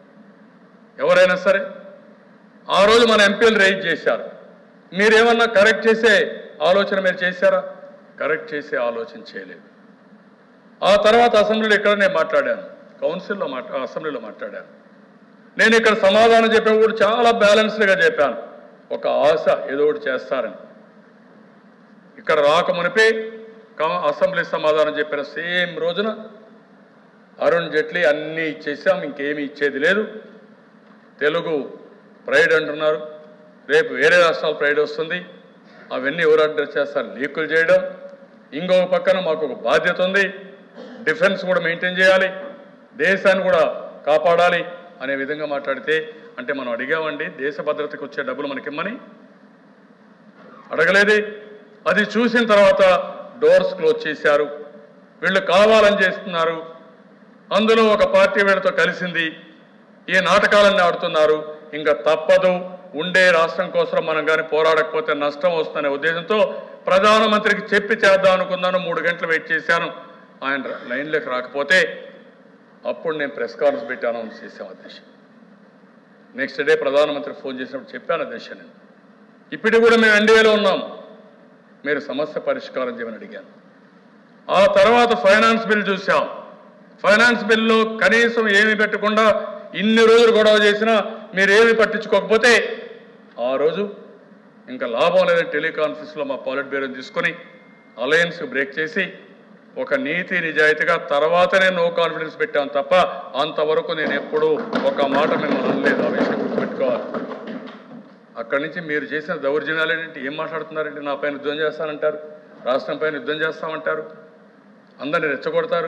ఎవరైనా సరే ఆ రోజు మన ఎంపీలు రైజ్ చేశారు మీరేమన్నా కరెక్ట్ చేసే ఆలోచన మీరు చేశారా కరెక్ట్ చేసే ఆలోచన చేయలేదు ఆ తర్వాత అసెంబ్లీలో ఇక్కడ నేను మాట్లాడాను కౌన్సిల్లో మాట్లా అసెంబ్లీలో మాట్లాడాను నేను ఇక్కడ సమాధానం చెప్పినప్పుడు కూడా చాలా బ్యాలెన్స్డ్గా చెప్పాను ఒక ఆశ ఏదో ఒకటి చేస్తారని ఇక్కడ రాకమునిపే కా- అసెంబ్లీ సమాధానం చెప్పిన సేమ్ రోజున అరుణ్ జైట్లీ అన్నీ ఇచ్చేసాం ఇంకేమీ ఇచ్చేది లేదు తెలుగు ప్రైడ్ అంటున్నారు రేపు వేరే రాష్ట్రాల ప్రైడ్ వస్తుంది అవన్నీ ఎవరు అడ్రస్ చేస్తారు లీకులు చేయడం ఇంకొక పక్కన మాకు ఒక బాధ్యత ఉంది డిఫెన్స్ కూడా మెయింటైన్ చేయాలి దేశాన్ని కూడా కాపాడాలి అనే విధంగా మాట్లాడితే అంటే మనం అడిగామండి దేశ భద్రతకు వచ్చే డబ్బులు మనకిమ్మని అడగలేదే అది చూసిన తర్వాత డోర్స్ క్లోజ్ చేశారు వీళ్ళు కావాలని చేస్తున్నారు అందులో ఒక పార్టీ వీళ్ళతో కలిసింది ఈ నాటకాలన్నీ ఆడుతున్నారు ఇంకా తప్పదు ఉండే రాష్ట్రం కోసం మనం కానీ పోరాడకపోతే నష్టం వస్తుందనే ఉద్దేశంతో ప్రధానమంత్రికి చెప్పి చేద్దాం అనుకున్నాను మూడు గంటలు వెయిట్ చేశాను ఆయన లైన్లోకి రాకపోతే అప్పుడు నేను ప్రెస్ కాన్ఫరెన్స్ పెట్టి అనౌన్స్ చేశాను అధ్యక్ష నెక్స్ట్ డే ప్రధానమంత్రి ఫోన్ చేసినప్పుడు చెప్పాను అధ్యక్ష నేను ఇప్పుడు కూడా మేము ఎన్డీఏలో ఉన్నాం మీరు సమస్య పరిష్కారం చేయమని అడిగాను ఆ తర్వాత ఫైనాన్స్ బిల్ చూసాం ఫైనాన్స్ బిల్లు కనీసం ఏమీ పెట్టకుండా ఇన్ని రోజులు గొడవ చేసినా మీరేమి పట్టించుకోకపోతే ఆ రోజు ఇంకా లాభం లేదని టెలికాన్ఫరెన్స్లో మా పాలిట్ బ్యూరోని తీసుకొని అలయన్స్ బ్రేక్ చేసి ఒక నీతి నిజాయితీగా తర్వాతనే నో కాన్ఫిడెన్స్ పెట్టాను తప్ప అంతవరకు నేను ఎప్పుడూ ఒక మాట మిమ్మల్ని అనలేదు ఆ విషయం గుర్తుపెట్టుకోవాలి అక్కడి నుంచి మీరు చేసిన దౌర్జన్యాలు ఏంటి ఏం మాట్లాడుతున్నారంటే నా పైన యుద్ధం చేస్తానంటారు రాష్ట్రం పైన యుద్ధం చేస్తామంటారు అందరిని రెచ్చగొడతారు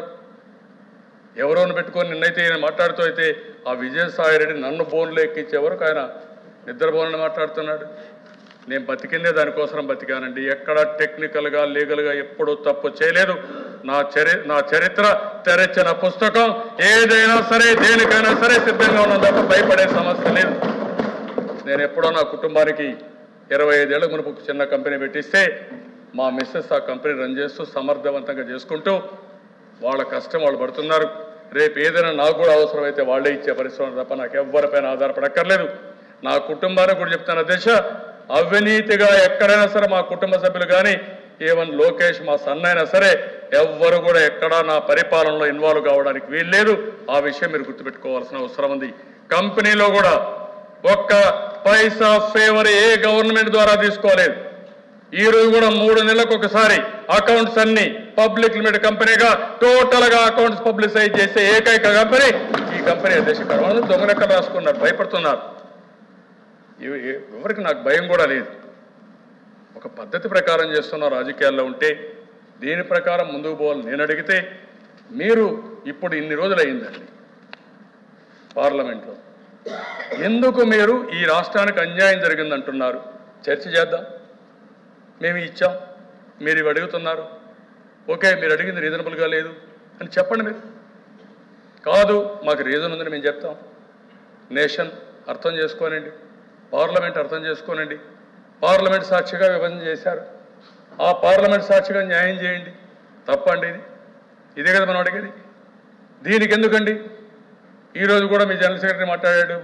ఎవరోని పెట్టుకొని నిన్నైతే ఈయన మాట్లాడుతూ అయితే ఆ విజయసాయి రెడ్డి నన్ను బోన్లో ఎక్కించే వరకు ఆయన నిద్రపోనని మాట్లాడుతున్నాడు నేను బతికిందే దానికోసం బతికానండి ఎక్కడ టెక్నికల్గా లీగల్గా ఎప్పుడూ తప్పు చేయలేదు నా చరి నా చరిత్ర తెరచిన పుస్తకం ఏదైనా సరే దేనికైనా సరే సిద్ధంగా ఉన్నాను తప్ప భయపడే సమస్య లేదు నేను ఎప్పుడో నా కుటుంబానికి ఇరవై ఐదేళ్ల మునుపు ఒక చిన్న కంపెనీ పెట్టిస్తే మా మిస్సెస్ ఆ కంపెనీ రన్ చేస్తూ సమర్థవంతంగా చేసుకుంటూ వాళ్ళ కష్టం వాళ్ళు పడుతున్నారు రేపు ఏదైనా నాకు కూడా అవసరమైతే వాళ్ళే ఇచ్చే పరిశ్రమ తప్ప నాకు ఎవరిపైన ఆధారపడక్కర్లేదు నా కుటుంబానికి కూడా చెప్తాను అధ్యక్ష అవినీతిగా ఎక్కడైనా సరే మా కుటుంబ సభ్యులు కానీ ఈవెన్ లోకేష్ మా సన్నైనా సరే ఎవ్వరు కూడా ఎక్కడా నా పరిపాలనలో ఇన్వాల్వ్ కావడానికి వీల్లేదు ఆ విషయం మీరు గుర్తుపెట్టుకోవాల్సిన అవసరం ఉంది కంపెనీలో కూడా ఒక్క పైసా ఫేవర్ ఏ గవర్నమెంట్ ద్వారా తీసుకోలేదు ఈ రోజు కూడా మూడు నెలలకు ఒకసారి అకౌంట్స్ అన్ని పబ్లిక్ లిమిటెడ్ కంపెనీగా టోటల్ గా అకౌంట్స్ పబ్లిసైజ్ చేసే ఏకైక కంపెనీ ఈ కంపెనీ అధ్యక్ష దొంగ లెక్కలు రాసుకున్నారు భయపడుతున్నారు ఇవి- ఇవి- ఎవరికి నాకు భయం కూడా లేదు ఒక పద్ధతి ప్రకారం చేస్తున్న రాజకీయాల్లో ఉంటే దీని ప్రకారం ముందుకు పోవాలి నేను అడిగితే మీరు ఇప్పుడు ఇన్ని రోజులు అయిందండి పార్లమెంట్లో ఎందుకు మీరు ఈ రాష్ట్రానికి అన్యాయం జరిగిందంటున్నారు చర్చ చేద్దాం మేము ఇచ్చాం మీరు ఇవి అడుగుతున్నారు ఓకే మీరు అడిగింది రీజనబుల్గా లేదు అని చెప్పండి మీరు కాదు మాకు రీజన్ ఉందని మేము చెప్తాం నేషన్ అర్థం చేసుకోనండి పార్లమెంట్ అర్థం చేసుకోనండి పార్లమెంట్ సాక్షిగా విభజన చేశారు ఆ పార్లమెంట్ సాక్షిగా న్యాయం చేయండి తప్పండి ఇది ఇదే కదా మనం అడిగేది దీనికి ఎందుకండి ఈరోజు కూడా మీ జనరల్ సెక్రటరీ మాట్లాడాడు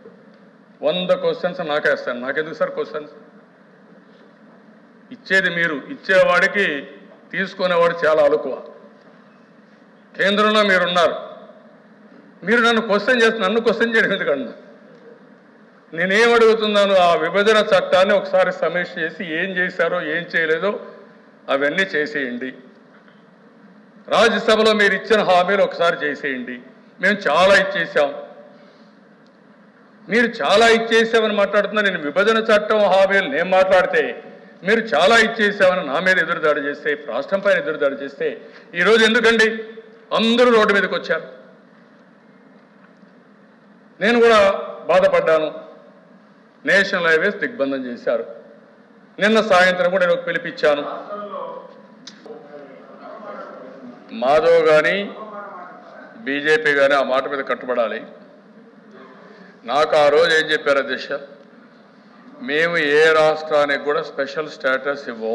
వంద క్వశ్చన్స్ నాకేస్తాను నాకెందుకు సార్ క్వశ్చన్స్ ఇచ్చేది మీరు ఇచ్చేవాడికి తీసుకునేవాడు చాలా అలుకువ కేంద్రంలో మీరున్నారు మీరు నన్ను క్వశ్చన్ చేస్తే నన్ను క్వశ్చన్ చేయడం ఎందుకన్నా నేనేం అడుగుతున్నాను ఆ విభజన చట్టాన్ని ఒకసారి సమీక్ష చేసి ఏం చేశారో ఏం చేయలేదో అవన్నీ చేసేయండి రాజ్యసభలో మీరు ఇచ్చిన హామీలు ఒకసారి చేసేయండి మేము చాలా ఇచ్చేసాం మీరు చాలా ఇచ్చేసామని మాట్లాడుతున్నా నేను విభజన చట్టం హామీలు నేను మాట్లాడితే మీరు చాలా ఇచ్చేసామని నా మీద ఎదురుదాడి చేస్తే రాష్ట్రం పైన ఎదురుదాడి చేస్తే ఈరోజు ఎందుకండి అందరూ రోడ్డు మీదకి వచ్చారు నేను కూడా బాధపడ్డాను నేషనల్ హైవేస్ దిగ్బంధం చేశారు నిన్న సాయంత్రం కూడా నేను ఒక పిలిపించాను మాధవ్ కానీ బీజేపీ కానీ ఆ మాట మీద కట్టుబడాలి నాకు ఆ రోజు ఏం చెప్పారు అధ్యక్ష మేము ఏ రాష్ట్రానికి కూడా స్పెషల్ స్టేటస్ ఇవ్వం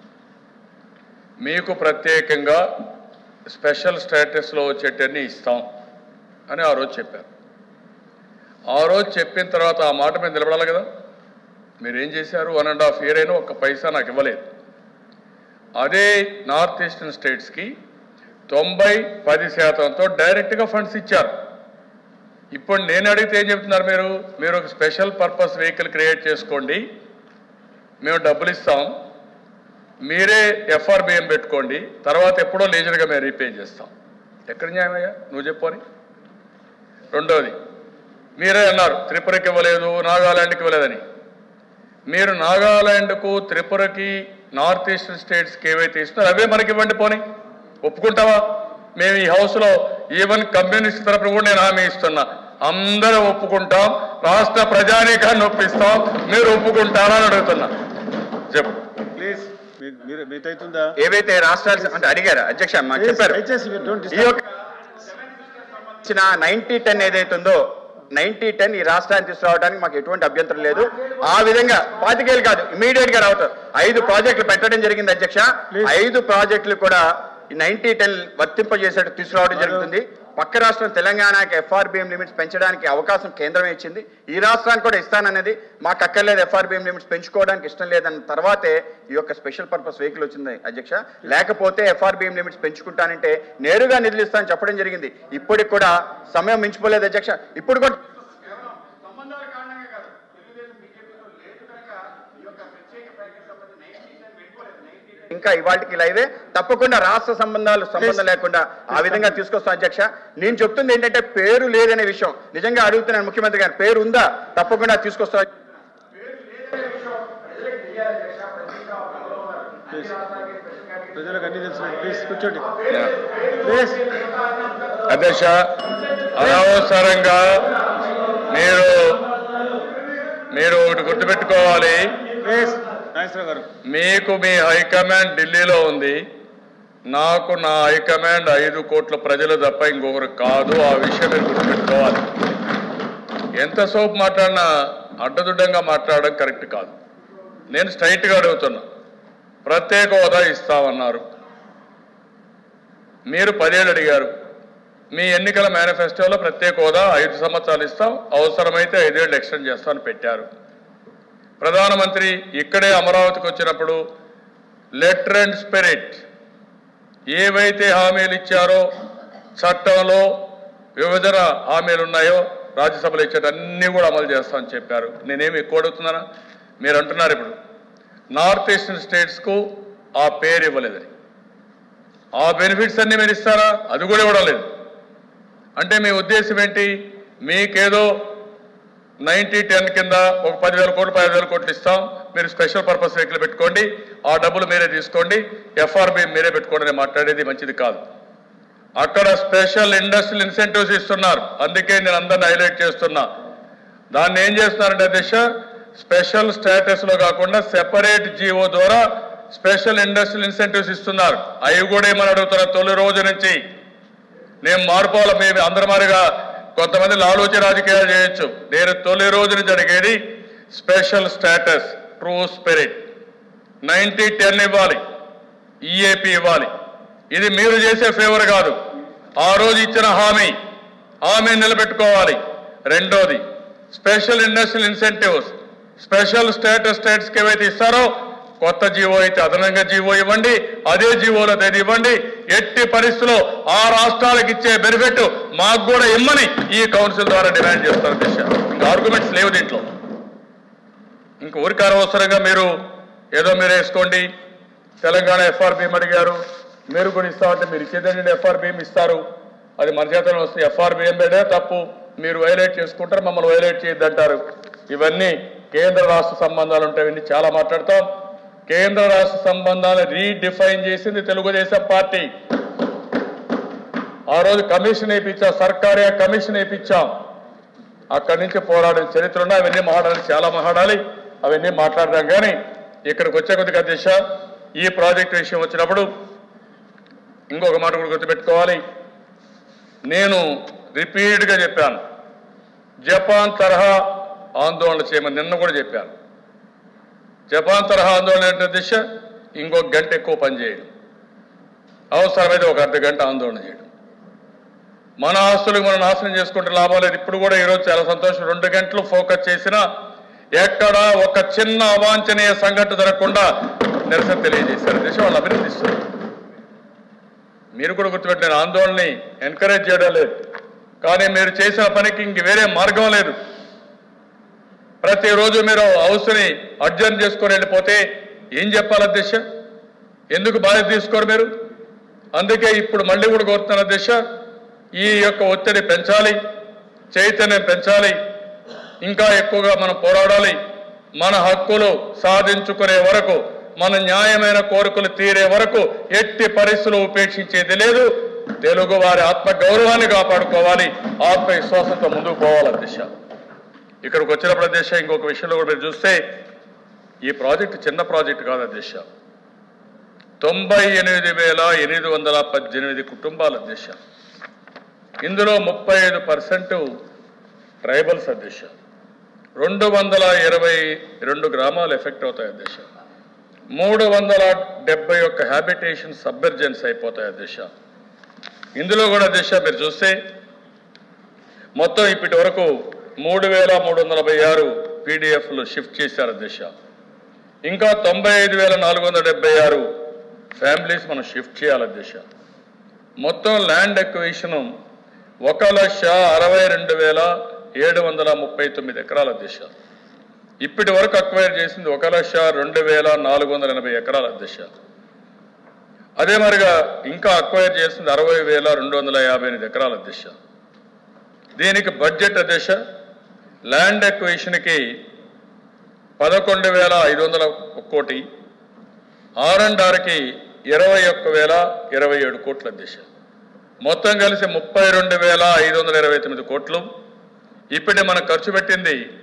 మీకు ప్రత్యేకంగా స్పెషల్ స్టేటస్లో వచ్చేటన్ని ఇస్తాం అని ఆ రోజు చెప్పారు ఆ రోజు చెప్పిన తర్వాత ఆ మాట మీద నిలబడాలి కదా మీరు ఏం చేశారు వన్ అండ్ హాఫ్ ఇయర్ అయినా ఒక్క పైసా నాకు ఇవ్వలేదు అదే నార్త్ ఈస్టర్న్ స్టేట్స్కి తొంభై పది శాతంతో డైరెక్ట్గా ఫండ్స్ ఇచ్చారు ఇప్పుడు నేను అడిగితే ఏం చెప్తున్నారు మీరు మీరు ఒక స్పెషల్ పర్పస్ వెహికల్ క్రియేట్ చేసుకోండి మేము డబ్బులు ఇస్తాం మీరే ఎఫ్ఆర్బిఎం పెట్టుకోండి తర్వాత ఎప్పుడో లేజర్గా మేము రీపే చేస్తాం ఎక్కడ న్యాయమయ్యా నువ్వు చెప్పని రెండోది మీరే అన్నారు త్రిపురకి ఇవ్వలేదు నాగాలాండ్కి ఇవ్వలేదని మీరు నాగాలాండ్కు త్రిపురకి నార్త్ ఈస్టర్న్ స్టేట్స్కి ఏవైతే ఇస్తున్నారో అవే మనకి ఇవ్వండి పోనీ ఒప్పుకుంటావా మేము ఈ హౌస్లో ఈవెన్ కమ్యూనిస్ట్ తరపున కూడా నేను హామీ ఇస్తున్నా అందరూ ఒప్పుకుంటాం రాష్ట్ర ప్రజానీకాన్ని ఒప్పిస్తాం మీరు ఒప్పుకుంటారా అని అడుగుతున్నా చెప్పు ప్లీజ్ మీరు మీతైతుందా ఏవైతే రాష్ట్రాలు అంటే అడిగారు అధ్యక్ష మాకు చెప్పారు దయచేసి మీరు డోంట్ ఈ యొక్క ఇచ్చిన నైన్టీ టెన్ ఏదైతుందో నైన్టీ టెన్ ఈ రాష్ట్రాన్ని తీసుకురావడానికి మాకు ఎటువంటి అభ్యంతరం లేదు ఆ విధంగా పాతికేలు కాదు ఇమీడియట్ గా రావటం ఐదు ప్రాజెక్టులు పెట్టడం జరిగింది అధ్యక్ష Please. ఐదు ప్రాజెక్టులు కూడా ఈ నైన్టీ టెన్ వర్తింపజేసేట్టు తీసుకురావడం జరుగుతుంది పక్క రాష్ట్రం తెలంగాణకి ఎఫ్ఆర్బిఎం లిమిట్స్ పెంచడానికి అవకాశం కేంద్రమే ఇచ్చింది ఈ రాష్ట్రానికి కూడా ఇస్తానన్నది మాకు అక్కర్లేదు ఎఫ్ఆర్బిఎం లిమిట్స్ పెంచుకోవడానికి ఇష్టం లేదన్న తర్వాతే ఈ యొక్క స్పెషల్ పర్పస్ వెహికల్ వచ్చింది అధ్యక్ష లేకపోతే ఎఫ్ఆర్బిఎం లిమిట్స్ పెంచుకుంటానంటే నేరుగా నిధులు ఇస్తానని చెప్పడం జరిగింది ఇప్పటికి కూడా సమయం మించిపోలేదు అధ్యక్ష ఇప్పుడు కూడా ఇంకా ఇవాటికి లైవే తప్పకుండా రాష్ట్ర సంబంధాలు సంబంధం లేకుండా ఆ విధంగా తీసుకొస్తాం అధ్యక్ష నేను చెప్తుంది ఏంటంటే పేరు లేదనే విషయం నిజంగా అడుగుతున్నాను ముఖ్యమంత్రి గారు పేరు ఉందా తప్పకుండా తీసుకొస్తా ప్లీజ్ ప్రజలకు అన్ని తెలుసు ప్లీజ్ కూర్చోండి ప్లీజ్ అధ్యక్ష అనవసరంగా మీరు మీరు ఒకటి గుర్తుపెట్టుకోవాలి ప్లీజ్ నాగేశ్వరరావు గారు మీకు మీ హైకమాండ్ ఢిల్లీలో ఉంది నాకు నా హైకమాండ్ ఐదు కోట్ల ప్రజలు తప్ప ఇంకొకరు కాదు ఆ విషయం మీరు గుర్తుపెట్టుకోవాలి ఎంత సోపు మాట్లాడినా అడ్డదుడ్డంగా మాట్లాడడం కరెక్ట్ కాదు నేను స్ట్రైట్గా అడుగుతున్నా ప్రత్యేక హోదా ఇస్తామన్నారు మీరు పదేళ్ళు అడిగారు మీ ఎన్నికల మేనిఫెస్టోలో ప్రత్యేక హోదా ఐదు సంవత్సరాలు ఇస్తాం అవసరమైతే ఐదేళ్ళు ఎక్స్టెండ్ చేస్తామని పెట్టారు ప్రధానమంత్రి ఇక్కడే అమరావతికి వచ్చినప్పుడు లెటర్ అండ్ స్పిరిట్ ఏవైతే హామీలు ఇచ్చారో చట్టంలో విభజన హామీలు ఉన్నాయో రాజ్యసభలో ఇచ్చేట అన్నీ కూడా అమలు చేస్తామని చెప్పారు నేనేమి ఎక్కువ అడుగుతున్నానా మీరు అంటున్నారు ఇప్పుడు నార్త్ ఈస్టర్న్ స్టేట్స్కు ఆ పేరు ఇవ్వలేదని ఆ బెనిఫిట్స్ అన్ని మీరు ఇస్తారా అది కూడా ఇవ్వడం లేదు అంటే మీ ఉద్దేశం ఏంటి మీకేదో నైన్టీ టెన్ కింద ఒక పదివేల కోట్లు పదివేల కోట్లు ఇస్తాం మీరు స్పెషల్ పర్పస్ వెహికల్ పెట్టుకోండి ఆ డబ్బులు మీరే తీసుకోండి ఎఫ్ఆర్బి మీరే పెట్టుకోండి అని మాట్లాడేది మంచిది కాదు అక్కడ స్పెషల్ ఇండస్ట్రియల్ ఇన్సెంటివ్స్ ఇస్తున్నారు అందుకే నేను అందరిని హైలైట్ చేస్తున్నా దాన్ని ఏం చేస్తున్నారంటే దిశ స్పెషల్ స్టేటస్ లో కాకుండా సెపరేట్ జీవో ద్వారా స్పెషల్ ఇండస్ట్రియల్ ఇన్సెంటివ్స్ ఇస్తున్నారు అవి కూడా ఏమని అడుగుతున్నారు తొలి రోజు నుంచి నేను మార్పాల మేము అందరి మారిగా కొంతమంది లాలోచి రాజకీయాలు చేయొచ్చు నేను తొలి రోజు నుంచి అడిగేది special status true spirit ninety ten ఇవ్వాలి ఈఏపీ ఇవ్వాలి ఇది మీరు చేసే ఫేవర్ కాదు ఆ రోజు ఇచ్చిన హామీ హామీ నిలబెట్టుకోవాలి రెండోది special industrial incentives special status స్టేట్స్కి ఏవైతే ఇస్తారో కొత్త జీవో అయితే అదనంగా జీవో ఇవ్వండి అదే జీవోలో తేదీ ఇవ్వండి ఎట్టి పరిస్థితుల్లో ఆ రాష్ట్రాలకు ఇచ్చే బెనిఫిట్ మాకు కూడా ఇమ్మని ఈ కౌన్సిల్ ద్వారా డిమాండ్ చేస్తారు దిశ ఇంకా ఆర్గ్యుమెంట్స్ లేవు దీంట్లో ఇంక ఊరికి అనవసరంగా మీరు ఏదో మీరు వేసుకోండి తెలంగాణ ఎఫ్ఆర్బిఎం అడిగారు మీరు కూడా ఇస్తామంటే మీరు ఇచ్చేదండి ఎఫ్ఆర్బిఎం ఇస్తారు అది మన చేతనే వస్తుంది ఎఫ్ఆర్బిఎం బేడే తప్పు మీరు వైలేట్ చేసుకుంటారు మమ్మల్ని వైలేట్ చేయొద్దంటారు ఇవన్నీ కేంద్ర రాష్ట్ర సంబంధాలు ఉంటాయి ఇవన్నీ చాలా మాట్లాడతాం కేంద్ర రాష్ట్ర సంబంధాలు రీడిఫైన్ చేసింది తెలుగుదేశం పార్టీ ఆ రోజు కమిషన్ వేయించాం సర్కారీ కమిషన్ వేయించాం అక్కడి నుంచి పోరాడిన చరిత్ర ఉన్నాయి అవన్నీ మాట్లాడాలి చాలా మాట్లాడాలి అవన్నీ మాట్లాడదాం కానీ ఇక్కడికి వచ్చే కొద్దిగా దిశ ఈ ప్రాజెక్ట్ విషయం వచ్చినప్పుడు ఇంకొక మాట కూడా గుర్తుపెట్టుకోవాలి నేను రిపీట్గా చెప్పాను జపాన్ తరహా ఆందోళన చేయమని నిన్న కూడా చెప్పాను జపాన్ తరహా ఆందోళన ఏంటో దిశ ఇంకొక గంట ఎక్కువ పని చేయడం అవసరమైతే ఒక అర్ధ గంట ఆందోళన చేయడం మన ఆస్తులకు మనం నాశనం చేసుకుంటే లాభం లేదు ఇప్పుడు కూడా ఈరోజు చాలా సంతోషం రెండు గంటలు ఫోకస్ చేసినా ఎక్కడ ఒక చిన్న అవాంఛనీయ సంఘటన జరగకుండా నిరసన తెలియజేశారు దేశం వాళ్ళు అభినందిస్తున్నారు మీరు కూడా గుర్తుపెట్టిన ఆందోళనని ఎంకరేజ్ చేయడం లేదు కానీ మీరు చేసిన పనికి ఇంక వేరే మార్గం లేదు ప్రతిరోజు మీరు హౌస్ని అడ్జర్న్ చేసుకొని వెళ్ళిపోతే ఏం చెప్పాలి అధ్యక్ష ఎందుకు బాధ్యత తీసుకోరు మీరు అందుకే ఇప్పుడు మళ్ళీ కూడా కోరుతున్న అధ్యక్ష ఈ యొక్క ఒత్తిడి పెంచాలి చైతన్యం పెంచాలి ఇంకా ఎక్కువగా మనం పోరాడాలి మన హక్కులు సాధించుకునే వరకు మన న్యాయమైన కోరికలు తీరే వరకు ఎట్టి పరిస్థితులు ఉపేక్షించేది లేదు తెలుగు వారి ఆత్మ గౌరవాన్ని కాపాడుకోవాలి ఆత్మవిశ్వాసంతో ముందుకు పోవాలి అధ్యక్ష ఇక్కడికి వచ్చినప్పుడు అధ్యక్ష ఇంకొక విషయంలో కూడా మీరు చూస్తే ఈ ప్రాజెక్టు చిన్న ప్రాజెక్టు కాదు అధ్యక్ష తొంభై ఎనిమిది వేల ఎనిమిది వందల పద్దెనిమిది కుటుంబాల అధ్యక్ష ఇందులో ముప్పై ఐదు పర్సెంట్ ట్రైబల్స్ అధ్యక్ష రెండు వందల ఇరవై రెండు గ్రామాలు ఎఫెక్ట్ అవుతాయి అధ్యక్ష మూడు వందల డెబ్బై ఒక్క హ్యాబిటేషన్ సబ్మెర్జెన్స్ అయిపోతాయి అధ్యక్ష ఇందులో కూడా అధ్యక్ష మీరు చూస్తే మొత్తం ఇప్పటి వరకు మూడు వేల మూడు వందల నలభై ఆరు పీడిఎఫ్లు షిఫ్ట్ చేశారు అధ్యక్ష ఇంకా తొంభై ఐదు వేల నాలుగు వందల డెబ్బై ఆరు ఫ్యామిలీస్ మనం షిఫ్ట్ చేయాలి అధ్యక్ష మొత్తం ల్యాండ్ ఎక్విషన్ ఒక లక్ష అరవై రెండు వేల ఏడు వందల ముప్పై తొమ్మిది ఎకరాల అధ్యక్ష ఇప్పటి వరకు అక్వైర్ చేసింది ఒక లక్ష రెండు వేల నాలుగు వందల ఎనభై ఎకరాల అధ్యక్ష అదే మరిగా ఇంకా అక్వైర్ చేసింది అరవై వేల రెండు వందల యాభై ఎనిమిది ఎకరాల అధ్యక్ష దీనికి బడ్జెట్ అధ్యక్ష ల్యాండ్ ఎక్విషన్కి పదకొండు వేల ఐదు వందల కోటి ఆర్ అండ్ ఆర్కి ఇరవై ఒక్క వేల ఇరవై ఏడు కోట్ల దిశ మొత్తం కలిసి ముప్పై రెండు వేల ఐదు వందల ఇరవై తొమ్మిది కోట్లు ఇప్పటి మనం ఖర్చు పెట్టింది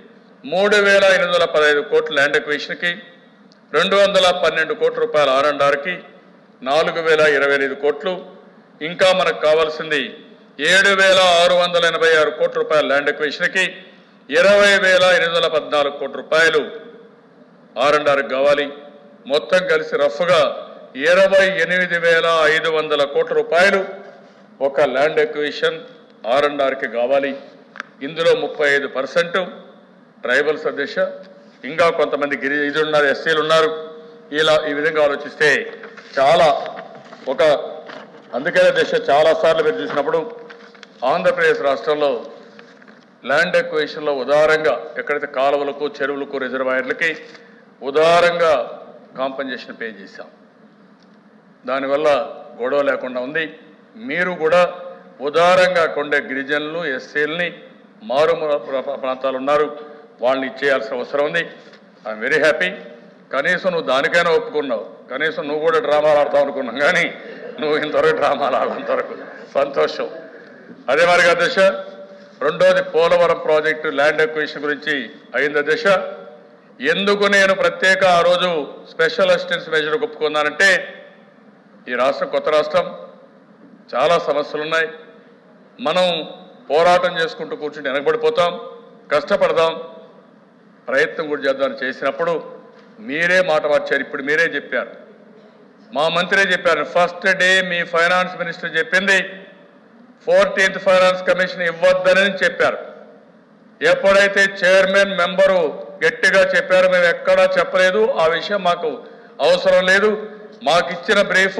మూడు వేల ఎనిమిది వందల పదహైదు కోట్ల ల్యాండ్ ఎక్విషన్కి రెండు వందల పన్నెండు కోట్ల రూపాయల ఆర్ అండ్ ఆర్కి నాలుగు వేల ఇరవై ఐదు కోట్లు ఇంకా మనకు కావాల్సింది ఏడు వేల ఆరు వందల ఎనభై ఆరు కోట్ల రూపాయల ల్యాండ్ ఎక్విషన్కి ఇరవై వేల ఎనిమిది వందల పద్నాలుగు కోట్ల రూపాయలు ఆర్ అండ్ ఆర్కి కావాలి మొత్తం కలిసి రఫ్గా ఇరవై ఎనిమిది వేల ఐదు వందల కోట్ల రూపాయలు ఒక ల్యాండ్ ఎక్విషన్ ఆర్ అండ్ ఆర్కి కావాలి ఇందులో ముప్పై ఐదు పర్సెంట్ ట్రైబల్స్ అధ్యక్ష ఇంకా కొంతమంది గిరి ఇది ఉన్నారు ఎస్సీలు ఉన్నారు ఇలా ఈ విధంగా ఆలోచిస్తే చాలా ఒక అందుకనే దేశ చాలాసార్లు మీరు చూసినప్పుడు ఆంధ్రప్రదేశ్ రాష్ట్రంలో ల్యాండ్ ఎక్వేషన్లో ఉదారంగా ఎక్కడైతే కాలువలకు చెరువులకు రిజర్వాయర్లకి ఉదారంగా కాంపన్సేషన్ పే చేశాం దానివల్ల గొడవ లేకుండా ఉంది మీరు కూడా ఉదారంగా కొండే గిరిజనులు ఎస్సీలని మారుమూల ప్ర- ప్రాంతాలు ఉన్నారు వాళ్ళని ఇచ్చేయాల్సిన అవసరం ఉంది ఐఎమ్ వెరీ హ్యాపీ కనీసం నువ్వు దానికైనా ఒప్పుకున్నావు కనీసం నువ్వు కూడా డ్రామాలు ఆడతావు అనుకున్నాం కానీ నువ్వు ఇంతవరకు డ్రామాలు ఆడంతవరకు సంతోషం అదే మరిగా దశ రెండోది పోలవరం ప్రాజెక్టు ల్యాండ్ ఎక్విషన్ గురించి అయింది దశ ఎందుకు నేను ప్రత్యేక ఆ రోజు స్పెషల్ అసిస్టెన్స్ మెజర్ ఒప్పుకున్నానంటే ఈ రాష్ట్రం కొత్త రాష్ట్రం చాలా సమస్యలు ఉన్నాయి మనం పోరాటం చేసుకుంటూ కూర్చుంటే వెనకబడిపోతాం కష్టపడదాం ప్రయత్నం కూడా చేద్దాం చేసినప్పుడు మీరే మాట మార్చారు ఇప్పుడు మీరే చెప్పారు మా మంత్రే చెప్పారు ఫస్ట్ డే మీ ఫైనాన్స్ మినిస్టర్ చెప్పింది ఫోర్టీన్త్ ఫైనాన్స్ కమిషన్ ఇవ్వద్దని చెప్పారు ఎప్పుడైతే చైర్మన్ మెంబరు గట్టిగా చెప్పారో మేము ఎక్కడా చెప్పలేదు ఆ విషయం మాకు అవసరం లేదు మాకు ఇచ్చిన brief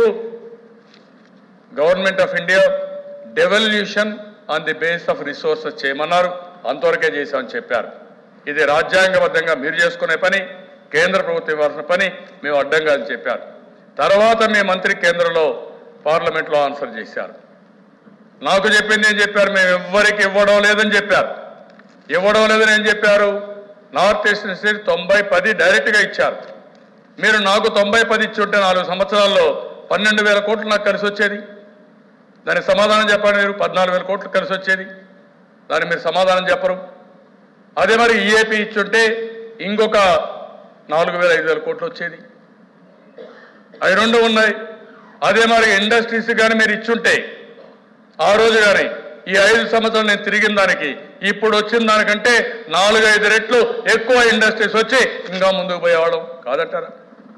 government of India devolution on the base of resources చేయమన్నారు అంతవరకే చేశామని చెప్పారు ఇది రాజ్యాంగబద్ధంగా మీరు చేసుకునే పని కేంద్ర ప్రభుత్వం ఇవ్వాల్సిన పని మేము అడ్డంగా అని చెప్పారు తర్వాత మీ మంత్రి కేంద్రంలో పార్లమెంట్లో ఆన్సర్ చేశారు నాకు చెప్పింది ఏం చెప్పారు మేము ఎవ్వరికి ఇవ్వడం లేదని చెప్పారు ఇవ్వడం లేదని ఏం చెప్పారు నార్త్ ఈస్ట్ స్టేట్ తొంభై పది డైరెక్ట్గా ఇచ్చారు మీరు నాకు తొంభై పది ఇచ్చి ఉంటే నాలుగు సంవత్సరాల్లో పన్నెండు వేల కోట్లు నాకు కలిసి వచ్చేది దానికి సమాధానం చెప్పండి మీరు పద్నాలుగు వేల కోట్లు కలిసి వచ్చేది దానికి మీరు సమాధానం చెప్పరు అదే మరి ఈఏపీ ఇచ్చుంటే ఇంకొక నాలుగు వేల ఐదు వేల కోట్లు వచ్చేది అవి రెండు ఉన్నాయి అదే మరి ఇండస్ట్రీస్ కానీ మీరు ఇచ్చుంటే ఆ రోజు కానీ ఈ ఐదు సంవత్సరాలు నేను తిరిగిన దానికి ఇప్పుడు వచ్చిన దానికంటే నాలుగు ఐదు రెట్లు ఎక్కువ ఇండస్ట్రీస్ వచ్చి ఇంకా ముందుకు పోయేవాళ్ళం కాదంటారా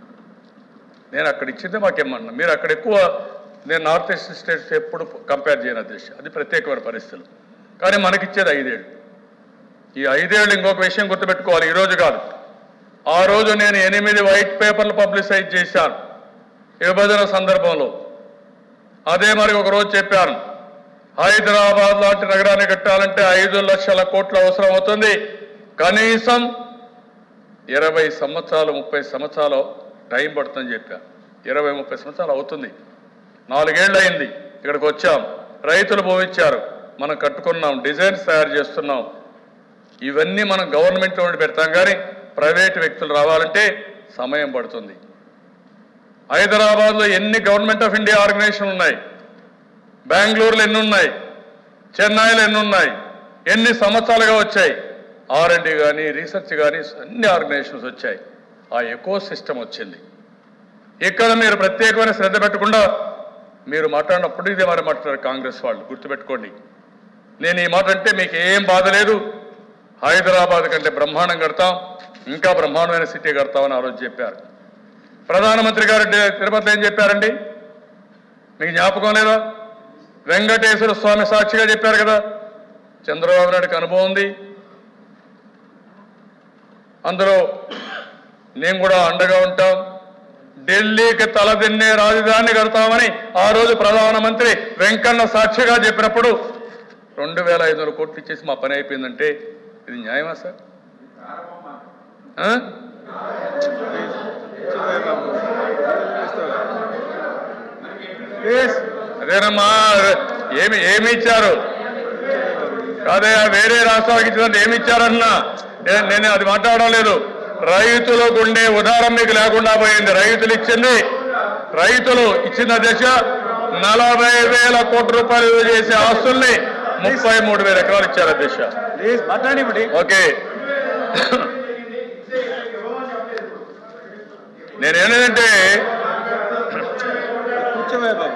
నేను అక్కడ ఇచ్చిందే మాకేమన్నా మీరు అక్కడ ఎక్కువ నేను నార్త్ ఈస్ట్ స్టేట్స్ ఎప్పుడు కంపేర్ చేయను అధ్యక్ష అది ప్రత్యేకమైన పరిస్థితులు కానీ మనకిచ్చేది ఐదేళ్ళు ఈ ఐదేళ్ళు ఇంకొక విషయం గుర్తుపెట్టుకోవాలి ఈ రోజు కాదు ఆ రోజు నేను ఎనిమిది వైట్ పేపర్లు పబ్లిసైజ్ చేశాను విభజన సందర్భంలో అదే మరి ఒక రోజు చెప్పాను హైదరాబాద్ లాంటి నగరాన్ని కట్టాలంటే ఐదు లక్షల కోట్ల అవసరం అవుతుంది కనీసం ఇరవై సంవత్సరాలు ముప్పై సంవత్సరాలు టైం పడుతుందని చెప్పా ఇరవై ముప్పై సంవత్సరాలు అవుతుంది నాలుగేళ్ళు అయింది ఇక్కడికి వచ్చాం రైతులు భూమిచ్చారు మనం కట్టుకున్నాం డిజైన్స్ తయారు చేస్తున్నాం ఇవన్నీ మనం గవర్నమెంట్ నుండి పెడతాం కానీ ప్రైవేట్ వ్యక్తులు రావాలంటే సమయం పడుతుంది హైదరాబాద్లో ఎన్ని గవర్నమెంట్ ఆఫ్ ఇండియా ఆర్గనైజేషన్లు ఉన్నాయి బెంగళూరులో ఎన్ని ఉన్నాయి చెన్నైలో ఎన్ని ఉన్నాయి ఎన్ని సంవత్సరాలుగా వచ్చాయి ఆర్ అండ్ కానీ రీసెర్చ్ కానీ అన్ని ఆర్గనైజేషన్స్ వచ్చాయి ఆ ఎకో సిస్టమ్ వచ్చింది ఇక్కడ మీరు ప్రత్యేకమైన శ్రద్ధ పెట్టకుండా మీరు మాట్లాడినప్పుడు ఇదే మరి మాట్లాడారు కాంగ్రెస్ వాళ్ళు గుర్తుపెట్టుకోండి నేను ఈ మాట అంటే మీకు ఏం బాధ లేదు హైదరాబాద్ కంటే బ్రహ్మాండం కడతాం ఇంకా బ్రహ్మాండమైన సిటీ కడతామని ఆ రోజు చెప్పారు ప్రధానమంత్రి గారు డి- తిరుపతిలో ఏం చెప్పారండి మీకు జ్ఞాపకం లేదా వెంకటేశ్వర స్వామి సాక్షిగా చెప్పారు కదా చంద్రబాబు నాయుడుకి అనుభవం ఉంది అందులో నేను కూడా అండగా ఉంటాం ఢిల్లీకి తలదిన్నే రాజధాని కడతామని ఆ రోజు ప్రధానమంత్రి వెంకన్న సాక్షిగా చెప్పినప్పుడు రెండు వేల ఐదు వందల కోట్లు ఇచ్చేసి మా పని అయిపోయిందంటే ఇది న్యాయమా సార్ ఆ? ప్లీజ్ అదేనమ్మా ఏమి ఏమి ఇచ్చారు కాదే వేరే రాష్ట్రాలకు ఇచ్చినట్టు ఏమి ఇచ్చారన్నా నేను నేను అది మాట్లాడడం లేదు రైతులకు ఉండే ఉదారం మీకు లేకుండా పోయింది రైతులు ఇచ్చింది రైతులు ఇచ్చిన దశ నలభై వేల కోట్ల రూపాయలు విలువ చేసే ఆస్తుల్ని ముప్పై మూడు వేల ఎకరాలు ఇచ్చారు అధ్యక్ష ప్లీజ్ మాట్లాడివ్వండి ఓకే నేనేంటంటే కూర్చోవే బాబు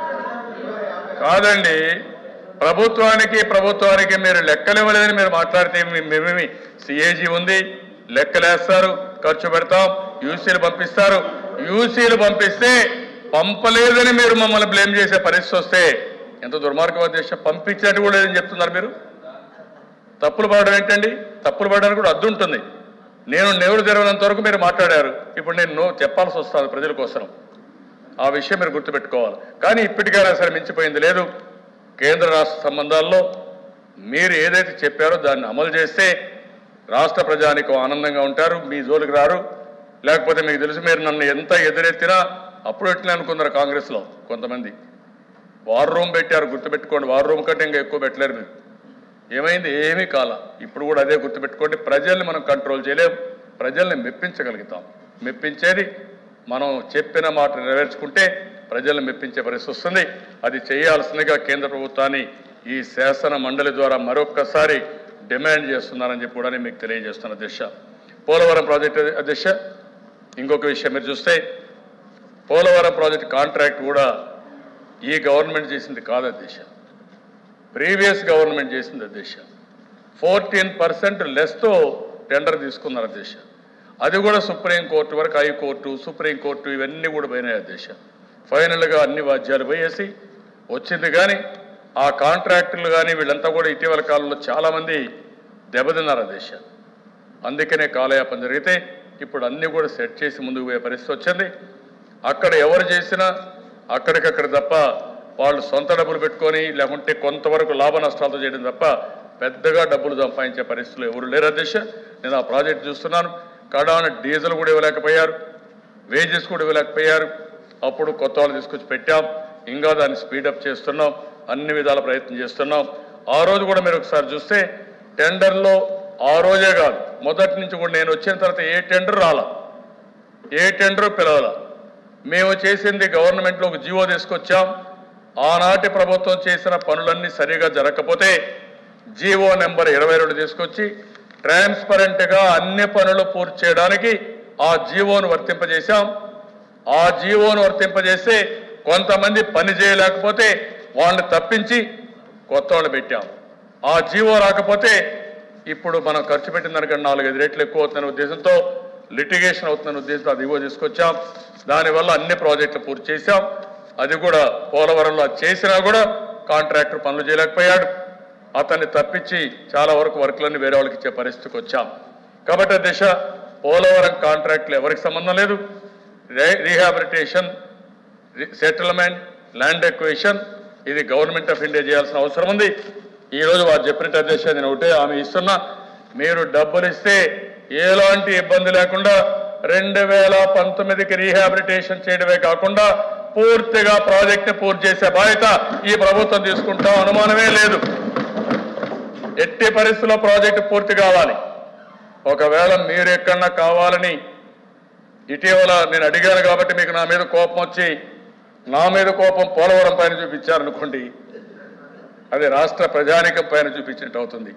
కాదండి ప్రభుత్వానికి ప్రభుత్వానికి మీరు లెక్కలు ఇవ్వలేదని మీరు మాట్లాడితే మీ- మేమేమి సిఏజీ ఉంది లెక్కలేస్తారు ఖర్చు పెడతాం యూసీలు పంపిస్తారు యూసీలు పంపిస్తే పంపలేదని మీరు మమ్మల్ని బ్లేమ్ చేసే పరిస్థితి వస్తే ఎంత దుర్మార్గం అధ్యక్ష పంపించినట్టు కూడా లేదని చెప్తున్నారు మీరు తప్పులు పడడం ఏంటండి తప్పులు పడడానికి కూడా అద్దు ఉంటుంది నేను నెవరు తెరవనంత వరకు మీరు మాట్లాడారు ఇప్పుడు నేను నో చెప్పాల్సి వస్తుంది ప్రజల కోసం ఆ విషయం మీరు గుర్తుపెట్టుకోవాలి కానీ ఇప్పటికైనా సరే మించిపోయింది లేదు కేంద్ర రాష్ట్ర సంబంధాల్లో మీరు ఏదైతే చెప్పారో దాన్ని అమలు చేస్తే రాష్ట్ర ప్రజానికి ఆనందంగా ఉంటారు మీ జోలికి రారు లేకపోతే మీకు తెలుసు మీరు నన్ను ఎంత ఎదురెత్తినా అప్పుడు ఎట్లా అనుకున్నారు కాంగ్రెస్లో కొంతమంది వార్ రూమ్ పెట్టారు గుర్తుపెట్టుకోండి వార్ రూమ్ కంటే ఇంకా ఎక్కువ పెట్టలేరు మీరు ఏమైంది ఏమీ కాల ఇప్పుడు కూడా అదే గుర్తుపెట్టుకోండి ప్రజల్ని మనం కంట్రోల్ చేయలేం ప్రజల్ని మెప్పించగలుగుతాం మెప్పించేది మనం చెప్పిన మాట నెరవేర్చుకుంటే ప్రజల్ని మెప్పించే పరిస్థితి వస్తుంది అది చేయాల్సిందిగా కేంద్ర ప్రభుత్వాన్ని ఈ శాసన మండలి ద్వారా మరొక్కసారి డిమాండ్ చేస్తున్నానని చెప్పి కూడా నేను మీకు తెలియజేస్తున్న దిశ పోలవరం ప్రాజెక్టు అధ్యక్ష ఇంకొక విషయం మీరు చూస్తే పోలవరం ప్రాజెక్ట్ కాంట్రాక్ట్ కూడా ఈ గవర్నమెంట్ చేసింది కాదు అధ్యక్ష ప్రీవియస్ గవర్నమెంట్ చేసింది అధ్యక్ష ఫోర్టీన్ పర్సెంట్ లెస్తో టెండర్ తీసుకున్నారు అధ్యక్ష అది కూడా సుప్రీంకోర్టు వరకు హైకోర్టు సుప్రీంకోర్టు ఇవన్నీ కూడా పోయినాయి అధ్యక్ష ఫైనల్గా అన్ని వాద్యాలు పోయేసి వచ్చింది కానీ ఆ కాంట్రాక్టులు కానీ వీళ్ళంతా కూడా ఇటీవల కాలంలో చాలామంది దెబ్బతిన్నారు అధ్యక్ష అందుకనే కాలయాపన జరిగితే ఇప్పుడు అన్ని కూడా సెట్ చేసి ముందుకు పోయే పరిస్థితి వచ్చింది అక్కడ ఎవరు చేసినా అక్కడికక్కడ తప్ప వాళ్ళు సొంత డబ్బులు పెట్టుకొని లేకుంటే కొంతవరకు లాభ నష్టాలతో చేయడం తప్ప పెద్దగా డబ్బులు సంపాదించే పరిస్థితులు ఎవరు లేరు అధ్యక్ష నేను ఆ ప్రాజెక్ట్ చూస్తున్నాను కడాన డీజిల్ కూడా ఇవ్వలేకపోయారు వేజెస్ కూడా ఇవ్వలేకపోయారు అప్పుడు కొత్త వాళ్ళు తీసుకొచ్చి పెట్టాం ఇంకా దాన్ని స్పీడప్ చేస్తున్నాం అన్ని విధాల ప్రయత్నం చేస్తున్నాం ఆ రోజు కూడా మీరు ఒకసారి చూస్తే టెండర్లో ఆ రోజే కాదు మొదటి నుంచి కూడా నేను వచ్చిన తర్వాత ఏ టెండర్ రాలా ఏ టెండర్ పిలవాల మేము చేసింది గవర్నమెంట్లో ఒక జీవో తీసుకొచ్చాం ఆనాటి ప్రభుత్వం చేసిన పనులన్నీ సరిగా జరగకపోతే జీవో నెంబర్ ఇరవై రెండు తీసుకొచ్చి ట్రాన్స్పరెంట్గా అన్ని పనులు పూర్తి చేయడానికి ఆ జీవోను వర్తింపజేశాం ఆ జీవోను వర్తింపజేస్తే కొంతమంది పని చేయలేకపోతే వాళ్ళని తప్పించి కొత్త వాళ్ళు పెట్టాం ఆ జీవో రాకపోతే ఇప్పుడు మనం ఖర్చు పెట్టిన దానికంటే నాలుగైదు రెట్లు ఎక్కువ అవుతున్న ఉద్దేశంతో లిటిగేషన్ అవుతున్న ఉద్దేశంతో అది ఇవో తీసుకొచ్చాం దానివల్ల అన్ని ప్రాజెక్టులు పూర్తి చేశాం అది కూడా పోలవరంలో అది చేసినా కూడా కాంట్రాక్టర్ పనులు చేయలేకపోయాడు అతన్ని తప్పించి చాలా వరకు వర్క్లన్నీ వేరే వాళ్ళకి ఇచ్చే పరిస్థితికి వచ్చాం కాబట్టి ఆ దిశ పోలవరం కాంట్రాక్టులు ఎవరికి సంబంధం లేదు re- rehabilitation re- settlement land acquisition ఇది గవర్నమెంట్ ఆఫ్ ఇండియా చేయాల్సిన అవసరం ఉంది ఈ రోజు వారు చెప్పినట్టు అధ్యక్ష నేను ఒకటే ఆమె ఇస్తున్నా మీరు డబ్బులు ఇస్తే ఎలాంటి ఇబ్బంది లేకుండా రెండు వేల పంతొమ్మిదికి రీహాబిలిటేషన్ చేయడమే కాకుండా పూర్తిగా ప్రాజెక్ట్ పూర్తి చేసే బాధ్యత ఈ ప్రభుత్వం తీసుకుంటాం అనుమానమే లేదు ఎట్టి పరిస్థితుల్లో ప్రాజెక్టు పూర్తి కావాలి ఒకవేళ మీరు ఎక్కడన్నా కావాలని ఇటీవల నేను అడిగాను కాబట్టి మీకు నా మీద కోపం వచ్చి నా మీద కోపం పోలవరం పైన చూపించారనుకోండి అది రాష్ట్ర ప్రజానికం పైన చూపించినట్టు అవుతుంది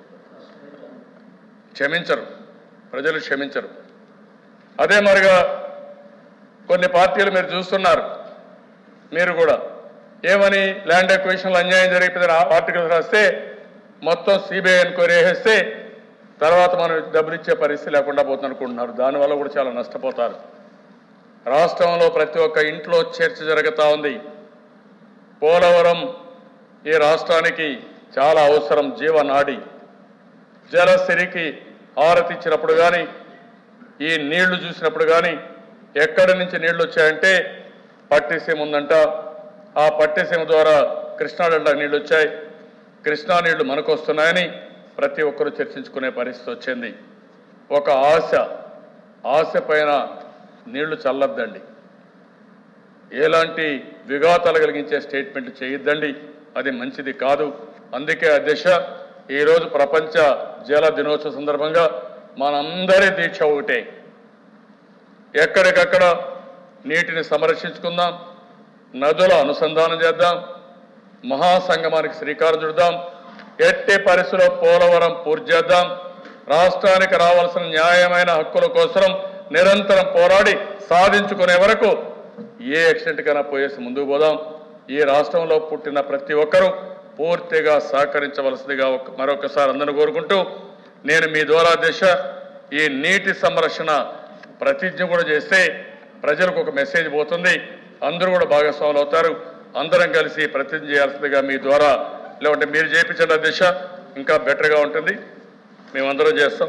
క్షమించరు ప్రజలు క్షమించరు అదే మరిగా కొన్ని పార్టీలు మీరు చూస్తున్నారు మీరు కూడా ఏమని ల్యాండ్ ఎక్విషన్లో అన్యాయం జరిగిపోయిందని ఆ ఆర్టికల్స్ రాస్తే మొత్తం సిబిఐ ఎంక్వైరీ వేస్తే తర్వాత మనం డబ్బులు ఇచ్చే పరిస్థితి లేకుండా పోతుంది అనుకుంటున్నారు దానివల్ల కూడా చాలా నష్టపోతారు రాష్ట్రంలో ప్రతి ఒక్క ఇంట్లో చర్చ జరుగుతూ ఉంది పోలవరం ఈ రాష్ట్రానికి చాలా అవసరం జీవనాడి జలసిరికి ఆరతిచ్చినప్పుడు కానీ ఈ నీళ్లు చూసినప్పుడు కానీ ఎక్కడి నుంచి నీళ్లు వచ్చాయంటే పట్టిసీమ ఉందంట ఆ పట్టిసీమ ద్వారా కృష్ణా డెల్టా నీళ్లు వచ్చాయి కృష్ణా నీళ్లు మనకు వస్తున్నాయని ప్రతి ఒక్కరూ చర్చించుకునే పరిస్థితి వచ్చింది ఒక ఆశ ఆశ పైన నీళ్లు చల్లద్దండి ఎలాంటి విఘాతాలు కలిగించే స్టేట్మెంట్ చేయొద్దండి అది మంచిది కాదు అందుకే అధ్యక్ష ఈరోజు ప్రపంచ జల దినోత్సవ సందర్భంగా మనందరి దీక్ష ఒకటే ఎక్కడికక్కడ నీటిని సంరక్షించుకుందాం నదుల అనుసంధానం చేద్దాం మహాసంగమానికి శ్రీకారం చుడదాం ఎట్టి పరిస్థితిలో పోలవరం పూర్తి చేద్దాం రాష్ట్రానికి రావాల్సిన న్యాయమైన హక్కుల కోసం నిరంతరం పోరాడి సాధించుకునే వరకు ఏ ఎక్స్టెంట్ కన్నా పోయేసి ముందుకు పోదాం ఈ రాష్ట్రంలో పుట్టిన ప్రతి ఒక్కరూ పూర్తిగా సహకరించవలసిందిగా ఒక- మరొకసారి అందరిని కోరుకుంటూ నేను మీ ద్వారా దిశ ఈ నీటి సంరక్షణ ప్రతిజ్ఞ కూడా చేస్తే ప్రజలకు ఒక మెసేజ్ పోతుంది అందరూ కూడా భాగస్వాములు అవుతారు అందరం కలిసి ప్రతిజ్ఞ చేయాల్సిందిగా మీ ద్వారా లేకుంటే మీరు చేయించిన దిశ ఇంకా బెటర్గా ఉంటుంది మేమందరం చేస్తాం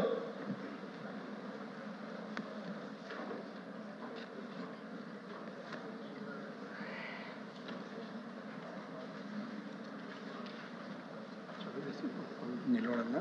నిలబడన్నా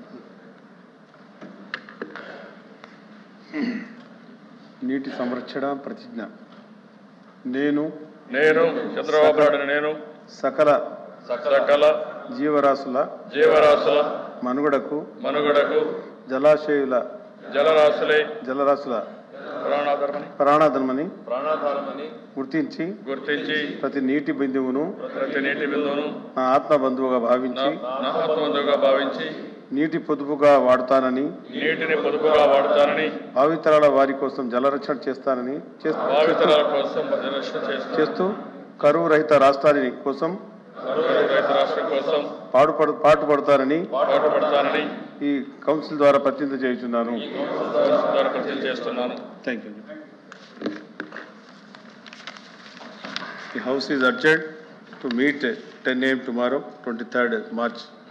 నీటి సంరక్షణ ప్రతిజ్ఞ నేను నేను చంద్రబాబు నాయుడు నేను సకల సకల జీవరాశుల జీవరాశుల మనుగడకు మనుగడకు జలాశయుల జలరాశులై జలరాశుల ప్రాణాధారమని ప్రాణాధర్మని ప్రాణాధారమని గుర్తించి గుర్తించి ప్రతి నీటి బిందువును ప్రతి నీటి బిందువును నా ఆత్మ బంధువుగా నా భావించి నా ఆత్మబంధువుగా భావించి నీటి పొదుపుగా వాడుతానని నీటిని పొదుపుగా వాడుతానని భావితరాల వారి కోసం జలరక్షణ చేస్తానని చేస్తూ భావితరాల కోసం పరిరక్షణ చేస్తూ చేస్తూ కరువు రహిత రాష్ట్రాన్ని కోసం కరువు రైతు రాష్ట్రం కోసం పాటుపడు పాటుపడతారని పాటుపడతానని ఈ కౌన్సిల్ ద్వారా ప్రతినిధి చేయుచున్నాను ద్వారా ప్రతిజ్ఞ చేస్తున్నాను thank you The house is adjourned to meet 10 a.m. tomorrow, 23rd March